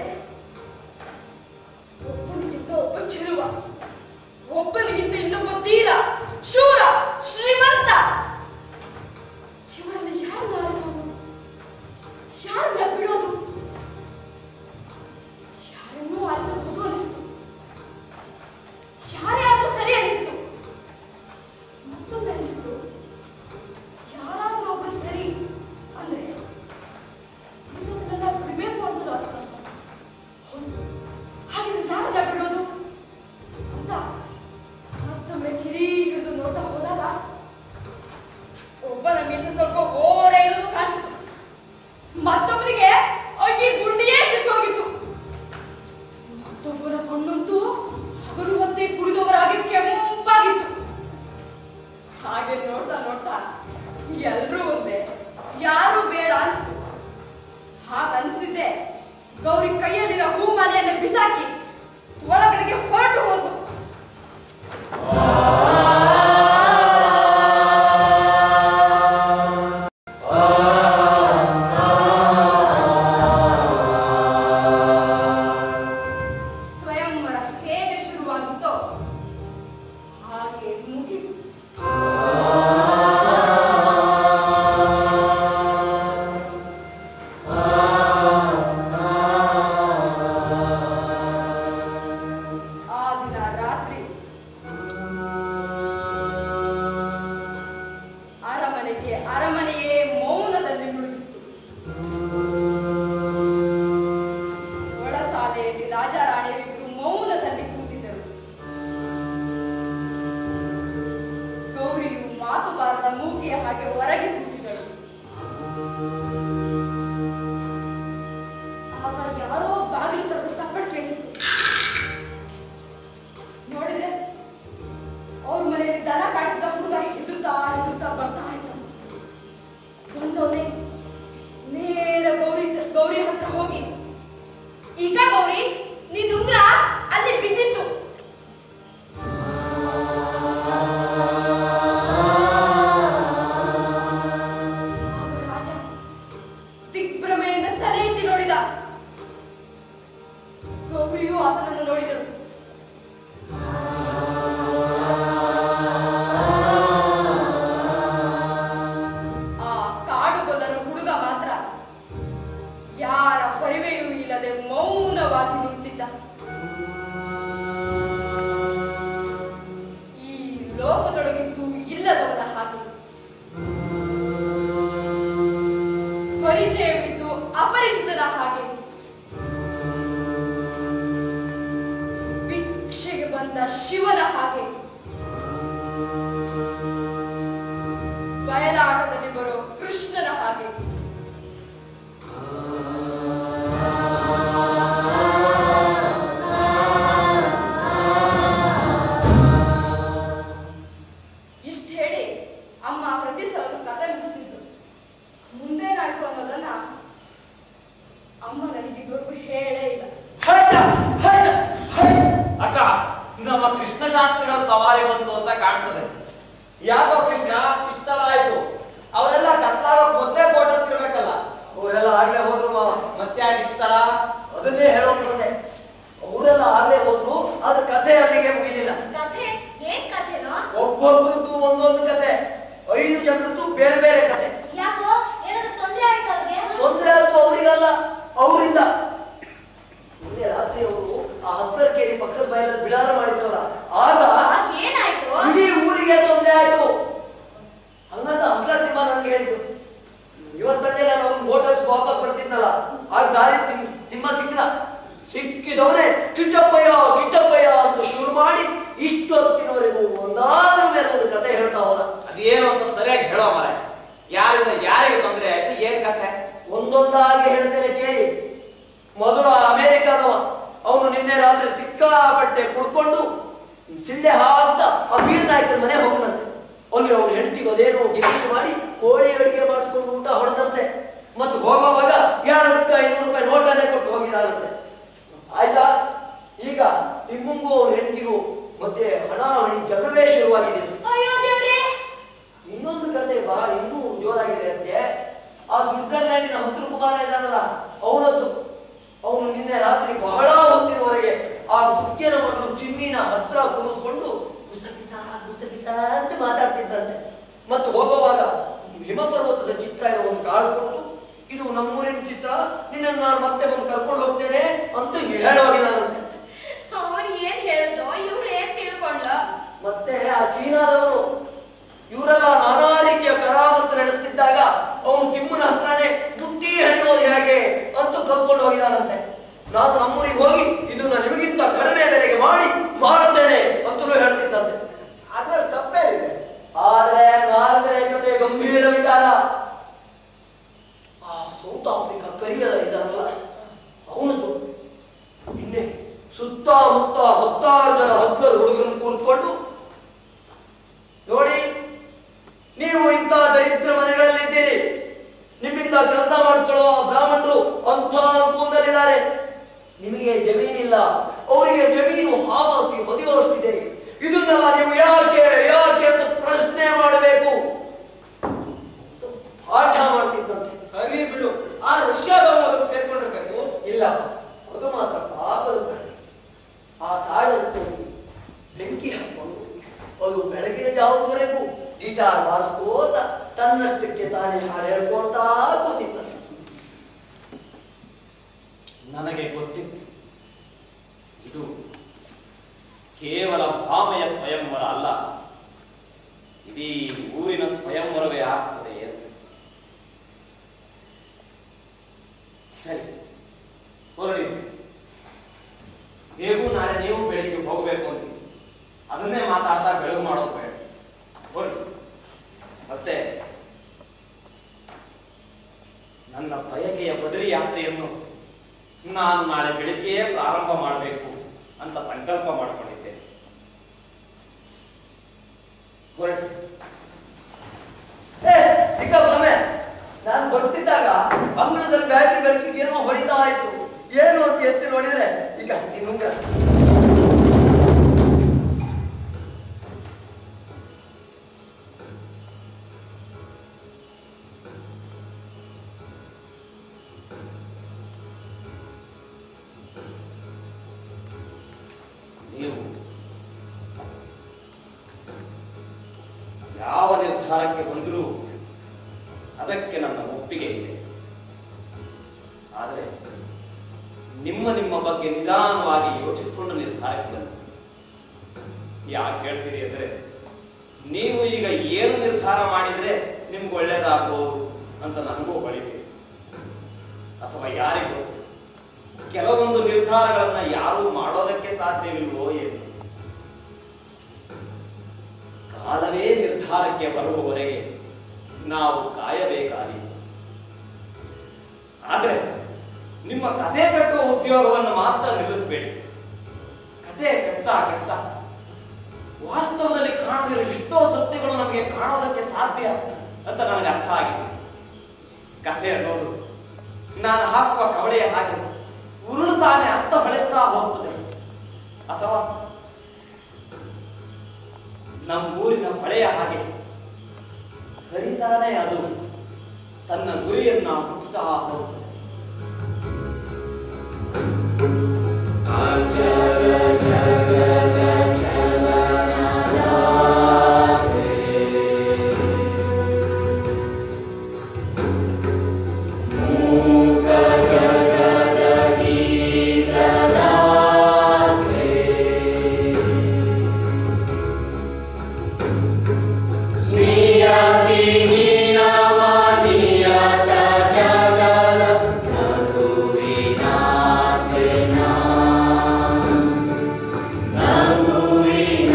ಒಬ್ಬನಿಗಿಂತ ಒಬ್ಬ ಚೆಲುವ ಒಬ್ಬನಿಗಿಂತ ಇನ್ನೊಬ್ಬ ತೀರ ಶೂರ ಶ್ರೀಮಂತ ಇವರನ್ನ ಯಾರನ್ನ ಆರಿಸೋದು ಯಾರನ್ನ ಬಿಡೋದು ಯಾರನ್ನೂ ಆರಿಸಬಹುದು ಅನಿಸಿತು ಯಾರೇ ಆದ್ರೂ ಸರಿ ಅನಿಸಿತು ಮತ್ತೊಮ್ಮೆ ಅನಿಸಿತು ಯಾರಾದ್ರೂ ಒಬ್ರು ಸರಿ ಅಂದ್ರೆ ಇದನ್ನೆಲ್ಲ ಬಿಡಬೇಕು ಅಂತಲೂ ಅರ್ಥ ಆಯ್ತು. ಹೌದು ಹಾಗಿದ್ರೆ ಯಾರನ್ನ ಬಿಡೋದು ಅಂತ ಮತ್ತೊಮ್ಮೆ ಕಿರಿ ಹಿಡಿದು ನೋಡ್ತಾ ಹೋದಾಗ ಒಬ್ಬನ ಮೀಸೆ ಸ್ವಲ್ಪ ಓರೆ ಇರೋದು ಕಾಣಿಸಿತು ಮತ್ತೊಬ್ಬನಿಗೆ ಅಕ್ಕಿ ಗುಂಡಿಯೇ ಕಿತ್ತೋಗಿತ್ತು ಮತ್ತೊಬ್ಬನ ಕಣ್ಣಂತೂ ಹಗಲು ಹೊತ್ತೆ ಕುಡಿದವರಾಗಿ ಕೆಂಪಾಗಿತ್ತು ಹಾಗೆ ನೋಡ್ತಾ ನೋಡ್ತಾ ಎಲ್ರೂ ಒಂದೇ ಯಾರು ಬೇಡ ಅನಿಸ್ತು ಹಾಗನ್ಸಿದ್ದೆ ಗೌರಿ ಕೈಯಲ್ಲಿರೋ ಹೂ ಮನೆಯನ್ನು ಬಿಸಾಕಿ ಒಳಗಡೆಗೆ ಹೊರಟು ಹೋದ್ಲು ಸ್ವಯಂವರ ಹೇಗೆ ಶುರುವಾಗಿತ್ತೋ ಹಾಗೆ ಮುಗಿತು ಆ ದಿನ ರಾತ್ರಿ ಅರಮನೆಗೆ ಅರಮನೆಯೇ ಮೌನದಲ್ಲಿ ಮುಳುಗಿತ್ತು ಒಳಸಾಲೆಯಲ್ಲಿ ರಾಜ ರಾಣಿಯರಿಬ್ಬರು ಮೌನದಲ್ಲಿ ಕೂತಿದ್ದರು ಗೌರಿಯು ಮಾತು ಬಾರದ ಮೂಗಿಯ ಹಾಗೆ ಹೊರಗೆ ಕೂತಿದ್ದಳು ಆಗ ಯಾರೋ ಬಾಗಿಲು ತರದ ಸಪ್ಪಳು ಕೇಳಿಸಿತು ನೋಡಿದ್ರೆ ಅವ್ರ ಮನೆಯಲ್ಲಿ ದನ ಕಾಯ್ತಿದ್ದ ಹುಡುಗ ಹೆದರ್ತಾ ಹೆದರ್ತಾ ಬರ್ತಾ ಇದ್ದ ಬಂದವನೇ ನೇರ ಗೌರಿ ಗೌರಿ ಹತ್ರ ಹೋಗಿ ಈಗ ಗೌರಿ ನಿನ್ ಉಂಗ್ರ ಅಲ್ಲಿ ಬಿದ್ದಿತ್ತು ಪರಿಚಯವಿದ್ದು ಅಪರಿಚಿತರ ಹಾಗೆ ಭಿಕ್ಷೆಗೆ ಬಂದ ಶಿವನ ಹಾಗೆ ಬಯಲಾಟದಲ್ಲಿ ಬರೋ ಕೃಷ್ಣನ ಹಾಗೆ ಇಷ್ಟ ಹೇಳಿ ಅಮ್ಮ ಪ್ರತಿ ಸಲ ಕತೆ ಮುಗಿಸ್ತಿದ್ರು ಮುಂದೇನಾಯ್ತು ಅನ್ನೋದನ್ನ ಅಮ್ಮ ನನಗೆ ಇದುವರೆಗೂ ಹೇಳೇ ಇಲ್ಲ ಅಕ್ಕ ನಮ್ಮ ಕೃಷ್ಣ ಶಾಸ್ತ್ರಿಗಳ ಸವಾರಿ ಬಂತು ಅಂತ ಕಾಣ್ತದೆ ಯಾಕೋ ಕೃಷ್ಣ ಇಷ್ಟಲ ಆಯ್ತು ಅವರೆಲ್ಲ ಕತ್ತಾರೋ ಮೊದಲೇ ಫೋಟೋ ತಿರ್ಬೇಕಲ್ಲ ಅವರೆಲ್ಲ ಆಗ್ಲೇ ಹೋದ್ರು ಮಾವ ಮತ್ತೆ ಯಾಕೆ ಇಷ್ಟಲ ಅದನ್ನೇ ಹೇಳೋದು ಬಂದೆ ಅವರೆಲ್ಲ ಆಗ್ಲೇ ಹೋದ್ರು ಆದ್ರೆ ಕಥೆ ಅಲ್ಲಿಗೆ ಮುಗಿಲಿಲ್ಲ ಕಥೆ ಏನ್ ಕಥೆನೋ ಒಬ್ಬೊಬ್ಬರದ್ದು ಒಂದೊಂದು ಕತೆ ಐದು ಜನರದ್ದು ಬೇರೆ ಬೇರೆ ಕತೆ ಯಾಕೋ ಏನಾದ್ರು ತೊಂದ್ರೆ ಆಯ್ತು ಅವ್ರಿಗೆ ತೊಂದ್ರೆ ಅಂತೂ ಅವರಿಗಲ್ಲ ಅವರಿಂದ ಮೊನ್ನೆ ರಾತ್ರಿ ಅವರು ಆ ಹಸ್ತರಕೇರಿ ಪಕ್ಷದ ಬಯಲಲ್ಲಿ ಬಿಡಾರ ಮಾಡಿದ್ರಲ್ಲ ಆಗ ಆಗ ಏನಾಯ್ತು ಇಡೀ ಊರಿಗೆ ತೊಂದರೆ ಆಯ್ತು ಹಂಗಂತ ಹಂಗ ತಿಮ್ಮ ನನ್ಗೆ ಹೇಳಿದ್ದು ಇವತ್ ಸಂಜೆ ನಾನು ಅವ್ನು ಓಟ್ ಹಚ್ಚಿ ವಾಪಸ್ ಬರ್ತಿದ್ನಲ್ಲ ಆಗ ದಾರಿ ತಿಮ್- ತಿಮ್ಮ ಸಿಕ್ಕಿದ ಸಿಕ್ಕಿದವನೇ ಕಿಟ್ಟಪ್ಪಯ್ಯ ಕಿಟ್ಟಪ್ಪಯ್ಯ ಅಂತ ಶುರು ಮಾಡಿ ಇಷ್ಟೊತ್ತಿನವರೆಗೂ ಒಂದಾದ್ರ ಮೇಲೆ ಒಂದು ಕತೆ ಹೇಳ್ತಾ ಹೋದ ಅದೇನು ಅಂತ ಸರಿಯಾಗಿ ಹೇಳೋ ಮರ ಯಾರಿಂದ ಯಾರಿಗೆ ತೊಂದರೆ ಆಯ್ತು ಏನ್ ಕಥೆ ಒಂದೊಂದಾಗಿ ಹೇಳ್ತೇನೆ ಕೇಳಿ ಮೊದಲು ಆ ಅಮೆರಿಕಾದವ ಅವನು ನಿನ್ನೆ ರಾತ್ರಿ ಸಿಕ್ಕಾಪಟ್ಟೆ ಕುಡ್ಕೊಂಡು ಸಿಳ್ಳೆ ಹಾಕ್ತಾ ಆ ಬೀರ್ ನಾಯಕನ ಮನೆ ಹೋಗನಂತೆ ಅಲ್ಲಿ ಅವನ ಹೆಂಡತಿಗೆ ಅದೇನೋ ಗಿರಿಗಿ ಮಾಡಿ ಕೋಳಿ ಅಡಿಗೆ ಮಾಡಿಸ್ಕೊಂಡು ಊಟ ಹೊಡೆದಂತೆ ಮತ್ತು ಹೋಗುವಾಗ ಏಳತ್ತು ಐನೂರು ರೂಪಾಯಿ ನೋಟನ್ನೇ ಕೊಟ್ಟು ಹೋಗಿದಾರಂತೆ ಆಯ್ತಾ ಈಗ ತಿಮ್ಮಂಗೂ ಅವ್ರ ಹೆಂಡತಿಗೂ ಮಧ್ಯೆ ಹಣಾಹಣಿ ಜಗಳವೇ ಶುರುವಾಗಿದೆ ಅಯ್ಯೋ ದೇವ್ರೇ ಇನ್ನೊಂದು ಕತೆ ಬಹಳ ಇನ್ನೂ ಜೋರಾಗಿದೆ ಅಂತೆ ಆ ಸ್ವಿಟ್ಜರ್ಲ್ಯಾಂಡಿನ ಹಸಿರು ಕುಮಾರ ಇದ್ದಾನಲ್ಲ ಅವನದ್ದು ಅವನು ನಿನ್ನೆ ರಾತ್ರಿ ಬಹಳ ಹೊತ್ತಿನವರೆಗೆ ಆ ಮುಖ್ಯನ ಮಗಳು ಚಿನ್ನಿನ ಹತ್ರ ಕೂರಿಸ್ಕೊಂಡು ಗುಸಗಿಸ ಗುಸಗಿಸ ಅಂತ ಮಾತಾಡ್ತಿದ್ದಂತೆ ಮತ್ತು ಹೋಗುವಾಗ ಹಿಮಪರ್ವತದ ಚಿತ್ರ ಇರೋ ಒಂದು ಕಾರ್ಡ್ ಕೊಟ್ಟು ಇದು ನಮ್ಮೂರಿನ ಚಿತ್ರ ನಿನ್ನನ್ನು ನಾನು ಮತ್ತೆ ಬಂದು ಕರ್ಕೊಂಡು ಹೋಗ್ತೇನೆ ಅಂತ ಹೇಳೋಗಿದ್ದಾನಂತೆ ಅವನು ಏನ್ ಹೇಳಿದ್ನೋ ಇವ್ಳು ಏನ್ ತಿಳ್ಕೊಂಡ್ಲ ಮತ್ತೆ ಆ ಚೀನಾದವನು ಇವರೆಲ್ಲ ನಾನಾ ರೀತಿಯ ಕರಾಮತ್ತು ನಡೆಸ್ತಿದ್ದಾಗ ಅವನು ತಿಮ್ಮನ ಹತ್ರನೇ ಬುದ್ಧಿ ಹಣಿಯೋದು ಹೇಗೆ ಅಂತ ಕರ್ಕೊಂಡು ಹೋಗಿದಾನಂತೆ ನಾನು ನಮ್ಮೂರಿಗೆ ಹೋಗಿ ಇದನ್ನ ನಿಮಗಿಂತ ಕಡಿಮೆ ಬೆಲೆಗೆ ಮಾಡಿ ಮಾಡುತ್ತೇನೆ ಅಂತಲೂ ಹೇಳ್ತಿದ್ದಂತೆ ಅದ್ರಲ್ಲಿ ತಪ್ಪೇ ಇದೆ ಆದ್ರೆ ನಾಲ್ಕನೇ ಕತೆ ಗಂಭೀರ ವಿಚಾರ ಆ ಸೌತ್ ಆಫ್ರಿಕಾ ಕರಿಯರ ಇದ್ದಾರಲ್ಲ ಅವನದು ಇನ್ನೇ ಸುತ್ತಮುತ್ತ ಹತ್ತಾರು ಜನ ಹತ್ತಾರು ಹುಡುಗರನ್ನು ಕೂತ್ಕೊಂಡು ನೋಡಿ ನೀವು ಇಂಥ ದರಿದ್ರ ಮನೆಗಳಲ್ಲಿದ್ದೀರಿ ನಿಮ್ಮಿಂದ ಕೆಲಸ ಮಾಡಿಕೊಳ್ಳುವ ಬ್ರಾಹ್ಮಣರು ಅಂಥ ಅನುಕೂಲದಲ್ಲಿದ್ದಾರೆ ನಿಮಗೆ ಜಮೀನಿಲ್ಲ ಅವರಿಗೆ ಜಮೀನು ಹಾವಾಸಿ ಹೊದಿಯುವಷ್ಟಿದೆ ಇದನ್ನೆಲ್ಲ ನೀವು ಯಾಕೆ ಯಾಕೆ ಅಂತ ಪ್ರಶ್ನೆ ಮಾಡಬೇಕು ಪಾಠ ಮಾಡ್ತಿದ್ದಂತೆ ಸರಿ ಬಿಡು ಆ ರಷ್ಯಾದವನು ಅದಕ್ಕೆ ಸೇರ್ಕೊಂಡಿರ್ಬೇಕು ಇಲ್ಲ ಅದು ಮಾತ್ರ ಪಾಪದ ಪ್ರಾಣಿ ಆ ಕಾಡನ್ನು ಹೋಗಿ ಬೆಂಕಿ ಹಾಕೊಂಡು ಅದು ಬೆಳಗಿನ ಜಾವದವರೆಗೂ ಗಿಟಾರ್ ಬಾರಿಸ್ಕೋತ ತನ್ನಷ್ಟಕ್ಕೆ ತಾನೇ ಹಾಡು ಹೇಳ್ಕೊಳ್ತಾ ಕೂತಿದ್ದ ನನಗೆ ಗೊತ್ತಿತ್ತು ಇದು ಕೇವಲ ಭಾಮೆಯ ಸ್ವಯಂವರ ಅಲ್ಲ ಇಡೀ ಊರಿನ ಸ್ವಯಂವರವೇ ಆಗ್ತದೆ ಅಂತ ಸರಿ ಹೊರಡಿ ಹೇಗೂ ನಾಳೆ ನೀವು ಬೆಳಿಗ್ಗೆ ಹೋಗಬೇಕು ಅಂತ ಅದನ್ನೇ ಮಾತಾಡ್ತಾ ಬೆಳಗು ಮಾಡೋದು ಬೇಡ ಹೊರಡಿ ಮತ್ತೆ ನನ್ನ ಬಯಕೆಯ ಬದರಿ ಯಾತ್ರೆಯನ್ನು ನಾನು ನಾಳೆ ಬೆಳಿಗ್ಗೆಯೇ ಪ್ರಾರಂಭ ಮಾಡಬೇಕು ಅಂತ ಸಂಕಲ್ಪ ಮಾಡಿಕೊಂಡಿದ್ದೆ ಹೊರಡಿ ಏ, ಈಗ ಭ್ರಮೆ ನಾನು ಬರ್ತಿದ್ದಾಗ ಅಂಗಳದಲ್ಲಿ ಬ್ಯಾಟ್ರಿ ಬೆಳಕಿಗೆ ಏನೋ ಹೊಡಿತಾ ಇತ್ತು ಏನು ಅಂತ ಎತ್ತಿ ನೋಡಿದ್ರೆ ಈಗ ನೀನು ಉಂಗ್ರ ನೀವು ಯಾವ ನಿರ್ಧಾರಕ್ಕೆ ಬಂದರೂ ಅದಕ್ಕೆ ನನ್ನ ಒಪ್ಪಿಗೆ ಇದೆ ಆದರೆ ನಿಮ್ಮ ನಿಮ್ಮ ಬಗ್ಗೆ ನಿಧಾನವಾಗಿ ಯೋಚಿಸಿಕೊಂಡು ನಿರ್ಧಾರಕ್ಕೆ ಬನ್ನಿ ಯಾಕೆ ಹೇಳ್ತೀರಿ ಅಂದ್ರೆ ನೀವು ಈಗ ಏನು ನಿರ್ಧಾರ ಮಾಡಿದ್ರೆ ನಿಮ್ಗೆ ಒಳ್ಳೇದಾಗ್ಬೋದು ಅಂತ ನನಗೂ ಹೊಳಿತು ಅಥವಾ ಯಾರಿಗೂ ಕೆಲವೊಂದು ನಿರ್ಧಾರಗಳನ್ನ ಯಾರು ಮಾಡೋದಕ್ಕೆ ಸಾಧ್ಯವಿಲ್ವೋ ಏನು ಕಾಲವೇ ನಿರ್ಧಾರಕ್ಕೆ ಬರುವವರೆಗೆ ನಾವು ಕಾಯಬೇಕಾದೀತು ಆದ್ರೆ ನಿಮ್ಮ ಕತೆ ಕಟ್ಟುವ ಉದ್ಯೋಗವನ್ನು ಮಾತ್ರ ನಿಲ್ಲಿಸಬೇಡಿ ಕತೆ ಕಟ್ತಾ ಕಟ್ತಾ ವಾಸ್ತವದಲ್ಲಿ ಕಾಣದಿರೋ ಎಷ್ಟೋ ಸತ್ಯಗಳು ನಮಗೆ ಕಾಣೋದಕ್ಕೆ ಸಾಧ್ಯ ಅಂತ ನನಗೆ ಅರ್ಥ ಆಗಿದೆ ಕಥೆ ಅನ್ನೋದು ನಾನು ಹಾಕುವ ಕವಳೆಯ ಹಾಗೆ ಉರುಳುತ್ತಾನೆ ಅರ್ಥ ಬಳಸ್ತಾ ಹೋಗ್ತದೆ ಅಥವಾ ನಮ್ಮೂರಿನ ಹೊಳೆಯ ಹಾಗೆ ಹರಿತಾನೆ ಅದು ತನ್ನ ಗುರಿಯನ್ನ ಮುಟ್ಟುತ್ತಾ ಹೋಗ್ತದೆ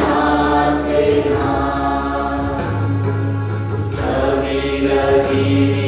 Stability.